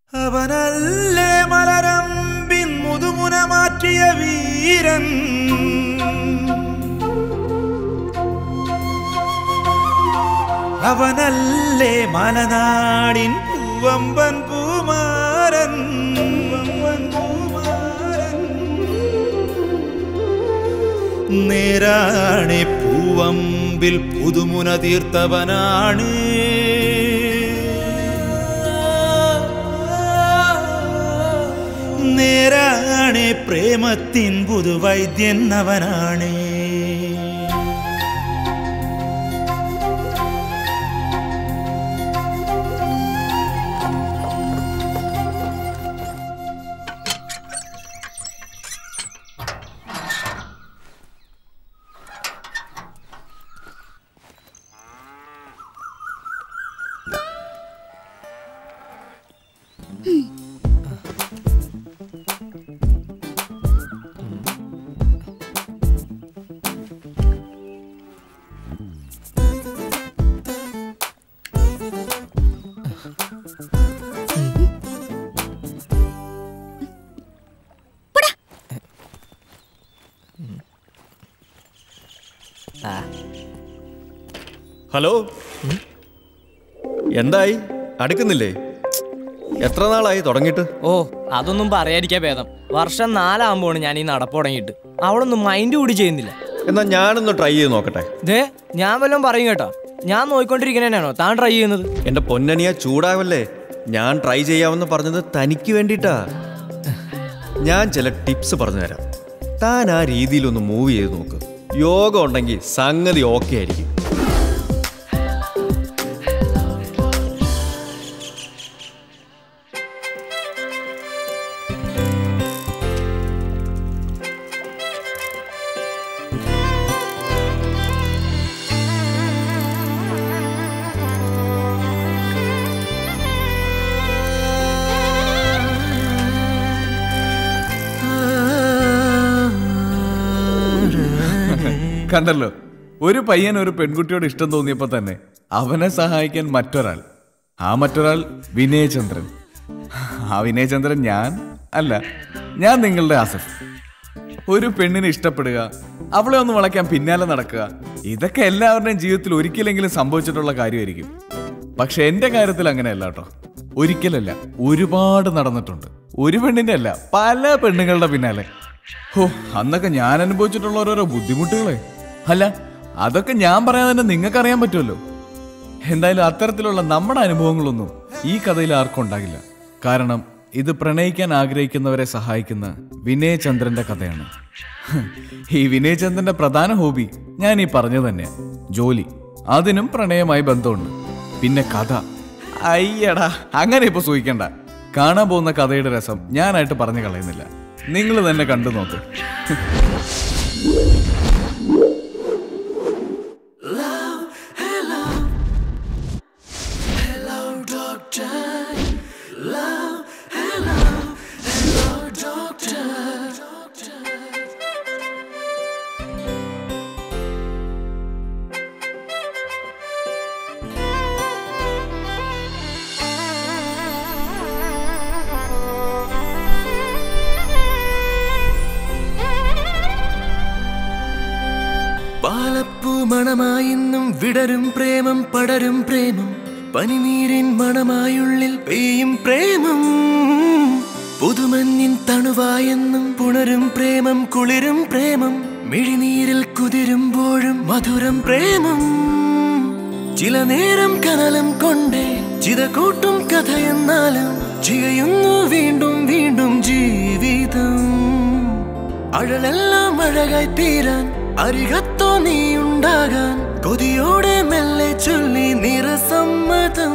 അവനല്ലേ മലരമ്പിൻ മുതുമുന മാറ്റിയ വീരൻ അവനല്ലേ മലനാടിൻ പൂവമ്പൻ പൂമാരൻ പൂവമ്പൻ പൂമാരൻ നേരാണെ പൂവമ്പിൽ പുതുമുന തീർത്തവനാണ് നേരാണെ പ്രേമത്തിൻ പുതുവൈദ്യൻ അവനാണ് ഹലോ എന്തായി അടുക്കുന്നില്ലേ എത്ര നാളായി തുടങ്ങിയിട്ട് ഓ അതൊന്നും പറയാതിരിക്കാ ഭേദം വർഷം നാലാകുമ്പോണ് ഞാൻ ഈ നടപ്പ് തുടങ്ങിയിട്ട് അവളൊന്നും മൈൻഡ് കൂടി ചെയ്യുന്നില്ല എന്നാ ഞാനൊന്ന് ട്രൈ ചെയ്ത് നോക്കട്ടെ ദേ ഞാൻ വല്ലതും പറയും കേട്ടോ ഞാൻ നോയിക്കൊണ്ടിരിക്കുന്നതിനാണോ താൻ ട്രൈ ചെയ്യുന്നത് എന്റെ പൊന്നനിയ ചൂടാവല്ലേ ഞാൻ ട്രൈ ചെയ്യാമെന്ന് പറഞ്ഞത് തനിക്ക് വേണ്ടിയിട്ടാ ഞാൻ ചില ടിപ്സ് പറഞ്ഞു തരാം താൻ ആ രീതിയിലൊന്ന് മൂവ് ചെയ്ത് നോക്ക് യോഗ ഉണ്ടെങ്കിൽ സംഗതി ഓക്കെ ആയിരിക്കും കണ്ടല്ലോ ഒരു പയ്യൻ ഒരു പെൺകുട്ടിയോട് ഇഷ്ടം തോന്നിയപ്പോ തന്നെ അവനെ സഹായിക്കാൻ മറ്റൊരാൾ ആ മറ്റൊരാൾ വിനയചന്ദ്രൻ ആ വിനയചന്ദ്രൻ ഞാൻ അല്ല ഞാൻ നിങ്ങളുടെ ആസഫ് ഒരു പെണ്ണിനെ ഇഷ്ടപ്പെടുക അവളെ ഒന്ന് വളയ്ക്കാൻ പിന്നാലെ നടക്കുക ഇതൊക്കെ എല്ലാവരുടെയും ജീവിതത്തിൽ ഒരിക്കലെങ്കിലും സംഭവിച്ചിട്ടുള്ള കാര്യമായിരിക്കും പക്ഷെ എന്റെ കാര്യത്തിൽ അങ്ങനെയല്ല കേട്ടോ ഒരിക്കലല്ല ഒരുപാട് നടന്നിട്ടുണ്ട് ഒരു പെണ്ണിന്റെ അല്ല പല പെണ്ണുങ്ങളുടെ പിന്നാലെ ഹോ അന്നൊക്കെ ഞാൻ അനുഭവിച്ചിട്ടുള്ള ഓരോരോ ബുദ്ധിമുട്ടുകളെ അല്ല അതൊക്കെ ഞാൻ പറയാൻ തന്നെ നിങ്ങൾക്ക് അറിയാൻ പറ്റുമല്ലോ എന്തായാലും അത്തരത്തിലുള്ള നമ്മുടെ അനുഭവങ്ങളൊന്നും ഈ കഥയിൽ ആർക്കും ഉണ്ടാകില്ല കാരണം ഇത് പ്രണയിക്കാൻ ആഗ്രഹിക്കുന്നവരെ സഹായിക്കുന്ന വിനയചന്ദ്രന്റെ കഥയാണ് ഈ വിനയചന്ദ്രന്റെ പ്രധാന ഹോബി ഞാൻ ഈ പറഞ്ഞു തന്നെ ജോലി അതിനും പ്രണയമായി ബന്ധമുണ്ട് പിന്നെ കഥ അയ്യടാ അങ്ങനെ ഇപ്പൊ സൂഹിക്കണ്ട കാണാൻ പോകുന്ന കഥയുടെ രസം ഞാനായിട്ട് പറഞ്ഞു കളയുന്നില്ല നിങ്ങൾ തന്നെ കണ്ടു നോക്ക് പാലപ്പൂ മണമായിന്നും വിടരും പ്രേമം പടരും പ്രേമം പനിനീരിൻ മണമായുള്ളിൽ പെയ്യും പ്രേമം പുതുമഞ്ഞിൻ തണുവായെന്നും പുണരും പ്രേമം കുളിരും പ്രേമം മിഴിനീരിൽ കുതിരുമ്പോഴും മധുരം പ്രേമം ചില നേരം കനലം കൊണ്ടേ ചിത കൂട്ടും കഥയെന്നാലും ചികയുന്നു വീണ്ടും വീണ്ടും ജീവിതം അഴലെല്ലാം അഴകായി തീരാൻ അരികത്തോ നീ ഉണ്ടാകാൻ കൊതിയോടെ മെല്ലെ ചൊല്ലി നിറസമ്മതം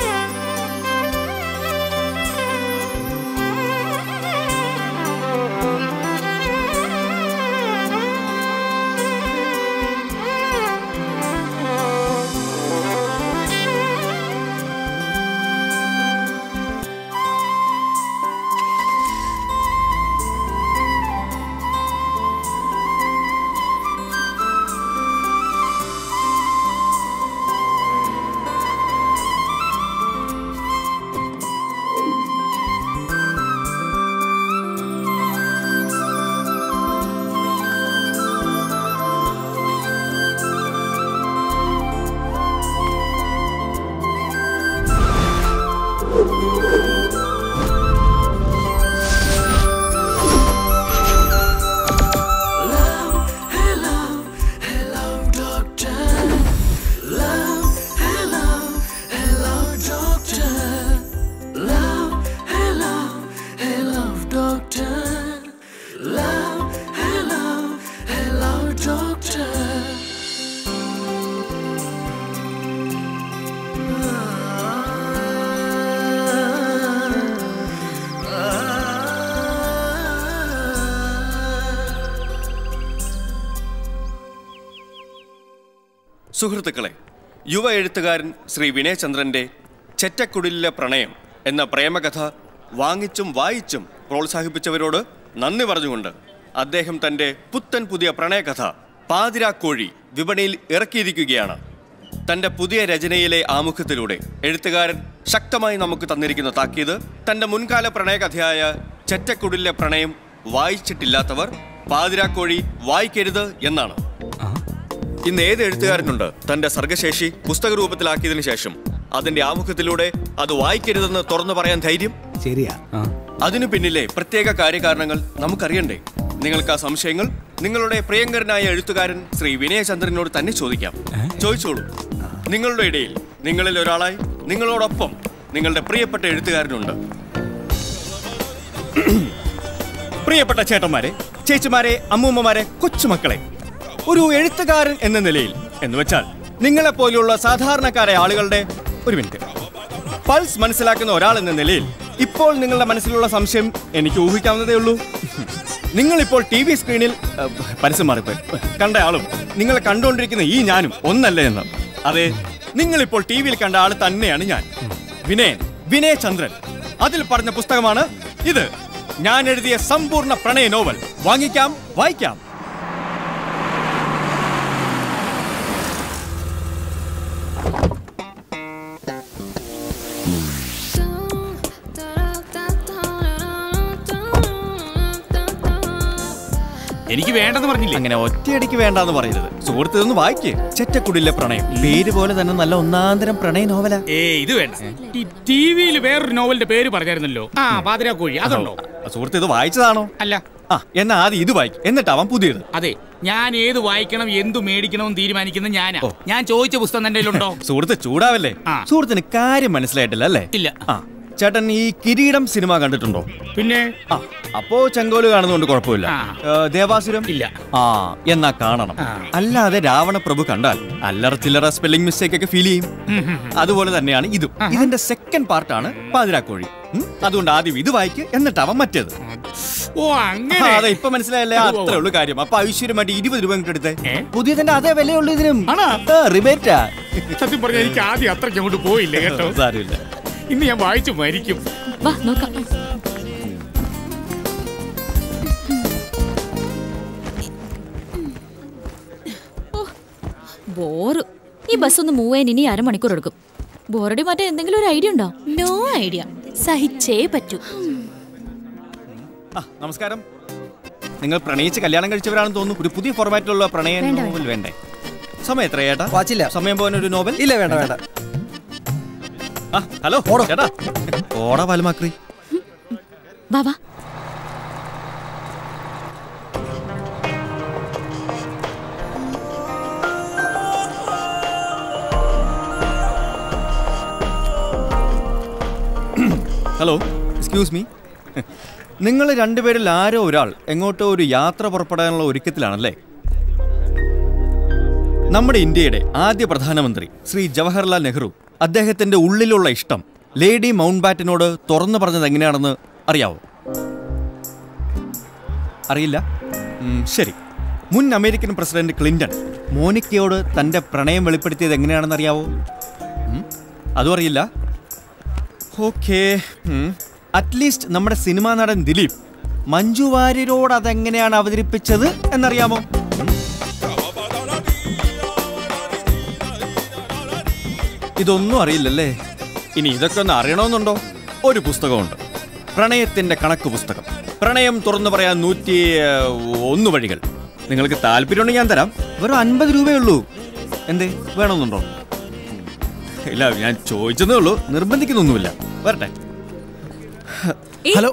ആ സുഹൃത്തുക്കളെ യുവ എഴുത്തുകാരൻ ശ്രീ വിനയചന്ദ്രന്റെ ചെറ്റക്കുടിലെ പ്രണയം എന്ന പ്രേമകഥ വാങ്ങിച്ചും വായിച്ചും പ്രോത്സാഹിപ്പിച്ചവരോട് നന്ദി പറഞ്ഞുകൊണ്ട് അദ്ദേഹം തന്റെ പുത്തൻ പുതിയ പ്രണയകഥ പാതിരാക്കോഴി വിപണിയിൽ ഇറക്കിയിരിക്കുകയാണ് തന്റെ പുതിയ രചനയിലെ ആമുഖത്തിലൂടെ എഴുത്തുകാരൻ ശക്തമായി നമുക്ക് തന്നിരിക്കുന്ന താക്കീത് തന്റെ മുൻകാല പ്രണയകഥയായ ചെറ്റക്കുടിലെ പ്രണയം വായിച്ചിട്ടില്ലാത്തവർ പാതിരാക്കോഴി വായിക്കരുത് എന്നാണ് ഇന്ന് ഏത് എഴുത്തുകാരനുണ്ട് തന്റെ സർഗശേഷി പുസ്തക രൂപത്തിലാക്കിയതിനു ശേഷം അതിന്റെ ആമുഖത്തിലൂടെ അത് വായിക്കരുതെന്ന് തുറന്നു പറയാൻ ധൈര്യം ശരിയാ അതിനു പിന്നിലെ പ്രത്യേക കാര്യകാരണങ്ങൾ നമുക്കറിയണ്ടേ നിങ്ങൾക്ക് ആ സംശയങ്ങൾ നിങ്ങളുടെ പ്രിയങ്കരനായ എഴുത്തുകാരൻ ശ്രീ വിനയചന്ദ്രനോട് തന്നെ ചോദിക്കാം ചോദിച്ചോളൂ നിങ്ങളുടെ ഇടയിൽ നിങ്ങളിൽ ഒരാളായി നിങ്ങളോടൊപ്പം നിങ്ങളുടെ പ്രിയപ്പെട്ട എഴുത്തുകാരനുണ്ട് പ്രിയപ്പെട്ട ചേട്ടന്മാരെ ചേച്ചിമാരെ അമ്മൂമ്മമാരെ കൊച്ചുമക്കളെ ഒരു എഴുത്തുകാരൻ എന്ന നിലയിൽ എന്ന് വെച്ചാൽ നിങ്ങളെ പോലെയുള്ള സാധാരണക്കാരായ ആളുകളുടെ ഒരു മിനിറ്റ് പൾസ് മനസ്സിലാക്കുന്ന ഒരാൾ എന്ന നിലയിൽ ഇപ്പോൾ നിങ്ങളുടെ മനസ്സിലുള്ള സംശയം എനിക്ക് ഊഹിക്കാവുന്നതേ ഉള്ളൂ നിങ്ങൾ ഇപ്പോൾ ടി വി സ്ക്രീനിൽ അഹ്, പരസ്യം മാറിപ്പോയി കണ്ട ആളും നിങ്ങളെ കണ്ടുകൊണ്ടിരിക്കുന്ന ഈ ഞാനും ഒന്നല്ല എന്ന് അതെ നിങ്ങളിപ്പോൾ ടി വിയിൽ കണ്ട ആൾ തന്നെയാണ് ഞാൻ വിനയൻ വിനയചന്ദ്രൻ അതിൽ പറഞ്ഞ പുസ്തകമാണ് ഇത് ഞാൻ എഴുതിയ സമ്പൂർണ്ണ പ്രണയ നോവൽ വാങ്ങിക്കാം വായിക്കാം എനിക്ക് വേണ്ടെന്ന് പറഞ്ഞില്ലേ അങ്ങനെ ഒറ്റയടിക്ക് വേണ്ടാന്ന് പറയരുത് സുഹൃത്ത് ഇതൊന്ന് വായിക്ക് ചെറ്റക്കുടിലെ പ്രണയം പേര് പോലെ തന്നെ നല്ല ഒന്നാന്തരം പ്രണയ നോവല ഏ ഇത് വേണ്ട ഈ ടി വിയിൽ വേറൊരു നോവലിന്റെ പേര് പറഞ്ഞായിരുന്നല്ലോ ആ പാതിരാക്കോഴി അതുണ്ടോ സുഹൃത്ത് ഇത് വായിച്ചതാണോ അല്ല ആ എന്നാ ആദ്യം ഇത് വായിക്കും എന്നിട്ടാവാം പുതിയത് അതെ ഞാൻ ഏത് വായിക്കണം എന്തു മേടിക്കണമെന്ന് തീരുമാനിക്കുന്ന ഞാനാ ഞാൻ ചോദിച്ച പുസ്തകം എന്റെ കയ്യിലുണ്ടോ സുഹൃത്ത് ചൂടാവല്ലേ ആ. സുഹൃത്തിന് കാര്യം മനസ്സിലായിട്ടില്ല അല്ലേ ഇല്ല ആ ചേട്ടൻ ഈ കിരീടം സിനിമ കണ്ടിട്ടുണ്ടോ പിന്നെ ആ അപ്പോ ചെങ്കോല് കാണുന്നതുകൊണ്ട് കുഴപ്പമില്ല ആ. ഏ, ദേവാസുരം ഇല്ല ആ എന്നാ കാണണം ആ. അല്ലാതെ രാവണ പ്രഭു കണ്ടാൽ അല്ലറ ചില്ലറ സ്പെല്ലിംഗ് മിസ്റ്റേക്ക് ഒക്കെ ഫീൽ ചെയ്യും അതുപോലെ തന്നെയാണ് ഇതും ഇതിന്റെ സെക്കൻഡ് പാർട്ടാണ് പാതിരാക്കോഴി ഉം? അതുകൊണ്ട് ആദ്യം ഇത് വായിക്ക് എന്നിട്ടാവാം മറ്റേത് ഓ ആ, അങ്ങനെ അതെ ഇപ്പൊ മനസ്സിലായല്ലേ ഉവ്വ് ഉവ്വ്. അത്രേ ഉള്ളൂ കാര്യം അപ്പൊ ഐശ്വര്യമായിട്ട് ഇരുപത് രൂപ ഇങ്ങോട്ട് എടുത്തേ ഏ? പുതിയതിന്റെ അതേ വിലയുള്ളൂ ഇതിനും ആണോ? റിബേറ്റാ സത്യം പറഞ്ഞാൽ എനിക്ക് ആദ്യം അത്രയ്ക്ക് അങ്ങോട്ട് പോയില്ല കേട്ടോ സാരമില്ല ഇന്ന് ഞാൻ വായിച്ചു മരിക്കും വാ നോക്കാം ഓ, ബോറ് ഈ ബസ് ഒന്ന് മൂവ് ചെയ്യാൻ ഇനി അരമണിക്കൂർ എടുക്കും ബോറടി മാറ്റാൻ എന്തെങ്കിലും ഒരു ഐഡിയ ഉണ്ടോ നോ ഐഡിയ സഹിച്ചേ പറ്റൂ ആ നമസ്കാരം നിങ്ങൾ പ്രണയിച്ച് കല്യാണം കഴിച്ചവരാണെന്ന് തോന്നുന്നു ഒരു പുതിയ ഫോർമാറ്റിലുള്ള പ്രണയ വേണ്ട, നോവൽ വേണ്ടേ സമയം എത്ര ചേട്ടാ വാച്ചില്ല. സമയം പോകാൻ ഒരു നോവൽ ഇല്ല വേണ്ട വേണ്ട ആ ഹലോ ചേട്ടാ ഓടാ പാലമാക്രി വാ വാ ഹലോ എക്സ്ക്യൂസ് മീ നിങ്ങൾ രണ്ടുപേരിൽ ആരോ ഒരാൾ എങ്ങോട്ടോ ഒരു യാത്ര പുറപ്പെടാനുള്ള ഒരുക്കത്തിലാണല്ലേ നമ്മുടെ ഇന്ത്യയുടെ ആദ്യ പ്രധാനമന്ത്രി ശ്രീ ജവഹർലാൽ നെഹ്റു അദ്ദേഹത്തിന്റെ ഉള്ളിലുള്ള ഇഷ്ടം ലേഡി മൗണ്ട് ബാറ്റിനോട് തുറന്നു പറഞ്ഞത് എങ്ങനെയാണെന്ന് അറിയാവോ അറിയില്ല ഉം, ശരി മുൻ അമേരിക്കൻ പ്രസിഡന്റ് ക്ലിന്റൺ മോനിക്കയോട് തന്റെ പ്രണയം വെളിപ്പെടുത്തിയത് എങ്ങനെയാണെന്ന് അറിയാവോ ഉം, അതും അറിയില്ല ഓക്കേ അറ്റ്ലീസ്റ്റ് നമ്മുടെ സിനിമാ നടൻ ദിലീപ് മഞ്ജു വാര്യരോട് അതെങ്ങനെയാണ് അവതരിപ്പിച്ചത് എന്നറിയാമോ ഉം. ഇതൊന്നും അറിയില്ലല്ലേ ഇനി ഇതൊക്കെ ഒന്ന് അറിയണമെന്നുണ്ടോ ഒരു പുസ്തകമുണ്ട് പ്രണയത്തിന്റെ കണക്ക് പുസ്തകം പ്രണയം തുറന്നു പറയാൻ നൂറ്റി ഏഹ്, ഒന്ന് വഴികൾ നിങ്ങൾക്ക് താല്പര്യമുണ്ടെങ്കിൽ ഞാൻ തരാം വെറും അൻപത് രൂപയേ ഉള്ളൂ എന്തേ വേണമെന്നുണ്ടോ ഇല്ല ഞാൻ ചോദിച്ചതേ ഉള്ളൂ നിർബന്ധിക്കുന്നൊന്നുമില്ല വരട്ടെ ഹലോ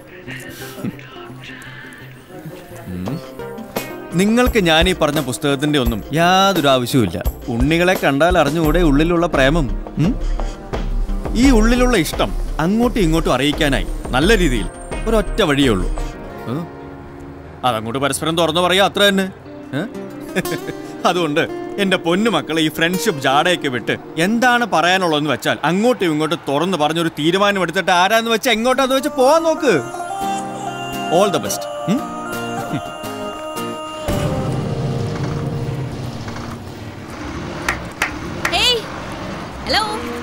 നിങ്ങൾക്ക് ഞാൻ ഈ പറഞ്ഞ പുസ്തകത്തിന്റെ ഒന്നും യാതൊരു ആവശ്യവുമില്ല ഉണ്ണികളെ കണ്ടാൽ അറിഞ്ഞുകൂടെ ഉള്ളിലുള്ള പ്രേമം ഉം? ഈ ഉള്ളിലുള്ള ഇഷ്ടം അങ്ങോട്ടും ഇങ്ങോട്ടും അറിയിക്കാനായി നല്ല രീതിയിൽ ഒരൊറ്റ വഴിയേ ഉള്ളൂ ഏ? അതങ്ങോട്ട് പരസ്പരം തുറന്നു പറയാ അത്ര തന്നെ ഏ? അതുകൊണ്ട് എന്റെ പൊന്നു മക്കളെ ഈ ഫ്രണ്ട്ഷിപ്പ് ജാടയൊക്കെ വിട്ട് എന്താണ് പറയാനുള്ളതെന്ന് വെച്ചാൽ അങ്ങോട്ടും ഇങ്ങോട്ടും തുറന്നു പറഞ്ഞൊരു തീരുമാനം എടുത്തിട്ട് ആരാന്ന് വെച്ചാൽ എങ്ങോട്ടാന്ന് വെച്ചാൽ പോവാൻ നോക്ക് ഓൾ ദ ബെസ്റ്റ്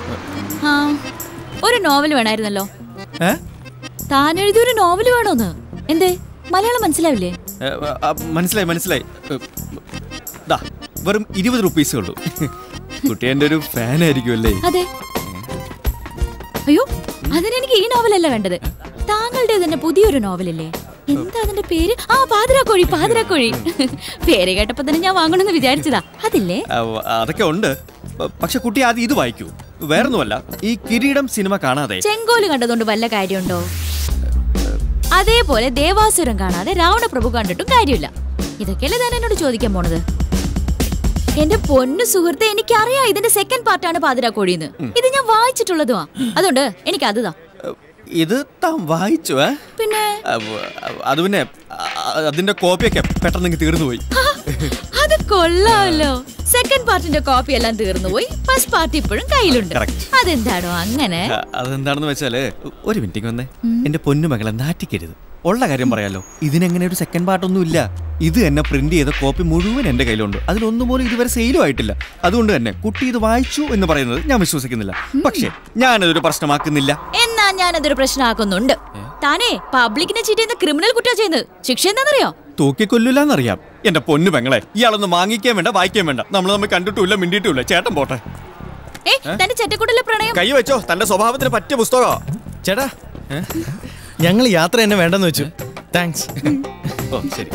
ആ ഒരു നോവൽ വേണമായിരുന്നല്ലോ ഏ? താൻ എഴുതിയ ഒരു നോവൽ വേണോന്ന് എന്തേ മലയാളം മനസ്സിലാവില്ലേ ഏ, ആ, മനസ്സിലായി മനസ്സിലായി ഏ, ദാ വെറും ഇരുപത് റുപ്പീസേ ഉള്ളൂ കുട്ടി എൻ്റെ ഒരു ഫാൻ ആയിരിക്കും അല്ലേ അതെ അയ്യോ അതിനെനിക്ക് ഈ നോവലല്ല വേണ്ടത് താങ്കളുടെ തന്നെ പുതിയൊരു നോവലല്ലേ എന്താ അതിന്റെ പേര് ആ പാതിരാക്കോഴി പാതിരാക്കോഴി പേര് കേട്ടപ്പോ തന്നെ ഞാൻ വാങ്ങണമെന്ന് വിചാരിച്ചതാ അതില്ലേ ആ, അതൊക്കെ ഉണ്ട് പ- പക്ഷെ കുട്ടി ആദ്യം ഇത് വായിക്കൂ വേറൊന്നുമല്ല ഈ കിരീടം സിനിമ കാണാതെ ചെങ്കോല് കണ്ടതുകൊണ്ട് വല്ല കാര്യമുണ്ടോ അതേപോലെ ദേവാസുരം കാണാതെ രാവണപ്രഭു കണ്ടിട്ടും കാര്യമില്ല ഇതൊക്കെയല്ലേ താൻ എന്നോട് ചോദിക്കാൻ പോണത് എന്റെ പൊന്നു സുഹൃത്തെ എനിക്കറിയാം ഇതിന്റെ സെക്കൻഡ് പാർട്ടാണ് പാതിരാക്കോഴിന്ന് ഇത് ഞാൻ വായിച്ചിട്ടുള്ളതുമാ അതുകൊണ്ട് എനിക്ക് അതുതാ ഏ, ഇത് താൻ വായിച്ചു ഏ പിന്നെ ആ, അത് പിന്നെ ആ, അതിന്റെ കോപ്പിയൊക്കെ പെട്ടെന്ന് ഇങ്ങ് തീർന്നു പോയി ആ, അത് കൊള്ളാമല്ലോ സെക്കൻഡ് പാർട്ടിന്റെ കോപ്പി എല്ലാം തീർന്നു പോയി ഫസ്റ്റ് പാർട്ടി ഇപ്പോഴും കയ്യിലുണ്ട് Correct. അതെന്താണോ അങ്ങനെ ആ, അതെന്താണെന്ന് വെച്ചാല് ഒരു മിനിറ്റ് വന്നേ എന്റെ പൊന്നുമകളെ നാറ്റിക്കരുത് ഉള്ള കാര്യം പറയാലോ ഇതിനെങ്ങനെ ഒരു സെക്കൻഡ് പാർട്ടൊന്നും ഇല്ല ഇത് തന്നെ പ്രിന്റ് ചെയ്ത കോപ്പി മുഴുവൻ എന്റെ കയ്യിലുണ്ട് അതിലൊന്നും പോലും ഇതുവരെ സെയിലും ആയിട്ടില്ല അതുകൊണ്ട് തന്നെ കുട്ടി ഇത് വായിച്ചു എന്ന് പറയുന്നത് ഞാൻ വിശ്വസിക്കുന്നില്ല പക്ഷേ ഞാനതൊരു പ്രശ്നമാക്കുന്നില്ല എന്നാ ഞാനതൊരു പ്രശ്നമാക്കുന്നുണ്ട് താനേ പബ്ലിക്കിനെ ചീറ്റ് ചെയ്യുന്ന ക്രിമിനൽ കുറ്റം ചെയ്യുന്നത് ശിക്ഷ എന്താണെന്നറിയോ തൂക്കിക്കൊല്ലില്ലെന്നറിയാം എന്റെ പൊന്നു പെങ്ങളെ ഇയാളൊന്നും വാങ്ങിക്കാൻ വേണ്ട വായിക്കാൻ വേണ്ട നമ്മൾ തമ്മിൽ കണ്ടിട്ടുമില്ല മിണ്ടിയിട്ടുമില്ല ചേട്ടൻ പോട്ടെ ഏ തന്റെ ചെറ്റക്കൂട്ടിലെ പ്രണയം കൈ വെച്ചോ തന്റെ സ്വഭാവത്തിന് പറ്റിയ പുസ്തകോ ചേട്ടാ ഞങ്ങൾ യാത്ര തന്നെ വേണ്ടെന്ന് വെച്ചു താങ്ക്സ് ഓ ശരി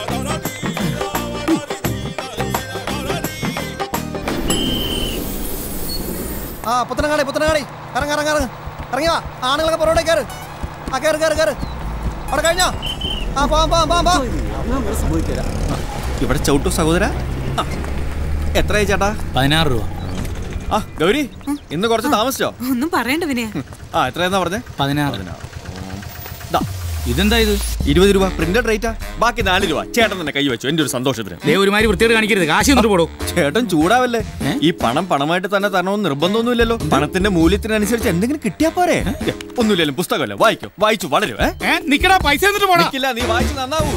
ആ പുത്തനങ്ങാടി പുത്തനങ്ങാടി ഇറങ്ങ ഇറങ്ങ ഇറങ്ങ ഇറങ്ങി വാ ആണുങ്ങളൊക്കെ പുറകോട്ട് കയറ് ആ കയറ് കയറ് കയറ് അവിടെ കഴിഞ്ഞോ ആ പോവാം പോവാം പോവാം പോവാം ഇവിടെ ചവിട്ടു സഹോദര ആ, എത്രയായി ചേട്ടാ പതിനാറ് രൂപ ആ ഗൗരി ഇന്ന് കുറച്ച് താമസിച്ചോ ഒന്നും പറയണ്ട വിനയ ആ എത്രയെന്നാ പറഞ്ഞേ പതിനാറ് ദാ, ഇതെന്താ ഇത് ഇരുപത് രൂപ പ്രിന്റഡ് റേറ്റാ ബാക്കി നാല് രൂപ ചേട്ടൻ തന്നെ കൈ വെച്ചു എന്റെ ഒരു സന്തോഷത്തിന് ദേ ഒരുമാതിരി വൃത്തിയോട് കാണിക്കരുത് കാശ് എന്നിട്ട് പോടോ ചേട്ടൻ ചൂടാവല്ലേ ഈ പണം പണമായിട്ട് തന്നെ തരണമെന്ന് നിർബന്ധമൊന്നുമില്ലല്ലോ പണത്തിന്റെ മൂല്യത്തിനനുസരിച്ച് എന്തെങ്കിലും കിട്ടിയാ പോരെ ഏ, ഒന്നുമില്ലല്ലോ പുസ്തകമല്ലേ വായിക്കും വായിച്ചു വളരും ഏ ഏ നിക്കടാ പൈസ എന്നിട്ട് പോടാ നിക്കില്ല നീ വായിച്ചു നന്നാവൂ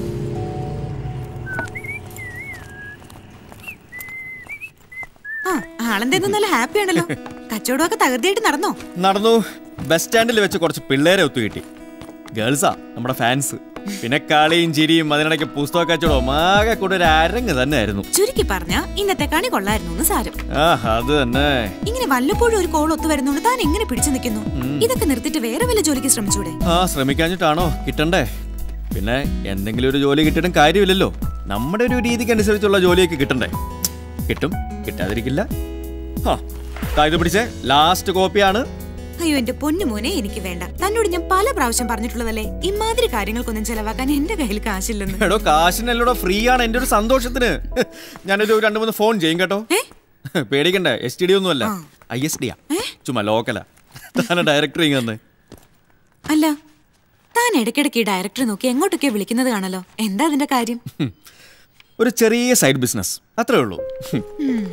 ആ ആളെന്തേന്നും നല്ല ഹാപ്പി ആണല്ലോ കച്ചവടമൊക്കെ തകൃതിയായിട്ട് നടന്നോ നടന്നു ബസ് സ്റ്റാൻഡിൽ വെച്ച് കുറച്ച് പിള്ളേരെ ഒത്തു കിട്ടി ഗേൾസാ നമ്മുടെ ഫാൻസ് പിന്നെ കളിയും ചിരിയും അതിനിടയ്ക്ക് പുസ്തക കച്ചവടവും ആകെ കൂടെ ഒരു അരങ്ങ് തന്നെ ആയിരുന്നു ചുരുക്കി പറഞ്ഞ ഇന്നത്തെ കണി കൊള്ളായിരുന്നു എന്ന് സാരം ആ അത് തന്നെ ഇങ്ങനെ വല്ലപ്പോഴും ഒരു കോൾ ഒത്തു വരുന്നോണ്ട് താൻ എങ്ങനെ പിടിച്ചു നിൽക്കുന്നു ഇതൊക്കെ നിർത്തിട്ട് വേറെ വല്ല ജോലിക്ക് ശ്രമിച്ചൂടെ ആ ശ്രമിക്കാഞ്ഞിട്ടാണോ കിട്ടണ്ടേ പിന്നെ എന്തെങ്കിലും ഒരു ജോലി കിട്ടിയിട്ടും കാര്യമില്ലല്ലോ നമ്മുടെ ഒരു രീതിക്ക് അനുസരിച്ചുള്ള ജോലിയൊക്കെ കിട്ടണ്ടേ കിട്ടും കിട്ടാതിരിക്കില്ല ആ ദാ ഇത് പിടിച്ചേ ലാസ്റ്റ് കോപ്പിയാണ് അയ്യോ എന്റെ പൊന്നു മോനെ എനിക്ക് വേണ്ട തന്നോട് ഞാൻ പല പ്രാവശ്യം പറഞ്ഞിട്ടുള്ളതല്ലേ ഇമാതിരി കാര്യങ്ങൾക്കൊന്നും ചെലവാക്കാൻ എന്റെ കയ്യിൽ കാശില്ലെന്ന് എടോ കാശിനല്ലടോ ഫ്രീ ആണ് എന്റെ ഒരു സന്തോഷത്തിന് ഞാനൊരു രണ്ട് മൂന്ന് ഫോൺ ചെയ്യും കേട്ടോ പേടിക്കണ്ടേ എസ് ടി ഡി ഒന്നുമല്ല ഐ എസ് ഡിയാ ചുമ്മാ ലോക്കലാ താനെ ഡയറക്ടർ ഇങ്ങനെ അല്ല താൻ ഇടയ്ക്കിടയ്ക്ക് ഈ ഡയറക്ടറെ നോക്കി എങ്ങോട്ടൊക്കെ വിളിക്കുന്നത് കാണല്ലോ എന്താ അതിന്റെ കാര്യം ഒരു ചെറിയ സൈഡ് ബിസിനസ് അത്രേ ഉള്ളൂ ഉം.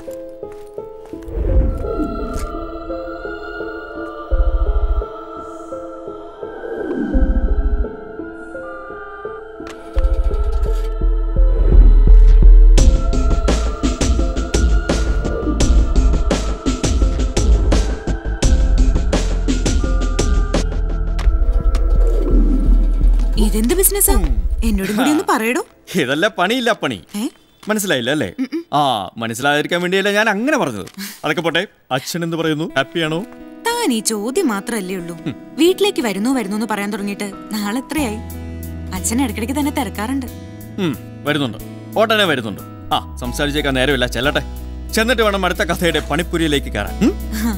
ഇതെന്ത് ബിസിനസ്സാ എന്നോടും കൂടി ഒന്ന് പറയടോ ഇതല്ല പണിയില്ല പണി മനസ്സിലായില്ല അല്ലേ ആ മനസ്സിലാതിരിക്കാൻ വേണ്ടിയല്ല ഞാൻ അങ്ങനെ പറഞ്ഞത് അതൊക്കെ പോട്ടെ അച്ഛൻ എന്ത് പറയുന്നു ഹാപ്പിയാണോ താൻ ഈ ചോദ്യം മാത്രല്ലേ ഉള്ളൂ വീട്ടിലേക്ക് വരുന്നു വരുന്നു എന്ന് പറയാൻ തുടങ്ങിയിട്ട് നാളെ എത്രയായി അച്ഛൻ ഇടയ്ക്കിടയ്ക്ക് തന്നെ തിരക്കാറുണ്ട് ഉം, വരുന്നുണ്ട് ഓട്ടനെ വരുന്നുണ്ട് ആ സംസാരിച്ചേക്കാൻ നേരമില്ല ചെല്ലട്ടെ ചെന്നിട്ട് വേണം അടുത്ത കഥയുടെ പണിപ്പുരിയിലേക്ക് കയറാൻ ഉം?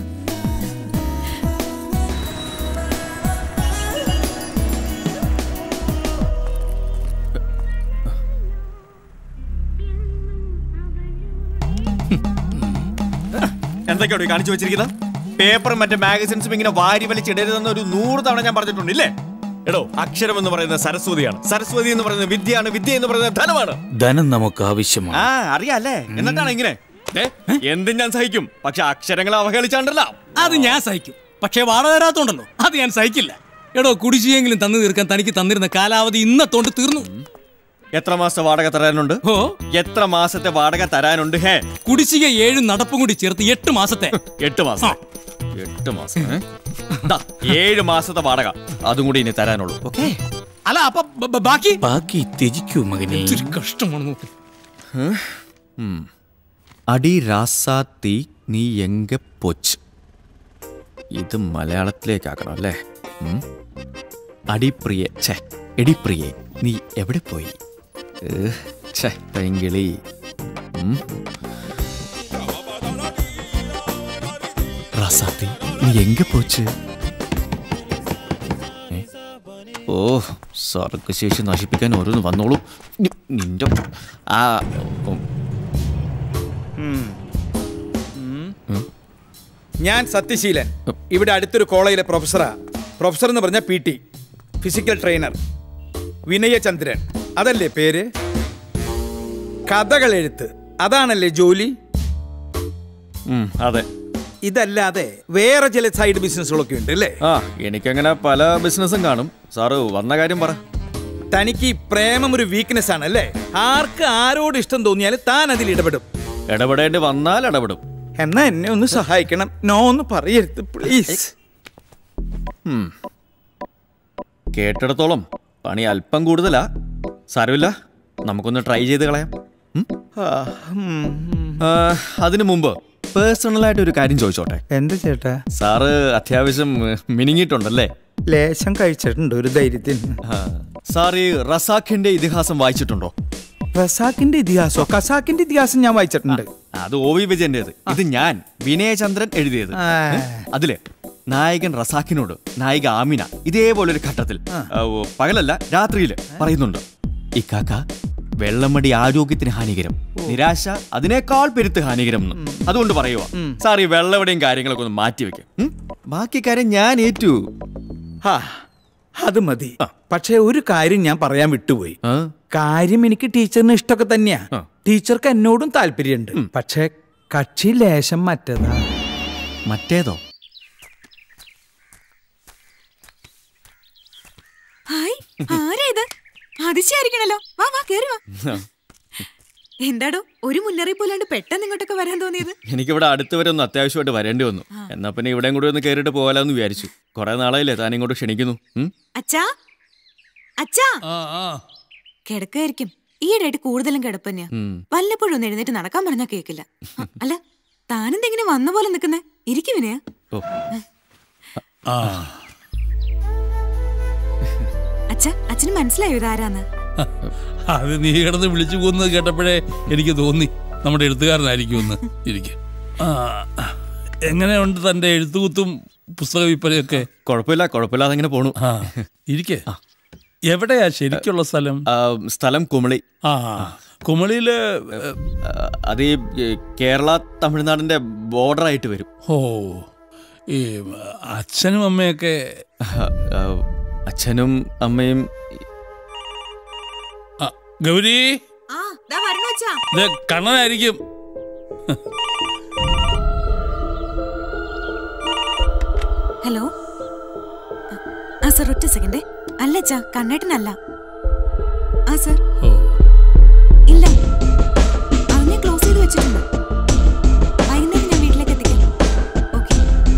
എന്തൊക്കെയാണ് ഈ കാണിച്ചു വെച്ചിരിക്കുന്നത് പേപ്പറും മറ്റു മാഗസിൻസും ഇങ്ങനെ വാരി വലിച്ചിടരുതെന്ന് ഒരു നൂറ് തവണ ഞാൻ പറഞ്ഞിട്ടുണ്ട് ഇല്ലേ എടോ അക്ഷരം എന്ന് പറയുന്നത് സരസ്വതിയാണ് സരസ്വതി എന്ന് പറയുന്നത് വിദ്യയാണ് വിദ്യ എന്ന് പറയുന്നത് ധനമാണ് ധനം നമുക്ക് ആവശ്യമാണ് ആ അറിയാല്ലേ എന്നിട്ടാണ് ഇങ്ങനെ ദേ, എന്തും ഞാൻ സഹിക്കും പക്ഷെ അക്ഷരങ്ങൾ അവഹേളിച്ചാണ്ടല്ല അത് ഞാൻ സഹിക്കും പക്ഷേ വാടക തരാത്തോണ്ടല്ലോ അത് ഞാൻ സഹിക്കില്ല എടോ കുടിശ്ശിയെങ്കിലും തന്നു തീർക്കാൻ തനിക്ക് തന്നിരുന്ന കാലാവധി ഇന്നത്തോണ്ട് തീർന്നു എത്ര മാസത്തെ വാടക തരാനുണ്ട് ഓ എത്ര മാസത്തെ വാടക തരാനുണ്ട് ഹേ കുടിശ്ശിക ഏഴും നടപ്പും കൂടി ചേർത്ത് എട്ട് മാസത്തെ എട്ട് മാസം എട്ട് മാസം ഏ? ദാ, ഏഴ് മാസത്തെ വാടക അതും കൂടി ഇനി തരാനുള്ളൂ ഓക്കെ അല്ല അപ്പൊ ബ- ബ- ബാക്കി ബാക്കി ത്യജിക്കൂ മകനെ ഇത്തിരി കഷ്ടമാണ് നോക്ക് അടി രാസാത്തി നീ എങ്ക പൊച്ച് ഇത് മലയാളത്തിലേക്കാക്കണം അല്ലേ ഉം. അടിപ്രിയെ ഛേ എടിപ്രിയെ നീ എവിടെ പോയി ഏഹ്, ഛേ പെങ്കിളി ഉം. റാസാത്തി നീ എങ്ക പോച്ച് ഏ? ഓ സർഗശേഷി നശിപ്പിക്കാൻ ഓരോന്ന് വന്നോളൂ നി- നിന്റെ ആ ഉം. ഞാൻ സത്യശീലൻ ഇവിടെ അടുത്തൊരു കോളേജിലെ പ്രൊഫസറാ പ്രൊഫസർ എന്ന് പറഞ്ഞ P T physical trainer Vinayachandran അതല്ലേ പേര് കഥകൾ എഴുത്ത് അതാണല്ലേ ജോലി ഉം, അതെ ഇതല്ലാതെ വേറെ ചില സൈഡ് ബിസിനസ്സുകളൊക്കെ ഉണ്ട് അല്ലേ ആ എനിക്കങ്ങനെ പല ബിസിനസ്സും കാണും സാറ് വന്ന കാര്യം പറ തനിക്ക് ഈ പ്രേമം ഒരു വീക്ക്നെസ് ആണ് അല്ലേ ആർക്ക് ആരോട് ഇഷ്ടം തോന്നിയാലും താൻ അതിൽ ഇടപെടും ഇടപെടേണ്ടി വന്നാൽ ഇടപെടും എന്നാ എന്നെ ഒന്ന് സഹായിക്കണം നോ ഒന്ന് പറയരുത് പ്ലീസ് ഉം. കേട്ടിടത്തോളം പണി അല്പം കൂടുതലാ സാരമില്ല നമുക്കൊന്ന് ട്രൈ ചെയ്ത് കളയാം ഉം? ആ, അതിനു മുമ്പ് പേഴ്സണലായിട്ട് ഒരു കാര്യം ചോദിച്ചോട്ടെ എന്താ ചേട്ടാ സാറ് അത്യാവശ്യം ഏ, മിനുങ്ങിയിട്ടുണ്ടല്ലേ ലേശം കഴിച്ചിട്ടുണ്ട് ഒരു ധൈര്യത്തിന് ആ, സാർ ഈ റസാഖിന്റെ ഇതിഹാസം വായിച്ചിട്ടുണ്ടോ റസാക്കിന്റെ ഇതിഹാസോ കസാക്കിന്റെ ഇതിഹാസം ഞാൻ വായിച്ചിട്ടുണ്ട് അത് ഒ വി വിജയന്റേത് ഇത് ഞാൻ വിനയചന്ദ്രൻ എഴുതിയത് ആ. ഏ? അതില് നായകൻ റസാഖിനോട് നായിക ആമിന ഇതേപോലൊരു ഘട്ടത്തിൽ ആ, ഓ, പകലല്ല രാത്രിയിൽ പറയുന്നുണ്ട് ഇക്കാക്ക വെള്ളമടി ആരോഗ്യത്തിന് ഹാനികരം നിരാശ അതിനേക്കാൾ പെരുത്ത് ഹാനികരം എന്ന് അതുകൊണ്ട് പറയുക സാർ ഈ വെള്ളമടിയും കാര്യങ്ങളൊക്കെ ഒന്ന് മാറ്റി വെക്കും ബാക്കി കാര്യം ഞാൻ ഏറ്റു ഹാ അത് മതി പക്ഷേ ഒരു കാര്യം ഞാൻ പറയാൻ വിട്ടുപോയി കാര്യം എനിക്ക് ടീച്ചറിന് ഇഷ്ടമൊക്കെ തന്നെയാ ടീച്ചർക്ക് എന്നോടും താല്പര്യമുണ്ട് പക്ഷേ കക്ഷി ലേശം മറ്റേതാ മറ്റേതോ ഹായ് ആരാ ഇത് അതിശയായിരിക്കണല്ലോ വാ വാ കേറി വാ എന്താടോ ഒരു മുന്നറിയിപ്പില്ലാണ്ട് പെട്ടെന്ന് ഇങ്ങോട്ടൊക്കെ വരാൻ തോന്നിയത് എനിക്കിവിടെ അടുത്ത് വരെ ഒന്ന് അത്യാവശ്യമായിട്ട് വരേണ്ടി വന്നു എന്നാ പിന്നെ ഇവിടെയും കൂടി ഒന്ന് കയറിയിട്ട് പോകാലെന്ന് വിചാരിച്ചു കുറെ നാളായില്ലേ താൻ ഇങ്ങോട്ട് ക്ഷണിക്കുന്നു ഉം? അച്ഛാ അച്ഛാ ആ ആ കിടക്കായിരിക്കും ഈയിടെയായിട്ട് കൂടുതലും കിടപ്പ് തന്നെയാ ഉം. വല്ലപ്പോഴും ഒന്ന് എഴുന്നേറ്റ് നടക്കാൻ പറഞ്ഞാ കേക്കില്ല ആ, അല്ല താനെന്തെങ്ങനെ വന്ന പോലെ നിക്കുന്നേ ഇരിക്കുവിനെയാ ഓ ആ അച്ഛ അച്ഛന് മനസ്സിലായോ ഇതാരാന്ന് അത് നീ കിടന്ന് വിളിച്ചു പോകുന്നത് കേട്ടപ്പോഴേ എനിക്ക് തോന്നി നമ്മുടെ എഴുത്തുകാരനായിരിക്കുമെന്ന് ഇരിക്കും ആ എങ്ങനെയുണ്ട് തന്റെ എഴുത്തുകുത്തും പുസ്തക വിൽപ്പനയൊക്കെ കുഴപ്പമില്ല കുഴപ്പമില്ലാതെ അങ്ങനെ പോണു ആ ഇരിക്കേ എവിടെയാ ശരിക്കുള്ള സ്ഥലം ആ, സ്ഥലം കുമളി ആ കുമളിയില് ആ, അത് ഈ ഈ കേരള തമിഴ്നാടിന്റെ ബോർഡർ ആയിട്ട് വരും ഓ ഈ അച്ഛനും അമ്മയൊക്കെ ആ, അച്ഛനും അമ്മയും ആ, ഗൗരി ആ ദാ വരണു അച്ഛാ ഇത് കണ്ണനായിരിക്കും ഹലോ ആ സർ ഒറ്റ സെക്കൻഡേ അല്ല അച്ഛാ കണ്ണേട്ടനല്ല ആ സർ ഓ ഇല്ല അത് ഞാൻ ക്ലോസ് ചെയ്ത് വെച്ചിട്ടുണ്ട് വൈകുന്നേരം ഞാൻ വീട്ടിലേക്ക് എത്തിക്കാം ഓക്കെ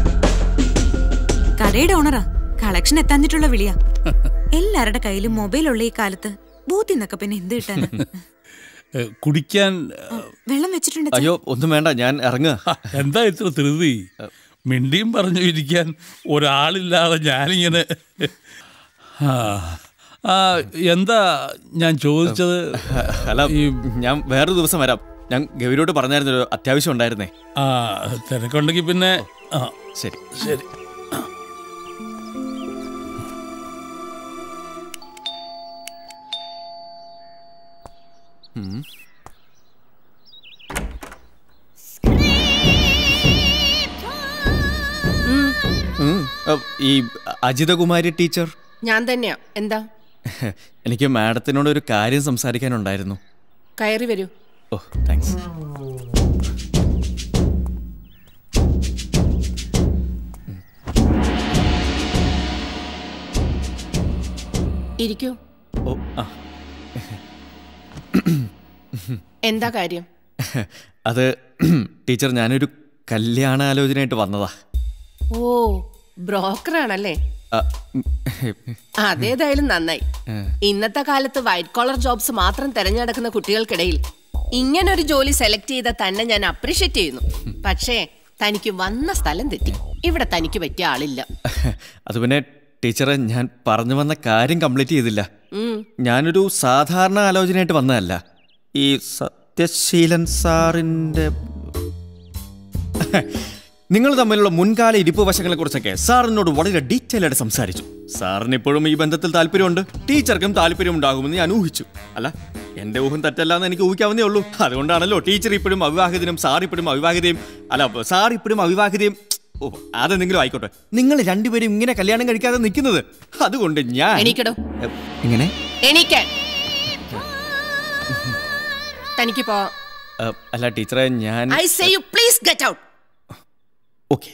കടയുടെ ഓണറാ കളക്ഷൻ എത്താഞ്ഞിട്ടുള്ള വിളിയാ എല്ലാവരുടെ കയ്യിലും മൊബൈലുള്ള ഈ കാലത്ത് ബൂത്തിൽ നിന്നൊക്കെ പിന്നെ എന്ത് കിട്ടാനാ ഏ, കുടിക്കാൻ വെള്ളം വെച്ചിട്ടുണ്ട് അച്ഛാ. അയ്യോ ഒന്നും വേണ്ട ഞാൻ ഇറങ്ങുക ഹ, എന്താ ഇത്ര ധൃതി മിണ്ടിയും പറഞ്ഞു ഇരിക്കാൻ ഒരാളില്ലാതെ ഞാനിങ്ങനെ ആ, ആ എന്താ ഞാൻ ചോദിച്ചത് അല്ല ഞാൻ വേറൊരു ദിവസം വരാം ഞാൻ ഗൗരിയോട് പറഞ്ഞായിരുന്നു ഒരു അത്യാവശ്യം ഉണ്ടായിരുന്നേ ആ തിരക്കുണ്ടെങ്കിൽ പിന്നെ ആ ശരി ശരി ഉം. ഉം. അ, ഈ അജിതകുമാരി ടീച്ചർ ഞാൻ തന്നെയാ എന്താ എനിക്ക് മാഡത്തിനോട് ഒരു കാര്യം സംസാരിക്കാനുണ്ടായിരുന്നു കയറി വരൂ ഓ താങ്ക്സ് ഇരിക്കൂ ഓ ആ എന്താ കാര്യം അത് ടീച്ചർ ഞാനൊരു കല്യാണാലോചനയായിട്ട് വന്നതാ ഓ ബ്രോക്കറാണല്ലേ ആ, അതേതായാലും നന്നായി ഏ. ഇന്നത്തെ കാലത്ത് വൈറ്റ് കോളർ ജോബ്സ് മാത്രം തിരഞ്ഞെടുക്കുന്ന കുട്ടികൾക്കിടയിൽ ഇങ്ങനൊരു ജോലി സെലക്ട് ചെയ്ത തന്നെ ഞാൻ അപ്രീഷിയേറ്റ് ചെയ്യുന്നു പക്ഷേ തനിക്ക് വന്ന സ്ഥലം തെറ്റി ഇവിടെ തനിക്ക് പറ്റിയ ആളില്ല അത് പിന്നെ ടീച്ചറെ ഞാൻ പറഞ്ഞു വന്ന കാര്യം കംപ്ലീറ്റ് ചെയ്തില്ല ഉം. ഞാനൊരു സാധാരണ ആലോചനയായിട്ട് വന്നതല്ല ഈ സത്യശീലൻ സാറിൻ്റെ നിങ്ങൾ തമ്മിലുള്ള മുൻകാല ഇരിപ്പ് വശങ്ങളെ കുറിച്ചൊക്കെ സാറിനോട് വളരെ ഡീറ്റെയിൽ ആയിട്ട് സംസാരിച്ചു സാറിന് ഇപ്പോഴും ഈ ബന്ധത്തിൽ താല്പര്യമുണ്ട് ടീച്ചർക്കും താല്പര്യം ഉണ്ടാകുമെന്ന് ഞാൻ ഊഹിച്ചു അല്ല എന്റെ ഊഹം തെറ്റല്ല എന്ന് എനിക്ക് ഊഹിക്കാവുന്നേ ഉള്ളൂ അതുകൊണ്ടാണല്ലോ ടീച്ചർ ഇപ്പോഴും അവിവാഹിതനും സാർ ഇപ്പോഴും അവിവാഹിതയും അല്ല സാർ ഇപ്പോഴും അവിവാഹിതയും ഓ അതെന്തെങ്കിലും ആയിക്കോട്ടെ നിങ്ങൾ രണ്ടുപേരും ഇങ്ങനെ കല്യാണം കഴിക്കാതെ നിൽക്കുന്നത് അതുകൊണ്ട് ഞാൻ എണീക്കടോ എ, ഇങ്ങനെ എണീക്കാൻ തനിക്ക് പോ എ, അല്ല ടീച്ചറെ ഞാൻ I say you please get out okay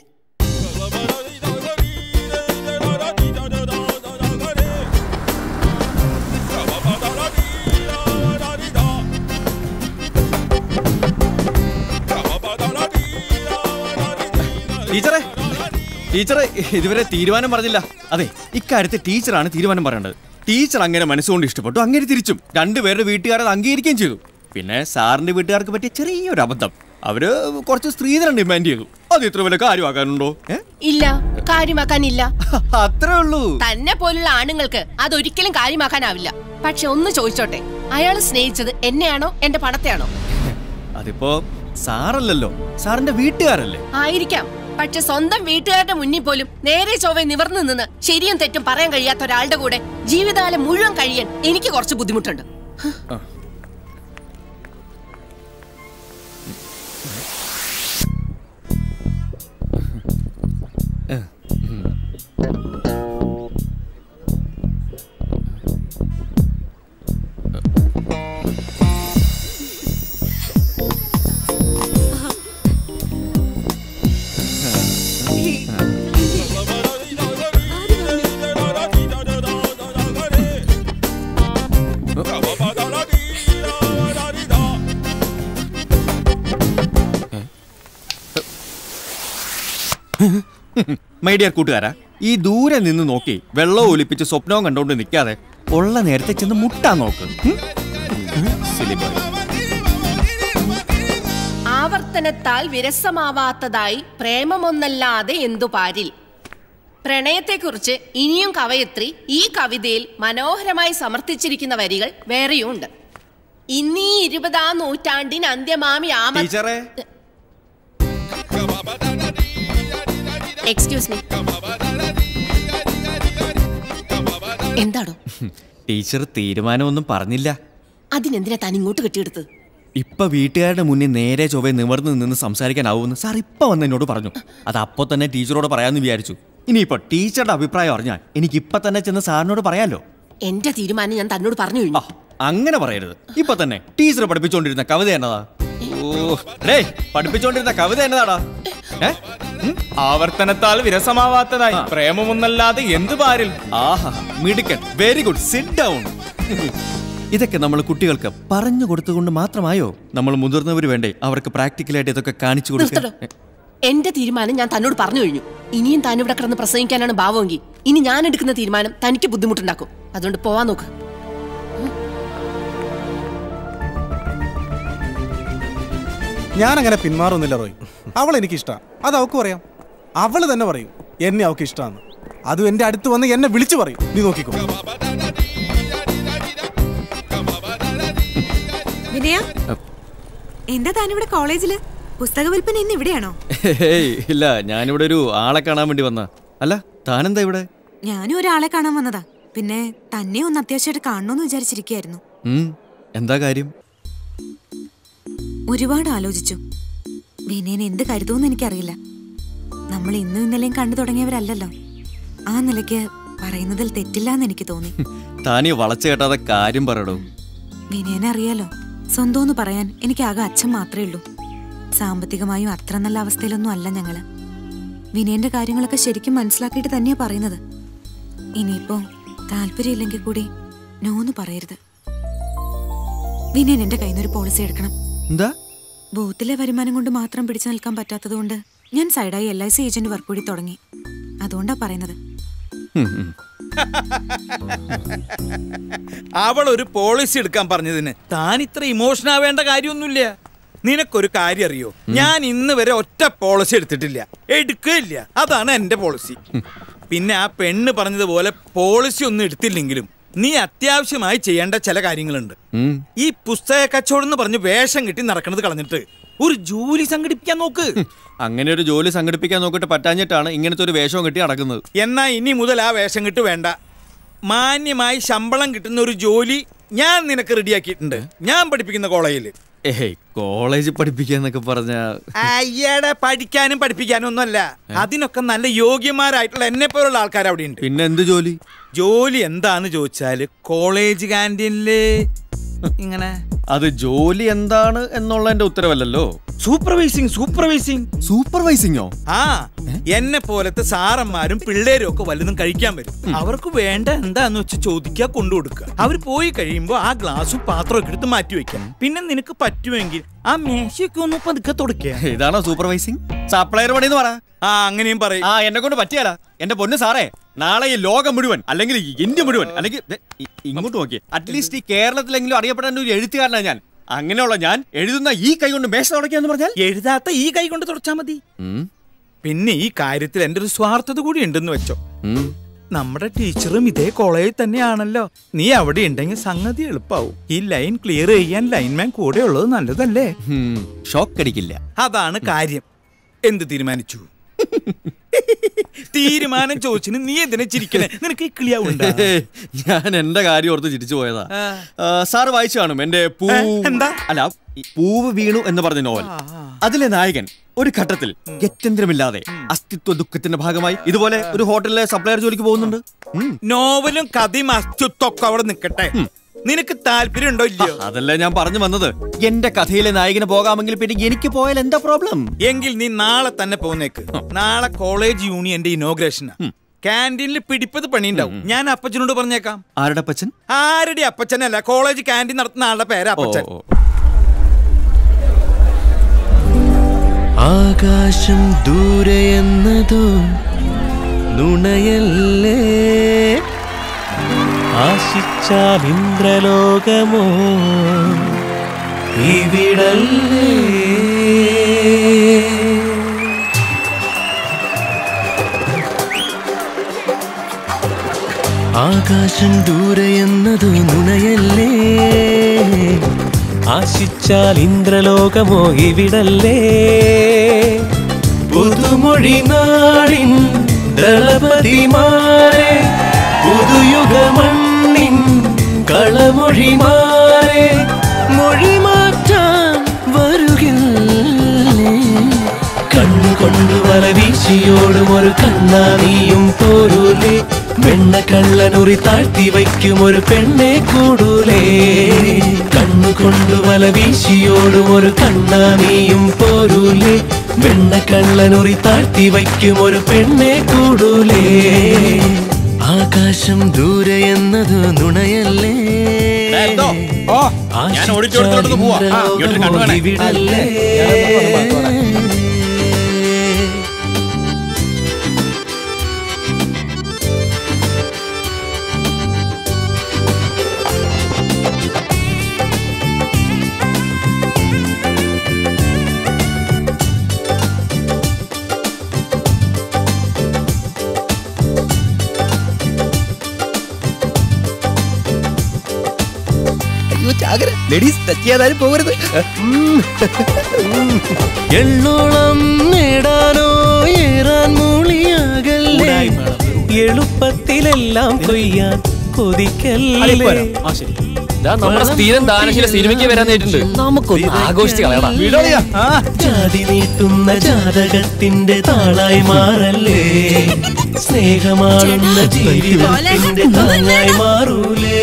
ടീച്ചറെ ടീച്ചറെ ഇതുവരെ തീരുമാനം പറഞ്ഞില്ല അതെ ഇക്കാര്യത്തിൽ ടീച്ചറാണ് തീരുമാനം പറയേണ്ടത് ടീച്ചർ അങ്ങനെ മനസ്സുകൊണ്ട് ഇഷ്ടപ്പെട്ടു അങ്ങനെ തിരിച്ചും രണ്ടുപേരുടെ വീട്ടുകാരത് അംഗീകരിക്കുകയും ചെയ്തു പിന്നെ സാറിന്റെ വീട്ടുകാർക്ക് പറ്റിയ ചെറിയൊരു അബദ്ധം അവര് കുറച്ച് സ്ത്രീധനം ഡിമാൻഡ് ചെയ്തു അത് ഇത്ര വലിയ കാര്യമാക്കാനുണ്ടോ ഏ ഇല്ല കാര്യമാക്കാനില്ല അത്രേ ഉള്ളൂ തന്നെ പോലുള്ള ആണുങ്ങൾക്ക് അതൊരിക്കലും കാര്യമാക്കാനാവില്ല പക്ഷെ ഒന്ന് ചോദിച്ചോട്ടെ അയാൾ സ്നേഹിച്ചത് എന്നെയാണോ എന്റെ പണത്തെയാണോ അതിപ്പോ സാറല്ലല്ലോ സാറിന്റെ വീട്ടുകാരല്ലേ ആയിരിക്കാം പക്ഷെ സ്വന്തം വീട്ടുകാരുടെ മുന്നിൽ പോലും നേരെ ചൊവ്വെ നിവർന്നു നിന്ന് ശരിയും തെറ്റും പറയാൻ കഴിയാത്ത ഒരാളുടെ കൂടെ ജീവിതകാലം മുഴുവൻ കഴിയാൻ എനിക്ക് കുറച്ച് ബുദ്ധിമുട്ടുണ്ട് മൈ ഡിയർ കൂട്ടുകാരാ ഈ ദൂരെ നിന്ന് നോക്കി വെള്ളം ഒലിപ്പിച്ച് സ്വപ്നവും കണ്ടോണ്ട് നിൽക്കാതെ ഉള്ള നേരത്തെ ചെന്ന് മുട്ടാൻ നോക്ക് ഉം? Silly boy. ആവർത്തനത്താൽ വിരസമാവാത്തതായി പ്രേമമൊന്നല്ലാതെ എന്തു പാരിൽ പ്രണയത്തെക്കുറിച്ച് ഇനിയും കവയത്രി ഈ കവിതയിൽ മനോഹരമായി സമർത്ഥിച്ചിരിക്കുന്ന വരികൾ വേറെയുണ്ട് ഇന്നീ ഇരുപതാം നൂറ്റാണ്ടിൻ അന്ത്യമാമി ആമ ടീച്ചറെ എക്സ്ക്യൂസ് മീ എന്താടോ ടീച്ചർ തീരുമാനമൊന്നും പറഞ്ഞില്ല അതിനെന്തിനാ താൻ ഇങ്ങോട്ട് കെട്ടിയെടുത്തത് ഇപ്പൊ വീട്ടുകാരുടെ മുന്നിൽ നേരെ ചൊവ്വെ നിവർന്ന് നിന്ന് സംസാരിക്കാനാവുമെന്ന് സാർ ഇപ്പൊ വന്ന് എന്നോട് പറഞ്ഞു അത് അപ്പൊ തന്നെ ടീച്ചറോട് പറയാമെന്ന് വിചാരിച്ചു ഇനിയിപ്പോ ടീച്ചറുടെ അഭിപ്രായം അറിഞ്ഞാൽ എനിക്ക് ഇപ്പൊ തന്നെ ചെന്ന് സാറിനോട് പറയാലോ എന്റെ തീരുമാനം ഞാൻ തന്നോട് പറഞ്ഞു കഴിഞ്ഞു അങ്ങനെ പറയരുത് ഇപ്പൊ തന്നെ ടീച്ചർ പഠിപ്പിച്ചുകൊണ്ടിരുന്ന കവിത എന്നതാ ഓ ഡേ പഠിപ്പിച്ചുകൊണ്ടിരുന്ന കവിത എന്നതാടാ ഏ ആവർത്തനത്താൽ വിരസമാവാത്തതായി പ്രേമമൊന്നല്ലാതെ എന്തു പാരിൽ ആഹാ മിടുക്കൻ വെരി ഗുഡ് സിറ്റ് ഡൗൺ ഇതൊക്കെ നമ്മൾ കുട്ടികൾക്ക് പറഞ്ഞു കൊടുത്തുകൊണ്ട് മാത്രമായോ നമ്മൾ മുതിർന്നവർ വേണ്ടേ അവർക്ക് പ്രാക്ടിക്കലായിട്ട് ഇതൊക്കെ കാണിച്ചു കൊടുക്കാൻ നിർത്തടോ. എന്റെ തീരുമാനം ഞാൻ തന്നോട് പറഞ്ഞു കഴിഞ്ഞു ഇനിയും താൻ ഇവിടെ കിടന്ന് പ്രസംഗിക്കാനാണ് ഭാവമെങ്കിൽ ഇനി ഞാൻ എടുക്കുന്ന തീരുമാനം തനിക്ക് ബുദ്ധിമുട്ടുണ്ടാക്കും അതുകൊണ്ട് പോവാൻ നോക്ക് ഞാൻ അങ്ങനെ പിന്മാറുന്നില്ല റോയ് അവൾ എനിക്ക് ഇഷ്ടമാണ് അത് അവൾക്ക് പറയാം അവള് തന്നെ പറയും എന്നെ അവൾക്ക് ഇഷ്ടമാണ് അതും എന്റെ അടുത്ത് വന്ന് എന്നെ വിളിച്ചു പറയും നീ നോക്കിക്കോ വിനയ എന്താ താനിവിടെ കോളേജില് പുസ്തക വിൽപ്പന ഇന്ന് ഇവിടെയാണോ ഹേയ് ഇല്ല ഞാനിവിടെ ഒരു ആളെ കാണാൻ വേണ്ടി വന്ന അല്ല താനെന്താ ഇവിടെ ഞാനും ഒരാളെ കാണാൻ വന്നതാ പിന്നെ തന്നെ ഒന്ന് അത്യാവശ്യമായിട്ട് കാണണമെന്ന് വിചാരിച്ചിരിക്കുകയായിരുന്നു ഉം, എന്താ കാര്യം ഒരുപാട് ആലോചിച്ചു വിനയൻ എന്ത് കരുതുമെന്ന് എനിക്കറിയില്ല നമ്മൾ ഇന്നും ഇന്നലെയും കണ്ടു തുടങ്ങിയവരല്ലല്ലോ ആ നിലയ്ക്ക് പറയുന്നതിൽ തെറ്റില്ല എന്ന് എനിക്ക് തോന്നി താനീ വളച്ചു കേട്ടാതെ കാര്യം പറയടോ വിനയനെ അറിയാലോ സ്വന്തമെന്ന് പറയാൻ എനിക്കാകെ അച്ഛൻ മാത്രമേ ഉള്ളൂ സാമ്പത്തികമായും അത്ര നല്ല അവസ്ഥയിലൊന്നും അല്ല ഞങ്ങള് വിനയന്റെ കാര്യങ്ങളൊക്കെ ശരിക്കും മനസ്സിലാക്കിയിട്ട് തന്നെയാ പറയുന്നത് ഇനിയിപ്പോ താല്പര്യമില്ലെങ്കിൽ കൂടി നോന്ന് പറയരുത് വിനയൻ എന്റെ കയ്യിൽ നിന്ന് ഒരു പോളിസി എടുക്കണം എന്താ ബൂത്തിലെ വരുമാനം കൊണ്ട് മാത്രം പിടിച്ചു നിൽക്കാൻ പറ്റാത്തതുകൊണ്ട് ഞാൻ സൈഡായി L I C agent work കൂടി തുടങ്ങി അതുകൊണ്ടാ പറയുന്നത് അവൾ ഒരു പോളിസി എടുക്കാൻ പറഞ്ഞതിന് താൻ ഇത്ര ഇമോഷൻ ആവേണ്ട കാര്യമൊന്നുമില്ല നിനക്കൊരു കാര്യം അറിയോ ഞാൻ ഇന്ന് വരെ ഒറ്റ പോളിസി എടുത്തിട്ടില്ല എടുക്കുകയില്ല അതാണ് എന്റെ പോളിസി പിന്നെ ആ പെണ്ണ് പറഞ്ഞതുപോലെ പോളിസി ഒന്നും എടുത്തില്ലെങ്കിലും നീ അത്യാവശ്യമായി ചെയ്യേണ്ട ചില കാര്യങ്ങളുണ്ട് ഉം. ഈ പുസ്തക കച്ചവടം എന്ന് പറഞ്ഞ് വേഷം കിട്ടി നടക്കണത് കളഞ്ഞിട്ട് ഒരു ജോലി സംഘടിപ്പിക്കാൻ നോക്ക് അങ്ങനെ ഒരു ജോലി സംഘടിപ്പിക്കാൻ നോക്കിയിട്ട് പറ്റാഞ്ഞിട്ടാണ് ഇങ്ങനത്തെ ഒരു വേഷവും കെട്ടി നടക്കുന്നത് എന്നാ ഇനി മുതൽ ആ വേഷം കിട്ട് വേണ്ട മാന്യമായി ശമ്പളം കിട്ടുന്ന ഒരു ജോലി ഞാൻ നിനക്ക് റെഡിയാക്കിയിട്ടുണ്ട് ഞാൻ പഠിപ്പിക്കുന്ന കോളേജിൽ ഏയ് കോളേജ് പഠിപ്പിക്കാന്നൊക്കെ പറഞ്ഞ അയ്യടെ പഠിക്കാനും പഠിപ്പിക്കാനും ഒന്നുമല്ല അതിനൊക്കെ നല്ല യോഗ്യന്മാരായിട്ടുള്ള എന്നെ പോലുള്ള ആൾക്കാർ അവിടെ ഉണ്ട് പിന്നെ എന്ത് ജോലി ജോലി എന്താന്ന് ചോദിച്ചാല് കോളേജ് ക്യാൻറ്റീനില് ഇങ്ങനെ അത് ജോലി എന്താണ് എന്നുള്ളതിന്റെ ഉത്തരവല്ലല്ലോ സൂപ്പർവൈസിങ് സൂപ്പർവൈസിങ് സൂപ്പർവൈസിങ്ങോ ആ എന്നെ പോലത്തെ സാറന്മാരും പിള്ളേരും ഒക്കെ വലുതും കഴിക്കാൻ വരും അവർക്ക് വേണ്ട എന്താന്ന് വെച്ച് ചോദിക്കുക കൊണ്ടു കൊടുക്കുക അവർ പോയി കഴിയുമ്പോ ആ ഗ്ലാസും പാത്രമൊക്കെ എടുത്ത് മാറ്റി വെക്കാം പിന്നെ നിനക്ക് പറ്റുമെങ്കിൽ ആ മേശയൊക്കെ ഒന്ന് പതുക്കെ തുടക്കുക ഇതാണോ സൂപ്പർവൈസിങ് സപ്ലയർ പണി എന്ന് പറ ആ അങ്ങനെയും പറയും ആ എന്നെ കൊണ്ട് പറ്റിയാല എന്റെ പൊന്ന് സാറേ നാളെ ഈ ലോകം മുഴുവൻ അല്ലെങ്കിൽ ഈ ഇന്ത്യ മുഴുവൻ അല്ലെങ്കിൽ ദേ, ഇ- ഇങ്ങോട്ട് നോക്കിയേ അറ്റ്ലീസ്റ്റ് ഈ കേരളത്തിലെങ്കിലും അറിയപ്പെടേണ്ട ഒരു എഴുത്തുകാരനാണ് ഞാൻ അങ്ങനെയുള്ള ഞാൻ എഴുതുന്ന ഈ കൈ കൊണ്ട് മേശ തുടക്കാന്ന് പറഞ്ഞാൽ എഴുതാത്ത ഈ കൈ കൊണ്ട് തുടച്ചാ മതി പിന്നെ ഈ കാര്യത്തിൽ എന്റെ ഒരു സ്വാർത്ഥത കൂടി ഉണ്ടെന്ന് വെച്ചോ നമ്മുടെ ടീച്ചറും ഇതേ കോളേജിൽ തന്നെയാണല്ലോ നീ അവിടെ ഉണ്ടെങ്കിൽ സംഗതി എളുപ്പാവും ഈ ലൈൻ ക്ലിയർ ചെയ്യാൻ ലൈൻമാൻ കൂടെ ഉള്ളത് നല്ലതല്ലേ ഷോക്ക് അടിക്കില്ല അതാണ് കാര്യം എന്ത് തീരുമാനിച്ചു തീരുമാനം ചോദിച്ചിന് നീ എന്തിനാ ചിരിക്കണേ നിനക്ക് ഈ കിളിയാവുണ്ടോ ഞാൻ എന്റെ കാര്യം ഓർത്ത് ചിരിച്ചു പോയതാ ആ, സാറ് വായിച്ചു കാണും എന്റെ പൂ അല്ല ഈ പൂവ് വീണു എന്ന് പറഞ്ഞ നോവൽ അതിലെ നായകൻ ഒരു ഘട്ടത്തിൽ ഗത്യന്തരമില്ലാതെ അസ്തിത്വ ദുഃഖത്തിന്റെ ഭാഗമായി ഇതുപോലെ ഒരു ഹോട്ടലിലെ സപ്ലയർ ജോലിക്ക് പോകുന്നുണ്ട് നോവലും കഥയും അസ്തിത്വമൊക്കെ അവിടെ നിൽക്കട്ടെ നിനക്ക് താല്പര്യം ഉണ്ടോ ഇല്ലയോ അതല്ല ഞാൻ പറഞ്ഞു വന്നത് എന്റെ കഥയിലെ നായകന് പോകാമെങ്കിൽ പിന്നെ എനിക്ക് പോയാൽ എന്താ പ്രോബ്ലം എങ്കിൽ നീ നാളെ തന്നെ പോന്നേക്ക് നാളെ കോളേജ് യൂണിയന്റെ ഇനോഗ്രേഷനാ ക്യാൻറ്റീനിൽ പിടിപ്പത് പണിയുണ്ടാവും ഞാൻ അപ്പച്ചനോട് പറഞ്ഞേക്കാം ആരുടെ അപ്പച്ചൻ ആരുടെ അപ്പച്ചനല്ല കോളേജ് ക്യാൻറ്റീൻ നടത്തുന്ന ആളുടെ പേര് അപ്പച്ചൻ ആകാശം ദൂരെ എന്നതോ നുണയല്ലേ ആശിച്ചാൽ ഇന്ദ്രലോകമോ ഇവിടല്ലേ ആകാശം ദൂരെ എന്നതു നുണയല്ലേ ആശിച്ചാൽ ഇന്ദ്രലോകമോ ഇവിടല്ലേ പുതുമൊഴി നാടിൻ ദളപതിമാരെ പുതുയുഗമണ്ണിൻ കളമൊഴിമാരെ മൊഴി മാറ്റാൻ വരുകില്ലേ കണ്ണുകൊണ്ട് വല വീശിയോടും ഒരു കണ്ണാനിയും പോരൂലേ വെണ്ണ കള്ളനുറി താഴ്ത്തി വയ്ക്കും ഒരു പെണ്ണെ കൂടൂലേ കണ്ണുകൊണ്ട് വല വീശിയോടും ഒരു കണ്ണാനിയും പോരൂലേ വെണ്ണ കള്ളനുറി താഴ്ത്തി വയ്ക്കും ഒരു പെണ്ണെ കൂടൂലേ ആകാശം ദൂരെ എന്നത് നുണയല്ലേ ഞാൻ ഓടിച്ചോടത്തോട്ട് പോവാ ആ, ഇങ്ങോട്ടൊരു കണ്ണ് വേണേ. ഇവിടല്ലേ ലേഡീസ് ടച്ച് ചെയ്യാതാരും പോകരുത് എണ്ണോളം നേടാനോ ഏറാൻ മൂളിയാകല്ലേ എളുപ്പത്തിലെല്ലാം കൊയ്യാൻ കൊതിക്കല്ലേ നമ്മുടെ സ്ഥിരം ദാനശീല സിനിമയ്ക്ക് വരാൻ നേരിട്ടുണ്ട് നമുക്കൊന്ന് ആഘോഷിച്ച് കളയണം ജാതി നീട്ടുന്ന ജാതകത്തിന്റെ താളായി മാറല്ലേ സ്നേഹമാണെന്ന ജീവിതത്തിന്റെ താങ്ങായി മാറൂലേ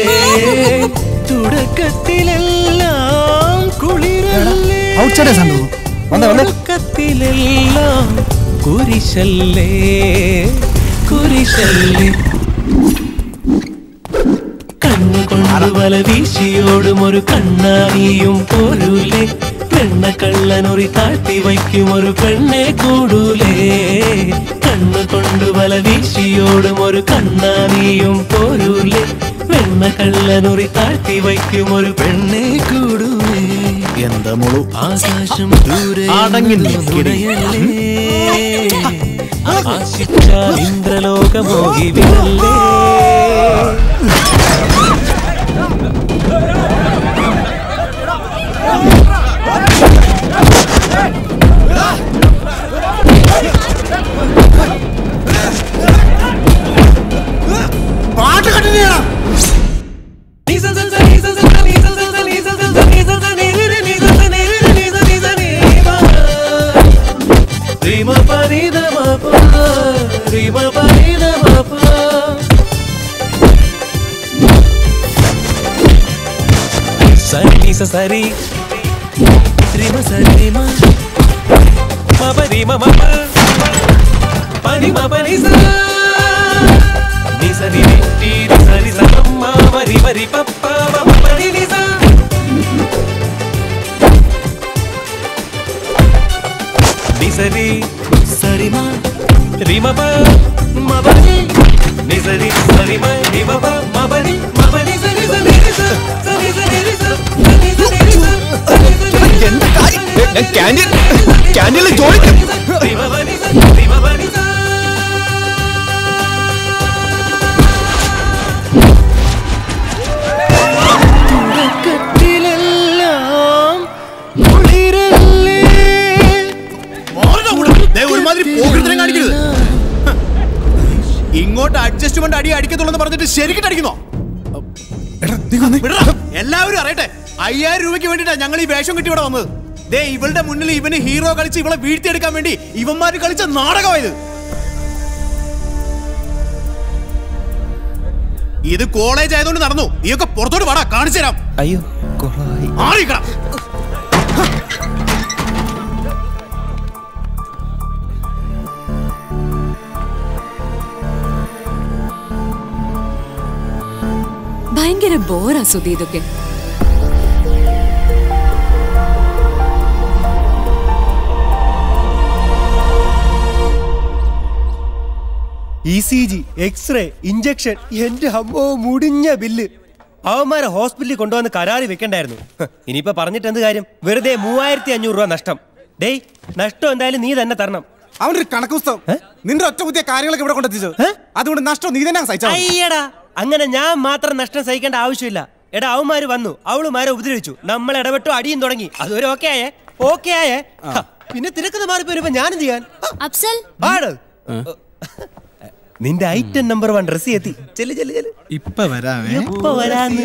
തുടക്കത്തിലെല്ലാം കുളിരല്ലേ ഔട്ട്സൈഡേ സംഭവം വന്നേ വന്നേ തുടക്കത്തിലെല്ലാം കുരിശല്ലേ കുരിശല്ലേ കണ്ണുകൊണ്ട് കൊണ്ടുവല വീശിയോടും ഒരു കണ്ണാടിയും പോരൂലേ പെണ്ണ കള്ളനൊറി താഴ്ത്തി വയ്ക്കും ഒരു പെണ്ണെ കൂടൂലേ കണ്ണു കൊണ്ടുവല വീശിയോടും ഒരു കണ്ണാടിയും പോരൂലേ വെണ്ണ കള്ളനൊറി താഴ്ത്തി വയ്ക്കും ഒരു പെണ്ണെ കൂടൂലേ എന്താ മുളു ആകാശം ദൂരെ അടങ്ങി നിൽക്കടി. ആശിച്ചാൽ ഇന്ദ്രലോകമോഹി വിരല്ലേ പാട്ട് കണ്ടിന്യൂടാ Rima parida mapa, rima parida mapa. Sari nisa sari, rima sari rima, mapa rima mapa, pani mapa nisa. Nisa ni ni ni nisa nisa mama, vari vari papa, mama pani nisa. నిసరి సరిమ రిమప మబని నిసరి సరిమ రిమప మబని మబని సరి సరి రిస సరి సరి రిస సరి సరి రిస എന്താ കാര്യം ഞാൻ canteen ക്യാൻറ്റീനിൽ ജോലിക്ക് రిమబని సరి రిమబని స തുടക്കത്തിലെല്ലാം കുളിരല്ലേ ഒരുമാതിരി പോകൃതരം കാണിക്കരുത് ഇങ്ങോട്ട് അഡ്ജസ്റ്റ്മെന്റ് അടി അടിക്കത്തുള്ളൂ പറഞ്ഞിട്ട് ശരിക്കിട്ട് അടിക്കുന്നോ വിടടാ. എല്ലാവരും അറിയട്ടെ അയ്യായിരം രൂപയ്ക്ക് വേണ്ടിട്ടാ ഞങ്ങൾ ഈ വേഷം കിട്ടി ഇവിടെ വന്നത് ദേ ഇവളുടെ മുന്നിൽ ഇവന് ഹീറോ കളിച്ച് ഇവളെ വീഴ്ത്തിയെടുക്കാൻ വേണ്ടി ഇവന്മാര് കളിച്ച നാടകമായത് ഇത് കോളേജ് ആയതുകൊണ്ട് നടന്നു നീയൊക്കെ പുറത്തോട്ട് വാടാ കാണിച്ചു തരാം അയ്യോ മാറിക്കടാ ഭയങ്കര ബോറാ സുധി ഇതൊക്കെ E C G x-ray injection എന്റെ അമ്മോ മുടിഞ്ഞ ബില്ല് അവന്മാരെ ഹോസ്പിറ്റലിൽ കൊണ്ടുവന്ന് കരാറി വെക്കണ്ടായിരുന്നു ഹ്, ഇനിയിപ്പോ പറഞ്ഞിട്ട് എന്ത് കാര്യം വെറുതെ മൂവായിരത്തി അഞ്ഞൂറ് രൂപ നഷ്ടം ഡേയ് നഷ്ടം എന്തായാലും നീ തന്നെ തരണം അവന്റെ ഒരു കണക്ക് പുസ്തകം നിന്റെ ഒറ്റ പുതിയ കാര്യങ്ങളൊക്കെ ഇവിടെ കൊണ്ടെത്തിച്ചത് അതുകൊണ്ട് നഷ്ടം നീ തന്നെ സഹിച്ചാ മതി. അയ്യടാ അങ്ങനെ ഞാൻ മാത്രം നഷ്ടം സഹിക്കേണ്ട ആവശ്യമില്ല എടാ അവന്മാര് വന്നു അവളുമാരെ ഉപദ്രവിച്ചു നമ്മൾ ഇടപെട്ടു അടിയും തുടങ്ങി അതൊരു ഓക്കെ ആയേ ഓക്കെ ആയേ ഹ, പിന്നെ തിരക്കുന്ന മാറിപ്പോ വരുമ്പോ ഞാനും ചെയ്യാൻ അഫ്സൽ ആണ് നിന്റെ ഐറ്റം നമ്പർ വൺ ഡ്രസ് എത്തി ചെല്ല് ചെല്ല് ചെല്ല് ഇപ്പൊ വരാമേ എപ്പോ വരാന്ന്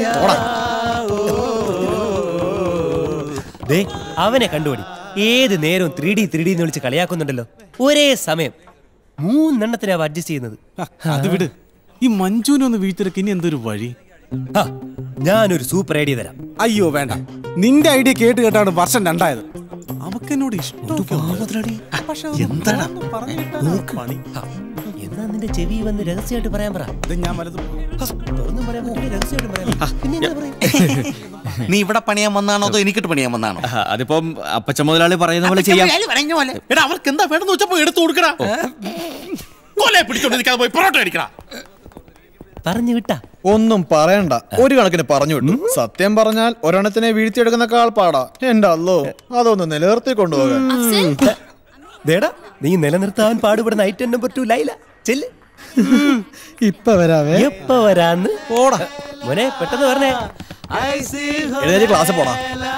ദേ അവനെ കണ്ടുപിടി ഏത് നേരവും ത്രീ ഡി ത്രീ ഡി എന്ന് വിളിച്ച് കളിയാക്കുന്നുണ്ടല്ലോ ഒരേ സമയം മൂന്നെണ്ണത്തിനാ അഡ്ജസ്റ്റ് ചെയ്യുന്നത് അത് വിട് ഈ മഞ്ജുവിനെ ഒന്ന് വീഴ്ത്തിരക്ക് ഇനി എന്തൊരു വഴി ഹ, ഞാനൊരു സൂപ്പർ ഐഡിയ തരാം അയ്യോ വേണ്ട നിന്റെ ഐഡിയ കേട്ട് കേട്ടാണ് വർഷം രണ്ടായത് അവക്കെന്നോട് ഇഷ്ടം എന്താടാ പണി എന്നാ നിന്റെ ചെവി വന്ന് രഹസ്യമായിട്ട് പറയാൻ പറ ഇത് ഞാൻ വലതും തുറന്നും പറയാൻ പറ്റില്ല രഹസ്യമായിട്ട് പറയാൻ പിന്നെ എന്താ പറയും നീ ഇവിടെ പണിയാൻ വന്നാണോ അതോ എനിക്കിട്ട് പണിയാൻ വന്നാണോ അതിപ്പം അപ്പച്ച മുതലാളി പറയുന്ന പോലെ ചെയ്യാം എടാ അവർക്ക് എന്താ വേണമെന്ന് വെച്ചപ്പോ എടുത്തു കൊടുക്കടാ കൊലെ പിടിച്ചോണ്ട് നിൽക്കാതെ പോയി പൊറോട്ട അടിക്കടാ പറഞ്ഞു വിട്ടാ ഒന്നും പറയണ്ട ഒരു കണക്കിന് പറഞ്ഞു വിട്ടു സത്യം പറഞ്ഞാൽ ഒരെണ്ണത്തിനെ വീഴ്ത്തിയെടുക്കുന്നേക്കാൾ പാടാ എന്റെ അല്ലോ അതൊന്ന് നിലനിർത്തി കൊണ്ടുപോകാൻ ദേടാ നീ നിലനിർത്താൻ പാടുപെടുന്ന ഐറ്റം നമ്പർ ടു ലൈല ചെല്ല് ഇപ്പൊ വരാവേ എപ്പ വരാന്ന് പോടാ മോനെ പെട്ടെന്ന് പറഞ്ഞേ എഴുന്നേറ്റ് ക്ലാസ്സിൽ പോടാ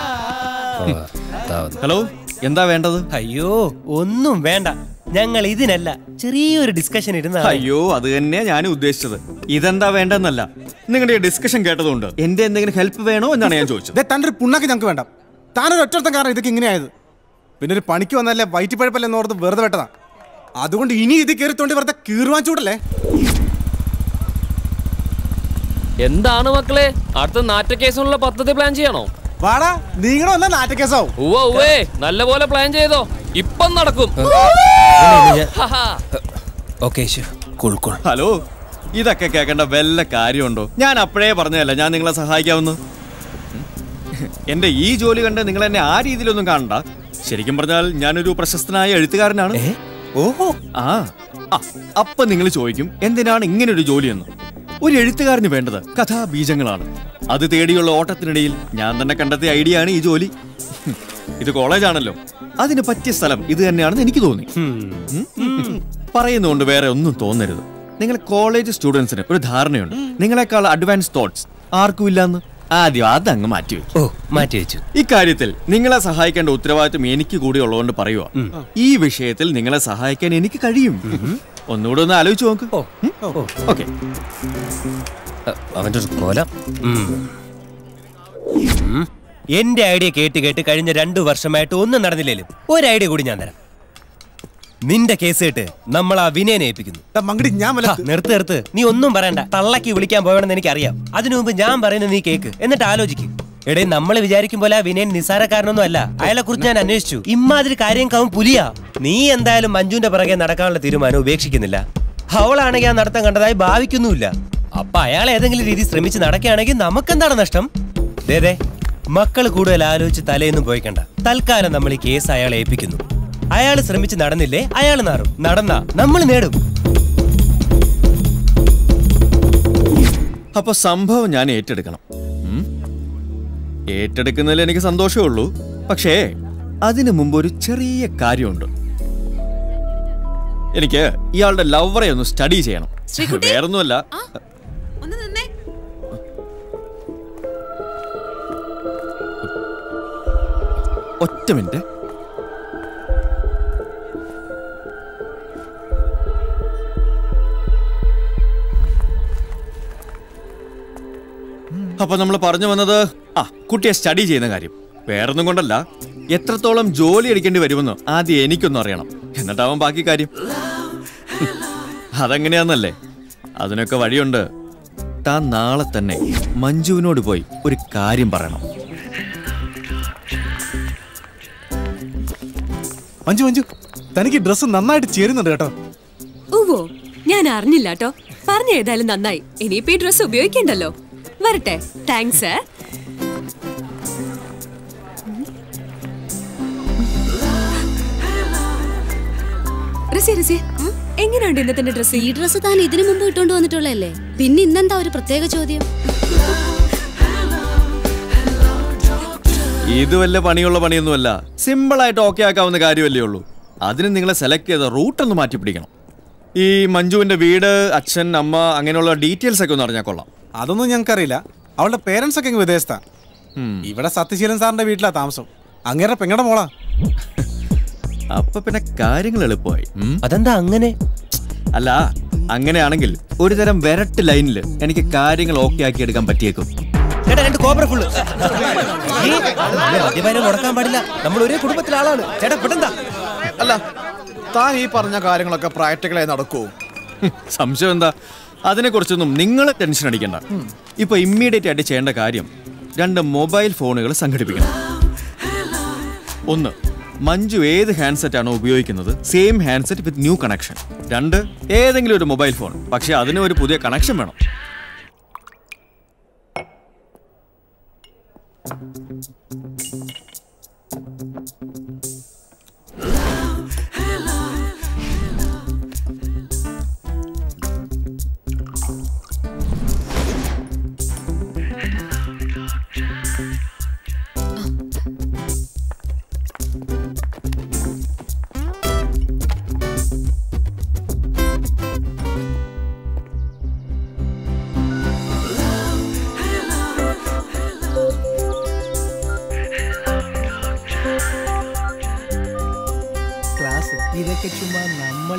ഹലോ എന്താ വേണ്ടത് അയ്യോ ഒന്നും വേണ്ട ഞങ്ങൾ ഇതിനല്ല ചെറിയൊരു ഡിസ്കഷൻ ഇരുന്ന അയ്യോ അത് തന്നെയാ ഞാൻ ഉദ്ദേശിച്ചത് ഇതെന്താ വേണ്ടെന്നല്ല നിങ്ങളുടെ ഡിസ്കഷൻ കേട്ടതുകൊണ്ട് എന്റെ എന്തെങ്കിലും ഹെൽപ്പ് വേണോ എന്നാണ് ഞാൻ ചോദിച്ചത് ദേ, തന്റെ ഒരു പുണ്ണാക്ക് ഞങ്ങൾക്ക് വേണ്ട താനൊരു ഒറ്റർത്ഥം കാരണം ഇതൊക്കെ ഇങ്ങനെയായത് പിന്നെ ഒരു പണിക്ക് വന്നല്ലേ വയറ്റിപ്പഴപ്പല്ലേ എന്ന് ഓർത്ത് വെറുതെ വെട്ടതാ അതുകൊണ്ട് ഇനി ഇത് കയറി തോണ്ടി വെറുതെ കീറുവാൻ ചൂടല്ലേ എന്താണ് മക്കളെ അടുത്ത നാറ്റ കേസിനുള്ള പദ്ധതി പ്ലാൻ ചെയ്യണോ വാടാ നീങ്ങണമല്ല നാറ്റക്കേസാവും ഉവ്വ ഉവ്വേ നല്ല പോലെ പ്ലാൻ ചെയ്തോ ഇപ്പം നടക്കും ഹാഹാ. ഓക്കെ കൂൾ കൂൾ ഹലോ ഇതൊക്കെ കേൾക്കേണ്ട വല്ല കാര്യമുണ്ടോ ഞാൻ അപ്പോഴേ പറഞ്ഞതല്ല ഞാൻ നിങ്ങളെ സഹായിക്കാമെന്ന് എന്റെ ഈ ജോലി കണ്ട് നിങ്ങൾ എന്നെ ആ രീതിയിലൊന്നും കാണണ്ട ശരിക്കും പറഞ്ഞാൽ ഞാനൊരു പ്രശസ്തനായ എഴുത്തുകാരനാണ് ഓഹോ ആ ആ, അപ്പൊ നിങ്ങൾ ചോദിക്കും എന്തിനാണ് ഇങ്ങനെ ഒരു ജോലിയെന്ന് ഒരു എഴുത്തുകാരന് വേണ്ടത് കഥാബീജങ്ങളാണ് അത് തേടിയുള്ള ഓട്ടത്തിനിടയിൽ ഞാൻ തന്നെ കണ്ടെത്തിയ ഐഡിയ ആണ് ഈ ജോലി ഹും, ഇത് കോളേജാണല്ലോ അതിന് പറ്റിയ സ്ഥലം ഇത് തന്നെയാണെന്ന് എനിക്ക് തോന്നി ഉം. പറയുന്നതുകൊണ്ട് വേറെ ഒന്നും തോന്നരുത് നിങ്ങൾ കോളേജ് സ്റ്റുഡൻസിന് ഒരു ധാരണയുണ്ട് നിങ്ങളെക്കാൾ അഡ്വാൻസ് തോട്ട്സ് ആർക്കും ഇല്ലാന്ന് ആദ്യം അതങ്ങ് മാറ്റി ഓ മാറ്റി വെച്ചു ഇക്കാര്യത്തിൽ നിങ്ങളെ സഹായിക്കേണ്ട ഉത്തരവാദിത്വം എനിക്ക് കൂടി ഉള്ളതുകൊണ്ട് പറയുക ഈ വിഷയത്തിൽ നിങ്ങളെ സഹായിക്കാൻ എനിക്ക് കഴിയും ഒന്നുകൂടെ ഒന്ന് ആലോചിച്ച് നോക്ക് ഓക്കെ അവന്റെ ഒരു കൊല എന്റെ ഐഡിയ കേട്ട് കേട്ട് കഴിഞ്ഞ രണ്ടു വർഷമായിട്ട് ഒന്നും നടന്നില്ലേലും ഒരു ഐഡിയ കൂടി ഞാൻ തരാം നിന്റെ കേസ് കേട്ട് നമ്മൾ ആ വിനയനെ ഏൽപ്പിക്കുന്നു മങ്കടി ഞാൻ ഹാ, നിർത്ത് നിർത്ത് നീ ഒന്നും പറയണ്ട തള്ളക്കി വിളിക്കാൻ പോകണമെന്ന് എനിക്കറിയാം അതിനു മുമ്പ് ഞാൻ പറയുന്നത് നീ കേക്ക് എന്നിട്ട് ആലോചിക്കും എടേ നമ്മൾ വിചാരിക്കും പോലെ ആ വിനയൻ നിസാരക്കാരനൊന്നും അല്ല അയാളെ കുറിച്ച് ഞാൻ അന്വേഷിച്ചു ഇമാതിരി കാര്യം കാവും പുലിയാ നീ എന്തായാലും മഞ്ജുവിന്റെ പിറകെ നടക്കാനുള്ള തീരുമാനം ഉപേക്ഷിക്കുന്നില്ല അവളാണെങ്കിൽ ആ നടത്തം കണ്ടതായി ഭാവിക്കുന്നുമില്ല അപ്പൊ അയാൾ ഏതെങ്കിലും രീതി ശ്രമിച്ച് നടക്കുകയാണെങ്കിൽ നമുക്കെന്താണ് നഷ്ടം ദേ ദേ മക്കൾ കൂടുതൽ ആലോചിച്ച് തലേന്നും പോയിക്കണ്ട തൽക്കാലം നമ്മൾ ഈ കേസ് അയാളെ ഏൽപ്പിക്കുന്നു അയാൾ ശ്രമിച്ച് നടന്നില്ലേ അയാൾ നാറും നടന്നാ നമ്മൾ നേടും അപ്പൊ സംഭവം ഞാൻ ഏറ്റെടുക്കണം ഉം? ഏറ്റെടുക്കുന്നതിൽ എനിക്ക് സന്തോഷമേ ഉള്ളൂ പക്ഷേ അതിനു മുമ്പ് ഒരു ചെറിയ കാര്യമുണ്ട് എനിക്ക് ഇയാളുടെ ലവറെ ഒന്ന് സ്റ്റഡി ചെയ്യണം ശ്രീകുട്ടി? വേറൊന്നുമല്ല ഒന്ന് നിന്നേ ഒറ്റ മിനിറ്റ് അപ്പൊ നമ്മൾ പറഞ്ഞു വന്നത് ആ കുട്ടിയെ സ്റ്റഡി ചെയ്യുന്ന കാര്യം വേറൊന്നും കൊണ്ടല്ല എത്രത്തോളം ജോലി എടുക്കേണ്ടി വരുമെന്ന് ആദ്യം എനിക്കൊന്നും അറിയണം എന്നിട്ടാവാൻ ബാക്കി കാര്യം അതെങ്ങനെയാന്നല്ലേ അതിനൊക്കെ വഴിയുണ്ട് താൻ നാളെ തന്നെ മഞ്ജുവിനോട് പോയി ഒരു കാര്യം പറയണം മഞ്ജു മഞ്ജു തനിക്ക് ഡ്രസ്സ് നന്നായിട്ട് ചേരുന്നുണ്ട് കേട്ടോ ഓവോ ഞാൻ അറിഞ്ഞില്ല കേട്ടോ പറഞ്ഞ ഏതായാലും നന്നായി ഇനിയിപ്പോ ഈ ഡ്രസ് ഉപയോഗിക്കണ്ടല്ലോ വരട്ടെ താങ്ക്സ് റസി റസി എങ്ങനെയുണ്ട് ഇന്നത്തെ ഡ്രസ് ഈ ഡ്രസ്സ് താൻ ഇതിനു മുമ്പ് ഇട്ടോണ്ട് വന്നിട്ടുള്ളതല്ലേ പിന്നെ ഇന്നെന്താ ഒരു പ്രത്യേക ചോദ്യം ഇത് വല്ല പണിയുള്ള പണിയൊന്നുമല്ല സിമ്പിൾ ആയിട്ട് ഓക്കെ ആക്കാവുന്ന കാര്യമല്ലേ ഉള്ളൂ അതിന് നിങ്ങളെ സെലക്ട് ചെയ്ത റൂട്ട് ഒന്ന് മാറ്റി പിടിക്കണം ഈ മഞ്ജുവിന്റെ വീട് അച്ഛൻ അമ്മ അങ്ങനെയുള്ള ഡീറ്റെയിൽസ് ഒക്കെ ഒന്ന് അറിഞ്ഞാൽ കൊള്ളാം അതൊന്നും ഞങ്ങൾക്കറിയില്ല അവളുടെ പേരൻസ് ഒക്കെ ഇങ്ങ് വിദേശത്താ ഇവിടെ സത്യശീലൻ സാറിന്റെ വീട്ടിലാ താമസം അങ്ങേരുടെ പെങ്ങടെ മോളാ അപ്പൊ പിന്നെ കാര്യങ്ങൾ എളുപ്പമായി അതെന്താ അങ്ങനെ അല്ല അങ്ങനെയാണെങ്കിൽ ഒരു തരം വെരട്ട് ലൈനിൽ എനിക്ക് കാര്യങ്ങൾ ഓക്കെ ആക്കി എടുക്കാൻ പറ്റിയേക്കും ചേട്ടാ രണ്ട് കോബ്ര ഫുള്ള് മദ്യപാനം മുടക്കാൻ പാടില്ല നമ്മൾ ഒരേ കുടുംബത്തിലെ ആളാണ് ചേട്ടാ പെട്ടെന്താ അല്ല താൻ ഈ പറഞ്ഞ കാര്യങ്ങളൊക്കെ പ്രാക്ടിക്കലായി നടക്കുമോ സംശയം എന്താ അതിനെക്കുറിച്ചൊന്നും നിങ്ങൾ ടെൻഷൻ അടിക്കണ്ട ഇപ്പൊ ഇമ്മീഡിയറ്റ് ആയിട്ട് ചെയ്യേണ്ട കാര്യം രണ്ട് മൊബൈൽ ഫോണുകൾ സംഘടിപ്പിക്കണം ഒന്ന് മഞ്ജു ഏത് ഹാൻഡ്സെറ്റ് ആണോ ഉപയോഗിക്കുന്നത് same handset with new connection രണ്ട് ഏതെങ്കിലും ഒരു മൊബൈൽ ഫോൺ പക്ഷെ അതിന് ഒരു പുതിയ കണക്ഷൻ വേണം ക്ലാസ് ഇതൊക്കെ ചുമ്മാ നമ്മൾ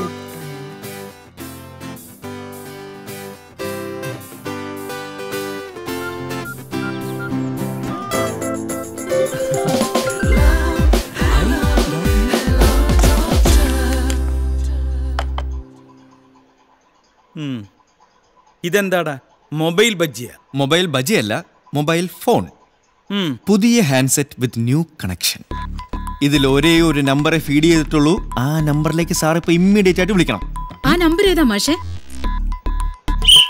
ഉം. ഇതെന്താടാ മൊബൈൽ ബജ്ജിയ മൊബൈൽ ബജിയല്ല മൊബൈൽ ഫോൺ പുതിയ ഹാൻഡ്സെറ്റ് വിത്ത് ന്യൂ കണക്ഷൻ ഇതിൽ ഒരേ ഒരു നമ്പറെ ഫീഡ് ചെയ്തിട്ടുള്ളൂ ആ നമ്പറിലേക്ക് സാർ ഇപ്പൊ ഇമ്മീഡിയറ്റ് ആയിട്ട് വിളിക്കണം ആ നമ്പർ ഏതാ മാഷേ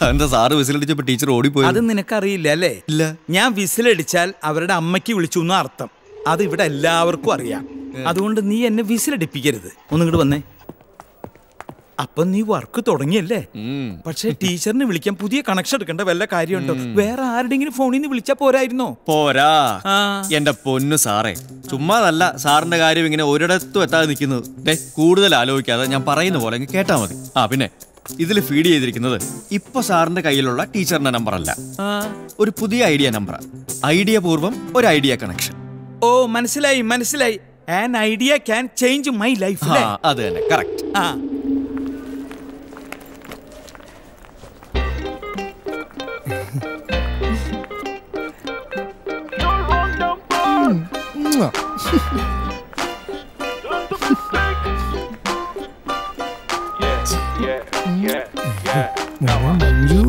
എന്താ സാറ് വിസിലടിച്ചപ്പോ ടീച്ചർ ഓടിപ്പോയി അത് നിനക്കറിയില്ല അല്ലേ ഇല്ല ഞാൻ വിസിലടിച്ചാൽ അവരുടെ അമ്മയ്ക്ക് വിളിച്ചു എന്ന് അർത്ഥം അത് ഇവിടെ എല്ലാവർക്കും അറിയാം അതുകൊണ്ട് നീ എന്നെ വിസിലടിപ്പിക്കരുത് ഒന്നിങ്ങോട്ട് വന്നേ അപ്പൊ നീ വർക്ക് തുടങ്ങിയല്ലേ പക്ഷെ ടീച്ചറിനെ വിളിക്കാൻ പുതിയ കണക്ഷൻ എടുക്കേണ്ട വല്ല കാര്യമുണ്ടോ വേറെ ആരുടെങ്കിലും ഫോണിൽ നിന്ന് വിളിച്ചാ പോരായിരുന്നോ പോരാ എന്റെ പൊന്നു സാറേ ചുമ്മാതല്ല സാറിന്റെ കാര്യം ഇങ്ങനെ ഒരിടത്തും എത്താതെ നിൽക്കുന്നത് ദേ, കൂടുതൽ ആലോചിക്കാതെ ഞാൻ പറയുന്ന പോലെ അങ്ങ് കേട്ടാ മതി ആ പിന്നെ ഇതിൽ ഫീഡ് ചെയ്തിരിക്കുന്നത് ഇപ്പൊ സാറിന്റെ കയ്യിലുള്ള ടീച്ചറിന്റെ നമ്പർ അല്ല ഒരു പുതിയ ഐഡിയ നമ്പർ ഐഡിയ പൂർവ്വം ഒരു ഐഡിയ കണക്ഷൻ ഓ മനസ്സിലായി മനസ്സിലായി an idea can change my life അത് തന്നെ കറക്റ്റ് ആ മഞ്ജു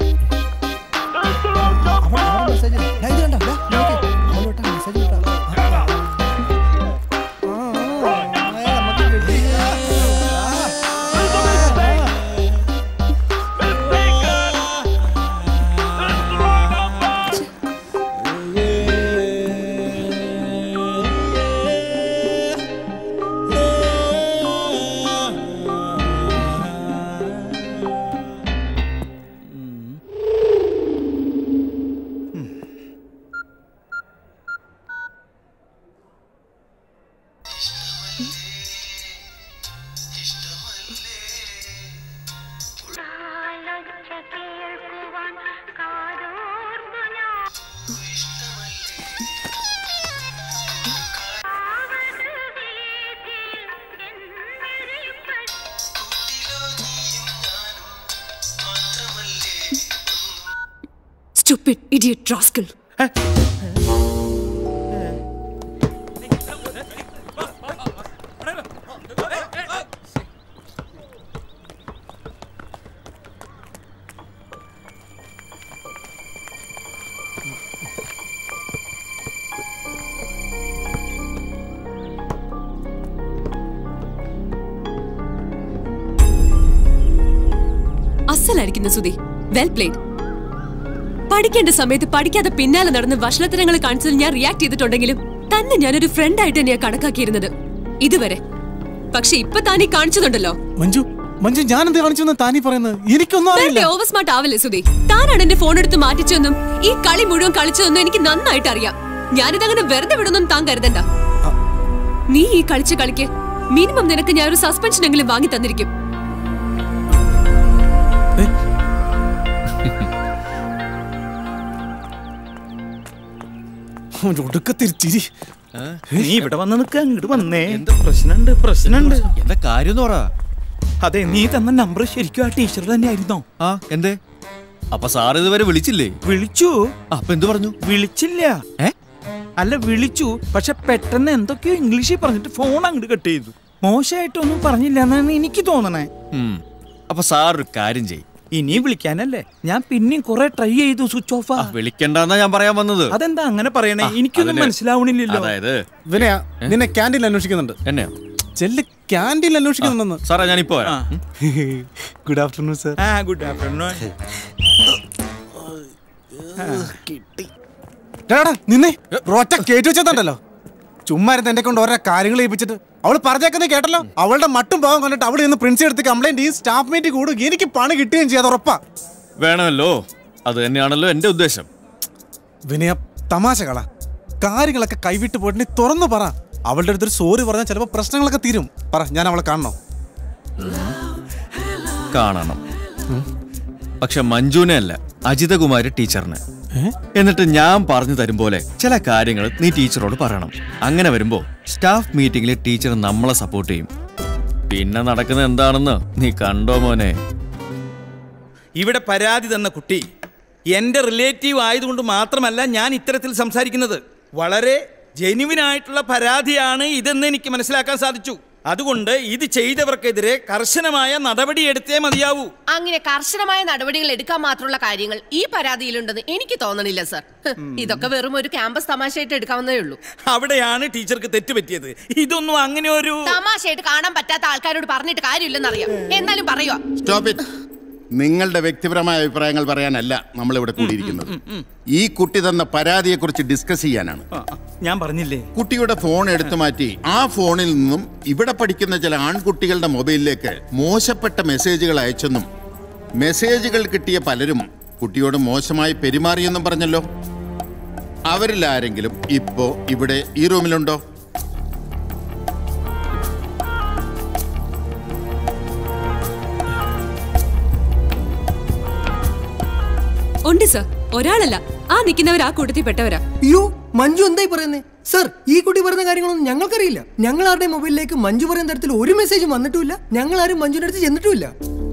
സ്റ്റുപ്പിഡ് ഇഡിയറ്റ് റാസ്കൽ അസലായിരിക്കുന്നു സുധി വെൽ പ്ലേഡ് പഠിക്കേണ്ട സമയത്ത് പഠിക്കാതെ പിന്നാലെ നടന്ന് വഷളത്തരങ്ങൾ കാണിച്ചതിൽ ഞാൻ റിയാക്ട് ചെയ്തിട്ടുണ്ടെങ്കിലും തന്നെ ഞാനൊരു ഫ്രണ്ട് ആയിട്ട് തന്നെയാ കണക്കാക്കിയിരുന്നത് ഇതുവരെ പക്ഷെ ഇപ്പൊ താനീ കാണിച്ചതുണ്ടല്ലോ മഞ്ജു മഞ്ജു ഞാൻ എന്ത് കാണിച്ചു താനീ പറയുന്നത് എനിക്കൊന്നും അറിയില്ല ഓവർ സ്മാർട്ട് ആവല്ലേ സുധി താനാണ് എന്റെ ഫോൺ എടുത്ത് മാറ്റിച്ചതെന്നും ഈ കളി മുഴുവൻ കളിച്ചതെന്നും എനിക്ക് നന്നായിട്ട് അറിയാം ഞാനിതങ്ങനെ വെറുതെ വിടുന്നും താൻ കരുതണ്ട നീ ഈ കളിച്ച കളിക്ക് മിനിമം നിനക്ക് ഞാൻ ഒരു സസ്പെൻഷൻ എങ്കിലും വാങ്ങി തന്നിരിക്കും ഒടുക്കത്തിൽ ചിരി നീ ഇവിടെ വന്ന് നിൽക്ക അങ്ങോട്ട് വന്നേ പ്രശ്നമുണ്ട് പ്രശ്നമുണ്ട് എന്താ കാര്യം എന്ന് പറ അതെ നീ തന്ന നമ്പർ ശരിക്കും ആ ടീച്ചർ തന്നെ ആയിരുന്നോ ആ എന്തേ അപ്പൊ സാർ ഇതുവരെ വിളിച്ചില്ലേ വിളിച്ചു അപ്പൊ എന്ത് പറഞ്ഞു വിളിച്ചില്ല അല്ല വിളിച്ചു പക്ഷെ പെട്ടെന്ന് എന്തൊക്കെയോ ഇംഗ്ലീഷിൽ പറഞ്ഞിട്ട് ഫോൺ അങ്ങോട്ട് കട്ട് ചെയ്തു മോശമായിട്ടൊന്നും പറഞ്ഞില്ല എന്നാണ് എനിക്ക് തോന്നണേ ഉം. അപ്പൊ സാർ ഒരു കാര്യം ചെയ്യും ഇനി വിളിക്കാനല്ലേ ഞാൻ പിന്നെയും കുറെ ട്രൈ ചെയ്തു സ്വിച്ച് ഓഫ് വിളിക്കണ്ടെന്നാ ഞാൻ പറയാൻ വന്നത് അതെന്താ അങ്ങനെ പറയണേ ആ, എനിക്കൊന്നും അതിന് മനസ്സിലാവണില്ലല്ലോ അതായത് വിനയ നിന്നെ ക്യാൻറ്റീനിൽ അന്വേഷിക്കുന്നുണ്ട് എന്നെയോ ചെല്ല് ക്യാൻറ്റീനിൽ അന്വേഷിക്കുന്നുണ്ടെന്ന് സാറേ ഞാൻ ഇപ്പോ വരാം ഗുഡ് ആഫ്റ്റർനൂൺ സർ ആ ഗുഡ് ആഫ്റ്റർനൂൺ ഡാടാ നിന്നെ റോറ്റ കേറ്റി വെച്ചതല്ലോ ചുമ്മാ ഇരുന്ന് എന്നെ കൊണ്ട് ഓരോ കാര്യങ്ങൾ ഏൽപ്പിച്ചിട്ട് അവൾ പറഞ്ഞേക്കുന്നത് കേട്ടല്ലോ അവളുടെ മട്ടും ഭാവം കണ്ടിട്ട് അവൾ ഇന്ന് പ്രിൻസി എടുത്ത് കംപ്ലൈന്റ് ഈ സ്റ്റാഫ് മീറ്റ് കൂടും എനിക്ക് പണി കിട്ടുകയും ചെയ്യാതെ ഉറപ്പാ വേണമല്ലോ അത് തന്നെയാണല്ലോ എന്റെ ഉദ്ദേശം വിനയ തമാശ കള കാര്യങ്ങളൊക്കെ കൈവിട്ട് പോയിട്ട് നീ തുറന്നു പറ അവളുടെ അടുത്തൊരു സോറി പറഞ്ഞാൽ ചിലപ്പോൾ പ്രശ്നങ്ങളൊക്കെ തീരും പറ ഞാൻ അവളെ കാണണോ കാണണം പക്ഷെ മഞ്ജുനെ അല്ല അജിതകുമാരി ടീച്ചറിനെ എന്നിട്ട് ഞാൻ പറഞ്ഞു തരും പോലെ ചില കാര്യങ്ങൾ നീ ടീച്ചറോട് പറയണം അങ്ങനെ വരുമ്പോ സ്റ്റാഫ് മീറ്റിംഗിൽ ടീച്ചർ നമ്മളെ സപ്പോർട്ട് ചെയ്യും പിന്നെ നടക്കുന്നത് എന്താണെന്ന് നീ കണ്ടോ മോനെ ഇവിടെ പരാതി തന്ന കുട്ടി എൻ്റെ റിലേറ്റീവ് ആയതുകൊണ്ട് മാത്രമല്ല ഞാൻ ഇത്തരത്തിൽ സംസാരിക്കുന്നത് വളരെ ജെനുവിൻ ആയിട്ടുള്ള പരാതിയാണ് ഇതെന്ന് എനിക്ക് മനസ്സിലാക്കാൻ സാധിച്ചു അതുകൊണ്ട് ഇത് ചെയ്തവർക്കെതിരെ കർശനമായ നടപടി എടുത്തേ മതിയാവൂ അങ്ങനെ കർശനമായ നടപടികൾ എടുക്കാൻ മാത്രമുള്ള കാര്യങ്ങൾ ഈ പരാതിയിലുണ്ടെന്ന് എനിക്ക് തോന്നണില്ല സർ ഹ്, ഇതൊക്കെ വെറും ഒരു ക്യാമ്പസ് തമാശയായിട്ട് എടുക്കാവുന്നതേ ഉള്ളൂ അവിടെയാണ് ടീച്ചർക്ക് തെറ്റുപറ്റിയത് ഇതൊന്നും അങ്ങനെ ഒരു തമാശയായിട്ട് കാണാൻ പറ്റാത്ത ആൾക്കാരോട് പറഞ്ഞിട്ട് കാര്യമില്ലെന്നറിയാം എന്നാലും പറയുക സ്റ്റോപ്പ് ഇറ്റ് നിങ്ങളുടെ വ്യക്തിപരമായ അഭിപ്രായങ്ങൾ പറയാനല്ല നമ്മളിവിടെ കൂടിയിരിക്കുന്നത് ഈ കുട്ടി തന്ന പരാതിയെക്കുറിച്ച് ഡിസ്കസ് ചെയ്യാനാണ് ഞാൻ പറഞ്ഞില്ലേ കുട്ടിയുടെ ഫോൺ എടുത്തു മാറ്റി ആ ഫോണിൽ നിന്നും ഇവിടെ പഠിക്കുന്ന ചില ആൺകുട്ടികളുടെ മൊബൈലിലേക്ക് മോശപ്പെട്ട മെസ്സേജുകൾ അയച്ചെന്നും മെസ്സേജുകൾ കിട്ടിയ പലരും കുട്ടിയോട് മോശമായി പെരുമാറിയെന്നും പറഞ്ഞല്ലോ അവരിൽ ആരെങ്കിലും ഇപ്പോ ഇവിടെ ഈ റൂമിലുണ്ടോ ഉണ്ട് സർ ഒരാളല്ല ആ നിൽക്കുന്നവർ ആ കൂട്ടത്തിൽ പെട്ടവരാ അയ്യോ മഞ്ജു എന്തായി പറയുന്നേ സർ ഈ കുട്ടി പറയുന്ന കാര്യങ്ങളൊന്നും ഞങ്ങൾക്കറിയില്ല ഞങ്ങൾ ആരുടെ മൊബൈലിലേക്ക് മഞ്ജു പറയുന്ന തരത്തിൽ ഒരു മെസ്സേജും വന്നിട്ടുമില്ല ഞങ്ങൾ ആരും മഞ്ജുവിന്റെ അടുത്ത് ചെന്നിട്ടുമില്ല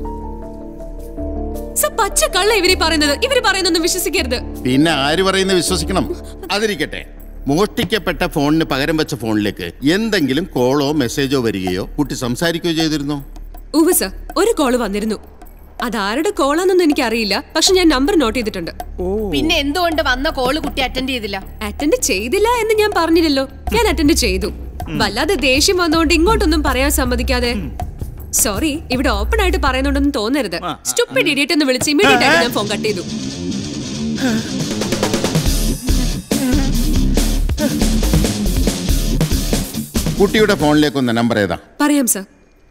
സർ പച്ച കള്ള ഇവര് പറയുന്നത് ഇവര് പറയുന്നൊന്നും വിശ്വസിക്കരുത് പിന്നെ ആര് പറയുന്നത് വിശ്വസിക്കണം അതിരിക്കട്ടെ മോഷ്ടിക്കപ്പെട്ട ഫോണിന് പകരം വെച്ച ഫോണിലേക്ക് എന്തെങ്കിലും കോളോ മെസ്സേജോ വരികയോ കുട്ടി സംസാരിക്കുകയോ ചെയ്തിരുന്നോ ഉവ സർ ഒരു കോള് വന്നിരുന്നു അതാരുടെ കോളാന്നൊന്നും എനിക്ക് അറിയില്ല പക്ഷെ ഞാൻ നമ്പർ നോട്ട് ചെയ്തിട്ടുണ്ട് പിന്നെ എന്തുകൊണ്ട് വന്ന കോള് കുട്ടി അറ്റൻഡ് ചെയ്തില്ല അറ്റൻഡ് ചെയ്തില്ല എന്ന് ഞാൻ പറഞ്ഞില്ലല്ലോ ഞാൻ അറ്റൻഡ് ചെയ്തു വല്ലാതെ ദേഷ്യം വന്നുകൊണ്ട് ഇങ്ങോട്ടൊന്നും പറയാൻ സമ്മതിക്കാതെ സോറി ഇവിടെ ഓപ്പൺ ആയിട്ട് പറയുന്നുണ്ടെന്ന് തോന്നരുത് സ്റ്റുപ്പിഡ് ഇഡിയറ്റ് എന്ന് വിളിച്ച് ഇമീഡിയറ്റ് ആയിട്ട് ഞാൻ ഫോൺ കട്ട് ചെയ്തു കുട്ടിയുടെ ഫോണിലേക്ക് ഒന്ന് നമ്പർ ഏതാ പറയാം sir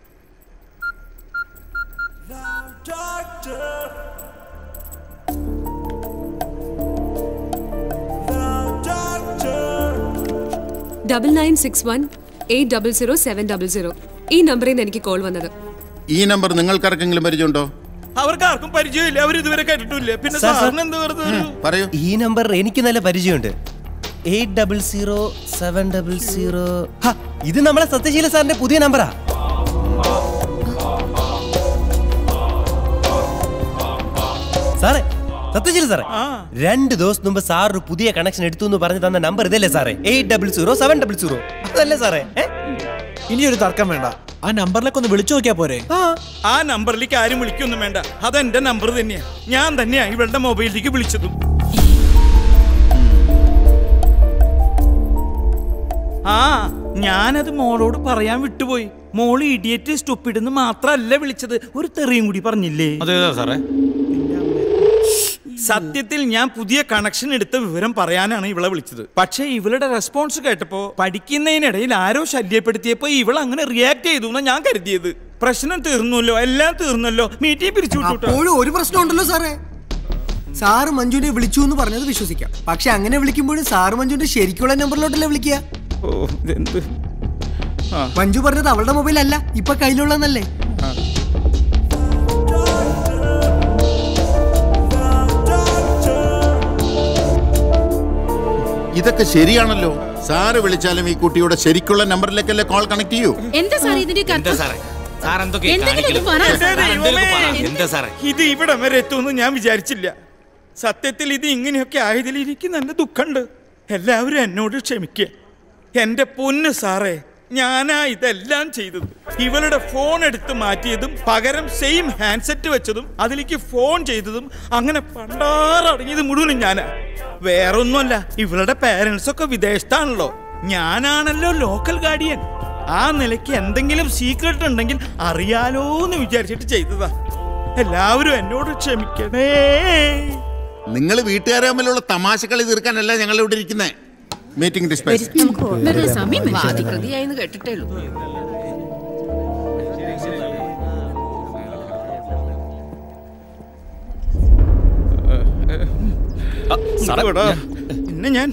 double nine six one eight double zero seven double zero ഈ നമ്പറിൽ നിന്ന് എനിക്ക് കോൾ വന്നത് ഈ നമ്പർ നിങ്ങൾക്കാർക്കെങ്കിലും പരിചയമുണ്ടോ അവർക്ക് ആർക്കും പരിചയമില്ല അവർ ഇതുവരെ കേട്ടിട്ടില്ല പിന്നെ സാർ, സാർ. സാറിന് എന്ത് വെറുതെ ഒരു- പറയൂ ഈ നമ്പർ എനിക്ക് നല്ല പരിചയമുണ്ട് eight double zero seven double zero ഇത് നമ്മളെ സത്യശീല സാറിന്റെ പുതിയ നമ്പറാ സാറേ സത്യശീല സാറേ രണ്ട് ദിവസം മുമ്പ് സാർ ഒരു പുതിയ കണക്ഷൻ എടുത്തു എന്ന് പറഞ്ഞു തന്ന നമ്പർ ഇതല്ലേ സാറേ eight double zero seven double zero അതല്ലേ സാറേ ഇനി ഒരു തർക്കം വേണ്ട ആ നമ്പറിലേക്ക് ഒന്ന് വിളിച്ചു നോക്കിയാ പോരെ ആ നമ്പറിലേക്ക് ആരും വിളിക്കൊന്നും വേണ്ട അതെന്റെ നമ്പർ തന്നെയാ ഞാൻ തന്നെയാ ഇവളുടെ മൊബൈലിലേക്ക് വിളിച്ചതും ആ ഞാനത് മോളോട് പറയാൻ വിട്ടുപോയി മോള് ഇഡിയറ്റ് സ്റ്റുപ്പിഡെന്ന് മാത്രല്ല വിളിച്ചത് ഒരു തെറിയും കൂടി പറഞ്ഞില്ലേ അതേതാ സാറേ സത്യത്തിൽ ഞാൻ പുതിയ കണക്ഷൻ എടുത്ത വിവരം പറയാനാണ് ഇവളെ വിളിച്ചത് പക്ഷേ ഇവളുടെ റെസ്പോൺസ് കേട്ടപ്പോ പഠിക്കുന്നതിനിടയിൽ ആരോ ശല്യപ്പെടുത്തിയപ്പോ ഇവൾ അങ്ങനെ റിയാക്ട് ചെയ്തു എന്നാ ഞാൻ കരുതിയത് പ്രശ്നം തീർന്നല്ലോ എല്ലാം തീർന്നല്ലോ മീറ്റിംഗ് പിരിച്ചു വിട്ടു അപ്പോഴും ഒരു പ്രശ്നം ഉണ്ടല്ലോ സാറേ സാറ് മഞ്ജുവിനെ വിളിച്ചു എന്ന് പറഞ്ഞത് വിശ്വസിക്കാം പക്ഷെ അങ്ങനെ വിളിക്കുമ്പോഴും സാറ് മഞ്ജുവിന്റെ ശരിക്കുള്ള നമ്പറിലോട്ടല്ലേ വിളിക്കുക ഓ ഇതെന്ത് മഞ്ജു പറഞ്ഞത് അവളുടെ മൊബൈൽ അല്ല ഇപ്പൊ കയ്യിലുള്ളതെന്നല്ലേ ഇതൊക്കെ ശരിയാണല്ലോ സാറ് വിളിച്ചാലും ഈ കുട്ടിയുടെ ശരിക്കുള്ള നമ്പറിലേക്കല്ലേ കോൾ കണക്ട് ചെയ്യൂ എന്താ സാർ ഇതിന്റെ എന്താ സാറേ സാർ എന്തൊക്കെ എന്തെങ്കിലും ഒന്ന് പറ. എന്താ സാറേ ഇത് ഇവിടം വരെ എത്തുമെന്ന് ഞാൻ വിചാരിച്ചില്ല സത്യത്തിൽ ഇത് ഇങ്ങനെയൊക്കെ ആയതിൽ എനിക്ക് നല്ല ദുഃഖമുണ്ട് എല്ലാവരും എന്നോട് ക്ഷമിക്കുക എന്റെ പൊന്ന് സാറേ ഞാനാ ഇതെല്ലാം ചെയ്തത് ഇവളുടെ ഫോൺ എടുത്ത് മാറ്റിയതും പകരം സെയിം ഹാൻഡ്സെറ്റ് വെച്ചതും അതിലേക്ക് ഫോൺ ചെയ്തതും അങ്ങനെ പണ്ടാറടങ്ങിയത് മുഴുവനും ഞാനാ വേറൊന്നുമല്ല ഇവളുടെ പേരൻസ് ഒക്കെ വിദേശത്താണല്ലോ ഞാനാണല്ലോ ലോക്കൽ ഗാർഡിയൻ ആ നിലയ്ക്ക് എന്തെങ്കിലും സീക്രട്ട് ഉണ്ടെങ്കിൽ അറിയാലോ എന്ന് വിചാരിച്ചിട്ട് ചെയ്തതാ എല്ലാവരും എന്നോട് ക്ഷമിക്കണേ നിങ്ങൾ വീട്ടുകാരെ തമ്മിലുള്ള തമാശ കളി തീർക്കാനല്ല ഞങ്ങൾ ഇവിടെ ഇരിക്കുന്നത് മീറ്റിംഗ് ഡിസ്പൈസ് വെറുതെ സമയം വാദികൃതിയായിന്ന് കേട്ടിട്ടേ ഉള്ളൂ ഇങ്ങോട്ടാ. പിന്നെ ഞാൻ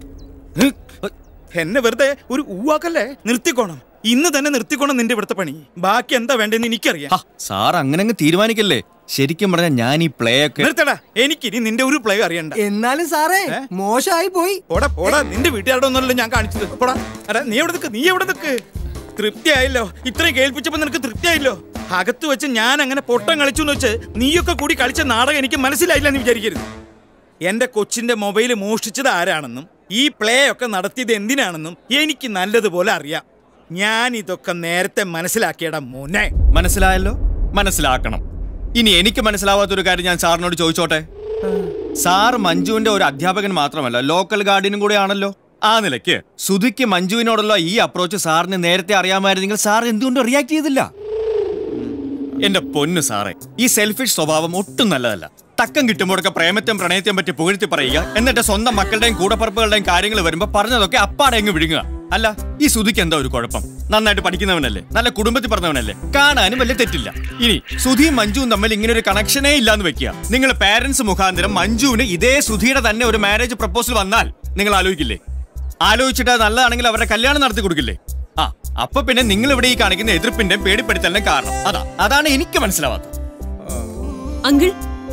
എന്നെ വെറുതെ ഒരു ഊവാക്കല്ലേ നിർത്തിക്കോണം ഇന്ന് തന്നെ നിർത്തിക്കോണം നിന്റെ ഇവിടുത്തെ പണി ബാക്കി എന്താ വേണ്ടെന്ന് എനിക്കറിയാം സാർ അങ്ങനെ അങ്ങ് തീരുമാനിക്കല്ലേ ശരിക്കും പറഞ്ഞാൽ ഞാൻ ഈ പ്ലേ ഒക്കെ നിർത്തടാ എനിക്കിനി നിന്റെ ഒരു പ്ലേ അറിയണ്ട എന്നാലും സാറേ മോശമായി പോയി പോടാ പോടാ നിന്റെ വീട്ടുകാരുടെ ഒന്നല്ലോ ഞാൻ കാണിച്ചത് പോടാ എടാ നീ എവിടെ നിൽക്ക് നീ എവിടെ നിൽക്ക് തൃപ്തിയായല്ലോ ഇത്രയും കേൾപ്പിച്ചപ്പോ നിനക്ക് തൃപ്തിയായല്ലോ അകത്ത് വെച്ച് ഞാൻ അങ്ങനെ പൊട്ടം കളിച്ചു എന്ന് വെച്ച് നീയൊക്കെ കൂടി കളിച്ച നാടകം എനിക്ക് മനസ്സിലായില്ല എന്ന് വിചാരിക്കരുത് എന്റെ കൊച്ചിന്റെ മൊബൈൽ മോഷ്ടിച്ചത് ആരാണെന്നും ഈ പ്ലേ ഒക്കെ നടത്തിയത് എന്തിനാണെന്നും എനിക്ക് നല്ലതുപോലെ അറിയാം ഞാൻ ഇതൊക്കെ നേരത്തെ മനസ്സിലാക്കിയടാ മോനെ മനസ്സിലായല്ലോ മനസ്സിലാക്കണം ഇനി എനിക്ക് മനസ്സിലാവാത്ത ഒരു കാര്യം ഞാൻ സാറിനോട് ചോദിച്ചോട്ടെ സാർ മഞ്ജുവിന്റെ ഒരു അധ്യാപകൻ മാത്രമല്ല ലോക്കൽ ഗാർഡിയനും കൂടെ ആണല്ലോ ആ നിലയ്ക്ക് സുധിക്ക് മഞ്ജുവിനോടുള്ള ഈ അപ്രോച്ച് സാറിന് നേരത്തെ അറിയാമായിരുന്നെങ്കിൽ സാർ എന്തുകൊണ്ട് റിയാക്ട് ചെയ്തില്ല എന്റെ പൊന്നു സാറേ ഈ സെൽഫിഷ് സ്വഭാവം ഒട്ടും നല്ലതല്ല തക്കം കിട്ടുമ്പോഴൊക്കെ പ്രേമത്തെയും പ്രണയത്തെയും പറ്റി പുകഴ്ത്തി പറയുക എന്നിട്ട് സ്വന്തം മക്കളുടെയും കൂടപ്പറപ്പുകളുടെയും കാര്യങ്ങൾ വരുമ്പോ പറഞ്ഞതൊക്കെ അപ്പാടെ അങ്ങ് വിഴുങ്ങുക അല്ല ഈ സുധിക്ക് എന്താ ഒരു കുഴപ്പം നന്നായിട്ട് പഠിക്കുന്നവനല്ലേ നല്ല കുടുംബത്തിൽ പറഞ്ഞവനല്ലേ കാണാനും വലിയ തെറ്റില്ല ഇനി സുധിയും മഞ്ജുവും തമ്മിൽ ഇങ്ങനെ ഒരു കണക്ഷനേ ഇല്ലാന്ന് വെക്കുക നിങ്ങൾ പാരന്റ്സ് മുഖാന്തരം മഞ്ജുവിന് ഇതേ സുധിയുടെ തന്നെ ഒരു മാരേജ് പ്രപ്പോസൽ വന്നാൽ നിങ്ങൾ ആലോചിക്കില്ലേ ആലോചിച്ചിട്ട് അത് നല്ലതാണെങ്കിൽ അവരുടെ കല്യാണം നടത്തി കൊടുക്കില്ലേ ആ അപ്പൊ പിന്നെ നിങ്ങൾ ഇവിടെ ഈ കാണിക്കുന്ന എതിർപ്പിന്റെ പേടിപ്പെടുത്തലിന്റെ കാരണം അതാ അതാണ് എനിക്ക് മനസ്സിലാവാത്തത് അങ്കിൾ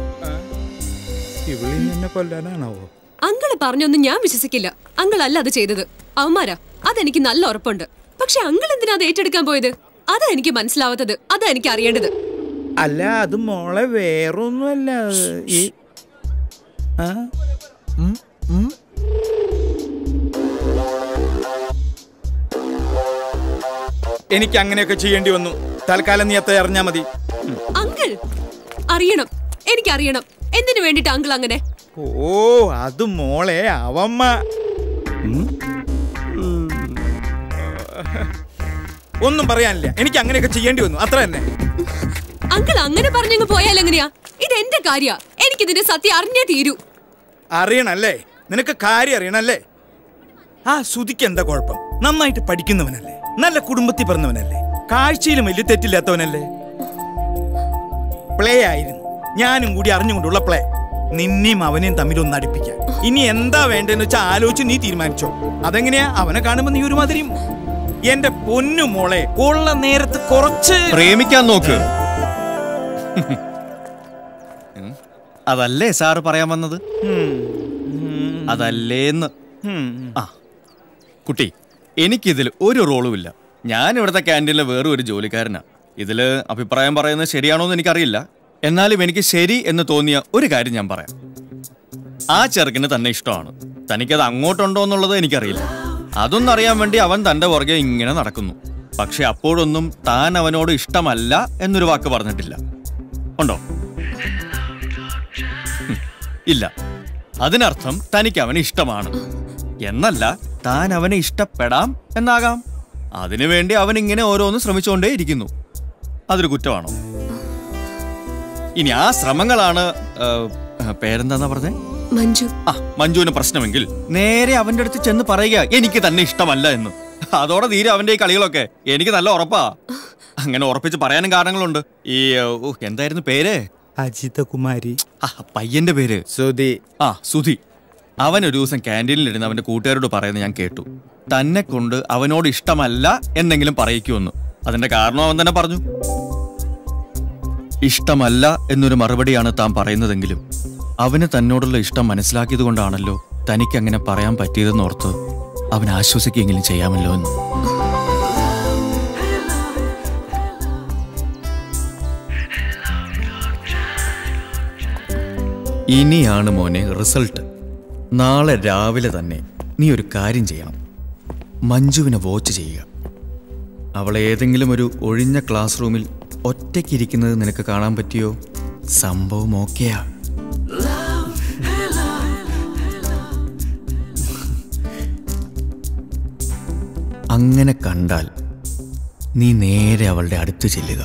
ഇവളി എന്നെ കൊല്ലാനാണാവോ അങ്കിള് പറഞ്ഞൊന്നും ഞാൻ വിശ്വസിക്കില്ല അങ്കിൾ അല്ല അത് ചെയ്തത് അവന്മാരാ അതെനിക്ക് നല്ല ഉറപ്പുണ്ട് പക്ഷെ അങ്കിൾ എന്തിനാ അത് ഏറ്റെടുക്കാൻ പോയത് അതാ എനിക്ക് മനസ്സിലാവാത്തത് അതാ എനിക്ക് അറിയേണ്ടത് അല്ല അത് മോളെ വേറൊന്നുമല്ല ഈ ആ എനിക്ക് അങ്ങനെയൊക്കെ ചെയ്യേണ്ടി വന്നു തൽക്കാലം നീ എത്ര അറിഞ്ഞാ മതി അങ്കിൾ അറിയണം എനിക്കറിയണം എന്തിനു വേണ്ടിട്ട് അങ്കിൾ അങ്ങനെ ഓ അത് മോളെ അവമ്മ ഒന്നും പറയാനില്ല എനിക്ക് അങ്ങനെയൊക്കെ ചെയ്യേണ്ടി വന്നു അത്ര തന്നെ അങ്കിൾ അങ്ങനെ പറഞ്ഞങ്ങ് പോയാൽ എങ്ങനെയാ ഇത് എന്റെ കാര്യ എനിക്കിതിന്റെ സത്യം അറിഞ്ഞേ തീരൂ അറിയണല്ലേ നിനക്ക് കാര്യം അറിയണല്ലേ ആ ശ്രുതിക്ക് എന്താ കുഴപ്പം നന്നായിട്ട് പഠിക്കുന്നവനല്ലേ നല്ല കുടുംബത്തിൽ പിറന്നവനല്ലേ കാഴ്ചയിലും വലിയ തെറ്റില്ലാത്തവനല്ലേ പ്ലേ ആയിരുന്നു ഞാനും കൂടി അറിഞ്ഞുകൊണ്ടുള്ള പ്ലേ നിന്നെയും അവനെയും തമ്മിൽ ഒന്ന് അടുപ്പിക്കാൻ ഇനി എന്താ വേണ്ടെന്ന് വെച്ചാൽ ആലോചിച്ച് നീ തീരുമാനിച്ചോ അതെങ്ങനെയാ അവനെ കാണുമ്പോ നീ ഒരുമാതിരി എന്റെ പൊന്നു മോളെ ഉള്ള നേരത്ത് കുറച്ച് പ്രേമിക്കാൻ നോക്ക് ഉം. അതല്ലേ സാറ് പറയാൻ വന്നത് അതല്ലേന്ന് ആ കുട്ടി എനിക്കിതിൽ ഒരു റോളും ഇല്ല ഞാൻ ഇവിടുത്തെ ക്യാൻറ്റീനിലെ വേറെ ഒരു ജോലിക്കാരനാ ഇതില് അഭിപ്രായം പറയുന്നത് ശരിയാണോ എന്ന് എനിക്കറിയില്ല എന്നാലും എനിക്ക് ശരി എന്ന് തോന്നിയ ഒരു കാര്യം ഞാൻ പറയാം ആ ചെറുക്കിന് തന്നെ ഇഷ്ടമാണ് തനിക്കത് അങ്ങോട്ടുണ്ടോ എന്നുള്ളത് എനിക്കറിയില്ല അതൊന്നും അറിയാൻ വേണ്ടി അവൻ തന്റെ പുറകെ ഇങ്ങനെ നടക്കുന്നു പക്ഷെ അപ്പോഴൊന്നും താൻ അവനോട് ഇഷ്ടമല്ല എന്നൊരു വാക്ക് പറഞ്ഞിട്ടില്ല ഉണ്ടോ ഹും, ഇല്ല അതിനർത്ഥം തനിക്ക് അവനെ ഇഷ്ടമാണ് എന്നല്ല താൻ അവനെ ഇഷ്ടപ്പെടാം എന്നാകാം അതിനുവേണ്ടി അവൻ ഇങ്ങനെ ഓരോന്ന് ശ്രമിച്ചുകൊണ്ടേ ഇരിക്കുന്നു അതൊരു കുറ്റമാണോ ഇനി ആ ശ്രമങ്ങളാണ് ആ, പേരെന്താന്നാ പറഞ്ഞേ മഞ്ജു ആ മഞ്ജുവിന് പ്രശ്നമെങ്കിൽ നേരെ അവന്റെ അടുത്ത് ചെന്ന് പറയുക എനിക്ക് തന്നെ ഇഷ്ടമല്ല എന്ന് അതോടെ തീരെ അവന്റെ ഈ കളികളൊക്കെ എനിക്ക് നല്ല ഉറപ്പാ അങ്ങനെ ഉറപ്പിച്ച് പറയാനും കാരണങ്ങളുണ്ട് ഈ ഓ, എന്തായിരുന്നു പേര് അജിത കുമാരി ആ പയ്യന്റെ പേര് സുധി ആ സുധി അവൻ ഒരു ദിവസം ക്യാൻറ്റീനിൽ ഇരുന്ന് അവന്റെ കൂട്ടുകാരോട് പറയുന്നത് ഞാൻ കേട്ടു തന്നെ കൊണ്ട് അവനോട് ഇഷ്ടമല്ല എന്നെങ്കിലും പറയിക്കുമെന്ന് അതിന്റെ കാരണം അവൻ തന്നെ പറഞ്ഞു ഇഷ്ടമല്ല എന്നൊരു മറുപടിയാണ് താൻ പറയുന്നതെങ്കിലും അവന് തന്നോടുള്ള ഇഷ്ടം മനസ്സിലാക്കിയത് കൊണ്ടാണല്ലോ തനിക്ക് അങ്ങനെ പറയാൻ പറ്റിയതെന്ന് ഓർത്ത് അവൻ ആശ്വസിക്കെങ്കിലും ചെയ്യാമല്ലോ എന്ന് ഇനിയാണ് മോനെ റിസൾട്ട് നാളെ രാവിലെ തന്നെ നീ ഒരു കാര്യം ചെയ്യണം മഞ്ജുവിനെ വാച്ച് ചെയ്യുക അവൾ ഏതെങ്കിലും ഒരു ഒഴിഞ്ഞ ക്ലാസ് റൂമിൽ ഒറ്റയ്ക്കിരിക്കുന്നത് നിനക്ക് കാണാൻ പറ്റിയോ സംഭവം ഓക്കെയാ അങ്ങനെ കണ്ടാൽ നീ നേരെ അവളുടെ അടുത്ത് ചെല്ലുക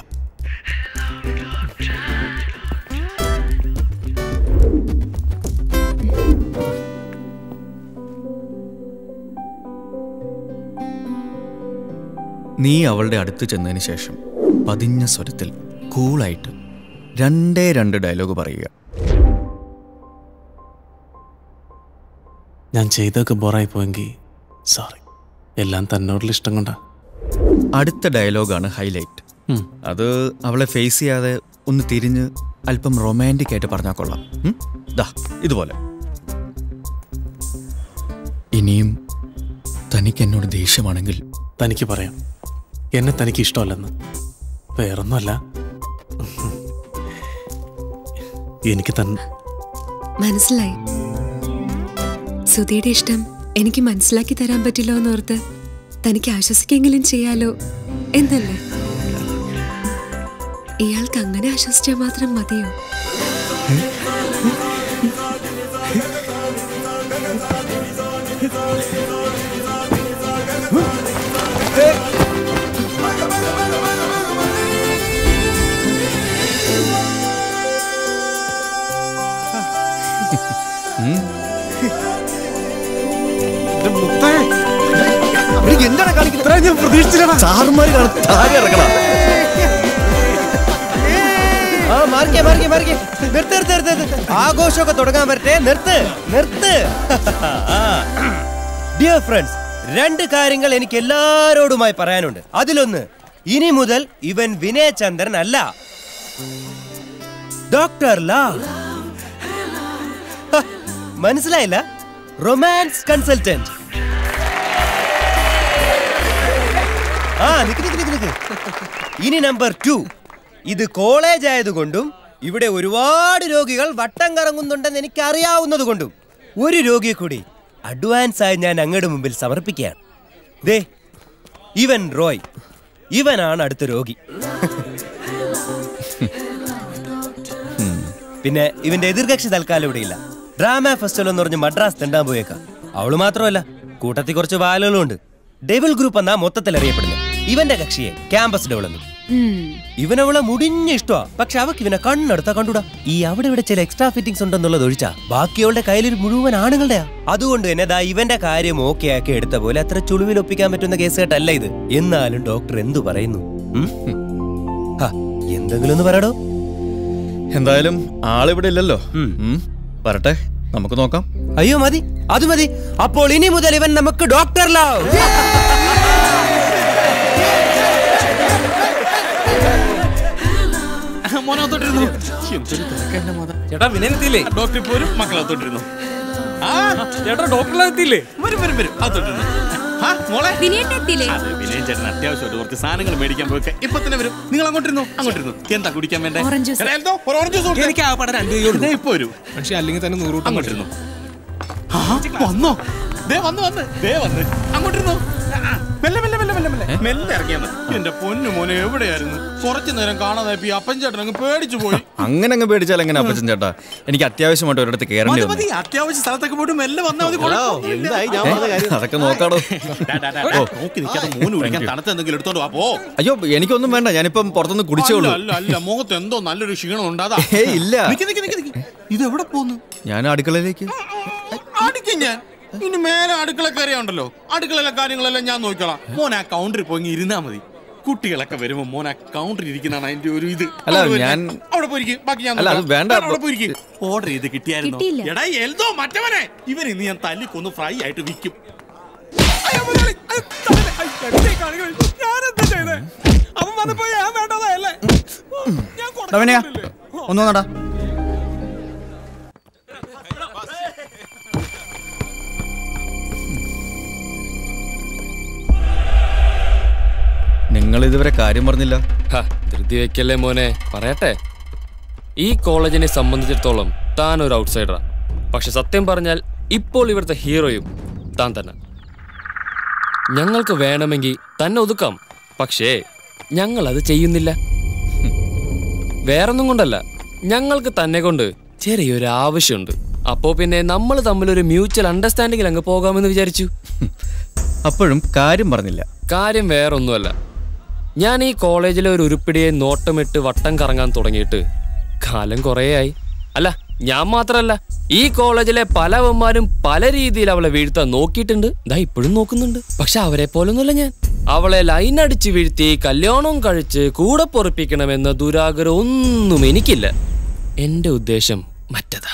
നീ അവളുടെ അടുത്ത് ചെന്നതിന് ശേഷം പതിഞ്ഞ സ്വരത്തിൽ കൂളായിട്ട് രണ്ടേ രണ്ട് ഡയലോഗ് പറയുക ഞാൻ ചെയ്തൊക്കെ ബോറായി പോയെങ്കിൽ സോറി എല്ലാം തന്നോടുള്ള ഇഷ്ടം കൊണ്ടാ അടുത്ത ഡയലോഗാണ് ഹൈലൈറ്റ് അത് അവളെ ഫേസ് ചെയ്യാതെ ഒന്ന് തിരിഞ്ഞ് അല്പം റൊമാൻറ്റിക് ആയിട്ട് പറഞ്ഞാൽ കൊള്ളാം ഉം? ദാ ഇതുപോലെ ഇനിയും തനിക്ക് എന്നോട് ദേഷ്യമാണെങ്കിൽ തനിക്ക് പറയാം എന്നെ തനിക്ക് ഇഷ്ടമല്ലെന്ന് വേറൊന്നുമല്ല എനിക്ക് തൻ മനസ്സിലായി സുധിയുടെ ഇഷ്ടം എനിക്ക് മനസ്സിലാക്കി തരാൻ പറ്റില്ലോ എന്നോർത്ത് തനിക്ക് ആശ്വസിക്കെങ്കിലും ചെയ്യാലോ എന്നല്ലേ ഇയാൾക്ക് അങ്ങനെ ആശ്വസിച്ചാൽ മാത്രം മതിയോ ഞാൻ പ്രതീക്ഷിച്ചില്ല സാറുമാര് കാണും താഴെ ഇറക്കണം ആ മാറിക്കേ മാറിക്കേ മാറിക്കേ നിർത്ത് നിർത്ത് നിർത്ത് നിർത്ത്. ആഘോഷമൊക്കെ തുടങ്ങാൻ പറ്റേ നിർത്ത് നിർത്ത് ഡിയർ ഫ്രണ്ട്സ് രണ്ട് കാര്യങ്ങൾ എനിക്ക് എല്ലാരോടുമായി പറയാനുണ്ട് അതിലൊന്ന് ഇനി മുതൽ ഇവൻ വിനയചന്ദ്രൻ അല്ല ഡോക്ടർ ലാ ഹ, മനസ്സിലായില്ല റൊമാൻസ് കൺസൾട്ടന്റ് ആ നിക്ക് നിക്ക് നിക്ക് നിക്ക് ഇനി നമ്പർ ടു ഇത് കോളേജ് ആയതുകൊണ്ടും ഇവിടെ ഒരുപാട് രോഗികൾ വട്ടം കറങ്ങുന്നുണ്ടെന്ന് എനിക്ക് അറിയാവുന്നത് കൊണ്ടും ഒരു രോഗിയെ കൂടി അഡ്വാൻസ് ആയി ഞാൻ അങ്ങയുടെ മുമ്പിൽ സമർപ്പിക്കുകയാണ് ദേ ഇവൻ റോയ് ഇവനാണ് അടുത്ത രോഗി പിന്നെ ഇവന്റെ എതിർകക്ഷി തൽക്കാലം ഇവിടെ ഇല്ല ഡ്രാമ ഫെസ്റ്റിവൽ എന്ന് പറഞ്ഞ് മദ്രാസ് തെണ്ടാൻ പോയേക്കാം അവള് മാത്രമല്ല കൂട്ടത്തിൽ കുറച്ച് വാലുകളും ഉണ്ട് ഡെവിൾ ഗ്രൂപ്പ് എന്നാ മൊത്തത്തിൽ അറിയപ്പെടുന്നത് ഇവന്റെ കക്ഷിയെ ക്യാമ്പസ് ഡെവലപ്മെന്റ് ഇവനവളെ മുടിഞ്ഞ ഇഷ്ടമാ പക്ഷെ അവക്ക് ഇവനെ കണ്ണെടുത്താ കണ്ടുടാ ഈ അവിടെ ഇവിടെ ചില എക്സ്ട്രാ ഫിറ്റിംഗ്സ് ഉണ്ടെന്നുള്ളത് ഒഴിച്ചാ ബാക്കിയവളുടെ കയ്യിലൊരു മുഴുവൻ ആണുങ്ങളുടെയാ അതുകൊണ്ട് തന്നെ ദാ ഇവന്റെ കാര്യം ഓക്കെ ആക്കി എടുത്ത പോലെ അത്ര ചുളിവിൽ ഒപ്പിക്കാൻ പറ്റുന്ന കേസ് കേട്ടല്ല ഇത് എന്നാലും ഡോക്ടർ എന്തു പറയുന്നു ഉം? ഹ, എന്തെങ്കിലും ഒന്ന് പറയടോ എന്തായാലും ആളിവിടെ ഇല്ലല്ലോ ഉം. വരട്ടെ നമുക്ക് നോക്കാം അയ്യോ മതി അത് മതി അപ്പോൾ ഇനി മുതൽ ഇവൻ നമുക്ക് ഡോക്ടർ ലവ് മോനകത്തോട്ടിരുന്നു ചേട്ടാ വിനയനെത്തിയില്ലേ ഡോക്ടർ പോരും മക്കളകത്തോട്ടിരുന്നു ആ ചേട്ടാ ഡോക്ടറിലെത്തിയില്ലേ വരും വരും വരും അകത്തോട്ടിരുന്നു ആ മോളെ വിനയനെത്തിയില്ലേ അതെ വിനയൻ ചേട്ടൻ അത്യാവശ്യമായിട്ട് കുറച്ച് സാധനങ്ങൾ മേടിക്കാൻ പോയി ഇപ്പൊ തന്നെ വരും നിങ്ങൾ അങ്ങോട്ടിരുന്നു അങ്ങോട്ടിരുന്നു എന്താ കുടിക്കാൻ വേണ്ടേ ഓറഞ്ച് ജ്യൂസ്. എടാ, എൽദോ, ഒരു ഓറഞ്ച് ജ്യൂസ് കൊടുത്തേ. എനിക്ക് ആ പടം രണ്ടു ദേ ഇപ്പൊ വരും പക്ഷെ അല്ലെങ്കിൽ തന്നെ നൂറ് കൂട്ടം അങ്ങോട്ടിരുന്നു ആ, വന്നോ ദേ വന്ന് വന്ന് ദേ വന്ന് അങ്ങോട്ടിരുന്നു ആ, ആ, മെല്ലെ മെല്ലെ മെല്ലെ മെല്ലെ മെല്ലെ മെല്ലെ ഇറങ്ങിയാ മതി എന്റെ പൊന്നു മോനെ എവിടെയായിരുന്നു കുറച്ചു നേരം കാണാതെ ഈ അപ്പൻ ചേട്ടൻ അങ്ങ് പേടിച്ചു പോയി അങ്ങനെ അങ്ങ് പേടിച്ചാൽ എങ്ങനെ അപ്പച്ചൻ ചേട്ടാ എനിക്ക് അത്യാവശ്യമായിട്ട് ഒരിടത്ത് കയറേണ്ടി മതി വന്നു മതി അത്യാവശ്യ സ്ഥലത്തൊക്കെ പോയിട്ട് മെല്ലെ വന്നാൽ മതി കുഴപ്പമൊന്നുമില്ല. ഏ, അതൊക്കെ നോക്കാടോ ഡാ, ഡാ, ഡാ, ഓ. നോക്കി നിൽക്കാതെ മോന് കുടിക്കാൻ Thank you. തണുത്ത എന്തെങ്കിലും എടുത്തോണ്ട് വാ പോ അയ്യോ എനിക്കൊന്നും വേണ്ട ഞാനിപ്പം പുറത്തുനിന്ന് കുടിച്ചോളൂ അല്ല അല്ല അല്ല മുഖത്ത് എന്തോ നല്ലൊരു ക്ഷീണം ഉണ്ടാതാ ഏയ്, ഇല്ല. നിക്ക് നിക്ക് നിക്ക് നിക്ക് ഇത് എവിടെ പോന്നു ഞാൻ അടുക്കളയിലേക്ക് അടിക്കും ഞാൻ ഇനി മേലെ അടുക്കള കയറിയുണ്ടല്ലോ അടുക്കളയിലെ കാര്യങ്ങളെല്ലാം ഞാൻ നോക്കിക്കോളാം മോൻ ആ കൗണ്ടറിൽ പോയി ഇങ്ങ് ഇരുന്നാ മതി കുട്ടികളൊക്കെ വരുമ്പോ മോൻ ആ കൗണ്ടറിൽ ഇരിക്കുന്നതാണ് അതിന്റെ ഒരു ഇത് അല്ല, അവിടെ പോയി ഞാൻ- ഇരുന്ന് അവിടെ പോയിരിക്കും ബാക്കി ഞാൻ അല്ല, അത് നോക്കാം. വേണ്ട. ഞാൻ അവിടെ പോയിരിക്കും ഓർഡർ ചെയ്ത് കിട്ടിയായിരുന്നു കിട്ടിയില്ല. എടാ എൽദോ മറ്റവനെ ഇവൻ ഇന്ന് ഞാൻ തല്ലിക്കൊന്ന് ഫ്രൈ ആയിട്ട് വിൽക്കും ഒന്ന് വന്നടാ നിങ്ങൾ ഇതുവരെ കാര്യം പറഞ്ഞില്ല ഹ, ധൃതി വെക്കല്ലേ മോനെ പറയട്ടെ ഈ കോളേജിനെ സംബന്ധിച്ചിടത്തോളം താൻ ഒരു ഔട്ട്സൈഡറാ പക്ഷെ സത്യം പറഞ്ഞാൽ ഇപ്പോൾ ഇവിടുത്തെ ഹീറോയും താൻ തന്നെ ഞങ്ങൾക്ക് വേണമെങ്കിൽ തന്നെ ഒതുക്കാം പക്ഷേ ഞങ്ങൾ അത് ചെയ്യുന്നില്ല ഹും. വേറൊന്നും കൊണ്ടല്ല ഞങ്ങൾക്ക് തന്നെ കൊണ്ട് ചെറിയൊരു ആവശ്യമുണ്ട് അപ്പോ പിന്നെ നമ്മൾ തമ്മിലൊരു മ്യൂച്വൽ അണ്ടർസ്റ്റാൻഡിങ്ങിൽ അങ്ങ് പോകാമെന്ന് വിചാരിച്ചു അപ്പോഴും കാര്യം പറഞ്ഞില്ല കാര്യം വേറൊന്നുമല്ല ഞാൻ ഈ കോളേജിലെ ഒരു ഉരുപ്പിടിയെ നോട്ടമിട്ട് വട്ടം കറങ്ങാൻ തുടങ്ങിയിട്ട് കാലം കുറേയായി അല്ല ഞാൻ മാത്രല്ല ഈ കോളേജിലെ പലവന്മാരും പല രീതിയിൽ അവളെ വീഴ്ത്താൻ നോക്കിയിട്ടുണ്ട് ദാ ഇപ്പോഴും നോക്കുന്നുണ്ട് പക്ഷെ അവരെ പോലൊന്നുമല്ല ഞാൻ അവളെ ലൈൻ അടിച്ച് വീഴ്ത്തി കല്യാണം കഴിച്ച് കൂടെ പൊറപ്പിക്കണമെന്ന ദുരാഗ്രഹം ഒന്നും എനിക്കില്ല എന്റെ ഉദ്ദേശം മറ്റതാ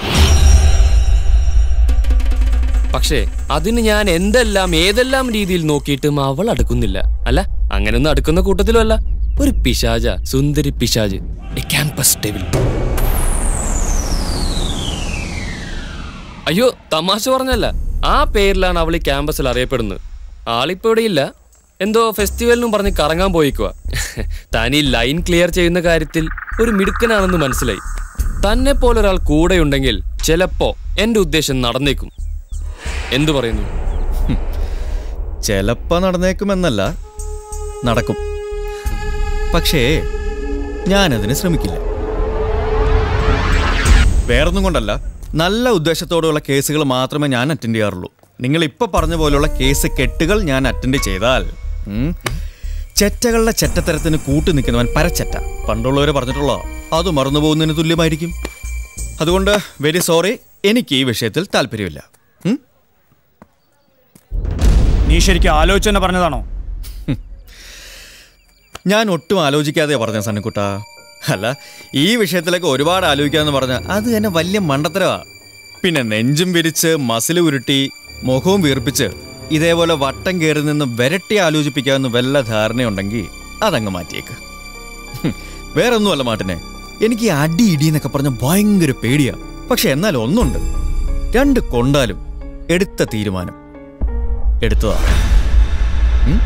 പക്ഷേ അതിന് ഞാൻ എന്തെല്ലാം ഏതെല്ലാം രീതിയിൽ നോക്കിയിട്ടും അവൾ അടുക്കുന്നില്ല അല്ല അങ്ങനെയൊന്നും അടുക്കുന്ന കൂട്ടത്തിലും അല്ല ഒരു പിശാജ സുന്ദരി പിശാജ് എ ക്യാമ്പസ് ഡെവിൽ അയ്യോ തമാശ പറഞ്ഞല്ല ആ പേരിലാണ് അവൾ ഈ ക്യാമ്പസിൽ അറിയപ്പെടുന്നത് ആളിപ്പോ ഇവിടെ ഇല്ല എന്തോ ഫെസ്റ്റിവലിനും പറഞ്ഞ് കറങ്ങാൻ പോയിക്കുക താൻ ഈ ലൈൻ ക്ലിയർ ചെയ്യുന്ന കാര്യത്തിൽ ഒരു മിടുക്കനാണെന്ന് മനസ്സിലായി തന്നെ പോലെ ഒരാൾ കൂടെയുണ്ടെങ്കിൽ ചിലപ്പോ എന്റെ ഉദ്ദേശം നടന്നേക്കും എന്തു പറയുന്നു ചിലപ്പോ നടന്നേക്കുമെന്നല്ല നടക്കും പക്ഷേ ഞാനതിന് ശ്രമിക്കില്ല വേറൊന്നും കൊണ്ടല്ല നല്ല ഉദ്ദേശത്തോടെയുള്ള കേസുകൾ മാത്രമേ ഞാൻ അറ്റൻഡ് ചെയ്യാറുള്ളൂ നിങ്ങൾ ഇപ്പൊ പറഞ്ഞ പോലെയുള്ള കേസ് കെട്ടുകൾ ഞാൻ അറ്റൻഡ് ചെയ്താൽ ഉം, ചെറ്റകളുടെ ചെറ്റത്തരത്തിന് കൂട്ടു നിൽക്കുന്നവൻ പരച്ചറ്റ പണ്ടുള്ളവർ പറഞ്ഞിട്ടുള്ള അത് മറന്നു പോകുന്നതിന് തുല്യമായിരിക്കും അതുകൊണ്ട് വെരി സോറി എനിക്ക് ഈ വിഷയത്തിൽ താല്പര്യമില്ല ഉം? നീ ശരിക്കും ആലോചിച്ച് തന്നെ പറഞ്ഞതാണോ ഞാൻ ഒട്ടും ആലോചിക്കാതെ പറഞ്ഞ സണ്ണിക്കുട്ട അല്ല ഈ വിഷയത്തിലൊക്കെ ഒരുപാട് ആലോചിക്കാന്ന് പറഞ്ഞ അത് തന്നെ വലിയ മണ്ടത്തരവാ പിന്നെ നെഞ്ചും വിരിച്ച് മസിൽ ഉരുട്ടി മുഖവും വീർപ്പിച്ച് ഇതേപോലെ വട്ടം കയറി നിന്ന് വിരട്ടി ആലോചിപ്പിക്കാമെന്ന് വല്ല ധാരണയുണ്ടെങ്കിൽ അതങ്ങ് മാറ്റിയേക്ക് ഹും, വേറൊന്നുമല്ല മാട്ടിനെ എനിക്ക് ഈ അടി ഇടി എന്നൊക്കെ പറഞ്ഞ ഭയങ്കര പേടിയാ പക്ഷെ എന്നാൽ ഒന്നുണ്ട് രണ്ട് കൊണ്ടാലും എടുത്ത തീരുമാനം എടുത്തതാ ഉം?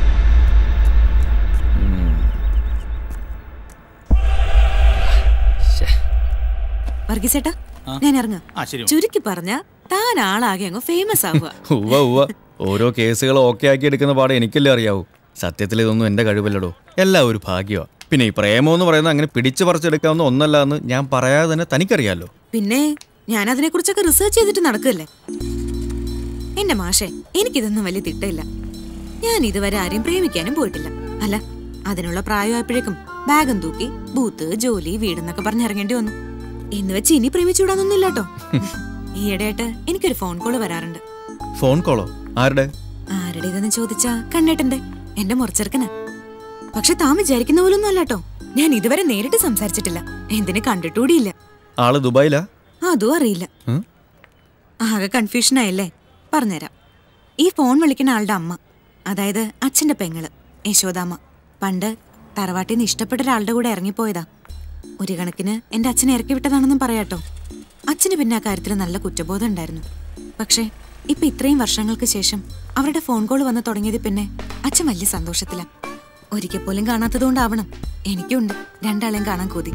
വർഗീസേട്ടാ ഞാൻ ഇറങ്ങാം ആ, ശരി. ചുരുക്കി പറഞ്ഞ താൻ ആളാകെ അങ്ങ് ഫേമസ് ആവുക ഉവ്വ ഉവ്വ ഓരോ കേസുകൾ ഓക്കെ ആക്കി എടുക്കുന്ന പാടെ എനിക്കല്ലേ അറിയാവൂ സത്യത്തിൽ ഇതൊന്നും എന്റെ കഴിവല്ലടോ എല്ലാം ഒരു ഭാഗ്യമാ പിന്നെ ഈ പ്രേമം എന്ന് പറയുന്നത് അങ്ങനെ പിടിച്ചു പറിച്ചെടുക്കാവുന്ന ഒന്നല്ല എന്ന് ഞാൻ പറയാതെ തന്നെ തനിക്കറിയാലോ പിന്നെ ഞാൻ അതിനെ കുറിച്ചൊക്കെ റിസർച്ച് ചെയ്തിട്ട് നടക്കല്ലേ എന്റെ മാഷെ എനിക്കിതൊന്നും വലിയ തിട്ടയില്ല ഞാൻ ഇതുവരെ ആരെയും പ്രേമിക്കാനും പോയിട്ടില്ല അല്ല അതിനുള്ള പ്രായമായപ്പോഴേക്കും ബാഗും തൂക്കി ബൂത്ത് ജോലി വീടെന്നൊക്കെ പറഞ്ഞ് ഇറങ്ങേണ്ടി വന്നു എന്ന് വെച്ച് ഇനി പ്രേമിച്ചുവിടാനൊന്നുമില്ല കേട്ടോ ഈയിടെയായിട്ട് എനിക്കൊരു ഫോൺ കോള് വരാറുണ്ട് ഫോൺ കോളോ ആരുടെ ആരുടെ ഇതെന്ന് ചോദിച്ചാ കണ്ണേട്ടന്റെ എന്റെ മുറച്ചെറുക്കന് പക്ഷെ താൻ വിചാരിക്കുന്ന പോലൊന്നും അല്ല കേട്ടോ ഞാൻ ഇതുവരെ നേരിട്ട് സംസാരിച്ചിട്ടില്ല എന്തിനെ കണ്ടിട്ടുകൂടിയില്ല ആള് ദുബായിലാ അതും അറിയില്ല ഉം? ആകെ കൺഫ്യൂഷൻ ആയല്ലേ പറഞ്ഞുതരാം ഈ ഫോൺ വിളിക്കുന്ന ആളുടെ അമ്മ അതായത് അച്ഛന്റെ പെങ്ങള് യശോദാമ്മ പണ്ട് തറവാട്ടിൽ നിന്ന് ഇഷ്ടപ്പെട്ട ഒരാളുടെ കൂടെ ഇറങ്ങിപ്പോയതാ ഒരു കണക്കിന് എന്റെ അച്ഛനെ ഇറക്കി വിട്ടതാണെന്നും പറയാട്ടോ അച്ഛന് പിന്നെ ആ കാര്യത്തിൽ നല്ല കുറ്റബോധം ഉണ്ടായിരുന്നു പക്ഷേ ഇപ്പൊ ഇത്രയും വർഷങ്ങൾക്ക് ശേഷം അവരുടെ ഫോൺ കോൾ വന്ന് തുടങ്ങിയത് പിന്നെ അച്ഛൻ വലിയ സന്തോഷത്തില ഒരിക്കൽ പോലും കാണാത്തതുകൊണ്ടാവണം എനിക്കുണ്ട് രണ്ടാളെയും കാണാൻ കൊതി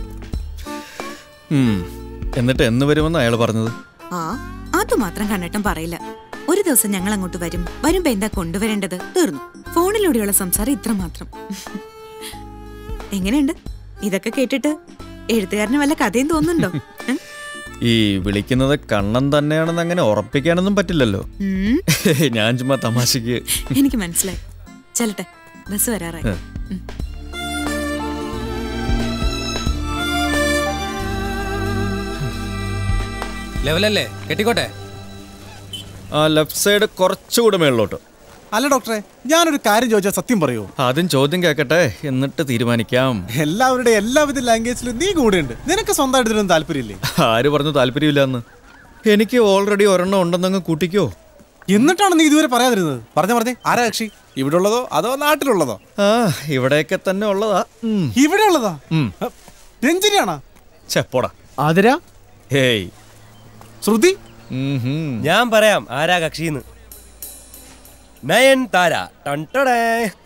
ഉം. എന്നിട്ട് എന്ന് വരുമെന്ന് അയാൾ പറഞ്ഞത് ആ അത് മാത്രം കണ്ടിട്ടും പറയില്ല ഒരു ദിവസം ഞങ്ങൾ അങ്ങോട്ട് വരും വരുമ്പോ എന്താ കൊണ്ടുവരേണ്ടത് തീർന്നു ഫോണിലൂടെയുള്ള സംസാരം ഇത്ര മാത്രം എങ്ങനെയുണ്ട് ഇതൊക്കെ കേട്ടിട്ട് എഴുത്തുകാരന് വല്ല കഥയും തോന്നുന്നുണ്ടോ ഉം? ഈ വിളിക്കുന്നത് കണ്ണൻ തന്നെയാണെന്ന് അങ്ങനെ ഉറപ്പിക്കാനൊന്നും പറ്റില്ലല്ലോ ഉം, ഞാൻ ചുമ്മാ തമാശക്ക് എനിക്ക് മനസ്സിലായി ചെല്ലട്ടെ ബസ് വരാറായി ഉം. ഉം. ലെവലല്ലേ കെട്ടിക്കോട്ടെ ആ ലെഫ്റ്റ് സൈഡ് കുറച്ചുകൂടെ മേളിലോട്ട് അല്ല ഡോക്ടറെ ഞാനൊരു കാര്യം ചോദിച്ചാൽ സത്യം പറയൂ ആദ്യം ചോദ്യം കേൾക്കട്ടെ എന്നിട്ട് തീരുമാനിക്കാം എല്ലാവരുടെ എല്ലാവിധ ലാംഗ്വേജിലും നീ കൂടെയുണ്ട് നിനക്ക് സ്വന്തമായിട്ട് ഇതിനൊന്നും താല്പര്യമില്ലേ ആര് പറഞ്ഞു താല്പര്യമില്ലെന്ന് എനിക്ക് ഓൾറെഡി ഒരെണ്ണം ഉണ്ടെന്നങ്ങ് കൂട്ടിക്കോ എന്നിട്ടാണ് നീ ഇതുവരെ പറയാതിരുന്നത് പറഞ്ഞ പറഞ്ഞേ ആരാ കക്ഷി ഇവിടെ ഉള്ളതോ അതോ നാട്ടിലുള്ളതോ ആ ഇവിടെയൊക്കെ തന്നെ ഉള്ളതാ ഉം. ഇവിടെ ഉള്ളതാ ഉം. രഞ്ജിനിയാണോ ഛെ, പോടാ ആതിര ഹേയ് ശ്രുതി ഞാൻ പറയാം ആരാ കക്ഷിന്ന് നയൻ താര ടൺടടേ.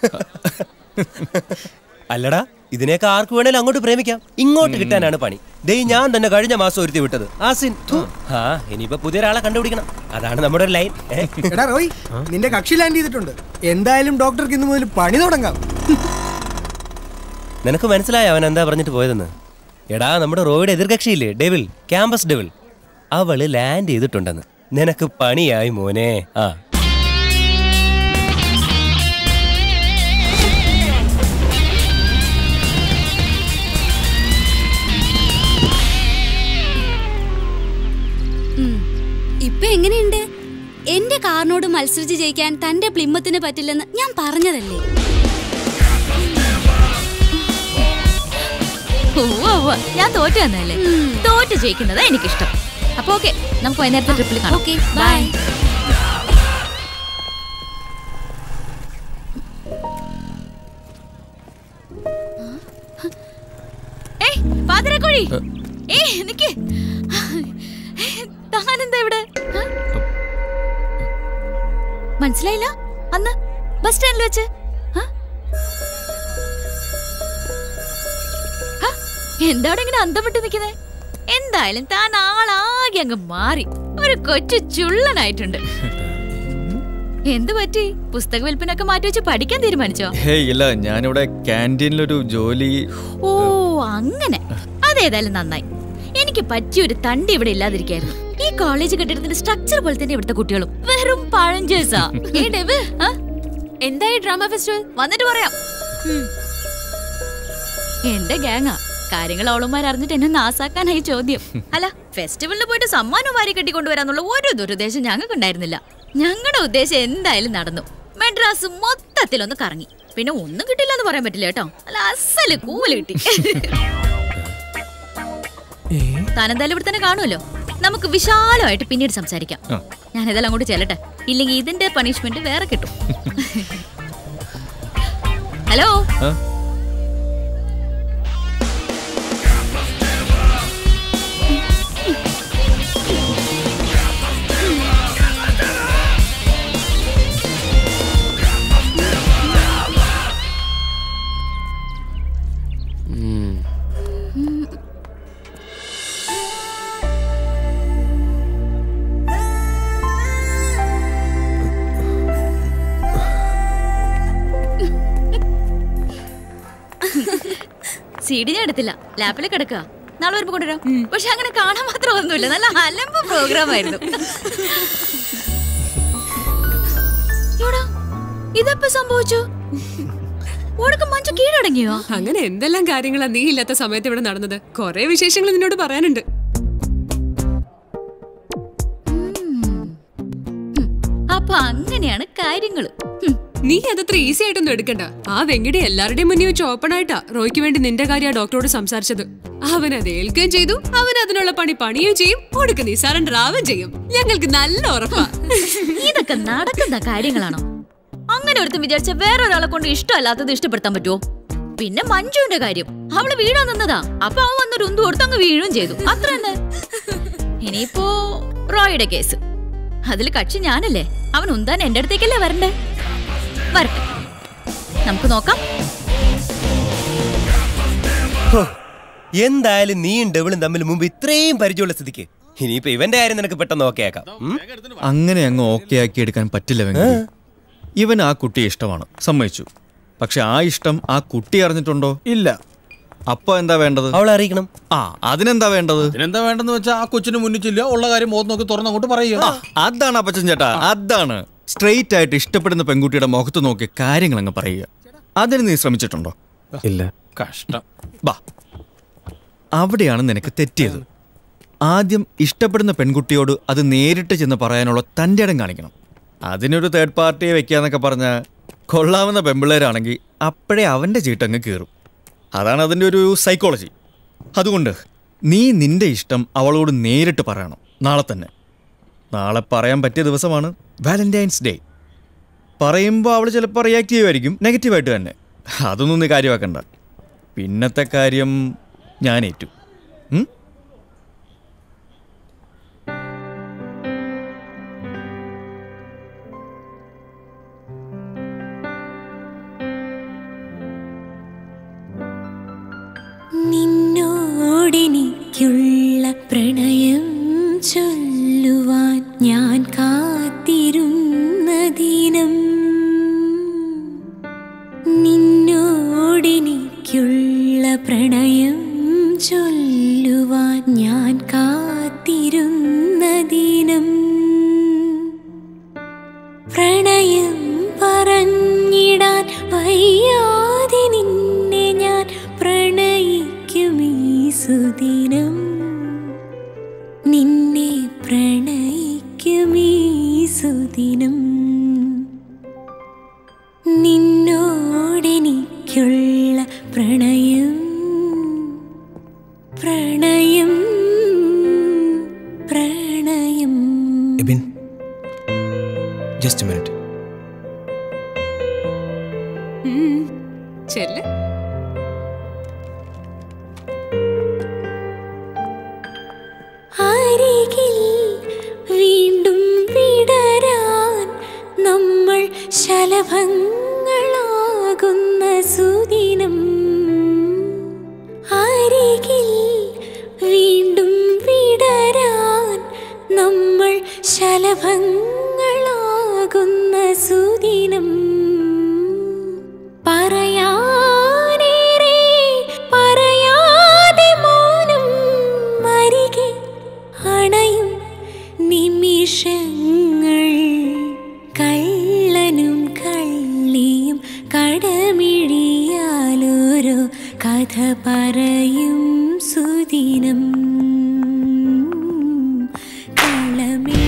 അല്ലടാ ഇതിനേക്ക് ആർക്ക് വേണേലും അങ്ങോട്ട് പ്രേമിക്കാം ഇങ്ങോട്ട് കിട്ടാനാണ് പണി ദേ ഞാൻ തന്നെ കഴിഞ്ഞ മാസം ഒരുത്തി വിട്ടത് ആസിൻ ഥു. ആ ഇനിയിപ്പോ പുതിയ ഒരാളെ കണ്ടുപിടിക്കണം അതാണ് നമ്മുടെ ഒരു ലൈൻ ഏ? എടാ റോയ് നിന്റെ കക്ഷി ലാൻഡ് ചെയ്തിട്ടുണ്ട് എന്തായാലും ഡോക്ടർക്ക് ഇന്ന് മുതൽ പണി തുടങ്ങാം നിനക്ക് മനസ്സിലായോ അവൻ എന്താ പറഞ്ഞിട്ട് പോയതെന്ന് എടാ നമ്മുടെ റോയുടെ എതിർകക്ഷിയില്ലേ ഡെവിൽ ക്യാമ്പസ് ഡെവിൽ അവള് ലാൻഡ് ചെയ്തിട്ടുണ്ടെന്ന് നിനക്ക് പണിയായി മോനെ ആ ഇപ്പൊ എങ്ങനെയുണ്ട് എന്റെ കാറിനോട് മത്സരിച്ച് ജയിക്കാൻ തന്റെ പ്ലിമ്മത്തിന് പറ്റില്ലെന്ന് ഞാൻ പറഞ്ഞതല്ലേ ഉവ്വ് ഉവ്വ്. ഞാൻ തോറ്റു തന്നല്ലേ തോറ്റ് ജയിക്കുന്നതാ എനിക്കിഷ്ടം അപ്പൊ ഓക്കെ നമുക്ക് വൈകുന്നേരത്തെ ട്രിപ്പിൽ കാണാം ഓക്കെ ബൈ ഏയ് പാതിരക്കോഴി ഏയ് നിക്ക് താനെന്താ ഇവിടെ ആ? മനസ്സിലായില്ല അന്ന് ബസ് സ്റ്റാൻഡിൽ വെച്ച് ആ? ആ, എന്താ അവിടെ ഇങ്ങനെ അന്തം വിട്ട് നിൽക്കുന്നേ എന്തായാലും താൻ ആളാകെ അങ്ങ് മാറി ഒരു കൊച്ചു ചുള്ളനായിട്ടുണ്ട് എന്ത് പറ്റി പുസ്തക വിൽപ്പനൊക്കെ മാറ്റി വെച്ച് പഠിക്കാൻ തീരുമാനിച്ചോ ഹേയ് ഇല്ല ഞാനിവിടെ ക്യാൻറ്റീനിലൊരു ജോലി ഓ അങ്ങനെ അതേതായാലും നന്നായി എനിക്ക് പറ്റിയൊരു തണ്ടി ഇവിടെ ഇല്ലാതിരിക്കായിരുന്നു ഈ കോളേജ് കെട്ടിടത്തിന്റെ സ്ട്രക്ചർ പോലെ തന്നെ ഇവിടുത്തെ കുട്ടികളും വെറും പഴഞ്ചേസാ ഏ ഡെവ് ആ? എന്തായി ഡ്രാമ ഫെസ്റ്റിവൽ വന്നിട്ട് പറയാം ഉം. എന്റെ ഗാങ്ങാ കാര്യങ്ങൾ അവളുമാർ അറിഞ്ഞിട്ട് എന്നെ നാസാക്കാനായി ചോദ്യം അല്ല ഫെസ്റ്റിവലിന് പോയിട്ട് സമ്മാനം വാരി കെട്ടിക്കൊണ്ടുവരാന്നുള്ള ഒരു ദുരുദ്ദേശം ഞങ്ങൾക്ക് ഉണ്ടായിരുന്നില്ല ഞങ്ങളുടെ ഉദ്ദേശം എന്തായാലും നടന്നു മെഡ്രാസ് മൊത്തത്തിലൊന്ന് കറങ്ങി പിന്നെ ഒന്നും കിട്ടില്ല എന്ന് പറയാൻ പറ്റില്ല കേട്ടോ അല്ല അസല് കൂവല് കിട്ടി താനെന്തായാലും ഇവിടെ തന്നെ കാണുമല്ലോ നമുക്ക് വിശാലമായിട്ട് പിന്നീട് സംസാരിക്കാം ആ. ഞാൻ ഇതെല്ലാം അങ്ങോട്ട് ചെല്ലട്ടെ ഇല്ലെങ്കിൽ ഇതിന്റെ പണിഷ്മെന്റ് വേറെ കിട്ടും ഹലോ ആ? സി ഡി ഞാൻ എടുത്തില്ല ലാപ്പിൽ കിടക്കുക നാളെ വരുമ്പോ കൊണ്ടുവരാം പക്ഷെ അങ്ങനെ കാണാൻ മാത്രം ഒന്നുമില്ല നല്ല അലമ്പ് പ്രോഗ്രാം ആയിരുന്നു എടാ, ഇതെപ്പോ സംഭവിച്ചു ഉനക്ക് മഞ്ജു കീഴടങ്ങിയോ അങ്ങനെ എന്തെല്ലാം കാര്യങ്ങളാ നീ ഇല്ലാത്ത സമയത്ത് ഇവിടെ നടന്നത് കൊറേ വിശേഷങ്ങൾ നിന്നോട് പറയാനുണ്ട് അപ്പൊ അങ്ങനെയാണ് കാര്യങ്ങള് നീ അതത്ര ഈസി ആയിട്ടൊന്നും എടുക്കണ്ട ആ വെങ്കിടി എല്ലാവരുടെയും മുന്നിൽ വെച്ച് ഓപ്പൺ ആയിട്ടാ റോയ്ക്ക് വേണ്ടി നിന്റെ കാര്യം ആ ഡോക്ടറോട് സംസാരിച്ചത് അവൻ അത് ഏൽക്കുകയും ചെയ്തു അവൻ അതിനുള്ള പണി പണിയും ചെയ്യും ഒടുക്ക് നീ സറണ്ടർ ആവുകയും ചെയ്യും ഞങ്ങൾക്ക് നല്ല ഉറപ്പാ ഇതൊക്കെ നടക്കുന്ന കാര്യങ്ങളാണോ അങ്ങനെ ഒരുത്തം വിചാരിച്ച വേറൊരാളെ കൊണ്ട് ഇഷ്ടമല്ലാത്തത് ഇഷ്ടപ്പെടുത്താൻ പറ്റുമോ പിന്നെ മഞ്ജുവിന്റെ കാര്യം അവള് വീഴാൻ നിന്നതാ അപ്പൊ അവൻ വന്നൊരു ഉന്തു കൊടുത്ത് അങ്ങ് വീഴുകയും ചെയ്തു അത്ര തന്നെ ഇനിയിപ്പോ റോയുടെ കേസ് അതിൽ കക്ഷി ഞാനല്ലേ അവൻ ഉന്താൻ എന്റെ അടുത്തേക്കല്ലേ വരണ്ടേ വരട്ടെ നമുക്ക് നോക്കാം ഹോ, എന്തായാലും നീയും ഡെവിളും തമ്മിൽ മുമ്പ് ഇത്രയും പരിചയമുള്ള സ്ഥിതിക്ക് ഇനിയിപ്പോ ഇവന്റെ കാര്യം നിനക്ക് പെട്ടെന്ന് ഓക്കെ ആക്കാം ഉം? അങ്ങനെ അങ്ങ് ഓക്കെ ആക്കി എടുക്കാൻ പറ്റില്ല വെങ്കി ഇവൻ ആ കുട്ടിയെ ഇഷ്ടമാണ് സമ്മതിച്ചു പക്ഷെ ആ ഇഷ്ടം ആ കുട്ടി അറിഞ്ഞിട്ടുണ്ടോ ഇല്ല അപ്പൊ എന്താ വേണ്ടത് അവളെ അറിയിക്കണം ആ അതിനെന്താ വേണ്ടത് ഇതിനെന്താ വേണ്ടെന്ന് വെച്ചാൽ ആ കൊച്ചിന് മുന്നിൽ ചെല്ലുക ഉള്ള കാര്യം മുഖത്ത് നോക്കി തുറന്നങ്ങോട്ട് പറയുക അതാണ് അപ്പച്ചൻ ചേട്ടാ അതാണ് സ്ട്രെയിറ്റ് ആയിട്ട് ഇഷ്ടപ്പെടുന്ന പെൺകുട്ടിയുടെ മുഖത്ത് നോക്കി കാര്യങ്ങൾ അങ്ങ് പറയുക അതിന് നീ ശ്രമിച്ചിട്ടുണ്ടോ ഇല്ല കഷ്ടം ബാ അവിടെയാണ് നിനക്ക് തെറ്റിയത് ആദ്യം ഇഷ്ടപ്പെടുന്ന പെൺകുട്ടിയോട് അത് നേരിട്ട് ചെന്ന് പറയാനുള്ള തൻ്റെ ഇടം കാണിക്കണം അതിനൊരു തേർഡ് പാർട്ടിയെ വെക്കാന്നൊക്കെ പറഞ്ഞാൽ കൊള്ളാവുന്ന പെമ്പിള്ളേരാണെങ്കിൽ അപ്പോഴേ അവൻ്റെ ചീട്ടങ്ങ് കീറും അതാണ് അതിൻ്റെ ഒരു സൈക്കോളജി അതുകൊണ്ട് നീ നിന്റെ ഇഷ്ടം അവളോട് നേരിട്ട് പറയണം നാളെ തന്നെ നാളെ പറയാൻ പറ്റിയ ദിവസമാണ് വാലന്റൈൻസ് ഡേ പറയുമ്പോൾ അവൾ ചിലപ്പോൾ റിയാക്ട് ചെയ്യുമായിരിക്കും നെഗറ്റീവായിട്ട് തന്നെ അതൊന്നും നീ കാര്യമാക്കണ്ട പിന്നത്തെ കാര്യം ഞാൻ ഏറ്റു ഉം? നിന്നോടെനിക്കുള്ള പ്രണയം ചൊല്ലുവാൻ ഞാൻ കാത്തിരുന്ന ദിനം നിന്നോടെനിക്കുള്ള പ്രണയം ചൊല്ലുവാൻ ഞാൻ കാത്തിരുന്ന ദിനം പ്രണയം പറഞ്ഞിടാൻ വയ്യാതെ നിന്നെ ഞാൻ പ്രണയിക്കും ഈ സുദിനം നിന്നെ പ്രണയിക്കും ഈ സുദിനം നിന്നോടെനിക്കുള്ള പ്രണയം പ്രണയം പ്രണയം എബിൻ ജസ്റ്റ് മിനിറ്റ് ചെല്ല് അരികിൽ വീണ്ടും വിടരാൻ നമ്മൾ ശലഭങ്ങളാകുന്ന സുദിനം അരികിൽ വീണ്ടും വിടരാൻ നമ്മൾ ശലഭങ്ങളാകുന്ന സുദിനം പറയാനേറെ പറയാതെ മൗനം അരികെ അണയും നിമിഷങ്ങൾ കള്ളനും കള്ളിയും കടമിഴിയാലോരോ കഥ പറയും സുദിനം കളമേ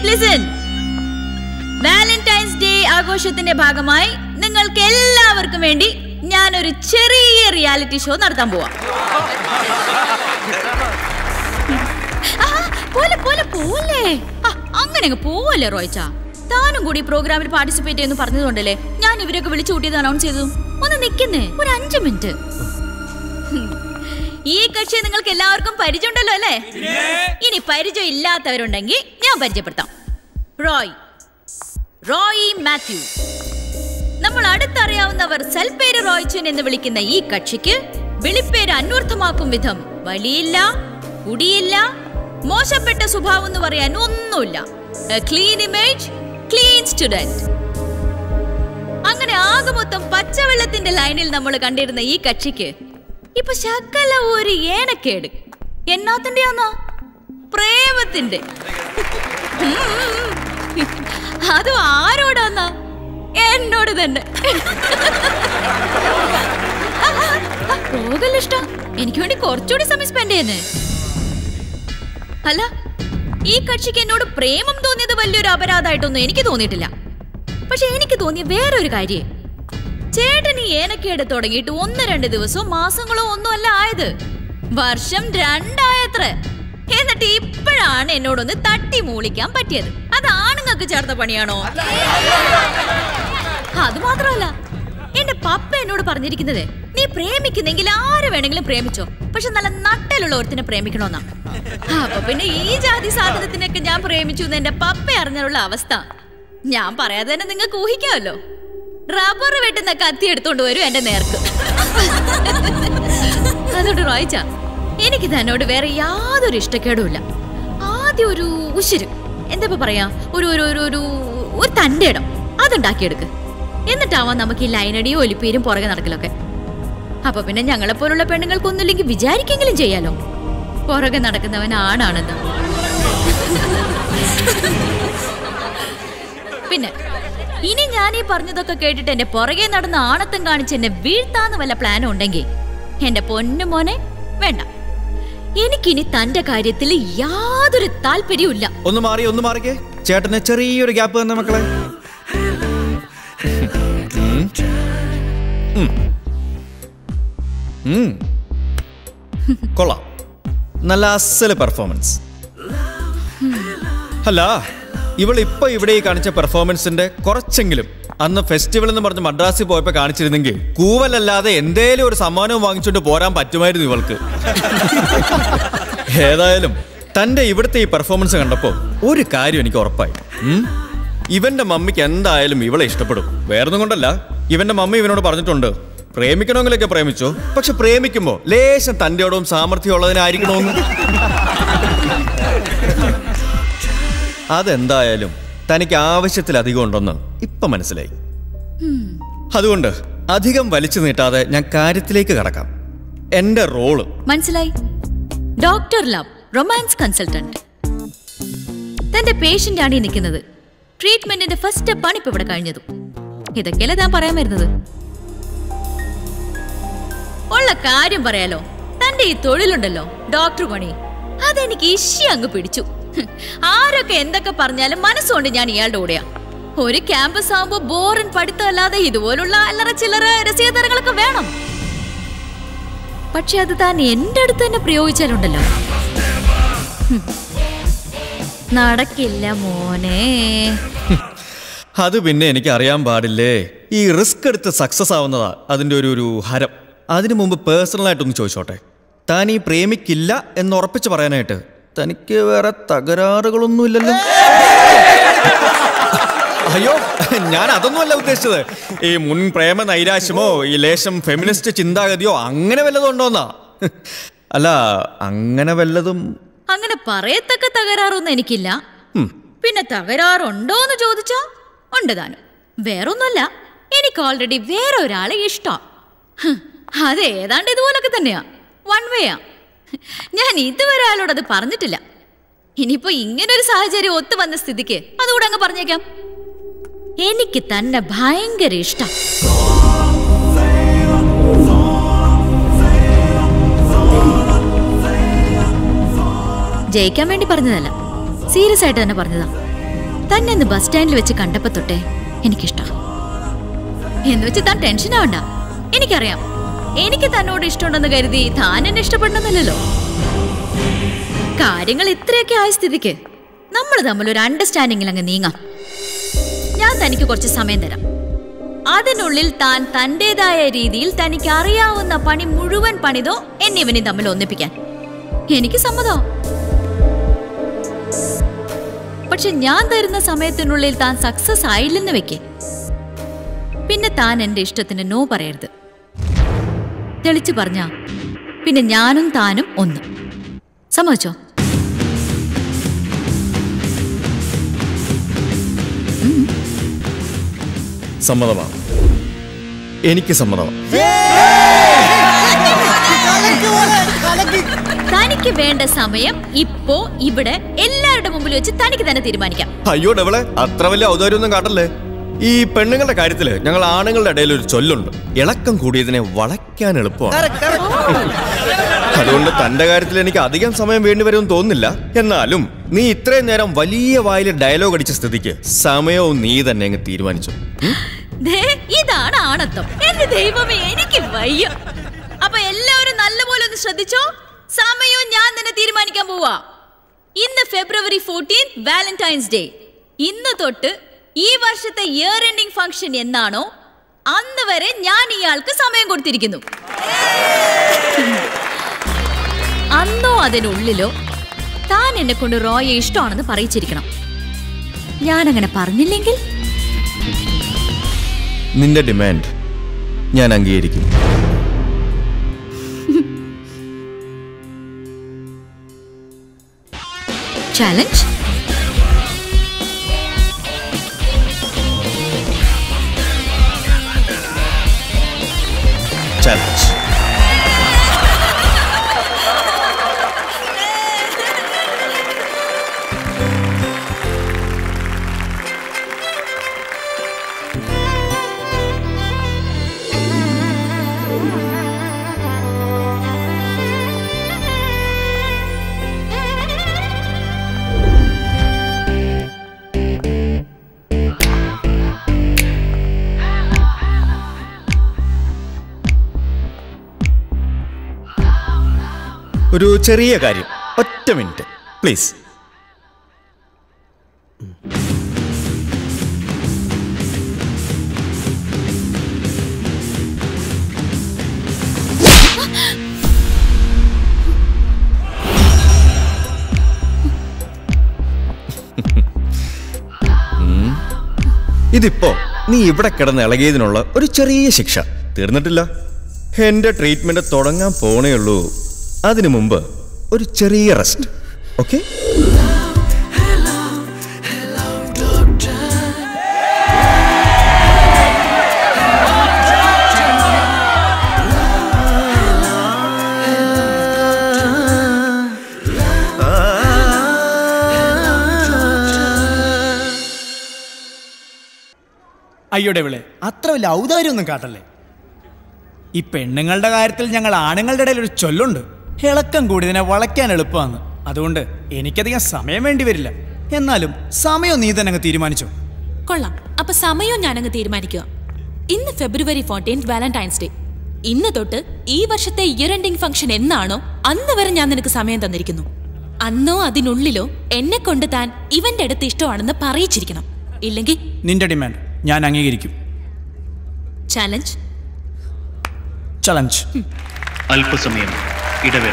ലിസൺ വാലന്റൈൻസ് ഡേ ആഘോഷത്തിന്റെ ഭാഗമായി നിങ്ങൾക്ക് എല്ലാവർക്കും വേണ്ടി ഞാനൊരു ചെറിയ റിയാലിറ്റി ഷോ നടത്താൻ പോവാം ആ, പോലെ പോലെ പോലെ ആ, അങ്ങനെ അങ്ങ് പോവല്ലേ റോയ്ച്ച താനും കൂടി ഈ പ്രോഗ്രാമിൽ പാർട്ടിസിപ്പേറ്റ് ചെയ്യുന്നു പറഞ്ഞതുകൊണ്ടല്ലേ ഞാൻ ഇവരൊക്കെ വിളിച്ചു കൂട്ടിയത് അനൗൺസ് ചെയ്തു ഒന്ന് നിക്കുന്നേ ഒരു അഞ്ചു മിനിറ്റ് ഹും. ഈ കക്ഷി നിങ്ങൾക്ക് എല്ലാവർക്കും പരിചയമുണ്ടല്ലോ അല്ലേ ഇനി പരിചയം ഇല്ലാത്തവരുണ്ടെങ്കിൽ ഞാൻ പരിചയപ്പെടുത്താം റോയ് റോയി മാത്യു നമ്മൾ അടുത്തറിയാവുന്നവർ സൽപേര് റോയ്ച്ചൻ എന്ന് വിളിക്കുന്ന ഈ കക്ഷിക്ക് വിളിപ്പേര് അന്വർത്ഥമാക്കും വിധം വലിയില്ല കുടിയില്ല മോശപ്പെട്ട സ്വഭാവം എന്ന് പറയാൻ ഒന്നുമില്ല ക്ലീൻ ഇമേജ് ക്ലീൻ സ്റ്റുഡന്റ് അങ്ങനെ ആകെ മൊത്തം പച്ചവെള്ളത്തിന്റെ ലൈനിൽ നമ്മൾ കണ്ടിരുന്ന ഈ കക്ഷിക്ക് ഇപ്പൊ ശകല ഒരു ഏനക്കേട് എന്നാത്തിന്റെ ആന്നാ പ്രേമത്തിന്റെ അത് ആരോടാന്നാ എന്നോട് തന്നെ പോകല്ല ഇഷ്ടം എനിക്ക് വേണ്ടി കുറച്ചുകൂടി സമയം സ്പെൻഡ് ചെയ്യുന്നേ അല്ല ഈ കക്ഷിക്ക് എന്നോട് പ്രേമം തോന്നിയത് വലിയൊരു അപരാധമായിട്ടൊന്നും എനിക്ക് തോന്നിയിട്ടില്ല പക്ഷെ എനിക്ക് തോന്നിയ വേറൊരു കാര്യം ചേട്ടൻ ഈ ഏനക്കേട് തുടങ്ങിയിട്ട് ഒന്ന് രണ്ട് ദിവസവും മാസങ്ങളോ ഒന്നും അല്ല ആയത് വർഷം രണ്ടായത്ര എന്നിട്ട് ഇപ്പോഴാണ് എന്നോടൊന്ന് തട്ടി മൂളിക്കാൻ പറ്റിയത് അത് ആണുങ്ങൾക്ക് ചേർത്ത പണിയാണോ അത് മാത്രമല്ല എന്റെ പപ്പ എന്നോട് പറഞ്ഞിരിക്കുന്നത് നീ പ്രേമിക്കുന്നെങ്കിൽ ആര് വേണമെങ്കിലും പ്രേമിച്ചോ പക്ഷെ നല്ല നട്ടലുള്ള ഒരുത്തിനെ പ്രേമിക്കണമെന്നാ അപ്പൊ പിന്നെ ഈ ജാതി സാധനത്തിനൊക്കെ ഞാൻ പ്രേമിച്ചു എന്ന് എന്റെ പപ്പ അറിഞ്ഞുള്ള അവസ്ഥ ഞാൻ പറയാതെ തന്നെ നിങ്ങൾക്ക് ഊഹിക്കാമല്ലോ റബ്ബർ വെട്ടുന്ന കത്തി എടുത്തോണ്ട് വരും എന്റെ നേർക്ക് അതുകൊണ്ട് റോയിച്ച എനിക്ക് തന്നോട് വേറെ യാതൊരു ഇഷ്ടക്കേടുമില്ല ആദ്യം ഒരു ഉശിര് എന്താ ഇപ്പൊ പറയാ ഒരു ഒരു ഒരു ഒരു ഒരു തന്റെ ഇടം അതുണ്ടാക്കിയെടുക്ക് എന്നിട്ടാവാം നമുക്ക് ഈ ലൈനടിയും ഒലിപ്പീരും പുറകെ നടക്കലൊക്കെ അപ്പൊ പിന്നെ ഞങ്ങളെ പോലുള്ള പെണ്ണുങ്ങൾക്കൊന്നുമില്ലെങ്കിൽ വിചാരിക്കെങ്കിലും ചെയ്യാലോ പുറകെ നടക്കുന്നവൻ ആണാണെന്ന് പിന്നെ ഇനി ഞാൻ ഈ പറഞ്ഞതൊക്കെ കേട്ടിട്ട് എന്റെ പുറകെ നടന്ന ആണത്തം കാണിച്ച് എന്നെ വീഴ്ത്താന്ന് വല്ല പ്ലാനും ഉണ്ടെങ്കിൽ എന്റെ പൊന്നു മോനെ വേണ്ട എനിക്കിനി തന്റെ കാര്യത്തിൽ യാതൊരു താല്പര്യവും ഒന്ന് മാറി ഒന്ന് മാറിക്കേ ചേട്ടന് ചെറിയൊരു ഗ്യാപ്പ് തന്നെ മക്കളെ ഉം. ഉം. ഉം. കൊള്ളാം നല്ല അസല് പെർഫോമൻസ് അല്ല ഇവൾ ഇപ്പൊ ഇവിടെ ഈ കാണിച്ച പെർഫോമൻസിന്റെ കുറച്ചെങ്കിലും അന്ന് ഫെസ്റ്റിവൽ എന്ന് പറഞ്ഞ് മദ്രാസിൽ പോയപ്പോ കാണിച്ചിരുന്നെങ്കിൽ കൂവലല്ലാതെ എന്തേലും ഒരു സമ്മാനവും വാങ്ങിച്ചുകൊണ്ട് പോരാൻ പറ്റുമായിരുന്നു ഇവൾക്ക് ഏതായാലും തന്റെ ഇവിടുത്തെ ഈ പെർഫോമൻസ് കണ്ടപ്പോ ഒരു കാര്യം എനിക്ക് ഉറപ്പായി ഉം? ഇവന്റെ മമ്മിക്ക് എന്തായാലും ഇവളെ ഇഷ്ടപ്പെടും വേറൊന്നും കൊണ്ടല്ല ഇവന്റെ മമ്മി ഇവനോട് പറഞ്ഞിട്ടുണ്ട് പ്രേമിക്കണമെങ്കിലൊക്കെ പ്രേമിച്ചോ പക്ഷെ പ്രേമിക്കുമ്പോ ലേശം തന്റെയോടും സാമർഥ്യം ഉള്ളതിനായിരിക്കണമെന്ന് അതെന്തായാലും തനിക്ക് ആവശ്യത്തിലധികം ഉണ്ടെന്ന് ഇപ്പൊ മനസ്സിലായി അതുകൊണ്ട് അധികം വലിച്ചു നീട്ടാതെ ഞാൻ കാര്യത്തിലേക്ക് കടക്കാം എന്റെ റോള് മനസ്സിലായി ഡോക്ടർ ലവ് റൊമാൻസ് കൺസൾട്ടന്റ് തന്റെ പേഷ്യന്റ് ആണ് ഈ നിൽക്കുന്നത് ട്രീറ്റ്മെന്റിന്റെ ഫസ്റ്റ് സ്റ്റെപ്പാണ് ഇപ്പൊ ഇവിടെ കഴിഞ്ഞത് ഇതൊക്കെയല്ലേ താൻ പറയാൻ വരുന്നത് ഉള്ള കാര്യം പറയാലോ തന്റെ ഈ തൊഴിലുണ്ടല്ലോ ഡോക്ടർ പണി അതെനിക്ക് ഇഷി അങ്ങ് പിടിച്ചു ഹും, ആരൊക്കെ എന്തൊക്കെ പറഞ്ഞാലും മനസ്സുകൊണ്ട് ഞാൻ ഇയാളുടെ കൂടെയാ ഒരു ക്യാമ്പസ് ആവുമ്പോ ബോറിൻ പഠിത്തമല്ലാതെ ഇതുപോലുള്ള അല്ലറ ചില്ലറ രസീതരങ്ങളൊക്കെ വേണം പക്ഷെ അത് താൻ എന്റെ അടുത്ത് തന്നെ പ്രയോഗിച്ചാലുണ്ടല്ലോ ഹും. നടക്കില്ല മോനെ അത് പിന്നെ എനിക്ക് അറിയാൻ പാടില്ലേ ഈ റിസ്ക് എടുത്ത് സക്സസ് ആവുന്നതാ അതിന്റെ ഒരു ഒരു ഹരം അതിനു മുമ്പ് പേഴ്സണലായിട്ടൊന്ന് ചോദിച്ചോട്ടെ താൻ ഈ പ്രേമിക്കില്ല എന്ന് ഉറപ്പിച്ച് പറയാനായിട്ട് തനിക്ക് വേറെ തകരാറുകളൊന്നുമില്ലല്ലോ അയ്യോ ഞാൻ അതൊന്നുമല്ല ഉദ്ദേശിച്ചത് ഈ മുൻ പ്രേമ നൈരാശ്യമോ ഈ ലേശം ഫെമിനിസ്റ്റ് ചിന്താഗതിയോ അങ്ങനെ വല്ലതും ഉണ്ടോന്നാ അല്ല അങ്ങനെ വല്ലതും അങ്ങനെ പറയത്തക്ക തകരാറൊന്നും എനിക്കില്ല ഉം. പിന്നെ തകരാറുണ്ടോന്ന് ചോദിച്ചാ ഉണ്ട് താനും വേറൊന്നുമല്ല എനിക്ക് ഓൾറെഡി വേറെ ഒരാളെ ഇഷ്ടം അത് ഏതാണ്ട് ഇതുപോലൊക്കെ തന്നെയാ വൺ വേയാ ഞാൻ ഇതുവരെ ആളോട് അത് പറഞ്ഞിട്ടില്ല ഇനിയിപ്പോ ഇങ്ങനൊരു സാഹചര്യം ഒത്തു വന്ന സ്ഥിതിക്ക് അതുകൂടെ അങ്ങ് പറഞ്ഞേക്കാം എനിക്ക് തന്നെ ഭയങ്കര ഇഷ്ടം ജയിക്കാൻ വേണ്ടി പറഞ്ഞതല്ല സീരിയസ് ആയിട്ട് തന്നെ പറഞ്ഞതാ തന്നെ ഇന്ന് ബസ് സ്റ്റാൻഡിൽ വെച്ച് കണ്ടപ്പോ തൊട്ടേ എനിക്കിഷ്ടം എന്ന് വെച്ച് താൻ ടെൻഷൻ ആവണ്ട എനിക്കറിയാം എനിക്ക് തന്നോട് ഇഷ്ടമുണ്ടെന്ന് കരുതി താൻ എന്നെ ഇഷ്ടപ്പെടണമെന്നല്ലോ കാര്യങ്ങൾ ഇത്രയൊക്കെ ആയ സ്ഥിതിക്ക് നമ്മൾ തമ്മിൽ ഒരു അണ്ടർസ്റ്റാൻഡിങ്ങിൽ അങ്ങ് നീങ്ങാം ഞാൻ തനിക്ക് കുറച്ച് സമയം തരാം അതിനുള്ളിൽ താൻ തന്റേതായ രീതിയിൽ തനിക്ക് അറിയാവുന്ന പണി മുഴുവൻ പണിതോ എന്നെ ഇവനെ തമ്മിൽ ഒന്നിപ്പിക്കാൻ എനിക്ക് സമ്മതം പക്ഷെ ഞാൻ തരുന്ന സമയത്തിനുള്ളിൽ താൻ സക്സസ് ആയില്ലെന്ന് വെക്കേ പിന്നെ താൻ എന്റെ ഇഷ്ടത്തിന് നോ പറയരുത് തെളിച്ചു പറഞ്ഞ പിന്നെ ഞാനും താനും ഒന്ന് സമ്മതിച്ചോ സമ്മതമാണ് എനിക്ക് സമ്മതമാണ് തനിക്ക് വേണ്ട സമയം ഇപ്പോ ഇവിടെ എല്ലാവരുടെ മുമ്പിൽ വെച്ച് തനിക്ക് തന്നെ തീരുമാനിക്കാം അയ്യോ ഡെവളെ അത്ര വലിയ ഔദാര്യമൊന്നും കാട്ടല്ലേ ഈ പെണ്ണുങ്ങളുടെ കാര്യത്തില് ഞങ്ങൾ ആണുങ്ങളുടെ ഇടയിൽ ഒരു ചൊല്ലുണ്ട് ഇളക്കം കൂടിയതിനെ വളയ്ക്കാൻ എളുപ്പമാണ് അതുകൊണ്ട് തന്റെ കാര്യത്തിൽ എനിക്ക് അധികം സമയം വേണ്ടി വരുമെന്ന് തോന്നുന്നില്ല എന്നാലും നീ ഇത്രയും നേരം വലിയ വായിൽ ഡയലോഗ് അടിച്ച സ്ഥിതിക്ക് സമയവും നീ തന്നെ അങ്ങ് തീരുമാനിച്ചു ഉം? ദേ, ഇതാണ് ആണത്വം എന്റെ ദൈവമേ എനിക്ക് വയ്യ അപ്പൊ എല്ലാവരും നല്ലപോലെ ഒന്ന് ശ്രദ്ധിച്ചോ സമയവും ഞാൻ തന്നെ തീരുമാനിക്കാൻ പോവാ ഇന്ന് ഫെബ്രുവരി ഫോർട്ടീൻ വാലന്റൈൻസ് ഡേ ഇന്ന് തൊട്ട് ഈ വർഷത്തെ ഇയർ എൻഡിംഗ് ഫംഗ്ഷൻ എന്നാണോ അന്ന് വരെ ഞാൻ ഇയാൾക്ക് സമയം കൊടുത്തിരിക്കുന്നു അന്നോ അതിനുള്ളിലോ താൻ എന്നെ കൊണ്ട് റോയെ ഇഷ്ടമാണെന്ന് പറയിച്ചിരിക്കണം ഞാൻ അങ്ങനെ പറഞ്ഞില്ലെങ്കിൽ നിന്റെ ഡിമാൻഡ് ഞാൻ അംഗീകരിക്കും ചാലഞ്ച് ചാലഞ്ച് ഒരു ചെറിയ കാര്യം ഒറ്റ മിനിറ്റ് പ്ലീസ് ഉം. ഇതിപ്പോ നീ ഇവിടെ കിടന്ന് ഇളകിയതിനുള്ള ഒരു ചെറിയ ശിക്ഷ തീർന്നിട്ടില്ല എന്റെ ട്രീറ്റ്മെന്റ് തുടങ്ങാൻ പോണേ ഉള്ളൂ അതിനു മുമ്പ് ഒരു ചെറിയ റെസ്റ്റ് ഓക്കെ അയ്യോടെ വിളെ അത്ര വലിയ ഔദാര്യമൊന്നും കാട്ടല്ലേ ഈ പെണ്ണുങ്ങളുടെ കാര്യത്തിൽ ഞങ്ങൾ ആണുങ്ങളുടെ ഇടയിൽ ഒരു ചൊല്ലുണ്ട് ഇളക്കം കൂടിയതിനെ വളയ്ക്കാൻ എളുപ്പമാണ് അതുകൊണ്ട് എനിക്കധികം സമയം വേണ്ടി വരില്ല എന്നാലും സമയം നീ തന്നെ അങ്ങ് തീരുമാനിച്ചോ കൊള്ളാം അപ്പൊ സമയവും ഞാനങ്ങ് തീരുമാനിക്കുക ഇന്ന് ഫെബ്രുവരി ഫോർട്ടീൻ വാലന്റൈൻസ് ഡേ ഇന്ന് തൊട്ട് ഈ വർഷത്തെ ഇയർ എൻഡിംഗ് ഫംഗ്ഷൻ എന്നാണോ അന്ന് വരെ ഞാൻ നിനക്ക് സമയം തന്നിരിക്കുന്നു അന്നോ അതിനുള്ളിലോ എന്നെ കൊണ്ട് താൻ ഇവന്റെ അടുത്ത് ഇഷ്ടമാണെന്ന് പറയിച്ചിരിക്കണം ഇല്ലെങ്കിൽ നിന്റെ ഡിമാൻഡ് ഞാൻ അംഗീകരിക്കും ചാലഞ്ച് ചലഞ്ച് അല്പസമയം ഇടവേള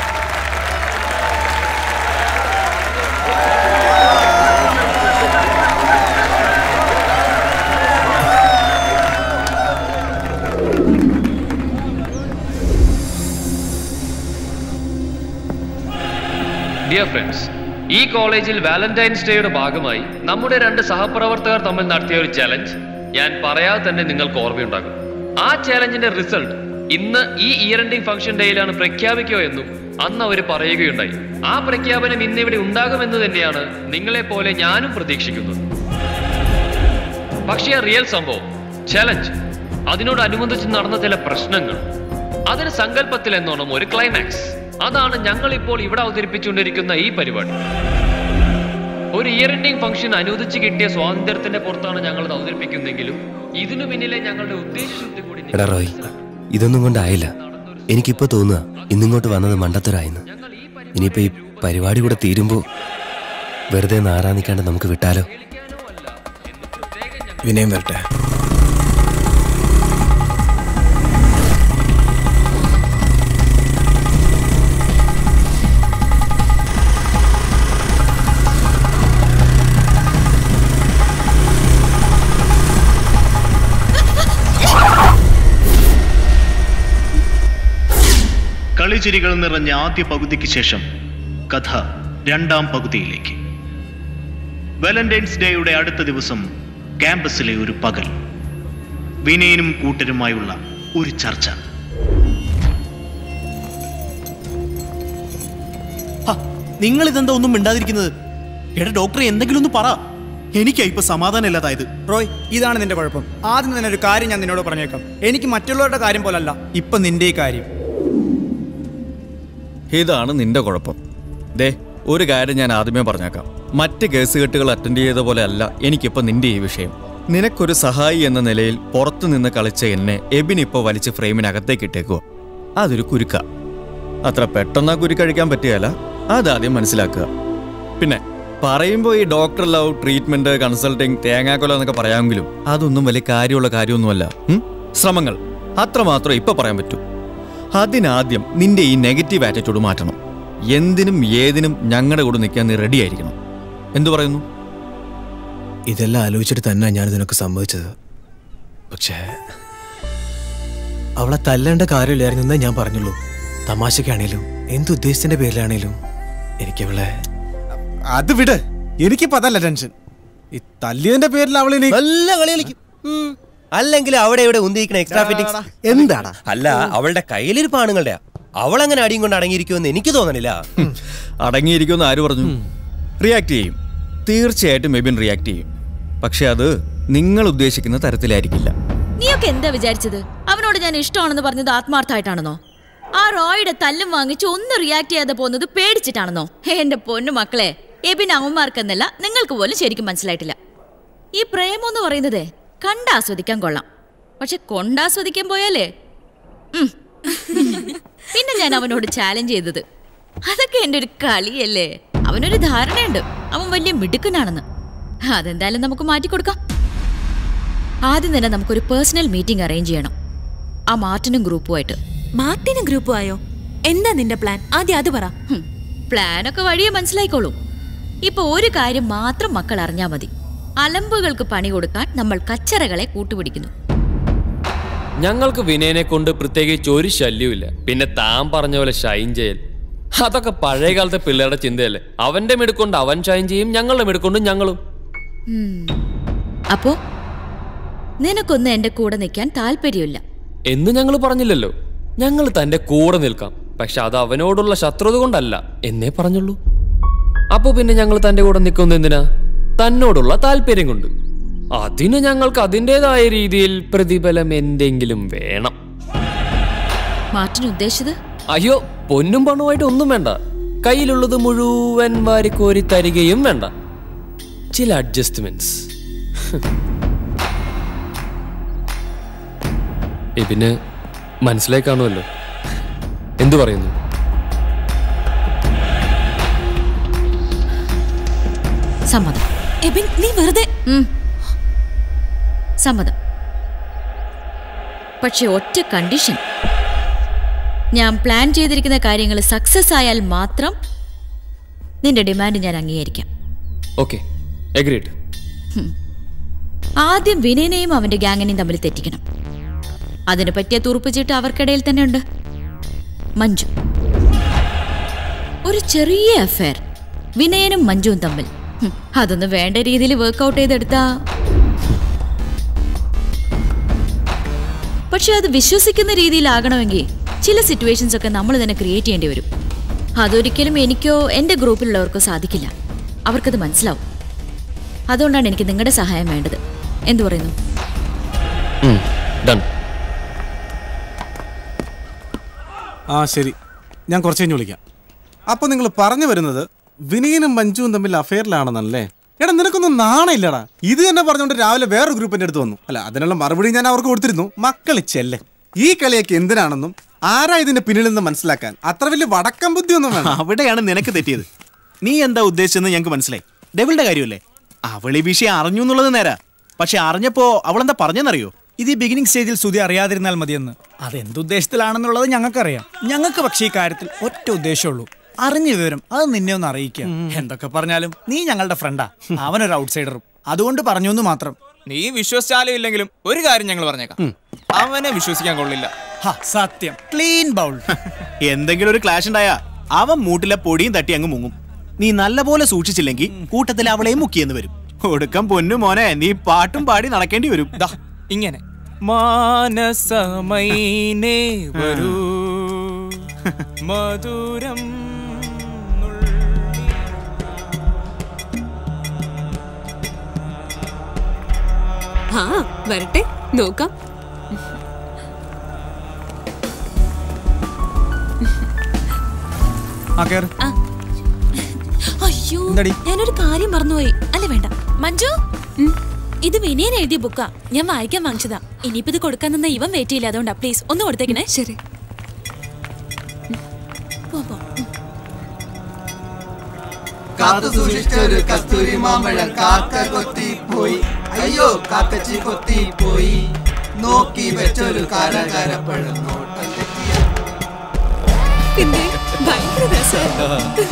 ഡിയർ ഫ്രണ്ട്സ് ഈ കോളേജിൽ വാലന്റൈൻസ് ഡേയുടെ ഭാഗമായി നമ്മുടെ രണ്ട് സഹപ്രവർത്തകർ തമ്മിൽ നടത്തിയ ഒരു ചലഞ്ച് ഞാൻ പറയാതെ തന്നെ നിങ്ങൾക്ക് ഓർമ്മയുണ്ടാകും ആ ചലഞ്ചിന്റെ റിസൾട്ട് ഇന്ന് ഈ ഇയർ എൻഡിംഗ് ഫംഗ്ഷൻ ഡേയിലാണ് പ്രഖ്യാപിക്കുക എന്നും അന്ന് അവർ പറയുകയുണ്ടായി ആ പ്രഖ്യാപനം ഇന്ന് ഇവിടെ ഉണ്ടാകുമെന്ന് തന്നെയാണ് നിങ്ങളെ പോലെ ഞാനും പ്രതീക്ഷിക്കുന്നത് പക്ഷേ ആ റിയൽ സംഭവം ചലഞ്ച് അതിനോടനുബന്ധിച്ച് നടന്ന ചില പ്രശ്നങ്ങൾ അതിന് സങ്കല്പത്തിൽ എന്നോണം ഒരു ക്ലൈമാക്സ് അതാണ് ഞങ്ങൾ ഇപ്പോൾ ഇവിടെ അവതരിപ്പിച്ചുകൊണ്ടിരിക്കുന്ന ഈ പരിപാടി ഒരു ഇയർ എൻഡിങ് ഫംഗ്ഷൻ അനുവദിച്ച് കിട്ടിയ സ്വാതന്ത്ര്യത്തിന്റെ പുറത്താണ് ഞങ്ങൾ ഇത് അവതരിപ്പിക്കുന്നെങ്കിലും ഇതിനു പിന്നിലെ ഞങ്ങളുടെ ഉദ്ദേശശുദ്ധി കൂടി എടാ റോയ് ഇതൊന്നും കൊണ്ടായില്ല എനിക്കിപ്പോ തോന്നുക ഇന്നിങ്ങോട്ട് വന്നത് മണ്ടത്തരായെന്ന് ഇനിയിപ്പോ ഈ പരിപാടി കൂടെ തീരുമ്പോ വെറുതെ നാറാ നിൽക്കാണ്ട് നമുക്ക് വിട്ടാലോ വിനയം വരട്ടെ കളിച്ചിരികൾ നിറഞ്ഞ ആദ്യ പകുതിക്ക് ശേഷം കഥ രണ്ടാം പകുതിയിലേക്ക് വാലന്റൈൻസ് ഡേയുടെ അടുത്ത ദിവസം ക്യാമ്പസിലെ ഒരു പകൽ വിനയനും കൂട്ടരുമായുള്ള ഒരു ചർച്ച നിങ്ങൾ ഇതെന്താ ഒന്നും മിണ്ടാതിരിക്കുന്നത് എടാ ഡോക്ടറെ എന്തെങ്കിലും ഒന്ന് പറ എനിക്കാ ഇപ്പൊ സമാധാനം ഇല്ലാതായത് റോയ് ഇതാണ് നിന്റെ കുഴപ്പം ആദ്യം തന്നെ ഒരു കാര്യം ഞാൻ നിന്നോട് പറഞ്ഞേക്കാം എനിക്ക് മറ്റുള്ളവരുടെ കാര്യം പോലല്ല ഇപ്പൊ നിന്റെ ഈ കാര്യം ഇതാണ് നിന്റെ കുഴപ്പം ദേ ഒരു കാര്യം ഞാൻ ആദ്യമേ പറഞ്ഞേക്കാം മറ്റ് കേസുകെട്ടുകൾ അറ്റൻഡ് ചെയ്ത പോലെ അല്ല എനിക്കിപ്പോൾ നിന്റെ ഈ വിഷയം നിനക്കൊരു സഹായി എന്ന നിലയിൽ പുറത്തു നിന്ന് കളിച്ച എന്നെ എബിൻ ഇപ്പോൾ വലിച്ച് ഫ്രെയിമിനകത്തേക്ക് ഇട്ടേക്കുക അതൊരു കുരുക്ക അത്ര പെട്ടെന്ന് ആ കുരുക്കഴിക്കാൻ പറ്റുകയല്ല അതാദ്യം മനസ്സിലാക്കുക പിന്നെ പറയുമ്പോൾ ഈ ഡോക്ടർ ലവ് ട്രീറ്റ്മെന്റ് കൺസൾട്ടിങ് തേങ്ങാക്കൊല എന്നൊക്കെ പറയാമെങ്കിലും അതൊന്നും വലിയ കാര്യമുള്ള കാര്യമൊന്നുമല്ല ഉം? ശ്രമങ്ങൾ അത്രമാത്രം ഇപ്പൊ പറയാൻ പറ്റൂ അതിനാദ്യം നിന്റെ ഈ നെഗറ്റീവ് ആറ്റിറ്റ്യൂഡ് മാറ്റണം എന്തിനും ഏതിനും ഞങ്ങളുടെ കൂടെ നിൽക്കാൻ നീ റെഡി ആയിരിക്കണം എന്തു പറയുന്നു ഇതെല്ലാം ആലോചിച്ചിട്ട് തന്നെ ഞാൻ നിനക്ക് സമ്മതിച്ചത് പക്ഷേ അവളെ തല്ലേണ്ട കാര്യമില്ലായിരുന്നു എന്നേ ഞാൻ പറഞ്ഞുള്ളൂ തമാശക്കാണേലും എന്തുദ്ദേശത്തിന്റെ പേരിലാണേലും എനിക്കവളെ അത് വിട് എനിക്കിപ്പോ അതല്ല ടെൻഷൻ ഈ തല്ലിയതിന്റെ പേരിൽ അവൾ നല്ല കളി കളിക്കും ഉം. അല്ലെങ്കിൽ അവിടെ ഇവിടെ ഉന്തിരിക്കണ എക്സ്ട്രാ ഫിറ്റിംഗ്സ് എന്താടാ അല്ല അവളുടെ കയ്യിലിരിപ്പ് ആണുങ്ങളുടെ അവളങ്ങനെ അടിയും കൊണ്ട് അടങ്ങിയിരിക്കുമെന്ന് എനിക്ക് തോന്നണില്ല അടങ്ങിയിരിക്കുമെന്ന് ആര് പറഞ്ഞു റിയാക്ട് ചെയ്യും തീർച്ചയായിട്ടും എബിൻ റിയാക്ട് ചെയ്യും പക്ഷെ അത് നിങ്ങൾ ഉദ്ദേശിക്കുന്ന തരത്തിലായിരിക്കില്ല നീയൊക്കെ എന്താ വിചാരിച്ചത് അവനോട് ഞാൻ ഇഷ്ടമാണെന്ന് പറഞ്ഞത് ആത്മാർത്ഥമായിട്ടാണെന്നോ ആ റോയുടെ തല്ലും വാങ്ങിച്ച് ഒന്ന് റിയാക്ട് ചെയ്യാതെ പോകുന്നത് പേടിച്ചിട്ടാണെന്നോ എന്റെ പൊന്നു മക്കളെ എബിൻ അവന്മാർക്കെന്നല്ല നിങ്ങൾക്ക് പോലും ശരിക്കും മനസ്സിലായിട്ടില്ല ഈ പ്രേമം എന്ന് പറയുന്നത് കണ്ടാസ്വദിക്കാൻ കൊള്ളാം പക്ഷെ കൊണ്ടാസ്വദിക്കാൻ പോയാലേ ഉം. പിന്നെ ഞാൻ അവനോട് ചാലഞ്ച് ചെയ്തത് അതൊക്കെ എൻ്റെ ഒരു കളിയല്ലേ അവനൊരു ധാരണയുണ്ട് അവൻ വലിയ മിടുക്കനാണെന്ന് അതെന്തായാലും നമുക്ക് മാറ്റിക്കൊടുക്കാം ആദ്യം തന്നെ നമുക്കൊരു പേഴ്സണൽ മീറ്റിംഗ് അറേഞ്ച് ചെയ്യണം ആ മാർട്ടിനും ഗ്രൂപ്പുമായിട്ട് മാർട്ടിനും ഗ്രൂപ്പും ആയോ എന്താ നിന്റെ പ്ലാൻ ആദ്യം അത് പറ പ്ലാനൊക്കെ വഴിയെ മനസ്സിലായിക്കോളും ഇപ്പൊ ഒരു കാര്യം മാത്രം മക്കൾ അറിഞ്ഞാ മതി അലമ്പുകൾക്ക് പണി കൊടുക്കാൻ നമ്മൾ കച്ചറകളെ കൂട്ടുപിടിക്കുന്നു ഞങ്ങൾക്ക് വിനയനെ കൊണ്ട് പ്രത്യേകിച്ച് ഒരു ശല്യമില്ല പിന്നെ താൻ പറഞ്ഞ പോലെ ഷൈൻ ചെയ്യൽ അതൊക്കെ പഴയ കാലത്തെ പിള്ളേരുടെ ചിന്തയല്ലേ അവന്റെ മിടുക്കൊണ്ട് അവൻ ഷൈൻ ചെയ്യും ഞങ്ങളുടെ മിടുക്കൊണ്ട് ഞങ്ങളും ഉം. അപ്പോ നിനക്കൊന്നും എന്റെ കൂടെ നിൽക്കാൻ താല്പര്യമില്ല എന്ന് ഞങ്ങൾ പറഞ്ഞില്ലല്ലോ ഞങ്ങൾ തന്റെ കൂടെ നിൽക്കാം പക്ഷെ അത് അവനോടുള്ള ശത്രുത കൊണ്ടല്ല എന്നേ പറഞ്ഞുള്ളൂ അപ്പൊ പിന്നെ ഞങ്ങൾ തന്റെ കൂടെ നിൽക്കുന്ന എന്തിനാ തന്നോടുള്ള താല്പര്യം കൊണ്ട് അതിന് ഞങ്ങൾക്ക് അതിൻ്റെതായ രീതിയിൽ പ്രതിഫലം എന്തെങ്കിലും വേണം മാർട്ടിൻ ഉദ്ദേശിച്ചത് അയ്യോ പൊന്നും പണവുമായിട്ട് ഒന്നും വേണ്ട കയ്യിലുള്ളത് മുഴുവൻ വാരിക്കോരി തരികയും വേണ്ട ചില അഡ്ജസ്റ്റ്മെന്റ്സ് ഇതിന് മനസ്സിലായി കാണുമല്ലോ എന്തു പറയുന്നു സമ്മതം എബിൻ നീ വെറുതെ ഉം. സമ്മതം പക്ഷെ ഒറ്റ കണ്ടീഷൻ ഞാൻ പ്ലാൻ ചെയ്തിരിക്കുന്ന കാര്യങ്ങൾ സക്സസ് ആയാൽ മാത്രം നിന്റെ ഡിമാൻഡ് ഞാൻ അംഗീകരിക്കാം ഓക്കെ എഗ്രീഡ് ഹും. ആദ്യം വിനയനെയും അവന്റെ ഗ്യാങ്ങിനെയും തമ്മിൽ തെറ്റിക്കണം അതിന് പറ്റിയ തുറുപ്പിച്ചിട്ട് അവർക്കിടയിൽ തന്നെ ഉണ്ട് മഞ്ജു ഒരു ചെറിയ അഫയർ വിനയനും മഞ്ജുവും തമ്മിൽ ഹും, അതൊന്ന് വേണ്ട രീതിയിൽ വർക്കൗട്ട് ചെയ്തെടുത്താ പക്ഷെ അത് വിശ്വസിക്കുന്ന രീതിയിലാകണമെങ്കിൽ ചില സിറ്റുവേഷൻസ് ഒക്കെ നമ്മൾ തന്നെ ക്രിയേറ്റ് ചെയ്യേണ്ടി വരും അതൊരിക്കലും എനിക്കോ എൻ്റെ ഗ്രൂപ്പിലുള്ളവർക്കോ സാധിക്കില്ല അവർക്കത് മനസ്സിലാവും അതുകൊണ്ടാണ് എനിക്ക് നിങ്ങളുടെ സഹായം വേണ്ടത് എന്തു പറയുന്നു ഡൺ ആ ശരി ഞാൻ കുറച്ച് കഴിഞ്ഞ് വിളിക്കാം അപ്പോൾ നിങ്ങൾ പറഞ്ഞു വരുന്നത് വിനയനും മഞ്ജുവും തമ്മിൽ അഫെയറിലാണെന്നല്ലേ എടാ നിനക്കൊന്നും നാണയില്ലടാ ഇത് തന്നെ പറഞ്ഞുകൊണ്ട് രാവിലെ വേറൊരു ഗ്രൂപ്പ് എൻ്റെ അടുത്ത് വന്നു അല്ല അതിനുള്ള മറുപടി ഞാൻ അവർക്ക് കൊടുത്തിരുന്നു മക്കളി ചെല്ലെ ഈ കളിയൊക്കെ എന്തിനാണെന്നും ആരാ ഇതിന്റെ പിന്നിൽ നിന്ന് മനസ്സിലാക്കാൻ അത്ര വലിയ വടക്കം ബുദ്ധിയൊന്നും വേണം അവിടെയാണ് നിനക്ക് തെറ്റിയത് നീ എന്താ ഉദ്ദേശിച്ചെന്ന് ഞങ്ങൾക്ക് മനസ്സിലായി ഡെവിളുടെ കാര്യമല്ലേ അവൾ ഈ വിഷയം അറിഞ്ഞു എന്നുള്ളത് നേരാ പക്ഷെ അറിഞ്ഞപ്പോ അവളെന്താ പറഞ്ഞെന്നറിയോ ഇത് ഈ ബിഗിനിങ് സ്റ്റേജിൽ സുതി അറിയാതിരുന്നാൽ മതിയെന്ന് അതെന്തുദ്ദേശത്തിലാണെന്നുള്ളത് ഞങ്ങൾക്കറിയാം ഞങ്ങൾക്ക് പക്ഷേ ഈ കാര്യത്തിൽ ഒറ്റ ഉദ്ദേശമുള്ളൂ അറിഞ്ഞ വിവരം അത് നിന്നെ ഒന്ന് അറിയിക്കാം എന്തൊക്കെ പറഞ്ഞാലും നീ ഞങ്ങളുടെ ഫ്രണ്ടാ അവനൊരു ഔട്ട്സൈഡറും അതുകൊണ്ട് പറഞ്ഞു എന്ന് മാത്രം നീ വിശ്വസിച്ചാലും ഇല്ലെങ്കിലും ഒരു കാര്യം ഞങ്ങൾ പറഞ്ഞേക്കാം അവനെ വിശ്വസിക്കാൻ കൊള്ളില്ല ഹ, സത്യം ക്ലീൻ ബൗൾ എന്തെങ്കിലും ഒരു ക്ലാഷ് ഉണ്ടായാ അവൻ മൂട്ടിലെ പൊടിയും തട്ടി അങ്ങ് മുങ്ങും നീ നല്ലപോലെ സൂക്ഷിച്ചില്ലെങ്കിൽ കൂട്ടത്തിൽ അവളെയും മുക്കിയെന്ന് വരും ഒടുക്കം പൊന്നു മോനെ നീ പാട്ടും പാടി നടക്കേണ്ടി വരും ഇങ്ങനെ മാനസമൈനേ വരൂ മധുരം ആ വരട്ടെ നോക്കാം ആ കേറ് അയ്യോ എന്താടി? ഞാനൊരു കാര്യം മറന്നുപോയി അല്ല വേണ്ട മഞ്ജു ഇത് വിനയൻ എഴുതിയ ബുക്കാ ഞാൻ വായിക്കാൻ വാങ്ങിച്ചതാ ഇനിയിപ്പോ ഇത് കൊടുക്കാൻ നിന്ന ഇവൻ വെയിറ്റ് ചെയ്യില്ല അതുകൊണ്ടാ പ്ലീസ് ഒന്ന് കൊടുത്തേക്കണേ ശരി കാത്തു സൂക്ഷിച്ചൊരു കസ്തൂരി മാമ്പഴം കാക്ക കൊത്തി പോയി അയ്യോ കാക്കച്ചി കൊത്തി പോയി നോക്കി വെച്ചൊരു കരകരപ്പഴം നോട്ടം തെറ്റിയ പിന്നെ ഭയങ്കര രസമായിരുന്നു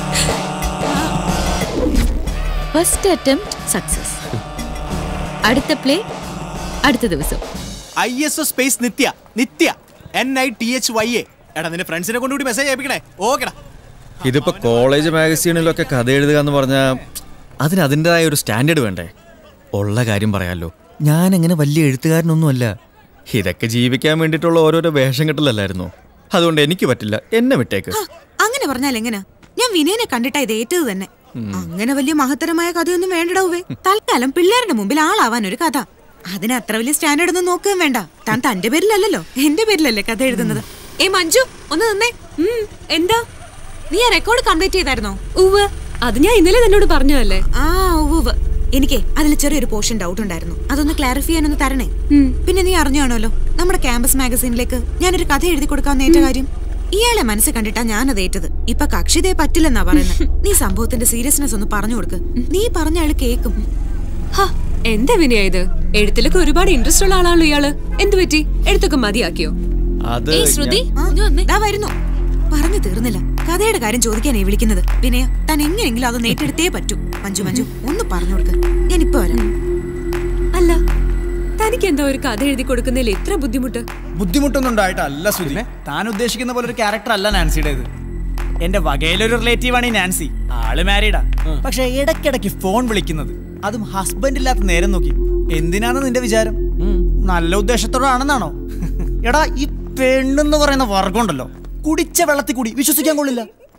ഫസ്റ്റ് അറ്റംപ്റ്റ് സക്സസ് അടുത്ത പ്ലേ അടുത്ത ദിവസം I S O space Nithya Nithya N I T H Y A എടാ നിന്റെ ഫ്രണ്ട്സിനെ കൊണ്ടുകൂടി മെസ്സേജ് അയപ്പിക്കണേ ഓക്കെടാ ഇതിപ്പോ കോളേജ് മാഗസീനിലൊക്കെ കഥ എഴുതുക എന്ന് പറഞ്ഞാൽ അതിന് അതിൻ്റെതായ ഒരു സ്റ്റാൻഡേർഡ് വേണ്ടേ ഉള്ള കാര്യം പറയാലോ ഞാൻ അങ്ങനെ വലിയ എഴുത്തുകാരനൊന്നുമല്ല ഇതൊക്കെ ജീവിക്കാൻ വേണ്ടിയിട്ടുള്ള ഓരോരോ വേഷം കെട്ടലല്ലായിരുന്നു അതുകൊണ്ട് എനിക്ക് പറ്റില്ല എന്നെ വിട്ടേക്ക് അങ്ങനെ പറഞ്ഞാൽ എങ്ങനാ ഞാൻ വിനയനെ കണ്ടിട്ടാ ഇത് ഏറ്റത് തന്നെ അങ്ങനെ വലിയ മഹത്തരമായ കഥയൊന്നും വേണ്ടടാവേ തൽക്കാലം പിള്ളേരുടെ മുമ്പിൽ ആളാവാൻ ഒരു കഥ അതിന് അത്ര വലിയ സ്റ്റാൻഡേർഡ് ഒന്നും നോക്കുകയും വേണ്ട താൻ തന്റെ പേരിലല്ലല്ലോ എന്റെ പേരിലല്ലേ കഥ എഴുതുന്നത് ഏ മഞ്ജു ഒന്ന് നിന്നേ ഉം, എന്താ നീ ആ റെക്കോർഡ് കംപ്ലീറ്റ് ചെയ്തായിരുന്നോ ഉവ് അത് ഞാൻ ഇന്നലെ തന്നോട് പറഞ്ഞതല്ലേ ആ ഉവ്വ് എനിക്ക് അതിൽ ചെറിയൊരു പോർഷൻ ഡൗട്ട് ഉണ്ടായിരുന്നു അതൊന്ന് ക്ലാരിഫൈ ചെയ്യാനൊന്ന് തരണേ പിന്നെ നീ അറിഞ്ഞാണല്ലോ നമ്മുടെ ക്യാമ്പസ് മാഗസീനിലേക്ക് ഞാനൊരു കഥ എഴുതി കൊടുക്കാവുന്ന ഏറ്റ കാര്യം ഇയാളെ മനസ്സ് കണ്ടിട്ടാ ഞാനത് ഏറ്റത് ഇപ്പൊ കക്ഷിതേ പറ്റില്ലെന്നാ പറയുന്നത് നീ സംഭവത്തിന്റെ സീരിയസ്നെസ് ഒന്ന് പറഞ്ഞു കൊടുക്ക് നീ പറഞ്ഞ ആള് കേക്കും ഹ, എന്താ വിനയ ഇത് എഴുത്തിലൊക്കെ ഒരുപാട് ഇൻട്രസ്റ്റ് ഉള്ള ആളാണല്ലോ ഇയാള് എന്തു പറ്റി എഴുത്തൊക്കെ മതിയാക്കിയോ അത് ഏയ് ശ്രുതി ദാ വരുന്നു പറഞ്ഞു തീർന്നില്ല കഥയുടെ കാര്യം ചോദിക്കാനേ വിളിക്കുന്നത് വിനയ താൻ എങ്ങനെയെങ്കിലും അത് നേറ്റെടുത്തേ പറ്റൂ മഞ്ജു മഞ്ജു ഒന്ന് പറഞ്ഞു കൊടുക്ക് ഞാൻ ഇപ്പൊ വരാം അല്ല തനിക്ക് എന്താ ഒരു കഥ എഴുതി കൊടുക്കുന്നതിൽ ഇത്ര ബുദ്ധിമുട്ട് ബുദ്ധിമുട്ടൊന്നും ഉണ്ടായിട്ടല്ല സുധി താൻ ഉദ്ദേശിക്കുന്ന പോലെ ഒരു ക്യാരക്ടർ അല്ല നാൻസിയുടേത് എന്റെ വകയിലൊരു റിലേറ്റീവ് ആണ് ഈ നാൻസി ആള് മാരീഡാ പക്ഷെ ഇടയ്ക്കിടയ്ക്ക് ഫോൺ വിളിക്കുന്നത് അതും ഹസ്ബൻഡ് ഇല്ലാത്ത നേരം നോക്കി എന്തിനാണ് നിന്റെ വിചാരം നല്ല ഉദ്ദേശത്തോടാണെന്നാണോ എടാ ഈ പെണ്ണെന്ന് പറയുന്ന വർഗം ഉണ്ടല്ലോ കുടിച്ച വെള്ളത്തിൽ കൂടി വിശ്വസിക്കാൻ കൊള്ളില്ല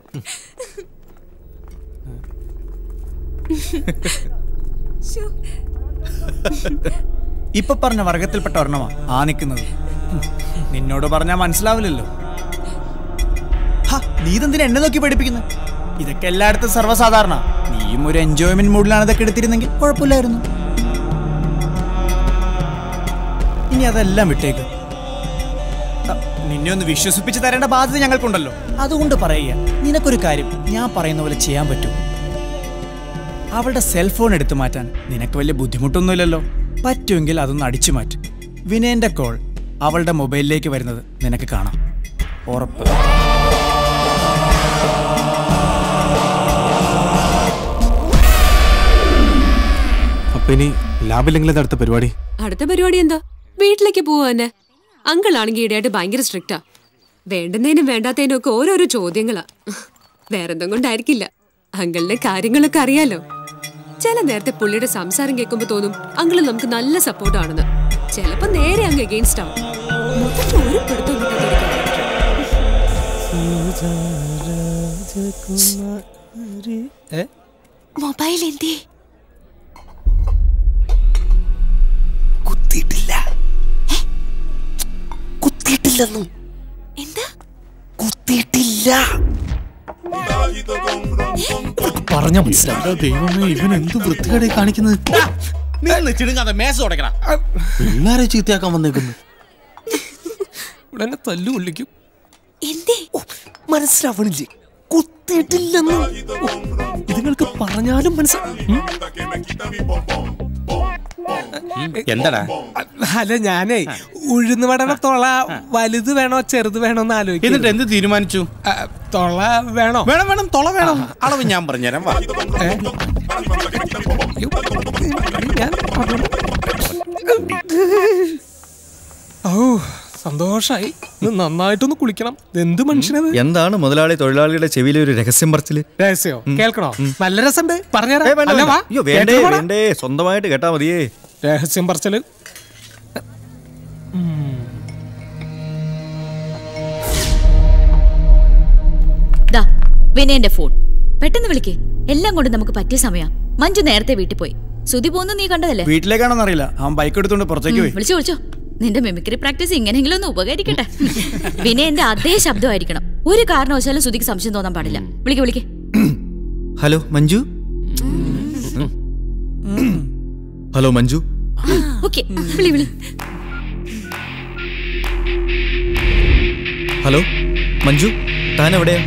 ഇപ്പൊ പറഞ്ഞ വർഗത്തിൽപ്പെട്ട ഒരെണ്ണമാ ആ നിൽക്കുന്നത് നിന്നോട് പറഞ്ഞാ മനസ്സിലാവില്ലല്ലോ ഹ, നീ ഇതെന്തിനാ എന്നെ നോക്കി പഠിപ്പിക്കുന്നു ഇതൊക്കെ എല്ലായിടത്തും സർവ്വസാധാരണ നീയും ഒരു എൻജോയ്മെന്റ് മൂഡിലാണ് ഇതൊക്കെ എടുത്തിരുന്നെങ്കിൽ കുഴപ്പമില്ലായിരുന്നു ഇനി അതെല്ലാം വിട്ടേക്ക് അ, നിന്നെ ഒന്ന് വിശ്വസിപ്പിച്ച് തരേണ്ട ബാധ്യത ഞങ്ങൾക്കുണ്ടല്ലോ അതുകൊണ്ട് പറയുക നിനക്കൊരു കാര്യം ഞാൻ പറയുന്ന പോലെ ചെയ്യാൻ പറ്റൂ അവളുടെ സെൽഫോൺ എടുത്തു മാറ്റാൻ നിനക്ക് വലിയ ബുദ്ധിമുട്ടൊന്നുമില്ലല്ലോ പറ്റുമെങ്കിൽ അതൊന്ന് അടിച്ചു മാറ്റും വിനയന്റെ കോൾ അവളുടെ മൊബൈലിലേക്ക് വരുന്നത് നിനക്ക് കാണാം ഉറപ്പ് അപ്പൊ ഇനി ലാബിലെങ്കിലും ഇത് അടുത്ത പരിപാടി അടുത്ത പരിപാടി എന്താ വീട്ടിലേക്ക് പോവാ തന്നെ അങ്കിൾ ആണെങ്കിൽ ഈടെയായിട്ട് ഭയങ്കര സ്ട്രിക്റ്റാ വേണ്ടുന്നതിനും വേണ്ടാത്തതിനും ഒക്കെ ഓരോരോ ചോദ്യങ്ങളാ വേറെന്തും കൊണ്ടായിരിക്കില്ല അങ്കിളിന്റെ കാര്യങ്ങളൊക്കെ അറിയാലോ ചില നേരത്തെ പുള്ളിയുടെ സംസാരം കേൾക്കുമ്പോ തോന്നും അങ്കിള് നമുക്ക് നല്ല സപ്പോർട്ടാണെന്ന് ചിലപ്പോ നേരെ അങ്ങ് എഗെയിൻസ്റ്റ് ആവും മൊത്തത്തിൽ ഒരു പിടുത്തവും കിട്ടാതിരിക്കാൻ മൊബൈൽ എന്തേ കുത്തിയിട്ടില്ല കുത്തിയിട്ടില്ലെന്നും എന്താ കുത്തിയിട്ടില്ല പറഞ്ഞ മനസ്സിലാവും ദൈവമേ ഇവൻ എന്ത് വൃത്തികേടെ കാണിക്കുന്നത് നിന്ന് ചിടുങ്ങാതെ മേശ തുടക്കണം പിള്ളേരെ ചീത്തയാക്കാൻ വന്നേക്കുന്നു ഇവിടെ എന്നെ തല്ലു കൊള്ളിക്കും എന്തേ മനസ്സിലാവണില്ലേ കുത്തിയിട്ടില്ലെന്ന് ഇതുങ്ങൾക്ക് പറഞ്ഞാലും മനസ്സിലാവും എന്താടാ അല്ല ഞാനേ ഉഴുന്ന് വടണ തൊള വലുത് വേണോ ചെറുത് വേണോ എന്ന് ആലോചിക്കും എന്നിട്ട് എന്ത് തീരുമാനിച്ചു തൊള വേണോ വേണം വേണം തൊള വേണം അളവ് ഞാൻ പറഞ്ഞുതരാം വാ ഓ സന്തോഷായി ഇത് നന്നായിട്ടൊന്ന് കുളിക്കണം എന്ത് മനുഷ്യനത് എന്താണ് മുതലാളി തൊഴിലാളിയുടെ ചെവിയിലെ ഒരു രഹസ്യം പറച്ചില് രഹസ്യോ കേൾക്കണോ നല്ല രസമുണ്ട് ഏയ് പറഞ്ഞുതരാം വേണ്ട, അല്ല വേണ്ട. വാ അയ്യോ വേണ്ടേ കേട്ടോ പോടാ. വേണ്ടേ സ്വന്തമായിട്ട് കേട്ടാ മതിയേ രഹസ്യം പറച്ചല് ദാ വിനയന്റെ ഫോൺ പെട്ടെന്ന് വിളിക്ക് എല്ലാം കൊണ്ട് നമുക്ക് പറ്റിയ സമയം മഞ്ജു നേരത്തെ വീട്ടിൽ പോയി സുതി പോകുന്നു നീ കണ്ടതല്ലേ വീട്ടിലേക്കാണെന്ന് അറിയില്ല അവൻ ബൈക്ക് എടുത്തോണ്ട് പുറത്തേക്ക് ഉം, പോയി വിളിച്ചോ വിളിച്ചോ നിന്റെ മിമിക്രി പ്രാക്ടീസ് ഇങ്ങനെയെങ്കിലും ഒന്ന് ഉപകരിക്കട്ടെ വിനയന്റെ അതേ ശബ്ദമായിരിക്കണം ഒരു കാരണവശാലും സുതിക്ക് സംശയം തോന്നാൻ പാടില്ല വിളിക്ക് വിളിക്ക് hello Manju hello Manju okay വിളി വിളി ഹലോ മഞ്ജു താൻ എവിടെയാ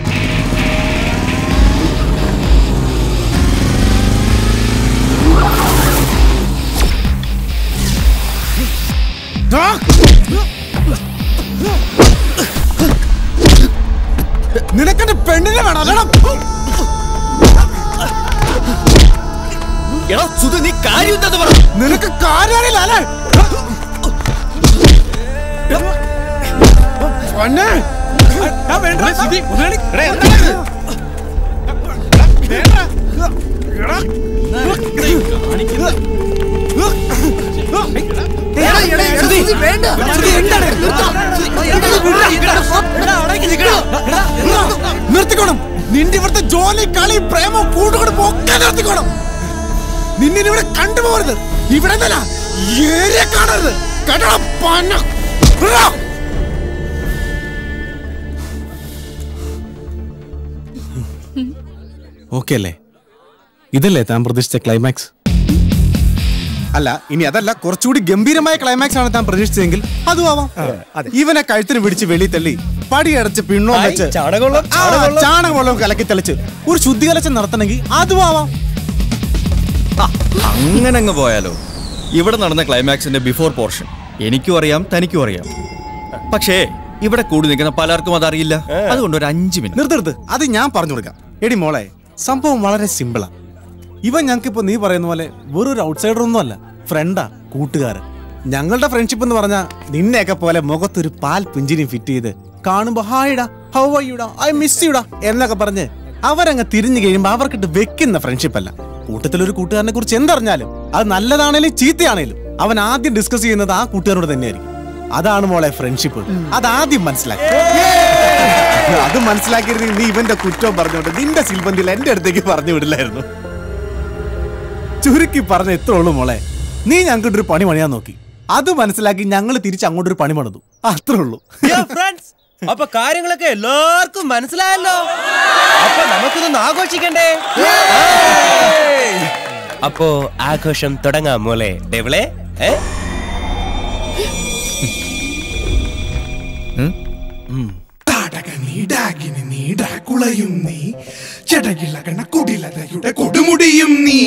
നിനക്കെന്റെ പെണ്ണിനെ വേണം അല്ലടാ എടാ സുധു നീ കാര്യം എന്താന്ന് പറ നിനക്ക് കാര്യമാണില്ല അല്ലേ പൊന്നെ നിർത്തിക്കോണം നിന്റെ ഇവിടുത്തെ ജോലി കളി പ്രേമം കൂട്ടുകൊടുപ്പ് ഒക്കെ നിർത്തിക്കോണം നിന്നെ ഇവിടെ കണ്ടുപോകരുത് ഇവിടെ നിന്നല്ല ഏരിയ കാണരുത് കേട്ടോ പന്ന വിടാ. ഓക്കെ അല്ലേ ഇതല്ലേ താൻ പ്രതീക്ഷിച്ച ക്ലൈമാക്സ് അല്ല ഇനി അതല്ല കുറച്ചുകൂടി ഗംഭീരമായ ക്ലൈമാക്സ് ആണ് താൻ പ്രതീക്ഷിച്ചതെങ്കിൽ അതും ആവാം ഇവനെ കഴുത്തിന് പിടിച്ച് വെളി തള്ളി പടിയടച്ച് പിണ്ണോ ആയി, വെച്ച് ചാണകവെള്ളം, ആ, ചാണകവെള്ളം. ചാണകവെള്ളം കലക്കി തെളിച്ച് ഒരു ശുദ്ധികലച്ച് നടത്തണമെങ്കിൽ അതും ആവാം അങ്ങനെ അങ്ങ് പോയാലോ ഇവിടെ നടന്ന ക്ലൈമാക്സിന്റെ ബിഫോർ പോർഷൻ എനിക്കും അറിയാം തനിക്കും അറിയാം പക്ഷേ ഇവിടെ കൂടി നിൽക്കുന്ന പലർക്കും അതറിയില്ല അതുകൊണ്ട് ഒരു അഞ്ച് മിനിറ്റ് നിർത്തരുത് അത് ഞാൻ പറഞ്ഞു കൊടുക്കാം എടി മോളെ സംഭവം വളരെ സിമ്പിളാ ഇവൻ ഞങ്ങൾക്ക് ഇപ്പൊ നീ പറയുന്ന പോലെ വെറൊരു ഔട്ട്സൈഡർ ഒന്നും അല്ല ഫ്രണ്ടാ കൂട്ടുകാരൻ ഞങ്ങളുടെ ഫ്രണ്ട്ഷിപ്പ് എന്ന് പറഞ്ഞാൽ നിന്നെയൊക്കെ പോലെ മുഖത്തൊരു പാൽ പുഞ്ചിരിയും ഫിറ്റ് ചെയ്ത് കാണുമ്പോ ഹായിടാ ഹൗ യുടാ ഐ മിസ് യുടാ എന്നൊക്കെ പറഞ്ഞ് അവരങ്ങ് തിരിഞ്ഞു കഴിയുമ്പോ അവർക്കിട്ട് വെക്കുന്ന ഫ്രണ്ട്ഷിപ്പ് അല്ല കൂട്ടത്തിലൊരു കൂട്ടുകാരനെ കുറിച്ച് എന്തറിഞ്ഞാലും അത് നല്ലതാണേലും ചീത്തയാണേലും അവൻ ആദ്യം ഡിസ്കസ് ചെയ്യുന്നത് ആ കൂട്ടുകാരോട് തന്നെയായിരിക്കും അതാണ് മോളെ ഫ്രണ്ട്ഷിപ്പ് അതാദ്യം മനസ്സിലാക്കി അത് മനസ്സിലാക്കിയിരുന്നെങ്കിൽ നീ ഇവന്റെ കുറ്റം പറഞ്ഞോണ്ട് നിന്റെ സിൽബന്തിൽ എന്റെ അടുത്തേക്ക് പറഞ്ഞു വിടില്ലായിരുന്നു ചുരുക്കി പറഞ്ഞ എത്ര ഉള്ളു മോളെ നീ ഞങ്ങൾക്ക് ഒരു പണി പണിയാൻ നോക്കി അത് മനസ്സിലാക്കി ഞങ്ങൾ തിരിച്ച് അങ്ങോട്ടൊരു പണി പണിതു അത്രേ ഉള്ളൂ ഫ്രണ്ട്സ് അപ്പൊ കാര്യങ്ങളൊക്കെ എല്ലാവർക്കും മനസ്സിലായല്ലോ അപ്പൊ നമുക്കിതൊന്ന് ആഘോഷിക്കണ്ടേ അപ്പോ ആഘോഷം തുടങ്ങാം മോളെ ഡെവിളെ ഏ നീടാകിനി നീടാക്കുളയും നീ ചെടകിളകണ കുടിലതയുടെ കൊടുമുടിയും നീ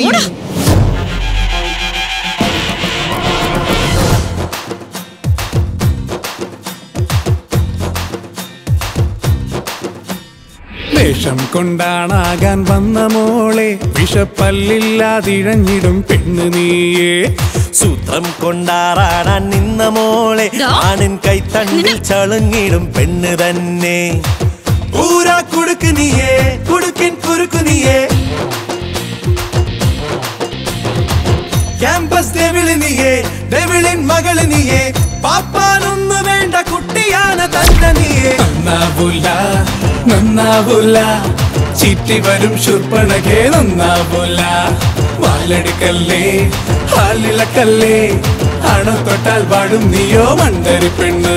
വേഷം കൊണ്ടാണാകാൻ വന്ന മോളെ വിഷപ്പല്ലില്ലാതിഴഞ്ഞിടും പെണ്ണ് നീയേ സൂത്രം കൊണ്ടാറാടാൻ നിന്ന മോളെ ആണിൻ കൈത്തണ്ടിൽ ചളുങ്ങിടും പെണ്ണ് തന്നെ ഊരാ കുടുക്ക് നീയേ കുടുക്കിൻ കുറുക്കു നീയേ ക്യാമ്പസ് ഡെവിള് നീയേ ഡെവിളിൻ മകള് നീയേ പാപ്പാനൊന്നു വേണ്ട കുട്ടിയാണ് തന്നെ നീയേ നന്നാവൂല നന്നാവൂല ചീറ്റി വരും ശുർപ്പണകെ നന്നാവൂല വാലെടുക്കല്ലേ ഹാലിളക്കല്ലേ അണ തൊട്ടാൽ പാടും നീയോ മണ്ടരി പെണ്ണ്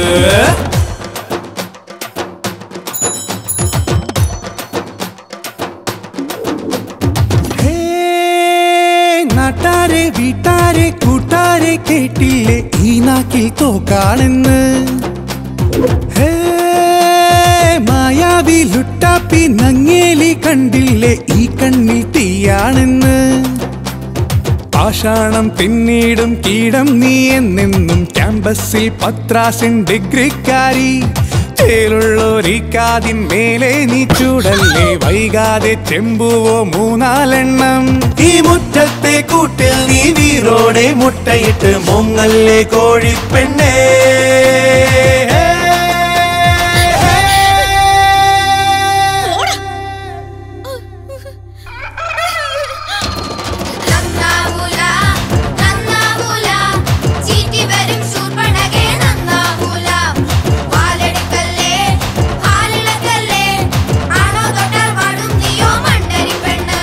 വീട്ടാരെ കൂട്ടാരെ കേട്ടില്ലേ ഈ നാക്കിൽ തോക്കാണെന്ന് ഹേ, മായാവി ലുട്ടാപ്പി നങ്ങേലി കണ്ടില്ലേ ഈ കണ്ണിൽ തീയാണെന്ന് പാഷാണം പിന്നീടും കീടം നീ എന്നെന്നും ക്യാമ്പസിൽ പത്രാസിൻ ഡിഗ്രിക്കാരി തേലുള്ളൊരിക്കാതിൻ മേലെ നീ ചൂടല്ലേ വൈകാതെ ചെമ്പുവോ മൂന്നാലെണ്ണം ഈ മുറ്റത്തെ കൂട്ടിൽ നീ വീറോടെ മുട്ടയിട്ട് മൊങ്ങല്ലേ കോഴിപ്പെണ്ണേ നന്നാവൂല നന്നാവൂല ചീറ്റി വരും ശൂർപ്പണകെ നന്നാവൂല പാലെടുക്കല്ലേ പാലിളക്കല്ലേ ആണോ തൊട്ടാൽ വാടും നീയോ മണ്ടരി പെണ്ണ്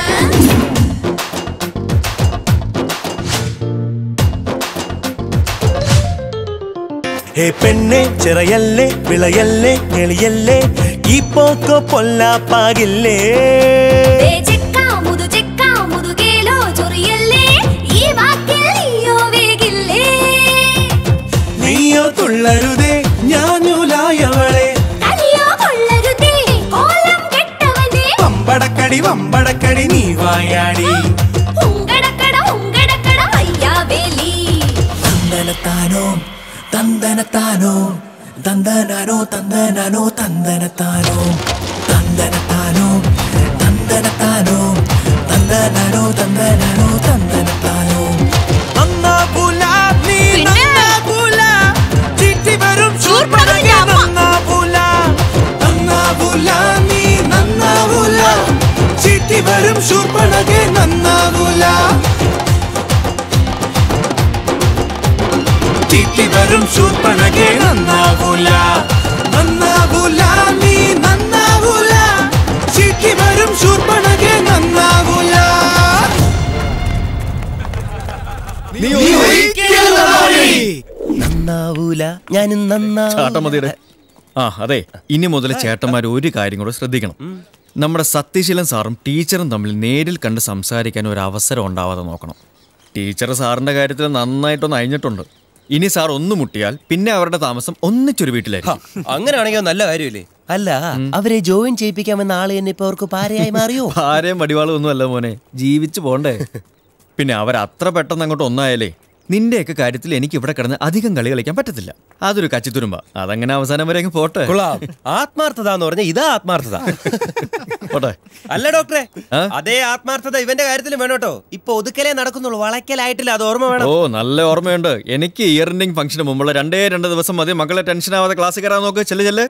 ഹേ പെണ്ണെ ചിറയല്ലേ വിളയല്ലേ എളിയല്ലേ ഈ പോക്കോ പൊല്ലാപ്പാകില്ലേ ദേ ചെക്കാ മുതു ചെക്കാ മുതുകേലോ ചൊറിയല്ലേ ഈ വാക്കിൽ നീയോ വേഗില്ലേ നീയോ തുള്ളരുതേ ഞാനൂലായവളെ കളിയോ കൊള്ളരുതേ കോലം കെട്ടവനെ വമ്പടക്കടി വമ്പടക്കടി നീ വായാടി ഉങ്കടക്കട ഉങ്കടക്കട വയ്യാവേലി തന്തനത്താനോ തന്തനത്താനോ തന്തനാനോ തന്തനാനോ തന്തനത്താനോ തന്തനത്താനോ തന്തനത്താനോ തന്തനാനോ തന്തനാനോ തന്തനത്താനോ നന്നാവൂല നീ നന്നാവൂല ചീറ്റി വരും ശൂർപ്പണകെ നന്നാവൂല നന്നാവൂല നീ നന്നാവൂല ചീറ്റി വരും ശൂർപ്പണകെ നന്നാവൂല ചീറ്റി വരും ശൂർപ്പണകെ നന്നാവൂല നന്നാവൂല നീ നന്നാവൂല ചീറ്റി വരും ശൂർപ്പണകെ നന്നാവൂല നീ ഒരിക്കലും നന്നാവി. നന്നാവൂല ഞാനും നന്നാ ചാട്ടമതിയുടെ ആ അതെ ഇനി മുതൽ ചേട്ടന്മാർ ഒരു കാര്യം കൂടെ ശ്രദ്ധിക്കണം നമ്മുടെ സത്യശീലൻ സാറും ടീച്ചറും തമ്മിൽ നേരിൽ കണ്ട് സംസാരിക്കാൻ ഒരു അവസരം ഉണ്ടാവാതെ നോക്കണം ടീച്ചർ സാറിന്റെ കാര്യത്തിൽ നന്നായിട്ടൊന്ന് അഴിഞ്ഞിട്ടുണ്ട് ഇനി സാർ ഒന്ന് മുട്ടിയാൽ പിന്നെ അവരുടെ താമസം ഒന്നിച്ചൊരു വീട്ടിലായിരിക്കും അങ്ങനെയാണെങ്കിൽ നല്ല കാര്യമില്ലേ അല്ല അവരെ ജോയിൻ ചെയ്യിപ്പിക്കാമെന്ന ആള് തന്നെ ഇപ്പൊ അവർക്ക് പാരയായി മാറിയോ ഭാര്യയും വടിവാളും ഒന്നും അല്ല മോനെ ജീവിച്ചു പോണ്ടേ പിന്നെ അവർ അത്ര പെട്ടെന്ന് അങ്ങോട്ട് ഒന്നായാലേ നിന്റെയൊക്കെ കാര്യത്തിൽ എനിക്ക് ഇവിടെ കിടന്ന് അധികം കളി കളിക്കാൻ പറ്റത്തില്ല അതൊരു കച്ചിത്തുരുമ്പ അതങ്ങനെ അവസാനം വരെ അങ്ങ് പോട്ടെ കൊള്ളാം ആത്മാർത്ഥത എന്ന് പറഞ്ഞ ഇതാ ആത്മാർത്ഥത പോട്ടെ അല്ല ഡോക്ടറെ അതേ ആത്മാർത്ഥത ഇവന്റെ കാര്യത്തിലും വേണം കേട്ടോ ഇപ്പൊ ഒതുക്കലേ നടക്കുന്നുള്ളൂ വളയ്ക്കലായിട്ടില്ല അത് ഓർമ്മ വേണം ഓ നല്ല ഓർമ്മയുണ്ട് എനിക്ക് ഇയർ എൻഡിങ് ഫംഗ്ഷന് മുമ്പുള്ള രണ്ടേ രണ്ട് ദിവസം മതി മക്കളെ ടെൻഷൻ ആവാതെ ക്ലാസ് കയറാൻ നോക്ക് ചെല്ല് ചെല്ല്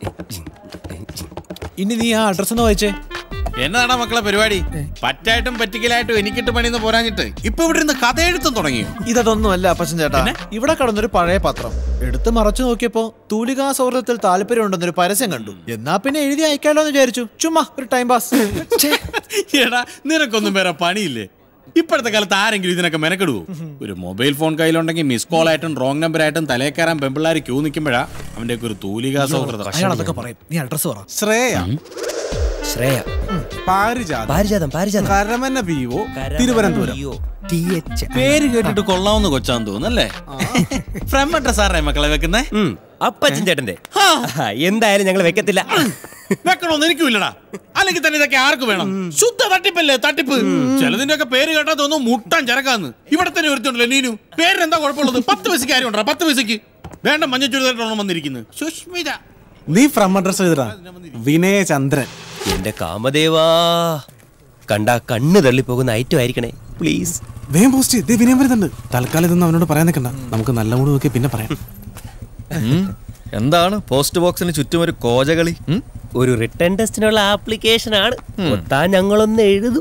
ഇനി നീ ആ അഡ്രസ് ഒന്ന് വായിച്ചേ എന്നതാടാ മക്കളെ പരിപാടി പറ്റായിട്ടും പറ്റിക്കലായിട്ടും എനിക്കിട്ട് പണിന്ന് പോരാഞ്ഞിട്ട് ഇപ്പൊ ഇവിടെ ഇരുന്ന് കഥ എഴുത്തും തുടങ്ങിയോ ഇതൊന്നും അല്ല അപ്പച്ചൻ ചേട്ടാ ഇവിടെ കടന്നൊരു പഴയ പത്രം എടുത്ത് മറച്ചു നോക്കിയപ്പോ തൂലികാ സൗഹൃദത്തിൽ താല്പര്യമുണ്ടെന്നൊരു പരസ്യം കണ്ടു എന്നാ പിന്നെ എഴുതി അയക്കാലോ എന്ന് വിചാരിച്ചു ചുമ്മാ ഒരു ടൈം പാസ് എടാ നിനക്കൊന്നും വേറെ പണിയില്ലേ ഇപ്പോഴത്തെ കാലത്ത് ആരെങ്കിലും ഇതിനൊക്കെ മെനക്കെടുവോ ഒരു മൊബൈൽ ഫോൺ കയ്യിലുണ്ടെങ്കിൽ മിസ് കോൾ ആയിട്ടും റോങ് നമ്പർ ആയിട്ടും തലേ കയറാൻ പെമ്പിള്ളാർ ക്യൂ നിൽക്കുമ്പോഴാ അവന്റെ ഒരു തൂലികാ സൗഹൃദം അയാൾ അതൊക്കെ പറയും നീ അഡ്രസ് പറ ശ്രേയ ശ്രേയ പാരിജാതം പാരിജാതം പാരിജാതം കരമന ബി ഒ തിരുവനന്തപുരം പേര് കേട്ടിട്ട് കൊള്ളാവുന്ന കൊച്ചാന്ന് തോന്നുന്നല്ലേ ഫ്രം അഡ്രസ് ആരുടെ മക്കളെ വെക്കുന്നേ അപ്പച്ചൻ ചേട്ടന്റെ എന്തായാലും ഞങ്ങൾ വെക്കത്തില്ല വെക്കണോന്ന് എനിക്കും ഇല്ലടാ അല്ലെങ്കിൽ തന്നെ ഇതൊക്കെ ആർക്ക് വേണം ശുദ്ധ തട്ടിപ്പല്ലേ തട്ടിപ്പ് ചിലതിന്റെ ഒക്കെ പേര് കേട്ടാ തോന്നുന്നു മുട്ടാൻ ചരക്കാന്ന് ഇവിടെ തന്നെ ഒരുത്തുണ്ടല്ലോ നീനു പേരിന് എന്താ കുഴപ്പമുള്ളത് പത്ത് പൈസക്ക് ആരും ഉണ്ടാ പത്ത് പൈസക്ക് വേണ്ട മഞ്ഞ ചുരിദാറിട്ടാണ് വന്നിരിക്കുന്നത് സുഷ്മിത നീ ഫ്രം അഡ്രസ് എഴുതടാ വിനയചന്ദ്രൻ എന്റെ കാമദേവാ കണ്ടാ കണ്ണ് തള്ളിപ്പോകുന്ന ഐറ്റം ആയിരിക്കണേ പ്ലീസ് വേഗം പോസ്റ്റ് ചെയ്ത് വിനയം വരുന്നുണ്ട് തൽക്കാലം ഇതൊന്നും അവനോട് പറയാൻ നിൽക്കണ്ട നമുക്ക് നല്ല മൂഡ് നോക്കി പിന്നെ പറയാം ഉം. എന്താണ് പോസ്റ്റ് ബോക്സിന് ചുറ്റും ഒരു കോജകളി ഉം? ഒരു റിട്ടേൺ ടെസ്റ്റിനുള്ള ആപ്ലിക്കേഷൻ ആണ് ഒത്താൻ ഞങ്ങളൊന്ന് എഴുതും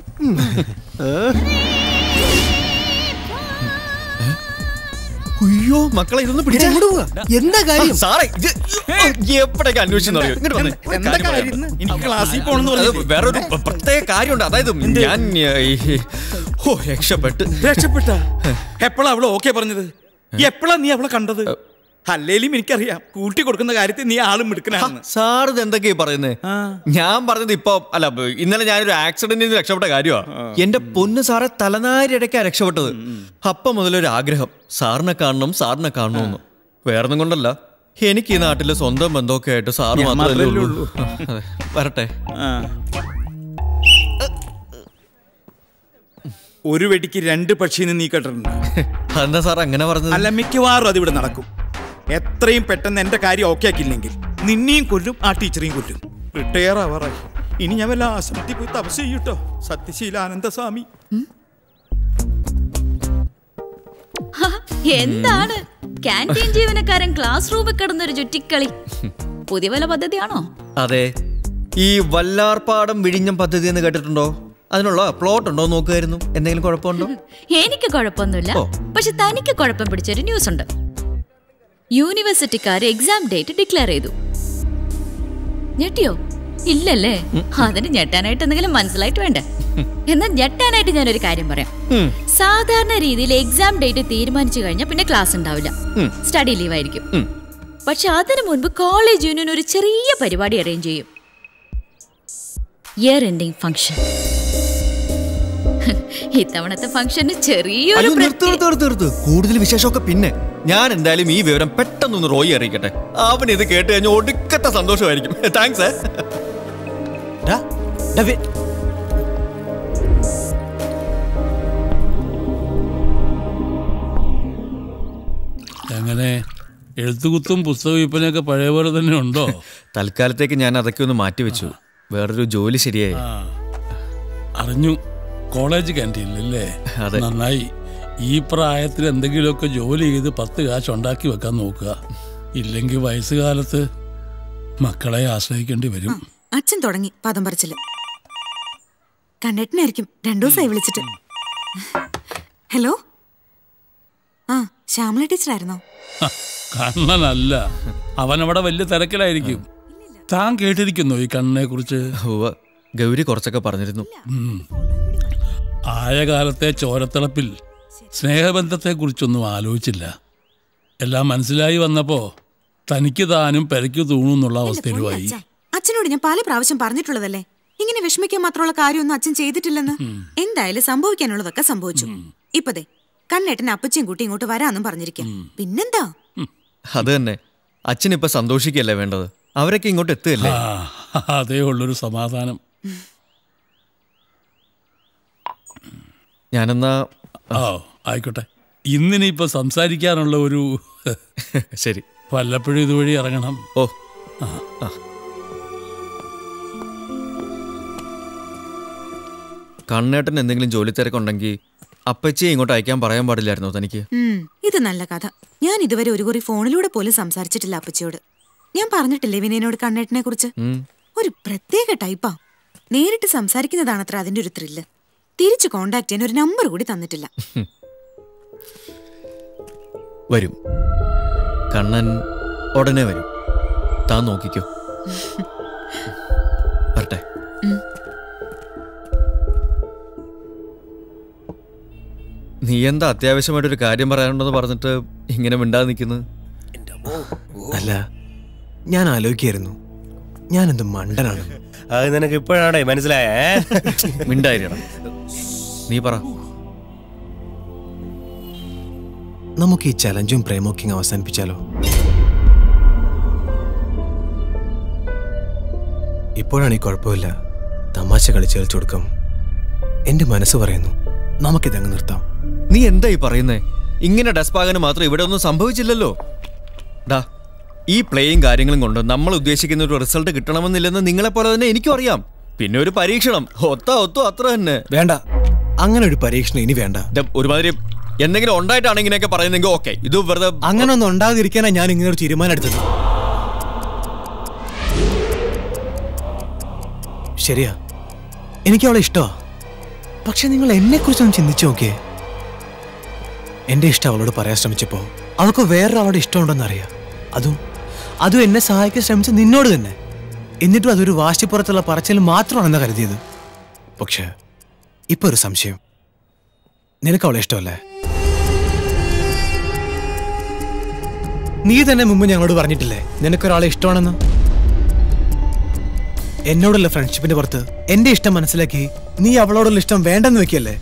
അയ്യോ മക്കളെ ഇതൊന്ന് പിടിച്ചാ എന്താ കാര്യം സാറേ ഇത് എവിടേക്ക് അന്വേഷിച്ചെന്ന് അറിയോ ഇങ്ങോട്ട് വന്നേ. എന്താ കാര്യം കാര്യം? പറയാം. എനിക്ക് ക്ലാസ്സിൽ പോണെന്ന് അത് പറഞ്ഞില്ലേ? വേറൊരു പ- പ്രത്യേക കാര്യമുണ്ട് അതായത് ഞാൻ ഈ- ഓ രക്ഷപ്പെട്ട് രക്ഷപ്പെട്ട എപ്പോഴാ അവള് ഓക്കെ പറഞ്ഞത് എപ്പോഴാ നീ അവളെ കണ്ടത് അല്ലേലും എനിക്കറിയാം കൂട്ടി കൊടുക്കുന്ന കാര്യത്തിൽ നീ ആളും മിടുക്കനാണ് സാർ ഇത് എന്തൊക്കെയാ പറയുന്നത് ഞാൻ പറഞ്ഞത് ഇപ്പൊ അല്ല ബ- ഇന്നലെ ഞാനൊരു ആക്സിഡന്റിൽ നിന്ന് രക്ഷപ്പെട്ട കാര്യമാണ് എന്റെ പൊന്ന് സാറെ തലനാരിടയ്ക്കാ രക്ഷപ്പെട്ടത് അപ്പം മുതലൊരു ആഗ്രഹം സാറിനെ കാണണം സാറിനെ കാണണമെന്ന് വേറൊന്നും കൊണ്ടല്ല എനിക്ക് ഈ നാട്ടില് സ്വന്തം ബന്ധമൊക്കെ ആയിട്ട് സാറ് ഞാൻ മാത്രമല്ലേ മാത്രമല്ലേ ഉള്ളൂ അതെ. വരട്ടെ ഒരു വെടിക്ക് രണ്ട് പക്ഷിന്ന് നീ കേട്ടിട്ടുണ്ട് എന്താ സാർ അങ്ങനെ പറഞ്ഞത് അല്ല മിക്കവാറും അതിവിടെ നടക്കും എത്രയും പെട്ടെന്ന് എന്റെ കാര്യം ഓക്കെ ആക്കിയില്ലെങ്കിൽ നിന്നെയും കൊല്ലും ആ ടീച്ചറെയും കൊല്ലും റിട്ടയർ ആവാറായി ഇനി ഞാൻ വല്ല ആശ്രമത്തിൽ പോയി തപസ് ചെയ്യൂട്ടോ സത്യശീല ആനന്ദസ്വാമി ഹ, എന്താണ് ക്യാൻറ്റീൻ ജീവനക്കാരൻ ക്ലാസ് റൂമിൽ കിടന്നൊരു ചുറ്റിക്കളി പുതിയ വല്ല പദ്ധതിയാണോ അതെ ഈ വല്ലാർപാടം വിഴിഞ്ഞം പദ്ധതി എന്ന് കേട്ടിട്ടുണ്ടോ അതിനുള്ള പ്ലോട്ട് ഉണ്ടോ നോക്കുമായിരുന്നു എന്തെങ്കിലും കുഴപ്പമുണ്ടോ എനിക്ക് കുഴപ്പമൊന്നുമില്ല ഓ. പക്ഷെ തനിക്ക് കുഴപ്പം പിടിച്ചൊരു ന്യൂസ് ഉണ്ട് യൂണിവേഴ്സിറ്റിക്കാർ എക്സാം ഡേറ്റ് ഡിക്ലെയർ ചെയ്തു ഞെട്ടിയോ ഇല്ലല്ലേ അതിന് ഞെട്ടാനായിട്ട് എന്തെങ്കിലും മനസ്സിലായിട്ട് വേണ്ടേ എന്നാൽ ഞെട്ടാനായിട്ട് ഞാനൊരു കാര്യം പറയാം ഉം. സാധാരണ രീതിയിൽ എക്സാം ഡേറ്റ് തീരുമാനിച്ചു കഴിഞ്ഞാൽ പിന്നെ ക്ലാസ് ഉണ്ടാവില്ല ഉം. സ്റ്റഡി ലീവ് ആയിരിക്കും ഉം. പക്ഷെ അതിനു മുൻപ് കോളേജ് യൂണിയൻ ഒരു ചെറിയ പരിപാടി അറേഞ്ച് ചെയ്യും ഇയർ എൻഡിങ് ഫംഗ്ഷൻ ഇത്തവണത്തെ ഫംഗ്ഷന് ചെറിയൊരു അയ്യോ, പ്രത്യേക- നിർത്ത് നിർത്ത് നിർത്ത് നിർത്ത്. കൂടുതൽ വിശേഷമൊക്കെ പിന്നെ ഞാൻ എന്തായാലും ഈ വിവരം പെട്ടെന്നൊന്ന് റോയി അറിയിക്കട്ടെ അവൻ ഇത് കേട്ട് കഴിഞ്ഞാൽ ഒടുക്കത്തെ സന്തോഷമായിരിക്കും താങ്ക്സ് എങ്ങനെ എഴുത്തുകുത്തും പുസ്തക വിൽപ്പനയൊക്കെ പഴയ പോലെ തന്നെ ഉണ്ടോ തൽക്കാലത്തേക്ക് ഞാൻ അതൊക്കെ ഒന്ന് മാറ്റിവെച്ചു വേറൊരു ജോലി ശരിയായി ആ, അറിഞ്ഞു കോളേജ് ക്യാൻറ്റീനിലല്ലേ അതെ. നന്നായി ഈ പ്രായത്തിൽ എന്തെങ്കിലുമൊക്കെ ജോലി ചെയ്ത് പത്ത് കാശ് ഉണ്ടാക്കി വെക്കാൻ നോക്കുക ഇല്ലെങ്കിൽ വയസ്സുകാലത്ത് മക്കളെ ആശ്രയിക്കേണ്ടി വരും അച്ഛൻ തുടങ്ങി പദം പറിച്ചില് കണ്ണേട്ടനായിരിക്കും രണ്ടു ദിവസമായി വിളിച്ചിട്ട് ഹലോ ആ ശ്യാമല ടീച്ചറായിരുന്നോ ഹ, കണ്ണനല്ല അവനവിടെ വലിയ തിരക്കിലായിരിക്കും താൻ കേട്ടിരിക്കുന്നോ ഈ കണ്ണനെ കുറിച്ച് ഗൗരി കുറച്ചൊക്കെ പറഞ്ഞിരുന്നു ആയ കാലത്തെ ചോരത്തിളപ്പിൽ സ്നേഹബന്ധത്തെക്കുറിച്ചൊന്നും ആലോചിച്ചില്ല എല്ലാം മനസ്സിലായി വന്നപ്പോ തനിക്ക് താനും പെരയ്ക്ക് തൂണുന്നുള്ള അവസ്ഥയിലുമായി അച്ഛാ, അച്ഛനോട് ഞാൻ പല പ്രാവശ്യം പറഞ്ഞിട്ടുള്ളതല്ലേ ഇങ്ങനെ വിഷമിക്കാൻ മാത്രമുള്ള കാര്യമൊന്നും അച്ഛൻ ചെയ്തിട്ടില്ലെന്ന് എന്തായാലും സംഭവിക്കാനുള്ളതൊക്കെ സംഭവിച്ചു ഇപ്പതേ കണ്ണേട്ടൻ അപ്പച്ചയും കൂട്ടി ഇങ്ങോട്ട് വരാന്നും പറഞ്ഞിരിക്കാം പിന്നെന്താ അത് തന്നെ അച്ഛൻ ഇപ്പൊ സന്തോഷിക്കല്ലേ വേണ്ടത് അവരൊക്കെ ഇങ്ങോട്ട് എത്തുകയല്ലേ ആ, അതേ ഉള്ളൊരു സമാധാനം ഞാനെന്നാ ആ ആയിക്കോട്ടെ ഇന്നിനിപ്പോ സംസാരിക്കാനുള്ള ഒരു ശരി വല്ലപ്പോഴും ഇതുവഴി ഇറങ്ങണം ഓ ആ കണ്ണേട്ടൻ എന്തെങ്കിലും ജോലി തിരക്കുണ്ടെങ്കിൽ അപ്പച്ചിയെ ഇങ്ങോട്ട് അയക്കാൻ പറയാൻ പാടില്ലായിരുന്നോ തനിക്ക് ഉം, ഇത് നല്ല കഥ ഞാൻ ഇതുവരെ ഒരു കുറി ഫോണിലൂടെ പോലും സംസാരിച്ചിട്ടില്ല അപ്പച്ചിയോട് ഞാൻ പറഞ്ഞിട്ടില്ലേ വിനയനോട് കണ്ണേട്ടനെ കുറിച്ച് ഉം. ഒരു പ്രത്യേക ടൈപ്പാ നേരിട്ട് സംസാരിക്കുന്നതാണത്ര അതിന്റെ ഒരു ത്രില്ല് തിരിച്ചു കോണ്ടാക്ട് ചെയ്യാൻ ഒരു നമ്പർ കൂടി തന്നിട്ടില്ല വരും കണ്ണൻ ഉടനെ വരും താൻ നോക്കിക്കോ വരട്ടെ നീ എന്താ അത്യാവശ്യമായിട്ടൊരു കാര്യം പറയാനുണ്ടെന്ന് പറഞ്ഞിട്ട് ഇങ്ങനെ മിണ്ടാതെ നിൽക്കുന്നത് അല്ല ഞാൻ ആലോചിക്കായിരുന്നു ഞാൻ എന്ത് മണ്ടനാണ് അത് നിനക്ക് ഇപ്പോഴാണോ മനസ്സിലായേ മിണ്ടായിരിക്കണം നീ പറ നമുക്ക് ഈ ചലഞ്ചും പ്രേമോക്കിങ് അവസാനിപ്പിച്ചാലോ ഇപ്പോഴാണ് ഈ കുഴപ്പമില്ല തമാശ കളിച്ച് കളിച്ചു കൊടുക്കും എന്റെ മനസ്സ് പറയുന്നു നമുക്കിതങ്ങ് നിർത്താം നീ എന്താ ഈ പറയുന്നേ ഇങ്ങനെ ഡെസ്പാകാന് മാത്രം ഇവിടെ ഒന്നും സംഭവിച്ചില്ലല്ലോ ഡാ ഈ പ്ലേയും കാര്യങ്ങളും കൊണ്ട് നമ്മൾ ഉദ്ദേശിക്കുന്ന ഒരു റിസൾട്ട് കിട്ടണമെന്നില്ലെന്ന് നിങ്ങളെ പോലെ തന്നെ എനിക്കും അറിയാം പിന്നെ ഒരു പരീക്ഷണം ഒത്ത ഒത്തു അത്ര തന്നെ വേണ്ട അങ്ങനെ ഒരു പരീക്ഷണം ഇനി വേണ്ട ഒരുമാതിരി എന്തെങ്കിലും ഉണ്ടായിട്ടാണ് ഇങ്ങനെയൊക്കെ പറയുന്നെങ്കിൽ ഓക്കെ ഇത് വെറുതെ അങ്ങനെ ഒന്നും ഉണ്ടാകാതിരിക്കാനാ ഞാൻ ഇങ്ങനെ ഒരു തീരുമാനം എടുത്തത് ശരിയാ എനിക്ക് അവളെ ഇഷ്ടമാ പക്ഷെ നിങ്ങൾ എന്നെ കുറിച്ചൊന്ന് ചിന്തിച്ചു നോക്കിയേ എന്റെ ഇഷ്ടം അവളോട് പറയാൻ ശ്രമിച്ചപ്പോ അവൾക്ക് വേറൊരാളുടെ ഇഷ്ടമുണ്ടെന്ന് അറിയാം അതും അതും എന്നെ സഹായിക്കാൻ ശ്രമിച്ച നിന്നോട് തന്നെ എന്നിട്ടും അതൊരു വാശിപ്പുറത്തുള്ള പറച്ചിൽ മാത്രമാണെന്ന് കരുതിയത് പക്ഷെ ഇപ്പൊ ഒരു സംശയം നിനക്ക് അവളെ ഇഷ്ടമല്ലേ നീ തന്നെ മുമ്പ് ഞങ്ങളോട് പറഞ്ഞിട്ടില്ലേ നിനക്കൊരാളെ ഇഷ്ടമാണെന്ന് എന്നോടുള്ള ഫ്രണ്ട്ഷിപ്പിന്റെ പുറത്ത് എന്റെ ഇഷ്ടം മനസ്സിലാക്കി നീ അവളോടുള്ള ഇഷ്ടം വേണ്ടെന്ന് വെക്കല്ലേ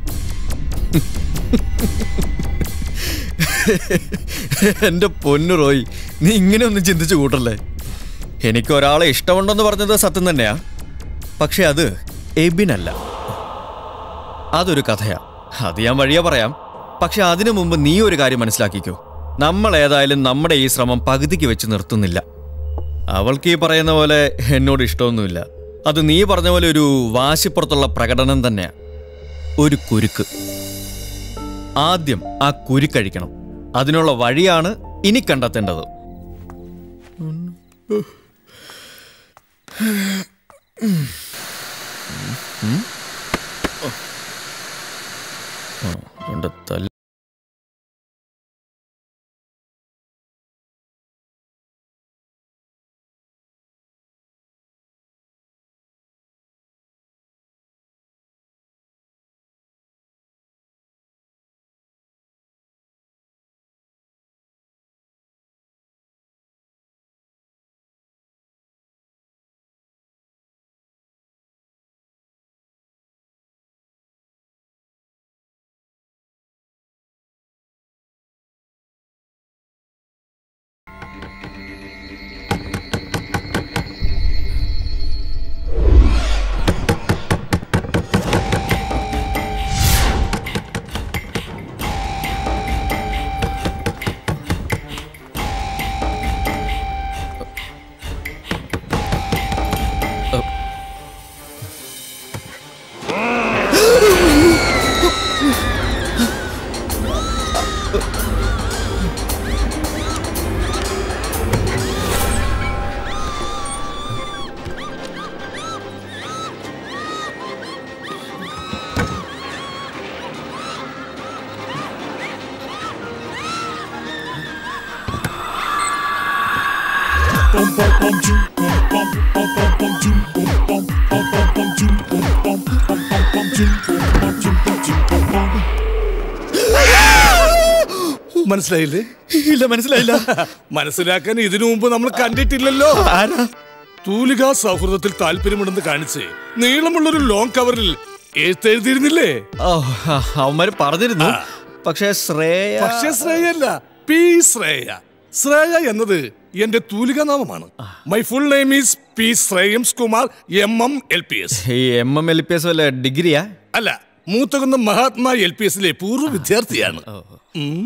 എന്റെ പൊന്നു റോയ് നീ ഇങ്ങനെ ഒന്നും ചിന്തിച്ചു കൂട്ടല്ലേ എനിക്ക് ഒരാളെ ഇഷ്ടമുണ്ടെന്ന് പറഞ്ഞത് സത്യം തന്നെയാ പക്ഷെ അത് എബിനല്ല അതൊരു കഥയാ അത് ഞാൻ വഴിയെ പറയാം പക്ഷെ അതിനു മുമ്പ് നീ ഒരു കാര്യം മനസ്സിലാക്കിക്കോ നമ്മൾ ഏതായാലും നമ്മുടെ ഈ ശ്രമം പകുതിക്ക് വെച്ച് നിർത്തുന്നില്ല അവൾക്ക് ഈ പറയുന്ന പോലെ എന്നോട് ഇഷ്ടമൊന്നുമില്ല അത് നീ പറഞ്ഞ പോലെ ഒരു വാശിപ്പുറത്തുള്ള പ്രകടനം തന്നെയാ ഒരു കുരുക്ക് ആദ്യം ആ കുരുക്കഴിക്കണം അതിനുള്ള വഴിയാണ് ഇനി കണ്ടെത്തേണ്ടത് ഉം. ആ, രണ്ട് തല്ല് മനസ്സിലായില്ലേ ഇല്ല മനസ്സിലായില്ല മനസ്സിലാക്കാൻ ഇതിനു മുമ്പ് നമ്മൾ കണ്ടിട്ടില്ലല്ലോ തൂലിക സൗഹൃദത്തിൽ താല്പര്യമുണ്ടെന്ന് കാണിച്ച് നീളമുള്ളൊരു ലോങ് കവറിൽ എഴുത്തെഴുതിയിരുന്നില്ലേ ഓ ആ, അവന്മാര് പറഞ്ഞിരുന്നു പക്ഷേ ശ്രേയ പക്ഷേ ശ്രേയല്ല പി ശ്രേയ ശ്രേയ എന്നത് എന്റെ തൂലിക നാമമാണ് my full name is P Shreyams Kumar M M L P S ഈ M M L P S വല്ല ഡിഗ്രിയാ അല്ല മൂത്തകുന്ന മഹാത്മാ എൽ പി എസിലെ പൂർവ്വ വിദ്യാർത്ഥിയാണ് ഉം.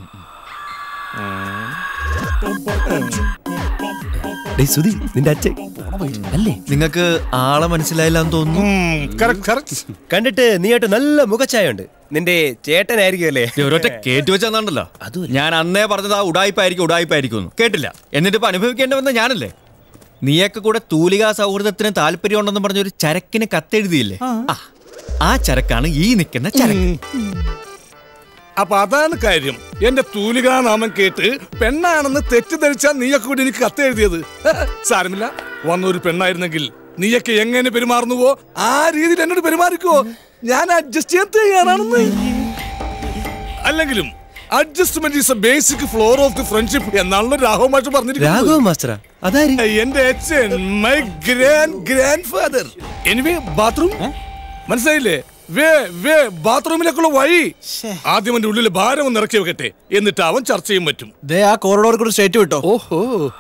നിന്റെ അച്ഛൻ അല്ലേ നിങ്ങൾക്ക് ആളെ മനസ്സിലായില്ല എന്ന് തോന്നുന്നു കണ്ടിട്ട് നീയായിട്ട് നല്ല മുഖച്ചായ ഉണ്ട് നിന്റെ ചേട്ടനായിരിക്കും അല്ലേ ഒരൊറ്റ കേട്ടു വെച്ചെന്നുണ്ടല്ലോ ഞാൻ അന്നേ പറഞ്ഞത് ആ ഉടായ്പായിരിക്കും ഉടായ്പായിരിക്കും എന്ന്. കേട്ടില്ല എന്നിട്ട് ഇപ്പൊ അനുഭവിക്കേണ്ടി വന്ന ഞാനല്ലേ നീയൊക്കെ കൂടെ തൂലികാ സൗഹൃദത്തിന് താല്പര്യമുണ്ടെന്ന് പറഞ്ഞ ഒരു ചരക്കിന് കത്തെഴുതിയില്ലേ ആ, ആ ചരക്കാണ് ഈ നിൽക്കുന്ന ചരക്ക് അപ്പൊ അതാണ് കാര്യം എന്റെ തൂലികാ നാമം കേട്ട് പെണ്ണാണെന്ന് തെറ്റിദ്ധരിച്ചാൽ നീയൊക്കെ കൂടി എനിക്ക് കത്തെഴുതിയത് സാരമില്ല വന്നൊരു പെണ്ണായിരുന്നെങ്കിൽ നീയൊക്കെ എങ്ങനെ പെരുമാറുന്നുവോ ആ രീതിയിൽ എന്നോട് പെരുമാറിക്കോ ഞാൻ അഡ്ജസ്റ്റ് ചെയ്യാൻ തയ്യാറാണെന്ന് അല്ലെങ്കിലും adjustment is a basic floor of the friendship എന്നാണല്ലോ രാഘവ മാഷ് രാഘവ പറഞ്ഞിരിക്കുന്നത് മാസ്റ്ററാ അതാര് എന്റെ അച്ഛൻ my grand grand father anyway bathroom മനസ്സിലായില്ലേ വേ വേ ബാത്റൂമിലേക്കുള്ള വഴി ആദ്യം എന്റെ ഉള്ളിലെ ഭാരം ഒന്ന് ഇറക്കി വെക്കട്ടെ എന്നിട്ട് അവൻ ചർച്ച ചെയ്യും പറ്റും ദേ ആ കോറിഡോർ കൂടെ സ്റ്റേറ്റ് വിട്ടോ ഓഹോ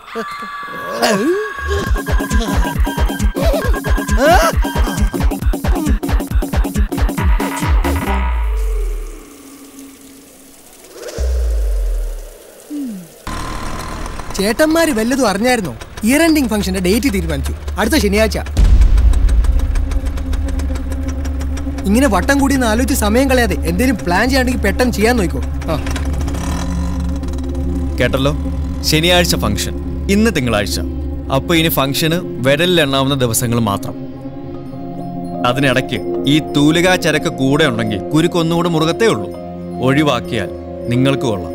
ചേട്ടന്മാര് വല്ലതും അറിഞ്ഞായിരുന്നോ ഇയർ എൻഡിങ് ഫംഗ്ഷന്റെ ഡേറ്റ് തീരുമാനിച്ചു അടുത്ത ശനിയാഴ്ച ഇങ്ങനെ വട്ടം കൂടി ഒന്ന് ആലോചിച്ച് സമയം കളയാതെ എന്തെങ്കിലും പ്ലാൻ ചെയ്യാണ്ടെങ്കിൽ പെട്ടെന്ന് ചെയ്യാൻ നോക്കോ ആ കേട്ടല്ലോ ശനിയാഴ്ച ഫംഗ്ഷൻ ഇന്ന് തിങ്കളാഴ്ച അപ്പൊ ഇനി ഫംഗ്ഷന് വിരലിലെണ്ണാവുന്ന ദിവസങ്ങൾ മാത്രം അതിനിടയ്ക്ക് ഈ തൂലികാ ചരക്ക് കൂടെ ഉണ്ടെങ്കിൽ കുരുക്ക് ഒന്നുകൂടെ മുറുകത്തേ ഉള്ളൂ ഒഴിവാക്കിയാൽ നിങ്ങൾക്ക് കൊള്ളാം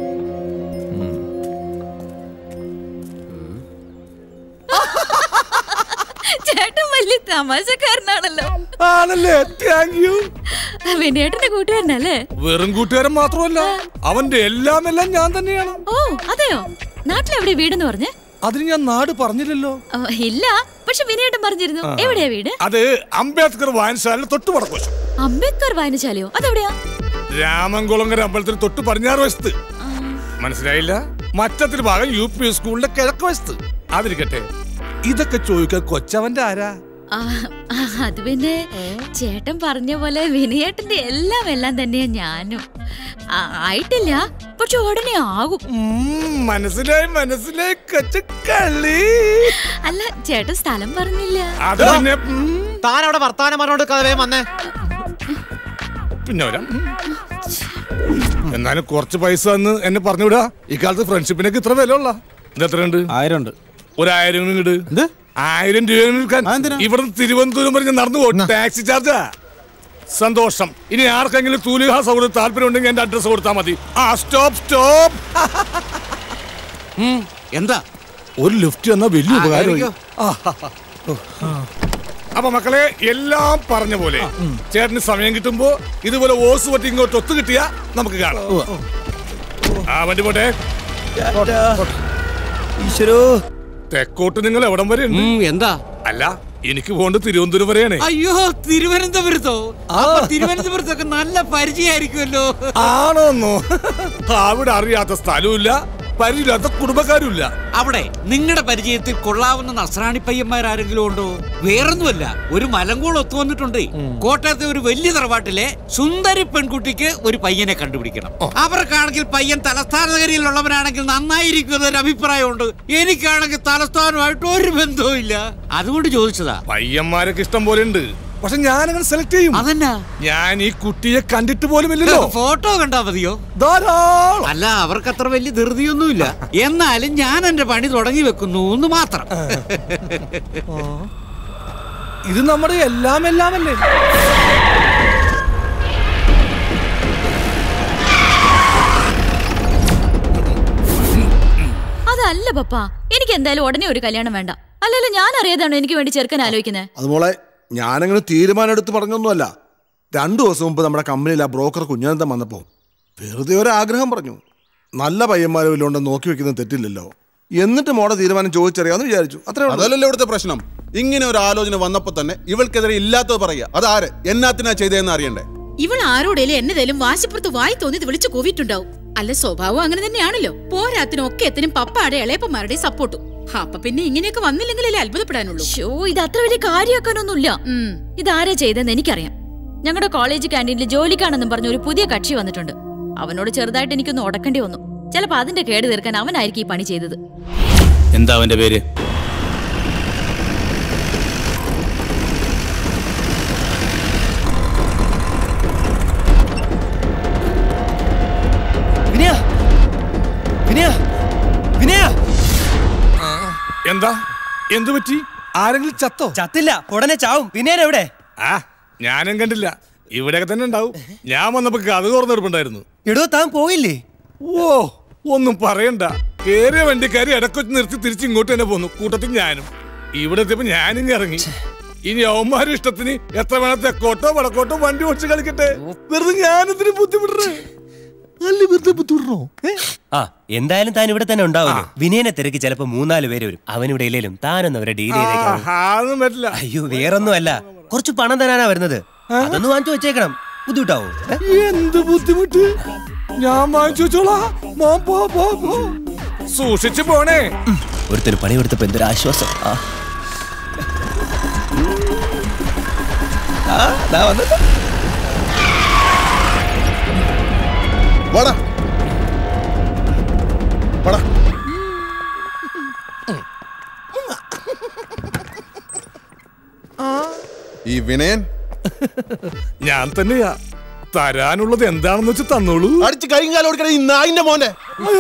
ചേട്ടൻ വലിയ തമാശക്കാരനാണല്ലോ ആണല്ലേ താങ്ക് യു വിനേട്ടന്റെ കൂട്ടുകാരനല്ലേ വെറും കൂട്ടുകാരൻ മാത്രമല്ല അവന്റെ എല്ലാം എല്ലാം ഞാൻ തന്നെയാണ് ഓ അതെയോ നാട്ടിലെവിടെ വീടെന്ന് പറഞ്ഞ് അതിന് ഞാൻ നാട് പറഞ്ഞില്ലല്ലോ ഓ, ഇല്ല പക്ഷെ വിനയേട്ടൻ പറഞ്ഞിരുന്നു ആ. എവിടെയാ വീട് അത് അംബേദ്കർ വായനശാല തൊട്ട് വടക്കുവശം അംബേദ്കർ വായനശാലയോ അതെവിടെയാ രാമൻകുളങ്ങര അമ്പലത്തിന് തൊട്ട് പടിഞ്ഞാറ് വശത്ത് മനസ്സിലായില്ല മറ്റത്തിൽ ഭാഗം യു പി സ്കൂളിന്റെ കിഴക്ക് വശത്ത് അതിരിക്കട്ടെ ഇതൊക്കെ ചോദിക്കാൻ കൊച്ചവന്റെ ആരാ ആ, ആ, അത് പിന്നെ ചേട്ടൻ പറഞ്ഞ പോലെ വിനയേട്ടന്റെ എല്ലാം എല്ലാം തന്നെയാ ഞാനും ആ, ആയിട്ടില്ല പക്ഷെ ഉടനെ ആകും മനസ്സിലായി മനസ്സിലായി കൊച്ചക്കള്ളി അല്ല ചേട്ടൻ സ്ഥലം പറഞ്ഞില്ല അത് പിന്നെ താൻ അവിടെ വർത്താനം പറഞ്ഞോണ്ട് വന്നേ പിന്നെ വരാം എന്നാലും കുറച്ച് പൈസ എന്ന് എന്നെ പറഞ്ഞുവിടാ ഇക്കാലത്ത് ഫ്രണ്ട്ഷിപ്പിനൊക്കെ ഇത്ര വില ഉള്ള ഇത് എത്രയുണ്ട് ആയിരം ഉണ്ട് ഒരായിരം കിട് ആയിരം രൂപ എടുക്കാൻ ഇവിടെ തിരുവനന്തപുരം വരെ ഞാൻ നടന്നു പോകും ടാക്സി ചാർജാ സന്തോഷം ഇനി ആർക്കെങ്കിലും തൂലിക സൗകര്യം താല്പര്യം ഉണ്ടെങ്കിൽ എന്റെ അഡ്രസ് കൊടുത്താൽ മതി ആ സ്റ്റോപ്പ് സ്റ്റോപ്പ് എന്താ ഒരു ലിഫ്റ്റ് എന്ന വലിയ ആ, ഉപകാരം കേറിക്കോ. അപ്പൊ മക്കളെ എല്ലാം പറഞ്ഞ പോലെ ചേട്ടന് സമയം കിട്ടുമ്പോ ഇതുപോലെ ഓസ് പറ്റി ഇങ്ങോട്ട് ഒത്തു കിട്ടിയാ നമുക്ക് കാണാം ആ വണ്ടി പോട്ടെ ഈശ്വരോ തെക്കോട്ട് നിങ്ങൾ എവിടം വരെ എന്താ അല്ല എനിക്ക് പോകേണ്ടത് തിരുവനന്തപുരം വരെയാണ് അയ്യോ തിരുവനന്തപുരത്തോ അപ്പൊ തിരുവനന്തപുരത്തൊക്കെ നല്ല പരിചയമായിരിക്കുമല്ലോ ആണോന്നോ അവിടെ അറിയാത്ത സ്ഥലവുമില്ല പരിചയമില്ലാത്ത കുടുംബക്കാരുമില്ല അവിടെ നിങ്ങളുടെ പരിചയത്തിൽ കൊള്ളാവുന്ന നസ്രാണി പയ്യന്മാരാരെങ്കിലും ഉണ്ടോ വേറൊന്നുമല്ല ഒരു മലങ്കോൾ ഒത്തു വന്നിട്ടുണ്ട് കോട്ടയത്തെ ഒരു വലിയ തറവാട്ടിലെ സുന്ദരി പെൺകുട്ടിക്ക് ഒരു പയ്യനെ കണ്ടുപിടിക്കണം അവർക്കാണെങ്കിൽ പയ്യൻ തലസ്ഥാന നഗരിയിലുള്ളവനാണെങ്കിൽ നന്നായിരിക്കും എന്നൊരു അഭിപ്രായമുണ്ട് എനിക്കാണെങ്കിൽ തലസ്ഥാനമായിട്ട് ഒരു ബന്ധവും ഇല്ല അതുകൊണ്ട് ചോദിച്ചതാ പയ്യന്മാരൊക്കെ ഇഷ്ടം പോലെ ഉണ്ട് പക്ഷെ ഞാനങ്ങനെ സെലക്ട് ചെയ്യും അതെന്നാ ഞാൻ ഈ കുട്ടിയെ കണ്ടിട്ട് പോലും ഇല്ലല്ലോ ഫോട്ടോ കണ്ടാ മതിയോ ധാരാളം അല്ല അവർക്ക് അത്ര വലിയ ധൃതിയൊന്നുമില്ല എന്നാലും ഞാൻ എന്റെ പണി തുടങ്ങി വെക്കുന്നു എന്ന് മാത്രം ഇത് നമ്മുടെ എല്ലാം എല്ലാം അല്ലേ അതല്ല പപ്പ എനിക്ക് എന്തായാലും ഉടനെ ഒരു കല്യാണം വേണ്ട അല്ലല്ലോ ഞാൻ അറിയാതാണോ എനിക്ക് വേണ്ടി ചെറുക്കൻ ആലോചിക്കുന്നത് അതുമോളെ ഞാനങ്ങനെ തീരുമാനം എടുത്ത് പറഞ്ഞൊന്നുമല്ല രണ്ടു ദിവസം മുമ്പ് നമ്മുടെ കമ്പനിയിൽ ആ ബ്രോക്കർ കുഞ്ഞനന്തം വന്നപ്പോൾ വെറുതെ ഒരു ആഗ്രഹം പറഞ്ഞു നല്ല പയ്യന്മാരെ വല്ലോണ്ട് നോക്കി വെക്കുന്നത് തെറ്റില്ലല്ലോ എന്നിട്ട് മോടെ തീരുമാനം ചോദിച്ചറിയാന്ന് വിചാരിച്ചു അത്രേ ഉള്ളൂ. അതല്ലല്ലോ ഇവിടുത്തെ പ്രശ്നം ഇങ്ങനെ ഒരു ആലോചന വന്നപ്പോ തന്നെ ഇവൾക്കെതിരെ ഇല്ലാത്തത് പറയുക അതാര് എന്നാത്തിനാ ചെയ്തതെന്ന് അറിയണ്ടേ ഇവൾ ആരോടേലും എന്നതേലും വാശിപ്പുറത്ത് വായി തോന്നിയത് വിളിച്ചു കൂവിയിട്ടുണ്ടാവും അല്ല സ്വഭാവം അങ്ങനെ തന്നെയാണല്ലോ പോരാത്തിനും ഒക്കെ എത്തിനും പപ്പാടെ ഇളയപ്പന്മാരുടെ സപ്പോർട്ടും അപ്പൊ പിന്നെ ഇങ്ങനെയൊക്കെ വന്നില്ലെങ്കിലല്ലേ അത്ഭുതപ്പെടാനുള്ളൂ ഷോ ഇത് അത്ര വലിയ കാര്യമാക്കാനൊന്നുമില്ല ഇതാരാ ചെയ്തെന്ന് എനിക്കറിയാം ഞങ്ങളുടെ കോളേജ് ക്യാൻറ്റീനിൽ ജോലിക്കാണെന്നും പറഞ്ഞ ഒരു പുതിയ കക്ഷി വന്നിട്ടുണ്ട് അവനോട് ചെറുതായിട്ട് എനിക്കൊന്ന് ഉടക്കേണ്ടി വന്നു ചിലപ്പോ അതിന്റെ കേട് തീർക്കാൻ അവനായിരിക്കും ഈ പണി ചെയ്തത് എന്താ അവന്റെ പേര് വിനയ വിനയ വിനയ എന്താ എന്തു പറ്റി ആരെങ്കിലും ചത്തോ ചത്തില്ല ഉടനെ ചാവും വിനയൻ എവിടെ ആ ഞാനും കണ്ടില്ല ഇവിടെയൊക്കെ തന്നെ ഉണ്ടാവും ഞാൻ വന്നപ്പോ കഥ തുറന്നെടുപ്പുണ്ടായിരുന്നു എടോ താൻ പോയില്ലേ ഓ ഒന്നും പറയണ്ട കേറിയ വണ്ടിക്കാരി ഇടക്കൊച്ച് നിർത്തി തിരിച്ച് ഇങ്ങോട്ട് തന്നെ പോന്നു കൂട്ടത്തിൽ ഞാനും ഇവിടെ എത്തിയപ്പോ ഞാനും ഇറങ്ങി ഇനി അവന്മാരുടെ ഇഷ്ടത്തിന് എത്ര വേണം തെക്കോട്ടോ വടക്കോട്ടോ വണ്ടി ഓടിച്ച് കളിക്കട്ടെ വെറുതെ ഞാനെന്തിനു ബുദ്ധിമുട്ടേ അല്ല വെറുതെ ബുദ്ധിമുട്ടണോ ആ എന്തായാലും താൻ ഇവിടെ തന്നെ ഉണ്ടാവുമല്ലോ വിനയനെ തിരക്ക് ചിലപ്പോ മൂന്നാല് പേര് വരും അവൻ ഇവിടെ ഇല്ലേലും താനൊന്നും അവരെ ഡീൽ ചെയ്തേക്കാം അതൊന്നും പറ്റില്ല അയ്യോ വേറൊന്നും അല്ല കുറച്ച് പണം തരാനാ വരുന്നത് അതൊന്ന് വാങ്ങിച്ചു വെച്ചേക്കണം ബുദ്ധിമുട്ടാവോ എന്ത് ബുദ്ധിമുട്ട് ഞാൻ വാങ്ങിച്ചു വെച്ചോളാ മോൻ പോ പോ പോ സൂക്ഷിച്ചു പോണേ ഒരുത്തൊരു പണി കൊടുത്തപ്പോ എന്തൊരു ആശ്വാസം ആ. ആ, ദാ വന്നു. വാടാ വാടാ ഈ വിനയൻ ഞാൻ തന്നെയാ തരാനുള്ളത് എന്താണെന്ന് വെച്ച് തന്നോളൂ അടിച്ച് കൈയും കാലം കൊടുക്കണ ഈ നായിന്റെ മോനെ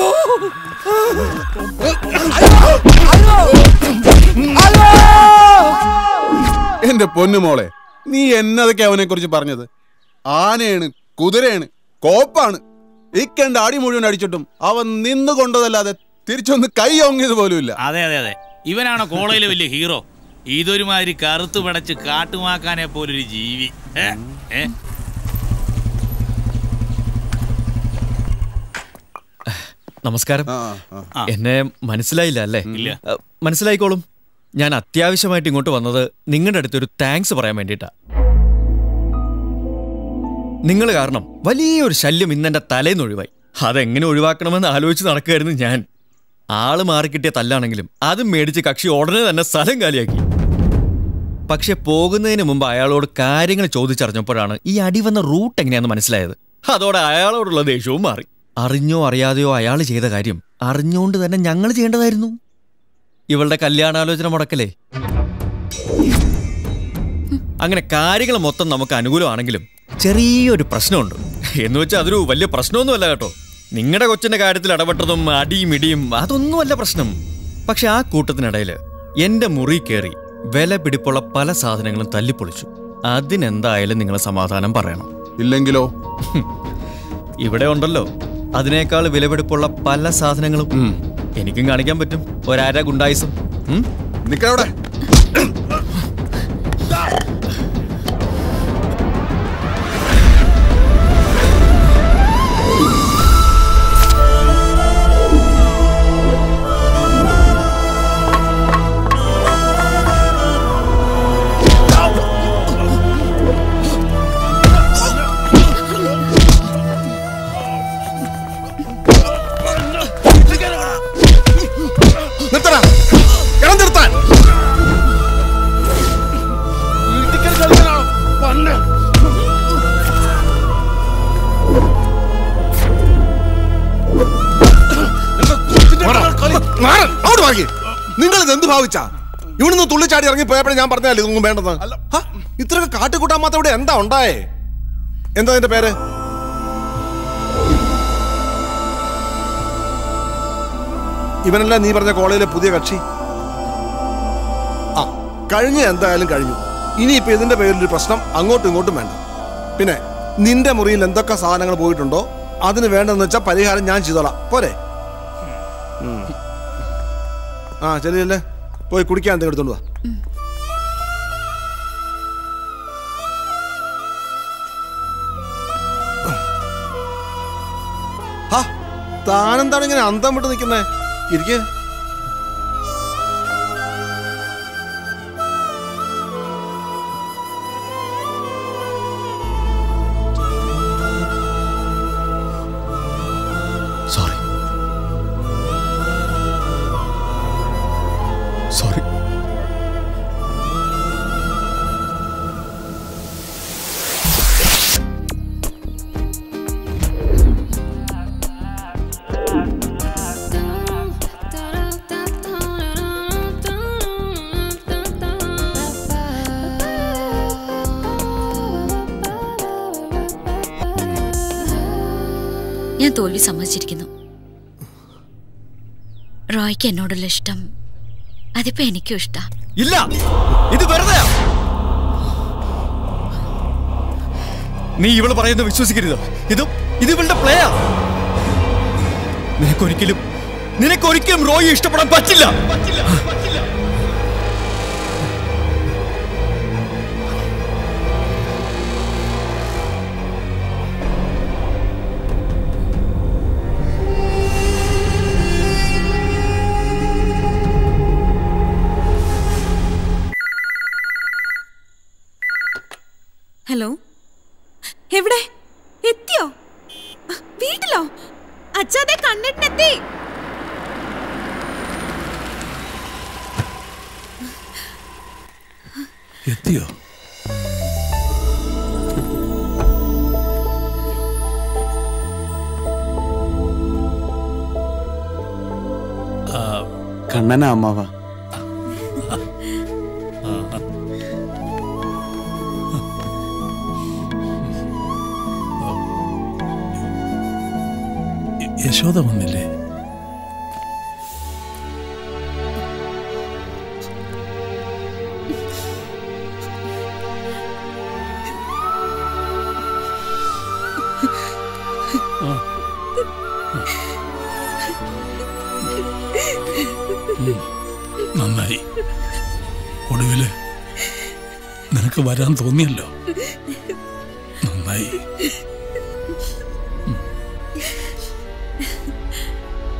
എന്റെ പൊന്നുമോളെ നീ എന്നതൊക്കെ അവനെ കുറിച്ച് പറഞ്ഞത് ആനയാണ് കുതിരയാണ് കോപ്പാണ് ഇക്കണ്ട അടി മുഴുവൻ അടിച്ചിട്ടും അവൻ നിന്നുകൊണ്ടതല്ലാതെ തിരിച്ചൊന്ന് കൈ ഓങ്ങിയത് പോലുമില്ല അതെ അതെ അതെ ഇവനാണോ കോളേജിലെ വലിയ ഹീറോ ഇതൊരുമാതിരി കറുത്തു പടച്ച് കാട്ടുമാക്കാനെ പോലൊരു ജീവി ഏ? ഏ? നമസ്കാരം എന്നെ മനസ്സിലായില്ല അല്ലേ അ, മനസ്സിലായിക്കോളും ഞാൻ അത്യാവശ്യമായിട്ട് ഇങ്ങോട്ട് വന്നത് നിങ്ങളുടെ അടുത്ത് ഒരു താങ്ക്സ് പറയാൻ വേണ്ടിയിട്ടാ നിങ്ങൾ കാരണം വലിയൊരു ശല്യം ഇന്നെന്റെ തലേന്ന് ഒഴിവായി അതെങ്ങനെ ഒഴിവാക്കണമെന്ന് ആലോചിച്ച് നടക്കുകയായിരുന്നു ഞാൻ ആള് മാറിക്കിട്ടിയ തല്ലാണെങ്കിലും അതും മേടിച്ച് കക്ഷി ഉടനെ തന്നെ സ്ഥലം കാലിയാക്കി പക്ഷെ പോകുന്നതിന് മുമ്പ് അയാളോട് കാര്യങ്ങൾ ചോദിച്ചറിഞ്ഞപ്പോഴാണ് ഈ അടി വന്ന റൂട്ട് എങ്ങനെയാന്ന് മനസ്സിലായത് അതോടെ അയാളോടുള്ള ദേഷ്യവും മാറി അറിഞ്ഞോ അറിയാതെയോ അയാൾ ചെയ്ത കാര്യം അറിഞ്ഞുകൊണ്ട് തന്നെ ഞങ്ങൾ ചെയ്യേണ്ടതായിരുന്നു ഇവളുടെ കല്യാണാലോചന മുടക്കലേ അങ്ങനെ കാര്യങ്ങൾ മൊത്തം നമുക്ക് അനുകൂലമാണെങ്കിലും ചെറിയൊരു പ്രശ്നമുണ്ട് എന്ന് വെച്ചാൽ അതൊരു വലിയ പ്രശ്നമൊന്നുമല്ല കേട്ടോ നിങ്ങളുടെ കൊച്ചിന്റെ കാര്യത്തിൽ ഇടപെട്ടതും അടിയും ഇടിയും അതൊന്നുമല്ല പ്രശ്നം പക്ഷെ ആ കൂട്ടത്തിനിടയിൽ എന്റെ മുറി കയറി വില പിടിപ്പുള്ള പല സാധനങ്ങളും തല്ലിപ്പൊളിച്ചു അതിനെന്തായാലും നിങ്ങൾ സമാധാനം പറയണം ഇല്ലെങ്കിലോ ഇവിടെ ഉണ്ടല്ലോ അതിനേക്കാൾ വിലപിടിപ്പുള്ള പല സാധനങ്ങളും എനിക്കും കാണിക്കാൻ പറ്റും ഒരാര ഗുണ്ടായിസം നിക്കവിടെ നിർത്തടാ ഇടം നിർത്താൻ അവിടെ വാങ്ങി നിങ്ങൾ ഇത് എന്ത് ഭാവിച്ചാ ഇവിടുന്ന് തുള്ളിച്ചാടി ഇറങ്ങി പോയപ്പോഴേ ഞാൻ പറഞ്ഞല്ലേ ഇതൊന്നും വേണ്ടെന്ന് ഹ, ഇത്രയൊക്കെ കാട്ടിക്കൂട്ടാൻ മാത്രം ഇവിടെ എന്താ ഉണ്ടായേ എന്താ അതിന്റെ പേര് ഇവനല്ല നീ പറഞ്ഞ കോളേജിലെ പുതിയ കക്ഷി ആ കഴിഞ്ഞ എന്തായാലും കഴിഞ്ഞു ഇനിയിപ്പോ ഇതിന്റെ പേരിലൊരു പ്രശ്നം അങ്ങോട്ടും ഇങ്ങോട്ടും വേണ്ട പിന്നെ നിന്റെ മുറിയിൽ എന്തൊക്കെ സാധനങ്ങൾ പോയിട്ടുണ്ടോ അതിന് വേണ്ടെന്ന് വെച്ചാൽ പരിഹാരം ഞാൻ ചെയ്തോളാം പോരെ ഉം. ആ ശരിയല്ലേ പോയി കുടിക്കാൻ എന്തെങ്കിലും എടുത്തോണ്ട് വാ ഹാ, താനെന്താണ് ഇങ്ങനെ അന്തം വിട്ട് നിൽക്കുന്നേ ഇരിക്കേ സോറി സോറി ഞാൻ തോൽവി സമ്മതിച്ചിരിക്കുന്നു റോയ്ക്ക് എന്നോടുള്ള ഇഷ്ടം അതിപ്പോ എനിക്കും ഇഷ്ടാ ഇല്ല ഇത് വെറുതെ നീ ഇവള് പറയുന്നത് വിശ്വസിക്കരുത് ഇത് ഇത് ഇവളുടെ പ്ലേയാ നിനക്കൊരിക്കലും നിനക്കൊരിക്കലും റോയി ഇഷ്ടപ്പെടാൻ പറ്റില്ല ഹലോ എവിടെ എത്തിയോ വീട്ടിലോ അച്ഛാതെ കണ്ണിട്ടിനെത്തി എത്തിയോ കണ്ണന അമ്മാവ യ- യശോദ വന്നില്ലേ ആ. ഉം. നന്നായി ഒടുവില് നിനക്ക് വരാൻ തോന്നിയല്ലോ നന്നായി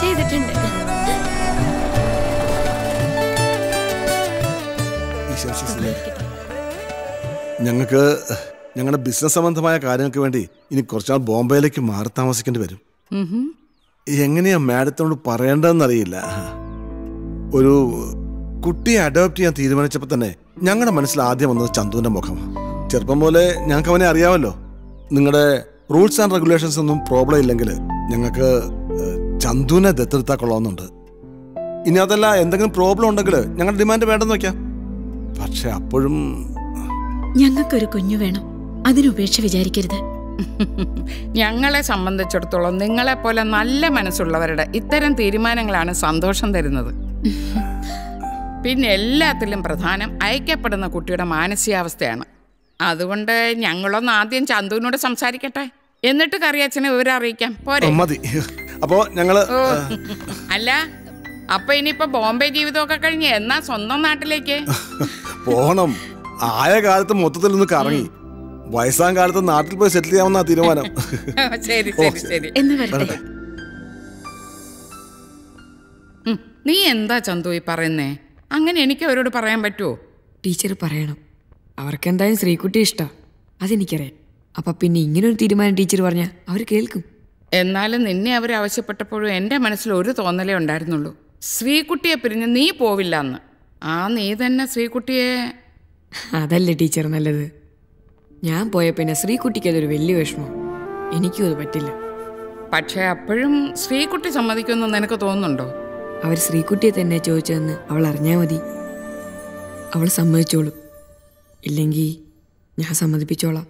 ചെയ്തിട്ടുണ്ട് ഞങ്ങൾക്ക് ഞങ്ങളുടെ ബിസിനസ് സംബന്ധമായ കാര്യങ്ങൾക്ക് വേണ്ടി ഇനി കുറച്ചാൾ ബോംബെയിലേക്ക് മാറി താമസിക്കേണ്ടി വരും ഉഹും. എങ്ങനെയാ മാഡത്തിനോട് പറയേണ്ടതെന്നറിയില്ല ഒരു കുട്ടിയെ അഡോപ്റ്റ് ചെയ്യാൻ തീരുമാനിച്ചപ്പോൾ തന്നെ ഞങ്ങളുടെ മനസ്സിൽ ആദ്യം വന്നത് ചന്തുവിന്റെ മുഖം ചെറുപ്പം പോലെ ഞങ്ങൾക്ക് അവനെ അറിയാമല്ലോ നിങ്ങളുടെ റൂൾസ് ആൻഡ് റെഗുലേഷൻസ് ഒന്നും പ്രോബ്ലം ഇല്ലെങ്കിൽ ഞങ്ങൾക്ക് ഏഹ്, ചന്തുവിനെ ദത്തെടുത്താൽ കൊള്ളാവുന്നുണ്ട് ഇനി അതല്ല എന്തെങ്കിലും പ്രോബ്ലം ഉണ്ടെങ്കിൽ ഞങ്ങളുടെ ഡിമാൻഡ് വേണ്ടെന്ന് വെക്കാം പക്ഷെ അപ്പോഴും ഞങ്ങൾക്കൊരു കുഞ്ഞു വേണം അതിന് ഉപേക്ഷ വിചാരിക്കരുത് ഞങ്ങളെ സംബന്ധിച്ചിടത്തോളം നിങ്ങളെപ്പോലെ നല്ല മനസ്സുള്ളവരുടെ ഇത്തരം തീരുമാനങ്ങളാണ് സന്തോഷം തരുന്നത് പിന്നെ എല്ലാത്തിലും പ്രധാനം അയക്കപ്പെടുന്ന കുട്ടിയുടെ മാനസികാവസ്ഥയാണ് അതുകൊണ്ട് ഞങ്ങളൊന്ന് ആദ്യം ചന്തുവിനോട് സംസാരിക്കട്ടെ എന്നിട്ട് കറിയച്ഛനെ വിവരം അറിയിക്കാം പോരെ മതി അപ്പോ ഞങ്ങള് ഓ, അല്ല അപ്പൊ ഇനിയിപ്പോ ബോംബെ ജീവിതമൊക്കെ കഴിഞ്ഞ് എന്നാ സ്വന്തം നാട്ടിലേക്ക് പോണം ആയ കാലത്ത് മൊത്തത്തിൽ ഒന്ന് കറങ്ങി വയസ്സാം കാലത്ത് നാട്ടിൽ പോയി സെറ്റിൽ ചെയ്യാമെന്നാ തീരുമാനം ശരി ഓ, ശരി ശരി എന്ന് വരട്ടെ വരട്ടെ. ഉം, നീ എന്താ ചന്തു ഈ പറയുന്നേ അങ്ങനെ എനിക്ക് അവരോട് പറയാൻ പറ്റുമോ ടീച്ചർ പറയണം അവർക്ക് എന്തായാലും ശ്രീകുട്ടി ഇഷ്ടാ അതെനിക്കറിയാം അപ്പൊ പിന്നെ ഇങ്ങനെ ഒരു തീരുമാനം ടീച്ചർ പറഞ്ഞാൽ അവർ കേൾക്കും എന്നാലും നിന്നെ അവർ ആവശ്യപ്പെട്ടപ്പോഴും എൻ്റെ മനസ്സിൽ ഒരു തോന്നലേ ഉണ്ടായിരുന്നുള്ളൂ ശ്രീകുട്ടിയെ പിരിഞ്ഞ് നീ പോവില്ല എന്ന് ആ നീ തന്നെ ശ്രീകുട്ടിയെ അതല്ലേ ടീച്ചർ നല്ലത് ഞാൻ പോയ പിന്നെ ശ്രീകുട്ടിക്ക് അതൊരു വലിയ വിഷമം എനിക്കും അത് പറ്റില്ല പക്ഷേ അപ്പോഴും ശ്രീകുട്ടി സമ്മതിക്കുമെന്ന് നിനക്ക് തോന്നുന്നുണ്ടോ അവർ ശ്രീകുട്ടിയെ തന്നെ ചോദിച്ചതെന്ന് അവൾ അറിഞ്ഞാൽ മതി അവൾ സമ്മതിച്ചോളും ഇല്ലെങ്കിൽ ഞാൻ സമ്മതിപ്പിച്ചോളാം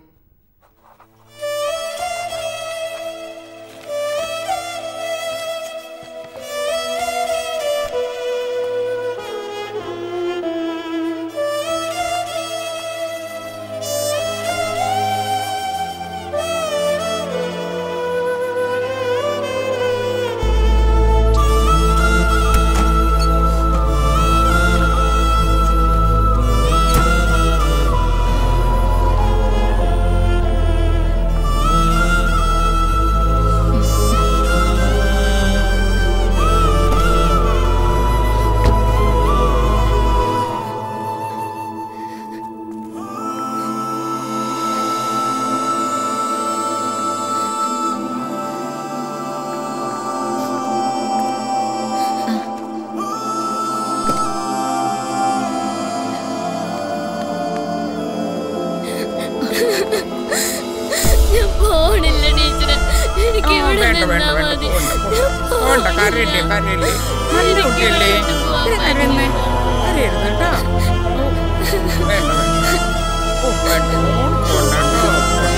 ഞാൻ പോണില്ല ടീച്ചറെ എനിക്ക് ആ, ഇവിടെ വേണ്ട, വേണ്ട, നിന്നാ വേണ്ട, മതി പോണ്ട, പോണ്ട കരയില്ലേ കരയില്ലേ നല്ല കുട്ടിയല്ലേ ഇത് കരയുന്നേ കരയരുത് കേട്ടോ ഓ, വേണ്ട വേണ്ട ഓ, വേണ്ട പോണ്ട കേട്ടോ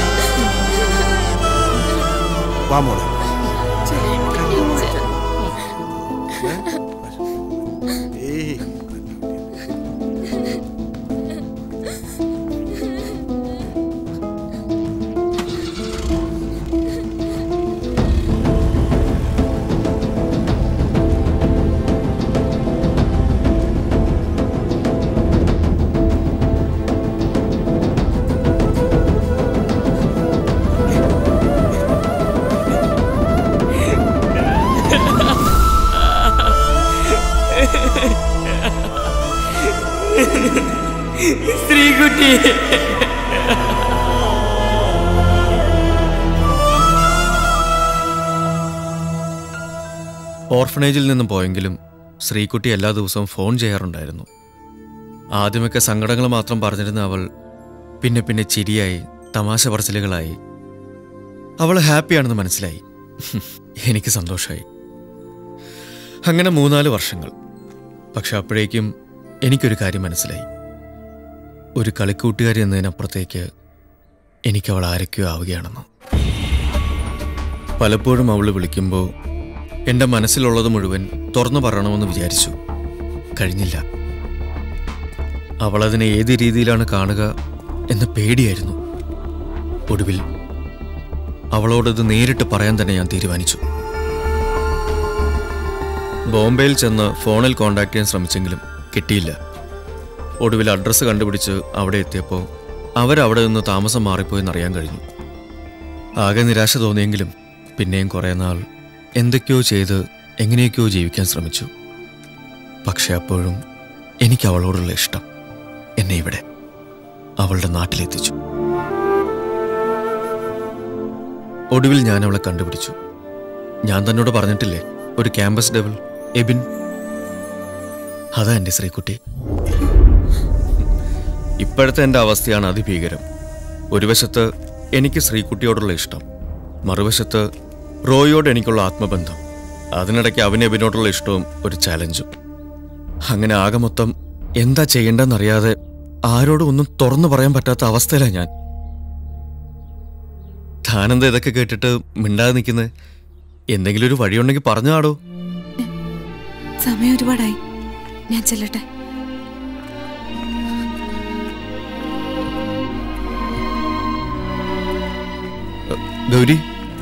വാ മോളെ ഏയ് ശ്രീകുട്ടി ഓർഫനേജിൽ നിന്നും പോയെങ്കിലും ശ്രീകുട്ടി എല്ലാ ദിവസവും ഫോൺ ചെയ്യാറുണ്ടായിരുന്നു ആദ്യമൊക്കെ സങ്കടങ്ങൾ മാത്രം പറഞ്ഞിരുന്ന അവൾ പിന്നെ പിന്നെ ചിരിയായി തമാശ പറച്ചിലുകളായി അവൾ ഹാപ്പിയാണെന്ന് മനസ്സിലായി എനിക്ക് സന്തോഷമായി അങ്ങനെ മൂന്നാല് വർഷങ്ങൾ പക്ഷെ അപ്പോഴേക്കും എനിക്കൊരു കാര്യം മനസ്സിലായി ഒരു കളിക്കൂട്ടുകാരി എന്നതിനപ്പുറത്തേക്ക് എനിക്കവൾ ആരൊക്കെയോ ആവുകയാണെന്ന് പലപ്പോഴും അവൾ വിളിക്കുമ്പോൾ എൻ്റെ മനസ്സിലുള്ളത് മുഴുവൻ തുറന്നു പറയണമെന്ന് വിചാരിച്ചു കഴിഞ്ഞില്ല അവളതിനെ ഏത് രീതിയിലാണ് കാണുക എന്ന് പേടിയായിരുന്നു ഒടുവിൽ അവളോടത് നേരിട്ട് പറയാൻ തന്നെ ഞാൻ തീരുമാനിച്ചു ബോംബെയിൽ ചെന്ന് ഫോണിൽ കോണ്ടാക്ട് ചെയ്യാൻ ശ്രമിച്ചെങ്കിലും കിട്ടിയില്ല ഒടുവിൽ അഡ്രസ്സ് കണ്ടുപിടിച്ച് അവിടെ എത്തിയപ്പോൾ അവരവിടെ നിന്ന് താമസം മാറിപ്പോയെന്നറിയാൻ കഴിഞ്ഞു ആകെ നിരാശ തോന്നിയെങ്കിലും പിന്നെയും കുറേ നാൾ എന്തൊക്കെയോ ചെയ്ത് എങ്ങനെയൊക്കെയോ ജീവിക്കാൻ ശ്രമിച്ചു പക്ഷെ അപ്പോഴും എനിക്ക് അവളോടുള്ള ഇഷ്ടം എന്നെ ഇവിടെ അവളുടെ നാട്ടിലെത്തിച്ചു ഒടുവിൽ ഞാൻ അവളെ കണ്ടുപിടിച്ചു ഞാൻ തന്നോട് പറഞ്ഞിട്ടില്ലേ ഒരു ക്യാമ്പസ് ഡെവൽ എബിൻ അതാ എൻ്റെ ശ്രീകുട്ടി ഇപ്പോഴത്തെ എൻ്റെ അവസ്ഥയാണ് അതിഭീകരം ഒരു വശത്ത് എനിക്ക് ശ്രീകുട്ടിയോടുള്ള ഇഷ്ടം മറുവശത്ത് റോയിയോട് എനിക്കുള്ള ആത്മബന്ധം അതിനിടയ്ക്ക് അവന് എബിനോടുള്ള ഇഷ്ടവും ഒരു ചാലഞ്ചും അങ്ങനെ ആകെ മൊത്തം എന്താ ചെയ്യേണ്ടെന്നറിയാതെ ആരോടും ഒന്നും തുറന്നു പറയാൻ പറ്റാത്ത അവസ്ഥയിലാണ് ഞാൻ താനെന്താ ഇതൊക്കെ കേട്ടിട്ട് മിണ്ടാതെ നിൽക്കുന്നത് എന്തെങ്കിലും ഒരു വഴിയുണ്ടെങ്കിൽ പറഞ്ഞാടോ സമയം ഒരുപാടായി ഞാൻ ചെല്ലട്ടെ ഗൗരി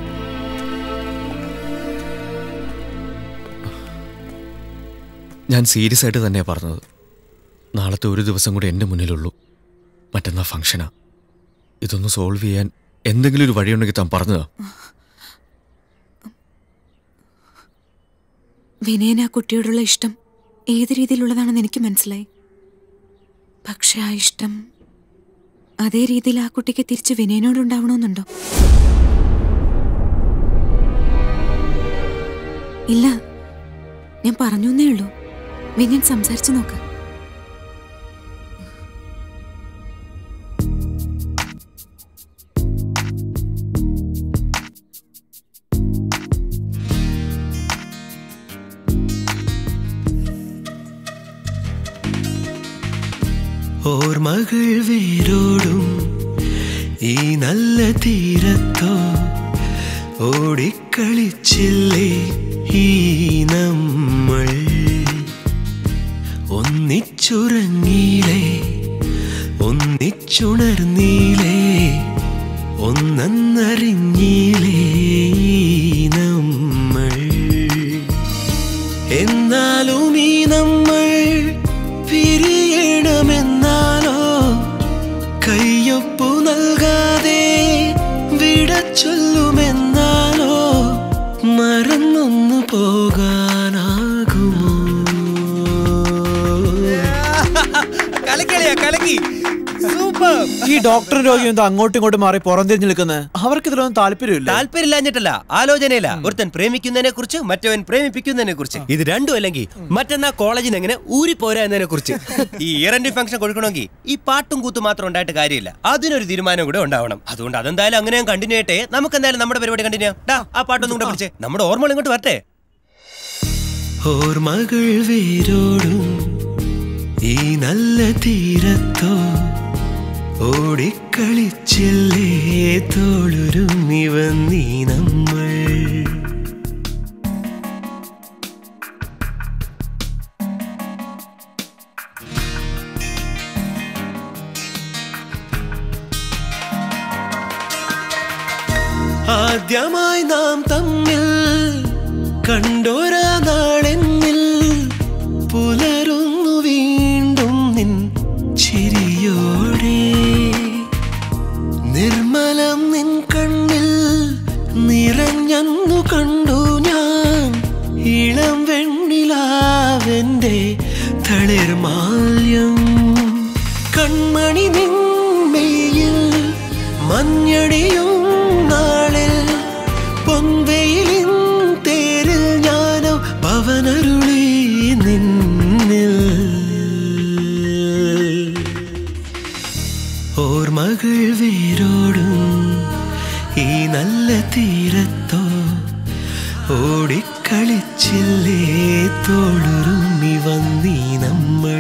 ഞാൻ സീരിയസ് ആയിട്ട് തന്നെയാണ് പറഞ്ഞത് നാളത്തെ ഒരു ദിവസം കൂടെ എൻ്റെ മുന്നിലുള്ളൂ മറ്റന്നാ ഫംഗ്ഷനാ ഇതൊന്ന് സോൾവ് ചെയ്യാൻ എന്തെങ്കിലും ഒരു വഴിയുണ്ടെങ്കിൽ താൻ പറഞ്ഞതാ വിനയന് ആ കുട്ടിയോടുള്ള ഇഷ്ടം ഏത് രീതിയിലുള്ളതാണെന്ന് എനിക്ക് മനസ്സിലായി പക്ഷെ ആ ഇഷ്ടം അതേ രീതിയിൽ ആ കുട്ടിക്ക് തിരിച്ച് വിനയനോടുണ്ടാവണമെന്നുണ്ടോ ഇല്ല ഞാൻ പറഞ്ഞു എന്നേ ഉള്ളൂ വിനയൻ സംസാരിച്ചു നോക്ക് ഓർമ്മകൾ വേരോടും ഈ നല്ല തീരത്തോ ഓടിക്കളിച്ചില്ലേ ഈ നമ്മൾ ഒന്നിച്ചുറങ്ങിയില്ലേ ഒന്നിച്ചുണർന്നീലേ ഒന്നറിഞ്ഞില്ലേ ഈ നമ്മൾ എന്നാലും ഈ നമ്മൾ പിരിയണമെന്നാലോ കയ്യൊപ്പു നൽകാതെ വിട ചൊല്ലുമെന്നാലോ മറന്നൊന്നു പോകാനാകുമോ കലക്കിളിയാ കലക്കി സൂപ്പർ ഈ ഡോക്ടറും രോഗിയും എന്താ അങ്ങോട്ടും ഇങ്ങോട്ടും മാറി പുറംതിരിഞ്ഞ് നിൽക്കുന്നത് അവർക്ക് ഇതിലൊന്നും താല്പര്യമില്ല താല്പര്യമില്ലാഞ്ഞിട്ടല്ല ആലോചനയില്ല ഒരുത്തൻ പ്രേമിക്കുന്നതിനെ കുറിച്ച് മറ്റവൻ പ്രേമിപ്പിക്കുന്നതിനെ കുറിച്ച് ഇത് രണ്ടും അല്ലെങ്കിൽ മറ്റന്നാ കോളേജിൽ നിന്ന് എങ്ങനെ ഊരിപ്പോരാ എന്നതിനെ കുറിച്ച് ഈ ഇയർ എൻഡ് ഫംഗ്ഷൻ കൊടുക്കണമെങ്കിൽ ഈ പാട്ടും കൂത്തും മാത്രം ഉണ്ടായിട്ട് കാര്യമില്ല അതിനൊരു തീരുമാനം കൂടെ ഉണ്ടാവണം അതുകൊണ്ട് അതെന്തായാലും അങ്ങനെ കണ്ടിന്യൂ ആയിട്ടെ നമുക്ക് എന്തായാലും നമ്മുടെ പരിപാടി കണ്ടിന്യൂ ഡാ ആ പാട്ടൊന്നും കൂടെ പിടിച്ചേ നമ്മുടെ ഓർമ്മകൾ ഇങ്ങോട്ട് വരട്ടെ ഓർമ്മകൾ വേരോടും ഈ നല്ല തീരത്തോ ഓടിക്കളിച്ചില്ലേ തോളുരുമ്മി വന്നീ നമ്മൾ ആദ്യമായി നാം തമ്മിൽ കണ്ടോരാ നാളെന്നിൽ പുലരുന്നു വീണ്ടും നിൻ ചിരിയോടെ നിർമ്മലം നിൻ കണ്ണിൽ നിറഞ്ഞന്നു കണ്ടു ഞാൻ ഇളം വെണ്ണിലാവെന്റെ തളിർമാല്യം കൺമണി നിന്മയിൽ മഞ്ഞടിയും നാളിൽ പൊൻവെയിലിൻ തേരിൽ ഞാനോ പവനരുളി നിന്നിൽ ഓർമ്മകൾ വേരോടും ഈ നല്ല തീരത്തോ ഓടിക്കളിച്ചില്ലേ തോളുരുമ്മി വന്നീ നമ്മൾ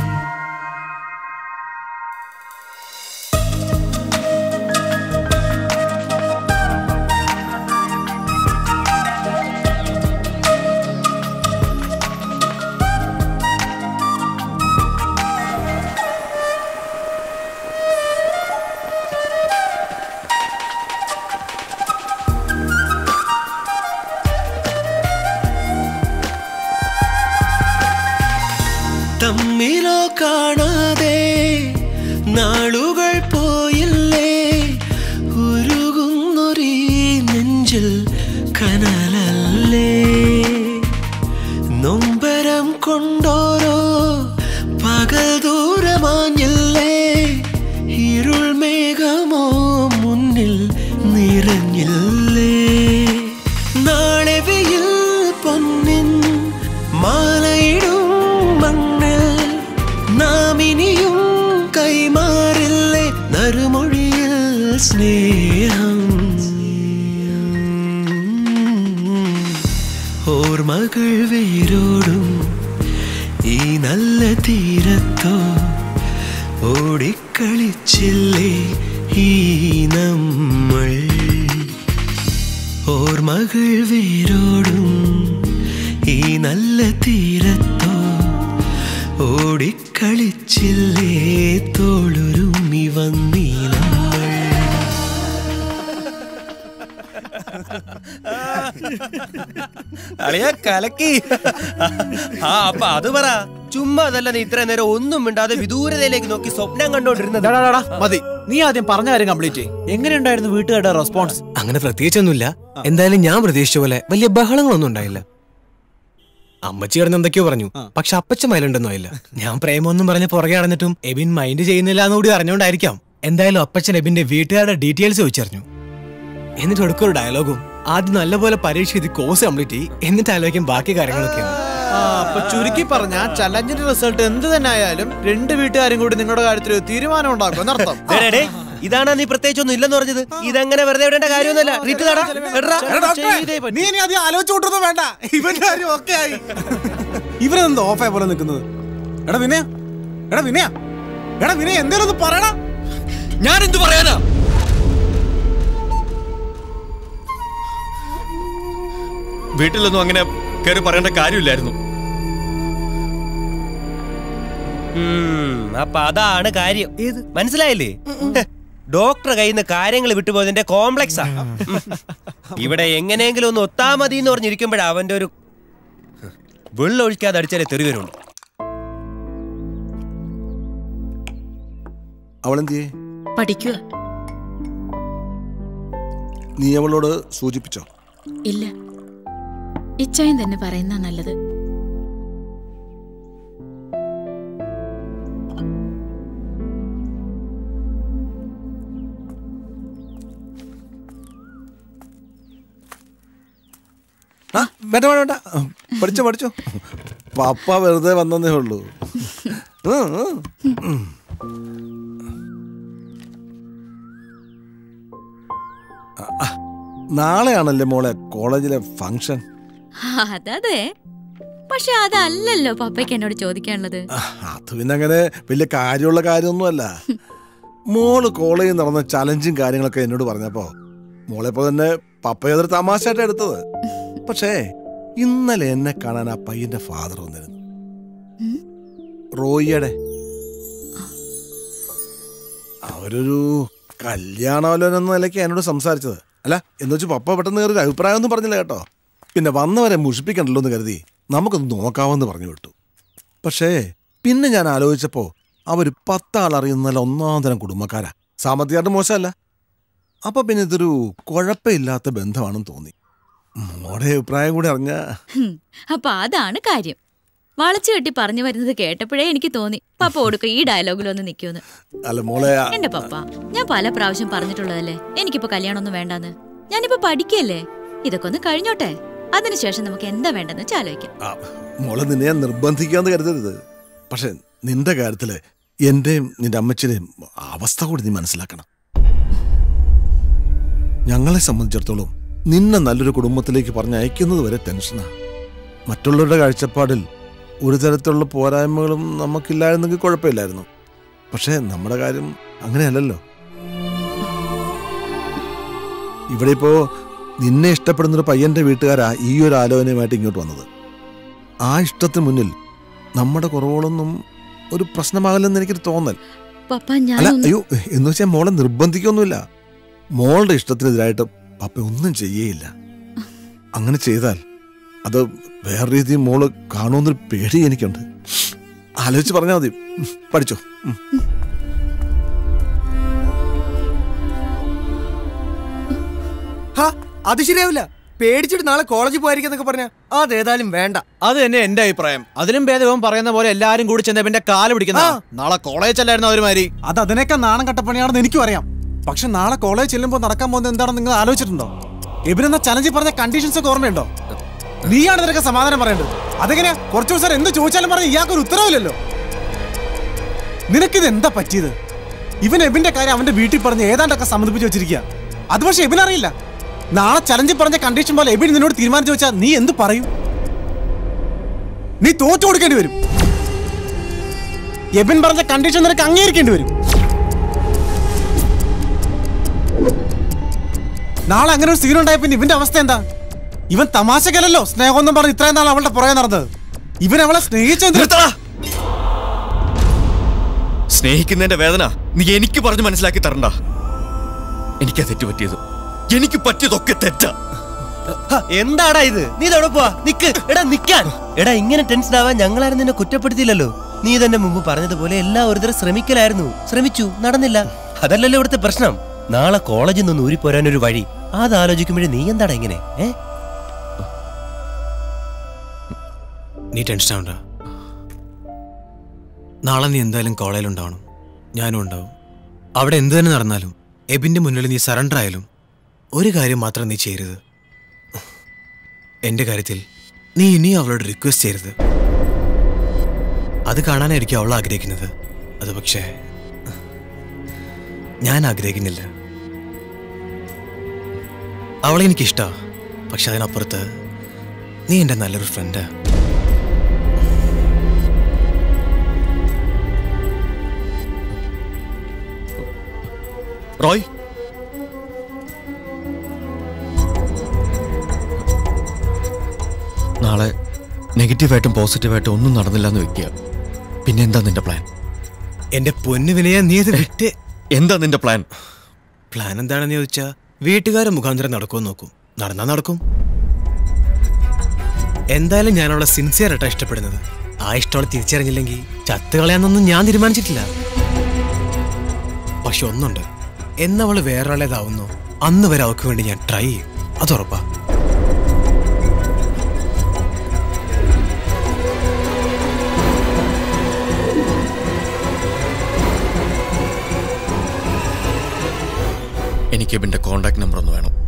തമ്മിലോ കാണാതെ നാളുകൾ പോയില്ലേ ഉരുകുന്നൊരീ നെഞ്ചിൽ കനലല്ലേ തിരഞ്ഞില്ലേ നാളെ വെയിൽ പൊന്നിൻ മാലയിടും മണ്ണിൽ നാം ഇനിയും കൈമാറില്ലേ നറുമൊഴിയിൽ സ്നേഹം ഓർമ്മകൾ വേരോടും ഈ നല്ല തീരത്തോ ഓടിക്കളിച്ചില്ലേ ഈ നമ്മൾ ഓർമ്മകൾ വേരോടും ഈ നല്ല തീരത്തോ ഓടിക്കളിച്ചില്ലേ തോളുരുമി വന്നീ നമ്മൾ അളിയ കലക്കി ആ അപ്പൊ അത് പറ ചുമ്മാ അതല്ല നീ ഇത്ര നേരം ഒന്നും മിണ്ടാതെ വിദൂരതയിലേക്ക് നോക്കി സ്വപ്നം കണ്ടോണ്ടിരുന്നത് ഡാ, ഡാ, ഡാ, മതി നീ ആദ്യം പറഞ്ഞ കാര്യം കംപ്ലീറ്റ് എങ്ങനെയുണ്ടായിരുന്നു വീട്ടുകാരുടെ റെസ്പോൺസ് അങ്ങനെ പ്രത്യേകിച്ചൊന്നുമില്ല എന്തായാലും ഞാൻ പ്രതീക്ഷിച്ച പോലെ വലിയ ബഹളങ്ങളൊന്നും ഉണ്ടായില്ല അമ്മച്ചി കിടന്ന് എന്തൊക്കെയോ പറഞ്ഞു പക്ഷെ അപ്പച്ച മൈലുണ്ടെന്നും ആയില്ല ഞാൻ പ്രേമൊന്നും പറഞ്ഞ് പുറകെ നടന്നിട്ടും എബിൻ മൈൻഡ് ചെയ്യുന്നില്ല എന്നുകൂടി അറിഞ്ഞുകൊണ്ടായിരിക്കാം എന്തായാലും അപ്പച്ചൻ എബിന്റെ വീട്ടുകാരുടെ ഡീറ്റെയിൽസ് ചോദിച്ചറിഞ്ഞു എന്നിട്ട് ഒടുക്കം ഒരു ഡയലോഗും ആദ്യം നല്ലപോലെ പരീക്ഷ എഴുതി കോഴ്സ് കംപ്ലീറ്റ് ചെയ്യും എന്നിട്ട് ആലോചിക്കും ബാക്കി കാര്യങ്ങളൊക്കെയാണ് ആ അപ്പൊ ചുരുക്കി പറഞ്ഞ ചലഞ്ചിന്റെ റിസൾട്ട് എന്ത് തന്നെ ആയാലും രണ്ട് വീട്ടുകാരും കൂടി നിങ്ങളുടെ കാര്യത്തിൽ ഒരു തീരുമാനം ഉണ്ടാക്കും എന്നർത്ഥം ഡേ, ഡേ, ഡേ, ഇതാണ് നീ പ്രത്യേകിച്ചൊന്നും ഇല്ലെന്ന് പറഞ്ഞത് ഇതങ്ങനെ വെറുതെ വിടേണ്ട കാര്യമൊന്നുമല്ല ട്രീറ്റ് എടാ, ഡോക്ടറെ, നീ ഇനി അധികം ആലോചിച്ചു കൂട്ടൊന്നും വേണ്ട ഇവന്റെ കാര്യം ഒക്കെ ആയി ഇവരെന്താ ഓഫായ പോലെ നിൽക്കുന്നത് എടാ വിനയ എടാ വിനയ എടാ വിനയ എന്തേലും ഒന്ന് പറയടാ ഞാൻ എന്ത് പറയാനാ വീട്ടിലൊന്നും അങ്ങനെ കയറി പറയേണ്ട കാര്യമില്ലായിരുന്നു ഉം, അപ്പൊ അതാണ് കാര്യം മനസ്സിലായില്ലേ ഹെ, ഡോക്ടറെ കയ്യിൽ നിന്ന് കാര്യങ്ങൾ വിട്ടുപോയതിന്റെ കോംപ്ലക്സാ ഉം. ഇവിടെ എങ്ങനെയെങ്കിലും ഒന്ന് ഒത്താ മതി എന്ന് പറഞ്ഞിരിക്കുമ്പോഴാ അവന്റെ ഒരു വെള്ളം ഒഴിക്കാതെ അടിച്ചാലേ തെറി വരുള്ളൂ അവളെന്തിയേ പഠിക്കുക നീ അവളോട് സൂചിപ്പിച്ചോ ഇല്ല ഇച്ചായം തന്നെ പറയുന്ന നല്ലത് ആ വേണ്ട വേണ്ട വേണ്ട പഠിച്ചോ പഠിച്ചോ പപ്പ വെറുതെ വന്നതേ ഉള്ളൂ ഉം, ഉം, ഉം. ആ, നാളെയാണല്ലേ മോളെ കോളേജിലെ ഫംഗ്ഷൻ അതതെ പക്ഷെ അതല്ലല്ലോ പപ്പയ്ക്ക് എന്നോട് ചോദിക്കാനുള്ളത് അത് പിന്നെ അങ്ങനെ വലിയ കാര്യമുള്ള കാര്യമൊന്നുമല്ല മോള് കോളേജിൽ നടന്ന ചലഞ്ചും കാര്യങ്ങളൊക്കെ എന്നോട് പറഞ്ഞപ്പോ മോളെ ഇപ്പൊ തന്നെ പപ്പയതൊരു തമാശയായിട്ട് എടുത്തത് പക്ഷേ ഇന്നലെ എന്നെ കാണാൻ ആ പയ്യന്റെ ഫാദർ വന്നിരുന്നു റോയിയുടെ അവരൊരു കല്യാണാലോചന എന്ന നിലയ്ക്ക് എന്നോട് സംസാരിച്ചത് അല്ല എന്ന് വെച്ച് പപ്പ പെട്ടെന്ന് ഒരു അഭിപ്രായമൊന്നും പറഞ്ഞില്ല കേട്ടോ പിന്നെ വന്നവരെ മുഷിപ്പിക്കണ്ടല്ലോ എന്ന് കരുതി നമുക്കൊന്ന് നോക്കാമെന്ന് പറഞ്ഞു വിട്ടു പക്ഷേ പിന്നെ ഞാൻ ആലോചിച്ചപ്പോ അവർ പത്താൾ അറിയുന്ന നല്ല ഒന്നാം തരം കുടുംബക്കാരാ സാമ്പത്തികമായിട്ട് മോശമല്ല അപ്പൊ പിന്നെ ഇതൊരു കുഴപ്പമില്ലാത്ത ബന്ധമാണെന്ന് തോന്നി മോടെ അഭിപ്രായം കൂടി അറിഞ്ഞ ഹും, അപ്പൊ അതാണ് കാര്യം വളച്ചു കെട്ടി പറഞ്ഞു വരുന്നത് കേട്ടപ്പോഴേ എനിക്ക് തോന്നി പപ്പ കൊടുക്ക ഈ ഡയലോഗിലൊന്ന് നിൽക്കുമെന്ന് അല്ല മോളെ ആ- എന്റെ പപ്പ ഞാൻ പല പ്രാവശ്യം പറഞ്ഞിട്ടുള്ളതല്ലേ എനിക്കിപ്പോ കല്യാണമൊന്നും വേണ്ടാന്ന് ഞാനിപ്പോ പഠിക്കല്ലേ ഇതൊക്കെ ഒന്ന് കഴിഞ്ഞോട്ടെ അതിനുശേഷം നമുക്ക് എന്താ വേണ്ടെന്ന് വെച്ചാൽ ആലോചിക്കാം ആ, മോളെ നിന്നെ ഞാൻ നിർബന്ധിക്കാന്ന് കരുതരുത് പക്ഷെ നിന്റെ കാര്യത്തില് എന്റെയും നിന്റെ അമ്മച്ചിന്റെയും അവസ്ഥ കൂടി നീ മനസ്സിലാക്കണം ഞങ്ങളെ സംബന്ധിച്ചിടത്തോളം നിന്നെ നല്ലൊരു കുടുംബത്തിലേക്ക് പറഞ്ഞയക്കുന്നത് വരെ ടെൻഷനാ മറ്റുള്ളവരുടെ കാഴ്ചപ്പാടിൽ ഒരു തരത്തിലുള്ള പോരായ്മകളും നമുക്കില്ലായിരുന്നെങ്കിൽ കുഴപ്പമില്ലായിരുന്നു പക്ഷേ നമ്മുടെ കാര്യം അങ്ങനെയല്ലല്ലോ ഇവിടെ ഇപ്പോ നിന്നെ ഇഷ്ടപ്പെടുന്ന ഒരു പയ്യന്റെ വീട്ടുകാരാ ഈ ഒരു ആലോചനയുമായിട്ട് ഇങ്ങോട്ട് വന്നത് ആ ഇഷ്ടത്തിന് മുന്നിൽ നമ്മുടെ കുറവുകളൊന്നും ഒരു പ്രശ്നമാകില്ലെന്ന് എനിക്കൊരു തോന്നൽ പപ്പ അല്ല ഞാൻ അയ്യോ എന്ന് വെച്ചാൽ മോളെ നിർബന്ധിക്കൊന്നുമില്ല മോളുടെ ഇഷ്ടത്തിനെതിരായിട്ട് പപ്പ ഒന്നും ചെയ്യേയില്ല അങ്ങനെ ചെയ്താൽ അത് വേറെ രീതിയിൽ മോള് കാണുമെന്നൊരു പേടി എനിക്കുണ്ട് ആലോചിച്ച് പറഞ്ഞാൽ മതി ഉം, പഠിച്ചോ ഉം. ഹാ, അത് ശരിയാവില്ല പേടിച്ചിട്ട് നാളെ കോളേജിൽ പോയിരിക്കുന്നൊക്കെ പറഞ്ഞ അതേതായാലും വേണ്ട അത് തന്നെ എന്റെ അഭിപ്രായം അതിലും ഭേദവും പറയുന്ന പോലെ എല്ലാരും കൂടി ചെന്ന പിന്നെ കാല് പിടിക്കുന്ന നാളെ കോളേജ് അല്ലായിരുന്നു അവരുമാരി അത് അതിനേക്കാൾ നാണം കട്ടപ്പണിയാണെന്ന് എനിക്കും അറിയാം പക്ഷെ നാളെ കോളേജ് ചെല്ലുമ്പോൾ നടക്കാൻ പോകുന്നത് എന്താണെന്ന് നിങ്ങൾ ആലോചിച്ചിട്ടുണ്ടോ എബിനെന്ന ചലഞ്ചിൽ പറഞ്ഞ കണ്ടീഷൻസ് ഒക്കെ ഓർമ്മയുണ്ടോ നീയാണ് നിനക്ക് സമാധാനം പറയേണ്ടത് അതെങ്ങനെയാ കുറച്ചു ദിവസം എന്ത് ചോദിച്ചാലും പറഞ്ഞ ഇയാൾക്കൊരു ഉത്തരവില്ലല്ലോ നിനക്കിത് എന്താ പറ്റിയത് ഇവൻ എബിന്റെ കാര്യം അവന്റെ വീട്ടിൽ പറഞ്ഞ് ഏതാണ്ടൊക്കെ സമ്മതിപ്പിച്ച് വെച്ചിരിക്കുക അത് പക്ഷെ എബിൻ അറിയില്ല നാളെ ചലഞ്ചിൽ പറഞ്ഞ കണ്ടീഷൻ പോലെ എബിൻ നിന്നോട് തീരുമാനിച്ചു വെച്ചാൽ നീ എന്ത് പറയും നീ തോറ്റു കൊടുക്കേണ്ടി വരും എബിൻ പറഞ്ഞ കണ്ടീഷൻ നിനക്ക് അംഗീകരിക്കേണ്ടി വരും നാളെ അങ്ങനെ ഒരു സീൻ ഉണ്ടായ പിന്നെ ഇവന്റെ അവസ്ഥ എന്താ ഇവൻ തമാശക്കല്ലല്ലോ സ്നേഹമൊന്നും പറഞ്ഞ് ഇത്രയും നാൾ അവളുടെ പുറകെ നടന്നത് ഇവൻ അവളെ സ്നേഹിച്ച സ്നേഹിക്കുന്നതിന്റെ വേദന നീ എനിക്ക് പറഞ്ഞു മനസ്സിലാക്കി തരണ്ട എനിക്കാ തെറ്റ് പറ്റിയത് എനിക്ക് പറ്റിയതൊക്കെ തെറ്റാ ഹ, എന്താടാ ഇത് നീ ഇതവിടെ പോവാ നിക്ക് എടാ നിക്കാൻ എടാ ഇങ്ങനെ ടെൻഷൻ ആവാൻ ഞങ്ങളാരും നിന്നെ കുറ്റപ്പെടുത്തിയില്ലല്ലോ നീ തന്നെ മുമ്പ് പറഞ്ഞതുപോലെ എല്ലാം ഒരു തരം ശ്രമിക്കലായിരുന്നു ശ്രമിച്ചു നടന്നില്ല അതല്ലല്ലോ ഇവിടുത്തെ പ്രശ്നം നാളെ കോളേജിൽ നിന്ന് ഊരിപ്പോരാൻ ഒരു വഴി അത് ആലോചിക്കുമ്പോഴേ നീ എന്താടാ ഇങ്ങനെ ഏ നീ ടെൻഷൻ ആവണ്ട നാളെ നീ എന്തായാലും കോളേജിൽ ഉണ്ടാവണം ഞാനും ഉണ്ടാവും അവിടെ എന്ത് തന്നെ നടന്നാലും എബിന്റെ മുന്നിൽ നീ സറണ്ടർ ആയാലും ഒരു കാര്യം മാത്രം നീ ചെയ്യരുത് എന്റെ കാര്യത്തിൽ നീ ഇനിയും അവളോട് റിക്വസ്റ്റ് ചെയ്യരുത് അത് കാണാനായിരിക്കും അവൾ ആഗ്രഹിക്കുന്നത് അത് പക്ഷേ ഞാൻ ആഗ്രഹിക്കുന്നില്ല അവളെ എനിക്കിഷ്ടാ പക്ഷെ അതിനപ്പുറത്ത് നീ എൻ്റെ നല്ലൊരു ഫ്രണ്ടാ റോയ് നാളെ നെഗറ്റീവായിട്ടും പോസിറ്റീവായിട്ടും ഒന്നും നടന്നില്ല എന്ന് വെക്കുക പിന്നെ എന്താ നിന്റെ പ്ലാൻ എന്റെ പൊന്നു വിനയ നീ അത് വിട്ട് എന്താ നിന്റെ പ്ലാൻ പ്ലാൻ എന്താണെന്ന് ചോദിച്ചാ വീട്ടുകാരെ മുഖാന്തരം നടക്കുമെന്ന് നോക്കും നടന്നാ നടക്കും എന്തായാലും ഞാൻ അവളെ സിൻസിയർ ആയിട്ടാ ഇഷ്ടപ്പെടുന്നത് ആ ഇഷ്ടം തിരിച്ചറിഞ്ഞില്ലെങ്കിൽ ചത്ത് കളയാന്നൊന്നും ഞാൻ തീരുമാനിച്ചിട്ടില്ല പക്ഷെ ഒന്നുണ്ട് എന്നവള് വേറൊരാളേതാവുന്നു അന്ന് വരെ അവൾക്ക് വേണ്ടി ഞാൻ ട്രൈ ചെയ്യും അത് ഉറപ്പാ എനിക്ക് എബിന്റെ കോണ്ടാക്ട് നമ്പർ ഒന്ന് വേണം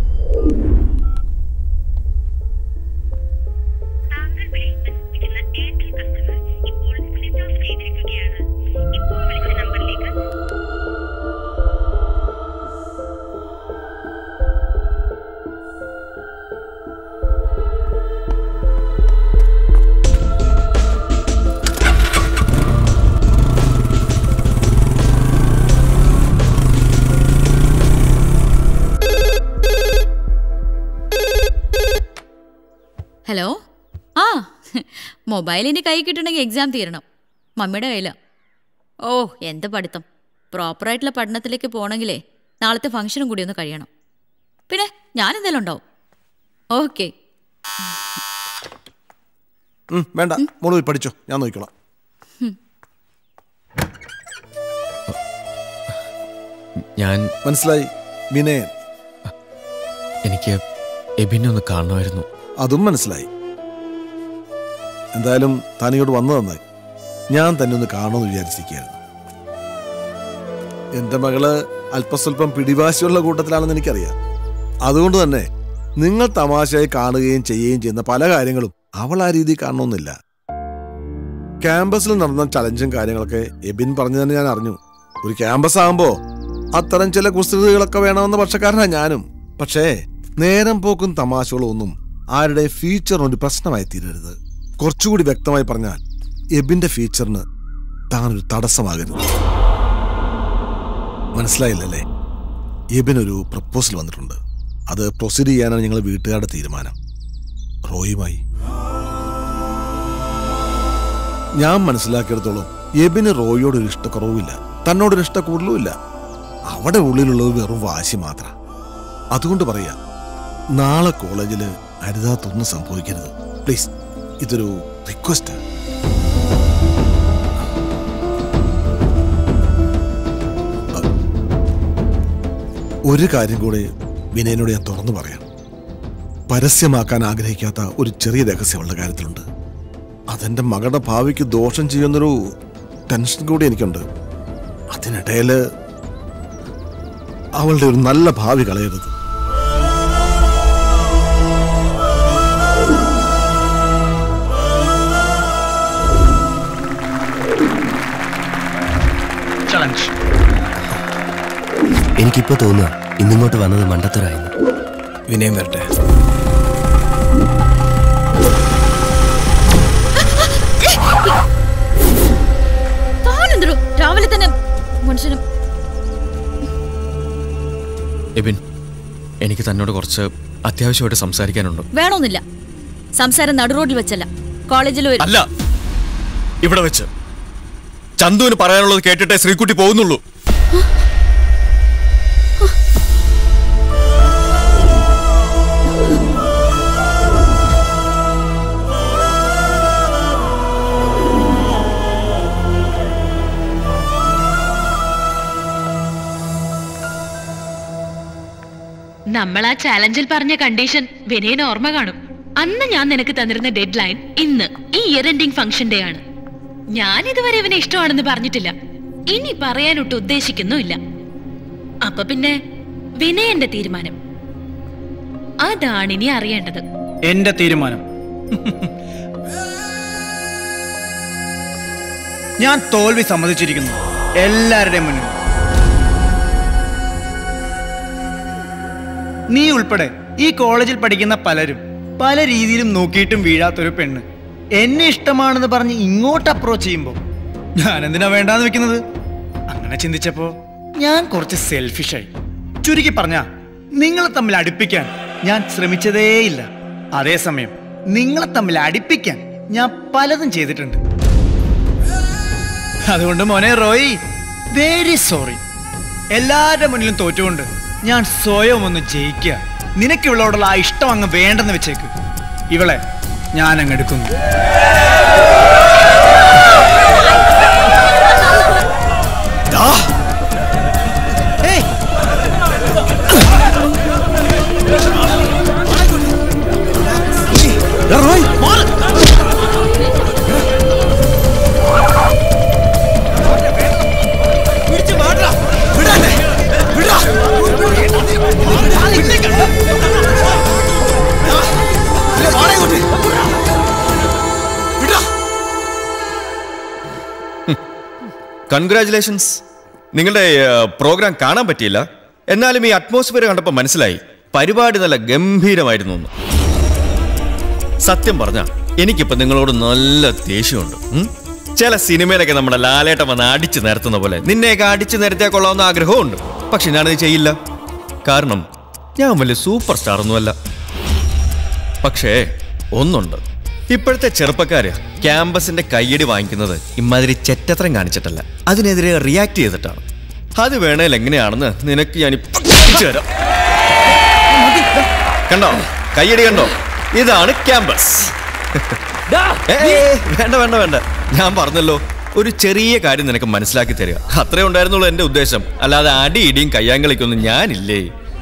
ഹലോ ആ മൊബൈൽ എൻ്റെ കൈ കിട്ടണമെങ്കിൽ എക്സാം തീരണം മമ്മിയുടെ കയ്യിലാ ഓ എന്ത് പഠിത്തം പ്രോപ്പറായിട്ടുള്ള പഠനത്തിലേക്ക് പോകണമെങ്കിലേ നാളത്തെ ഫംഗ്ഷനും കൂടി ഒന്ന് കഴിയണം പിന്നെ ഞാൻ എന്തായാലും ഉണ്ടാവും ഓക്കെ ഉം, വേണ്ട മോള് പോയി പഠിച്ചോ ഞാൻ നോക്കിക്കോളാം ഞാൻ മനസ്സിലായി വിനയൻ എനിക്ക് എബിനെ ഒന്ന് കാണണമായിരുന്നു അതും മനസ്സിലായി എന്തായാലും താൻ ഇങ്ങോട്ട് വന്നു നന്നായി ഞാൻ തന്നെ ഒന്ന് കാണുമെന്ന് വിചാരിച്ചിരിക്കുകയായിരുന്നു എന്റെ മകള് അല്പസ്വല്പം പിടിവാശിയുള്ള കൂട്ടത്തിലാണെന്ന് എനിക്കറിയാം അതുകൊണ്ട് തന്നെ നിങ്ങൾ തമാശയായി കാണുകയും ചെയ്യുകയും ചെയ്യുന്ന പല കാര്യങ്ങളും അവൾ ആ രീതിയിൽ കാണണമെന്നില്ല ക്യാമ്പസിൽ നടന്ന ചലഞ്ചും കാര്യങ്ങളൊക്കെ എബിൻ പറഞ്ഞു തന്നെ ഞാൻ അറിഞ്ഞു ഒരു ക്യാമ്പസ് ആകുമ്പോ അത്തരം ചില കുസൃതികളൊക്കെ വേണമെന്ന പക്ഷക്കാരനാ ഞാനും പക്ഷേ നേരം പോക്കും തമാശകളും ഒന്നും ആരുടെ ഫീച്ചറിന് ഒരു പ്രശ്നമായി തീരരുത് കുറച്ചുകൂടി വ്യക്തമായി പറഞ്ഞാൽ എബിന്റെ ഫീച്ചറിന് താൻ ഒരു തടസ്സമാകരുത് മനസ്സിലായില്ലല്ലേ എബിനൊരു പ്രപ്പോസൽ വന്നിട്ടുണ്ട് അത് പ്രൊസീഡ് ചെയ്യാനാണ് ഞങ്ങൾ വീട്ടുകാരുടെ തീരുമാനം റോയുമായി ഞാൻ മനസ്സിലാക്കിയിടത്തോളം എബിന് റോയോട് ഒരു ഇഷ്ടക്കുറവുമില്ല തന്നോടൊരു ഇഷ്ടക്കൂടലും ഇല്ല അവിടെ ഉള്ളിലുള്ളത് വെറും വാശി മാത്ര അതുകൊണ്ട് പറയാ നാളെ കോളേജിൽ അരുതാത്തൊന്നും സംഭവിക്കരുത് പ്ലീസ് ഇതൊരു റിക്വസ്റ്റ് ഒരു കാര്യം കൂടെ വിനയനോട് ഞാൻ തുറന്നു പറയാം പരസ്യമാക്കാൻ ആഗ്രഹിക്കാത്ത ഒരു ചെറിയ രഹസ്യം അവളുടെ കാര്യത്തിലുണ്ട് അതെന്റെ മകളുടെ ഭാവിക്ക് ദോഷം ചെയ്യുന്നൊരു ടെൻഷൻ കൂടി എനിക്കുണ്ട് അതിനിടയില് അവളുടെ ഒരു നല്ല ഭാവി കളയരുത് എനിക്കിപ്പോ തോന്നുക ഇന്നിങ്ങോട്ട് വന്നത് മണ്ടത്തരായിരുന്നു വിനയം വരട്ടെ താനെന്തോ രാവിലെ തന്നെ മനുഷ്യനും എബിൻ എനിക്ക് തന്നോട് കുറച്ച് അത്യാവശ്യമായിട്ട് സംസാരിക്കാനുണ്ട് വേണമെന്നില്ല സംസാരം നടുറോഡിൽ വെച്ചല്ല കോളേജിൽ ഒരു അല്ല ഇവിടെ വെച്ച് ചന്തുവിന് പറയാനുള്ളത് കേട്ടിട്ടേ ശ്രീകുട്ടി പോകുന്നുള്ളൂ നമ്മൾ ആ ചാലഞ്ചിൽ പറഞ്ഞ കണ്ടീഷൻ വിനയന് ഓർമ്മ കാണും അന്ന് ഞാൻ നിനക്ക് തന്നിരുന്ന ഡെഡ് ലൈൻ ഇന്ന് ഈ ഇയർ എൻഡിങ് ഫംഗ്ഷൻ ഡേ ആണ് ഞാൻ ഇതുവരെ ഇവനെ ഇഷ്ടമാണെന്ന് പറഞ്ഞിട്ടില്ല ഇനി പറയാനൊട്ട് ഉദ്ദേശിക്കുന്നുമില്ല അപ്പൊ പിന്നെ വിനയന്റെ തീരുമാനം അതാണ് ഇനി അറിയേണ്ടത് എന്റെ തീരുമാനം ഞാൻ തോൽവി സമ്മതിച്ചിരിക്കുന്നു എല്ലാവരുടെയും മുന്നിൽ നീ ഉൾപ്പെടെ ഈ കോളേജിൽ പഠിക്കുന്ന പലരും പല രീതിയിലും നോക്കിയിട്ടും വീഴാത്തൊരു പെണ്ണ് എന്നെ ഇഷ്ടമാണെന്ന് പറഞ്ഞ് ഇങ്ങോട്ട് അപ്രോച്ച് ചെയ്യുമ്പോൾ ഞാൻ എന്തിനാ വേണ്ടാന്ന് വെക്കുന്നത് അങ്ങനെ ചിന്തിച്ചപ്പോ ഞാൻ കുറച്ച് സെൽഫിഷായി ചുരുക്കി പറഞ്ഞ നിങ്ങളെ തമ്മിൽ അടുപ്പിക്കാൻ ഞാൻ ശ്രമിച്ചതേയില്ല അതേസമയം നിങ്ങളെ തമ്മിൽ അടുപ്പിക്കാൻ ഞാൻ പലതും ചെയ്തിട്ടുണ്ട് അതുകൊണ്ട് മോനെ റോയി വെരി സോറി എല്ലാവരുടെ മുന്നിലും തോറ്റുകൊണ്ട് ഞാൻ സ്വയം ഒന്ന് ജയിക്കുക നിനക്ക് ഇവളോടുള്ള ആ ഇഷ്ടം അങ്ങ് വേണ്ടെന്ന് വെച്ചേക്ക് ഇവളെ ഞാൻ അങ്ങ് എടുക്കുന്നു ഏയ് കൺഗ്രാചുലേഷൻസ് നിങ്ങളുടെ പ്രോഗ്രാം കാണാൻ പറ്റിയില്ല എന്നാലും ഈ അറ്റ്മോസ്ഫിയർ കണ്ടപ്പോൾ മനസ്സിലായി പരിപാടി നല്ല ഗംഭീരമായിരുന്നു എന്ന് സത്യം പറഞ്ഞ എനിക്കിപ്പോ നിങ്ങളോട് നല്ല ദേഷ്യമുണ്ട് ഉം? ചില സിനിമയിലൊക്കെ നമ്മുടെ ലാലേട്ടൻ വന്ന് അടിച്ചു നിരത്തുന്ന പോലെ നിന്നെയൊക്കെ അടിച്ചു നിരത്തിയാൽ കൊള്ളാവുന്ന ആഗ്രഹമുണ്ട് പക്ഷെ ഞാനത് ചെയ്യില്ല കാരണം ഞാൻ വലിയ സൂപ്പർ സ്റ്റാർ ഒന്നുമല്ല പക്ഷേ ഒന്നുണ്ട് ഇപ്പോഴത്തെ ചെറുപ്പക്കാര് ക്യാമ്പസിന്റെ കയ്യടി വാങ്ങിക്കുന്നത് ഇമാതിരി ചെറ്റത്രം കാണിച്ചിട്ടല്ല അതിനെതിരെ റിയാക്ട് ചെയ്തിട്ടാണ് അത് വേണേൽ എങ്ങനെയാണെന്ന് നിനക്ക് ഞാൻ തരാം കണ്ടോ കയ്യടി കണ്ടോ ഇതാണ് ക്യാമ്പസ് ഏയ്, വേണ്ട വേണ്ട വേണ്ട ഞാൻ പറഞ്ഞല്ലോ ഒരു ചെറിയ കാര്യം നിനക്ക് മനസ്സിലാക്കി തരിക അത്രേ ഉണ്ടായിരുന്നുള്ളൂ എന്റെ ഉദ്ദേശം അല്ലാതെ അടി ഇടിയും കയ്യാങ്കളിക്കൊന്നും ഞാനില്ലേ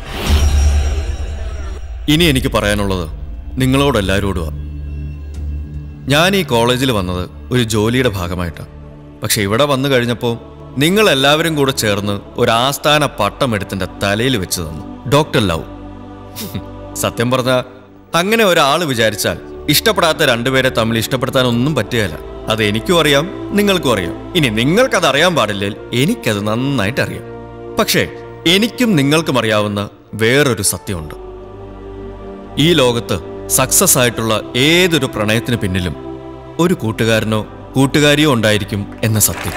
ഇനി എനിക്ക് പറയാനുള്ളത് നിങ്ങളോടെല്ലാവരോടുമാണ് ഞാൻ ഈ കോളേജിൽ വന്നത് ഒരു ജോലിയുടെ ഭാഗമായിട്ടാണ് പക്ഷെ ഇവിടെ വന്നു കഴിഞ്ഞപ്പോൾ നിങ്ങൾ എല്ലാവരും കൂടെ ചേർന്ന് ഒരു ആസ്ഥാന പട്ടം എടുത്തിന്റെ തലയിൽ വെച്ച് തന്നു ഡോക്ടർ ലവ് സത്യം പറഞ്ഞ അങ്ങനെ ഒരാൾ വിചാരിച്ചാൽ ഇഷ്ടപ്പെടാത്ത രണ്ടുപേരെ തമ്മിൽ ഇഷ്ടപ്പെടുത്താൻ ഒന്നും പറ്റുകയില്ല അത് എനിക്കും അറിയാം നിങ്ങൾക്കും അറിയാം ഇനി നിങ്ങൾക്കത് അറിയാൻ പാടില്ലേ എനിക്കത് നന്നായിട്ട് അറിയാം പക്ഷേ എനിക്കും നിങ്ങൾക്കും അറിയാവുന്ന വേറൊരു സത്യമുണ്ട് ഈ ലോകത്ത് സക്സസ് ആയിട്ടുള്ള ഏതൊരു പ്രണയത്തിന് പിന്നിലും ഒരു കൂട്ടുകാരനോ കൂട്ടുകാരിയോ ഉണ്ടായിരിക്കും എന്ന സത്യം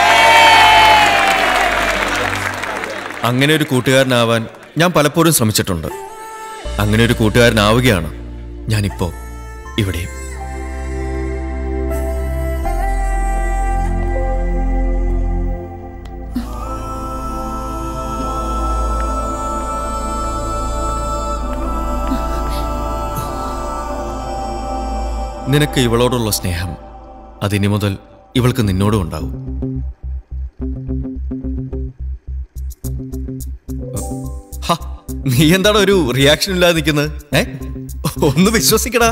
അങ്ങനെ ഒരു കൂട്ടുകാരനാവാൻ ഞാൻ പലപ്പോഴും ശ്രമിച്ചിട്ടുണ്ട് അങ്ങനെ ഒരു കൂട്ടുകാരനാവുകയാണ് ഞാനിപ്പോ ഇവിടെയും നിനക്ക് ഇവളോടുള്ള സ്നേഹം അതിനി മുതൽ ഇവൾക്ക് നിന്നോടും ഉണ്ടാവും ഹ, നീ എന്താണ് ഒരു റിയാക്ഷൻ ഇല്ലാതെ നിൽക്കുന്നത് ഏ ഒന്ന് വിശ്വസിക്കടാ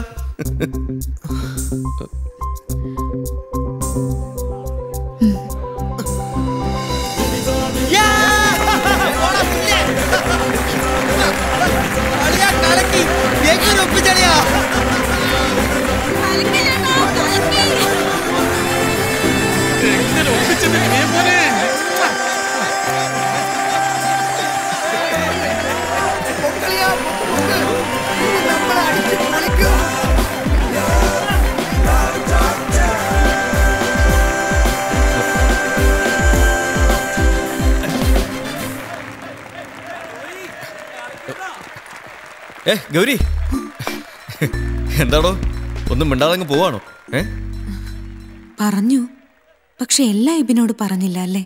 ഏ ഗൗരി എന്താടോ ഒന്നും മിണ്ടാതെ അങ്ങ് പോവാണോ ഏ പറഞ്ഞു പക്ഷെ എല്ലാം ഇബിനോട് പറഞ്ഞില്ല അല്ലേ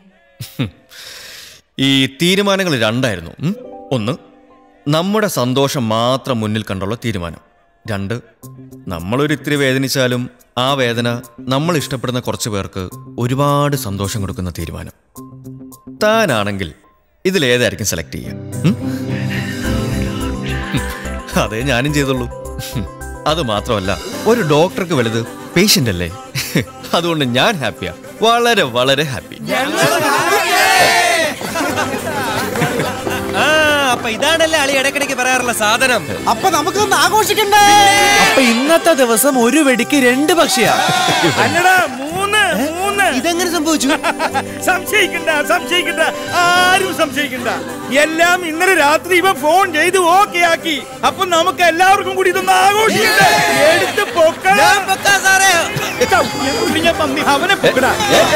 ഈ തീരുമാനങ്ങൾ രണ്ടായിരുന്നു ഉം? ഒന്ന് നമ്മുടെ സന്തോഷം മാത്രം മുന്നിൽ കണ്ടുള്ള തീരുമാനം രണ്ട് നമ്മളൊരു ഇത്തിരി വേദനിച്ചാലും ആ വേദന നമ്മൾ ഇഷ്ടപ്പെടുന്ന കുറച്ച് പേർക്ക് ഒരുപാട് സന്തോഷം കൊടുക്കുന്ന തീരുമാനം താനാണെങ്കിൽ ഇതിലേതായിരിക്കും സെലക്ട് ചെയ്യുക ഉം? അതേ ഞാനും ചെയ്തുള്ളൂ അത് മാത്രമല്ല ഒരു ഡോക്ടർക്ക് വലുത് പേഷ്യന്റ് അല്ലേ അതുകൊണ്ട് ഞാൻ ഹാപ്പിയാ വളരെ വളരെ ഹാപ്പി ആ അപ്പൊ ഇതാണല്ലേ അളി ഇടയ്ക്കിടയ്ക്ക് പറയാറുള്ള സാധനം അപ്പൊ നമുക്കൊന്ന് ആഘോഷിക്കണ്ടേ അപ്പൊ ഇന്നത്തെ ദിവസം ഒരു വെടിക്ക് രണ്ട് പക്ഷിയാ അല്ലടാ മൂന്ന് മൂന്ന് ഇതെങ്ങനെ സംഭവിച്ചു സംശയിക്കണ്ട സംശയിക്കണ്ട ആരും സംശയിക്കണ്ട എല്ലാം ഇന്നലെ രാത്രി ഇവ ഫോൺ ചെയ്ത് ഓക്കെ ആക്കി അപ്പൊ നമുക്ക് എല്ലാവർക്കും കൂടി ഇതൊന്ന് ആഘോഷിക്കണ്ടേ എടുത്ത് പൊക്കണം ഞാൻ പന്നി അവനെ പൊക്കടാ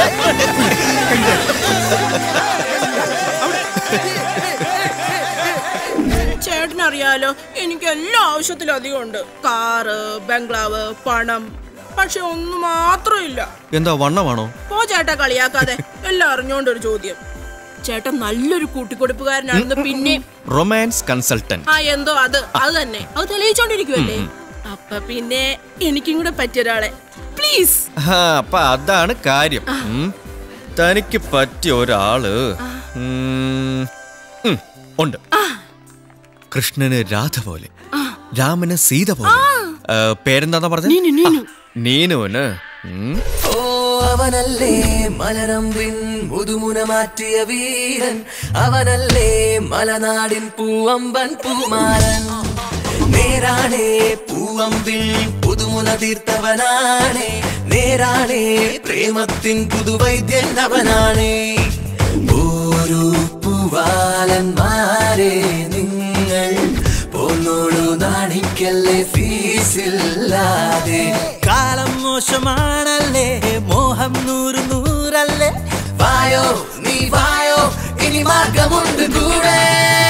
ചേട്ടനറിയാലോ എനിക്ക് എല്ലാ ആവശ്യത്തിലും അധികം ഉണ്ട് കാറ് ബംഗ്ലാവ് പണം പക്ഷെ ഒന്നും മാത്രമില്ല എന്താ വണ്ണമാണോ പോ ചേട്ടാ കളിയാക്കാതെ എല്ലാം അറിഞ്ഞോണ്ടൊരു ചോദ്യം ചേട്ടൻ നല്ലൊരു കൂട്ടിക്കൊടുപ്പുകാരനാണെന്ന് പിന്നെ റൊമാൻസ് കൺസൾട്ടന്റ് ആ എന്തോ അത് അത് തന്നെ അത് തെളിയിച്ചോണ്ടിരിക്കുവല്ലേ അപ്പൊ പിന്നെ എനിക്കും കൂടെ പറ്റിയ ഒരാളെ പ്ലീസ് ആ അപ്പൊ അതാണ് കാര്യം ഉം. തനിക്ക് പറ്റിയ ഒരാള് ഉം, ഉം, ഉണ്ട് കൃഷ്ണന് രാധ പോലെ രാമന് സീത പോലെ ഏ, പേരെന്താന്നാ പറഞ്ഞത് ആ, നീനുവിന് ഉം, ഓ അവനല്ലേ മലരമ്പിൻ മുതുമുന മാറ്റിയ വീരൻ അവനല്ലേ മലനാടിൻ പൂവമ്പൻ പൂമാരൻ നേരാണേ പൂവമ്പിൽ പുതുമുന തീർത്തവനാണേ നേരാണേ പ്രേമത്തിൻ പുതുവൈദ്യൻ അവനാണേ ഓരോ പൂവാലന്മാരെ നിങ്ങൾ പോന്നോളൂ നാണിക്കല്ലേ ഫീസില്ലാതെ കാലം മോശമാണല്ലേ മോഹം നൂറ് നൂറല്ലേ വായോ നീ വായോ ഇനി മാർഗമുണ്ട് കൂടെ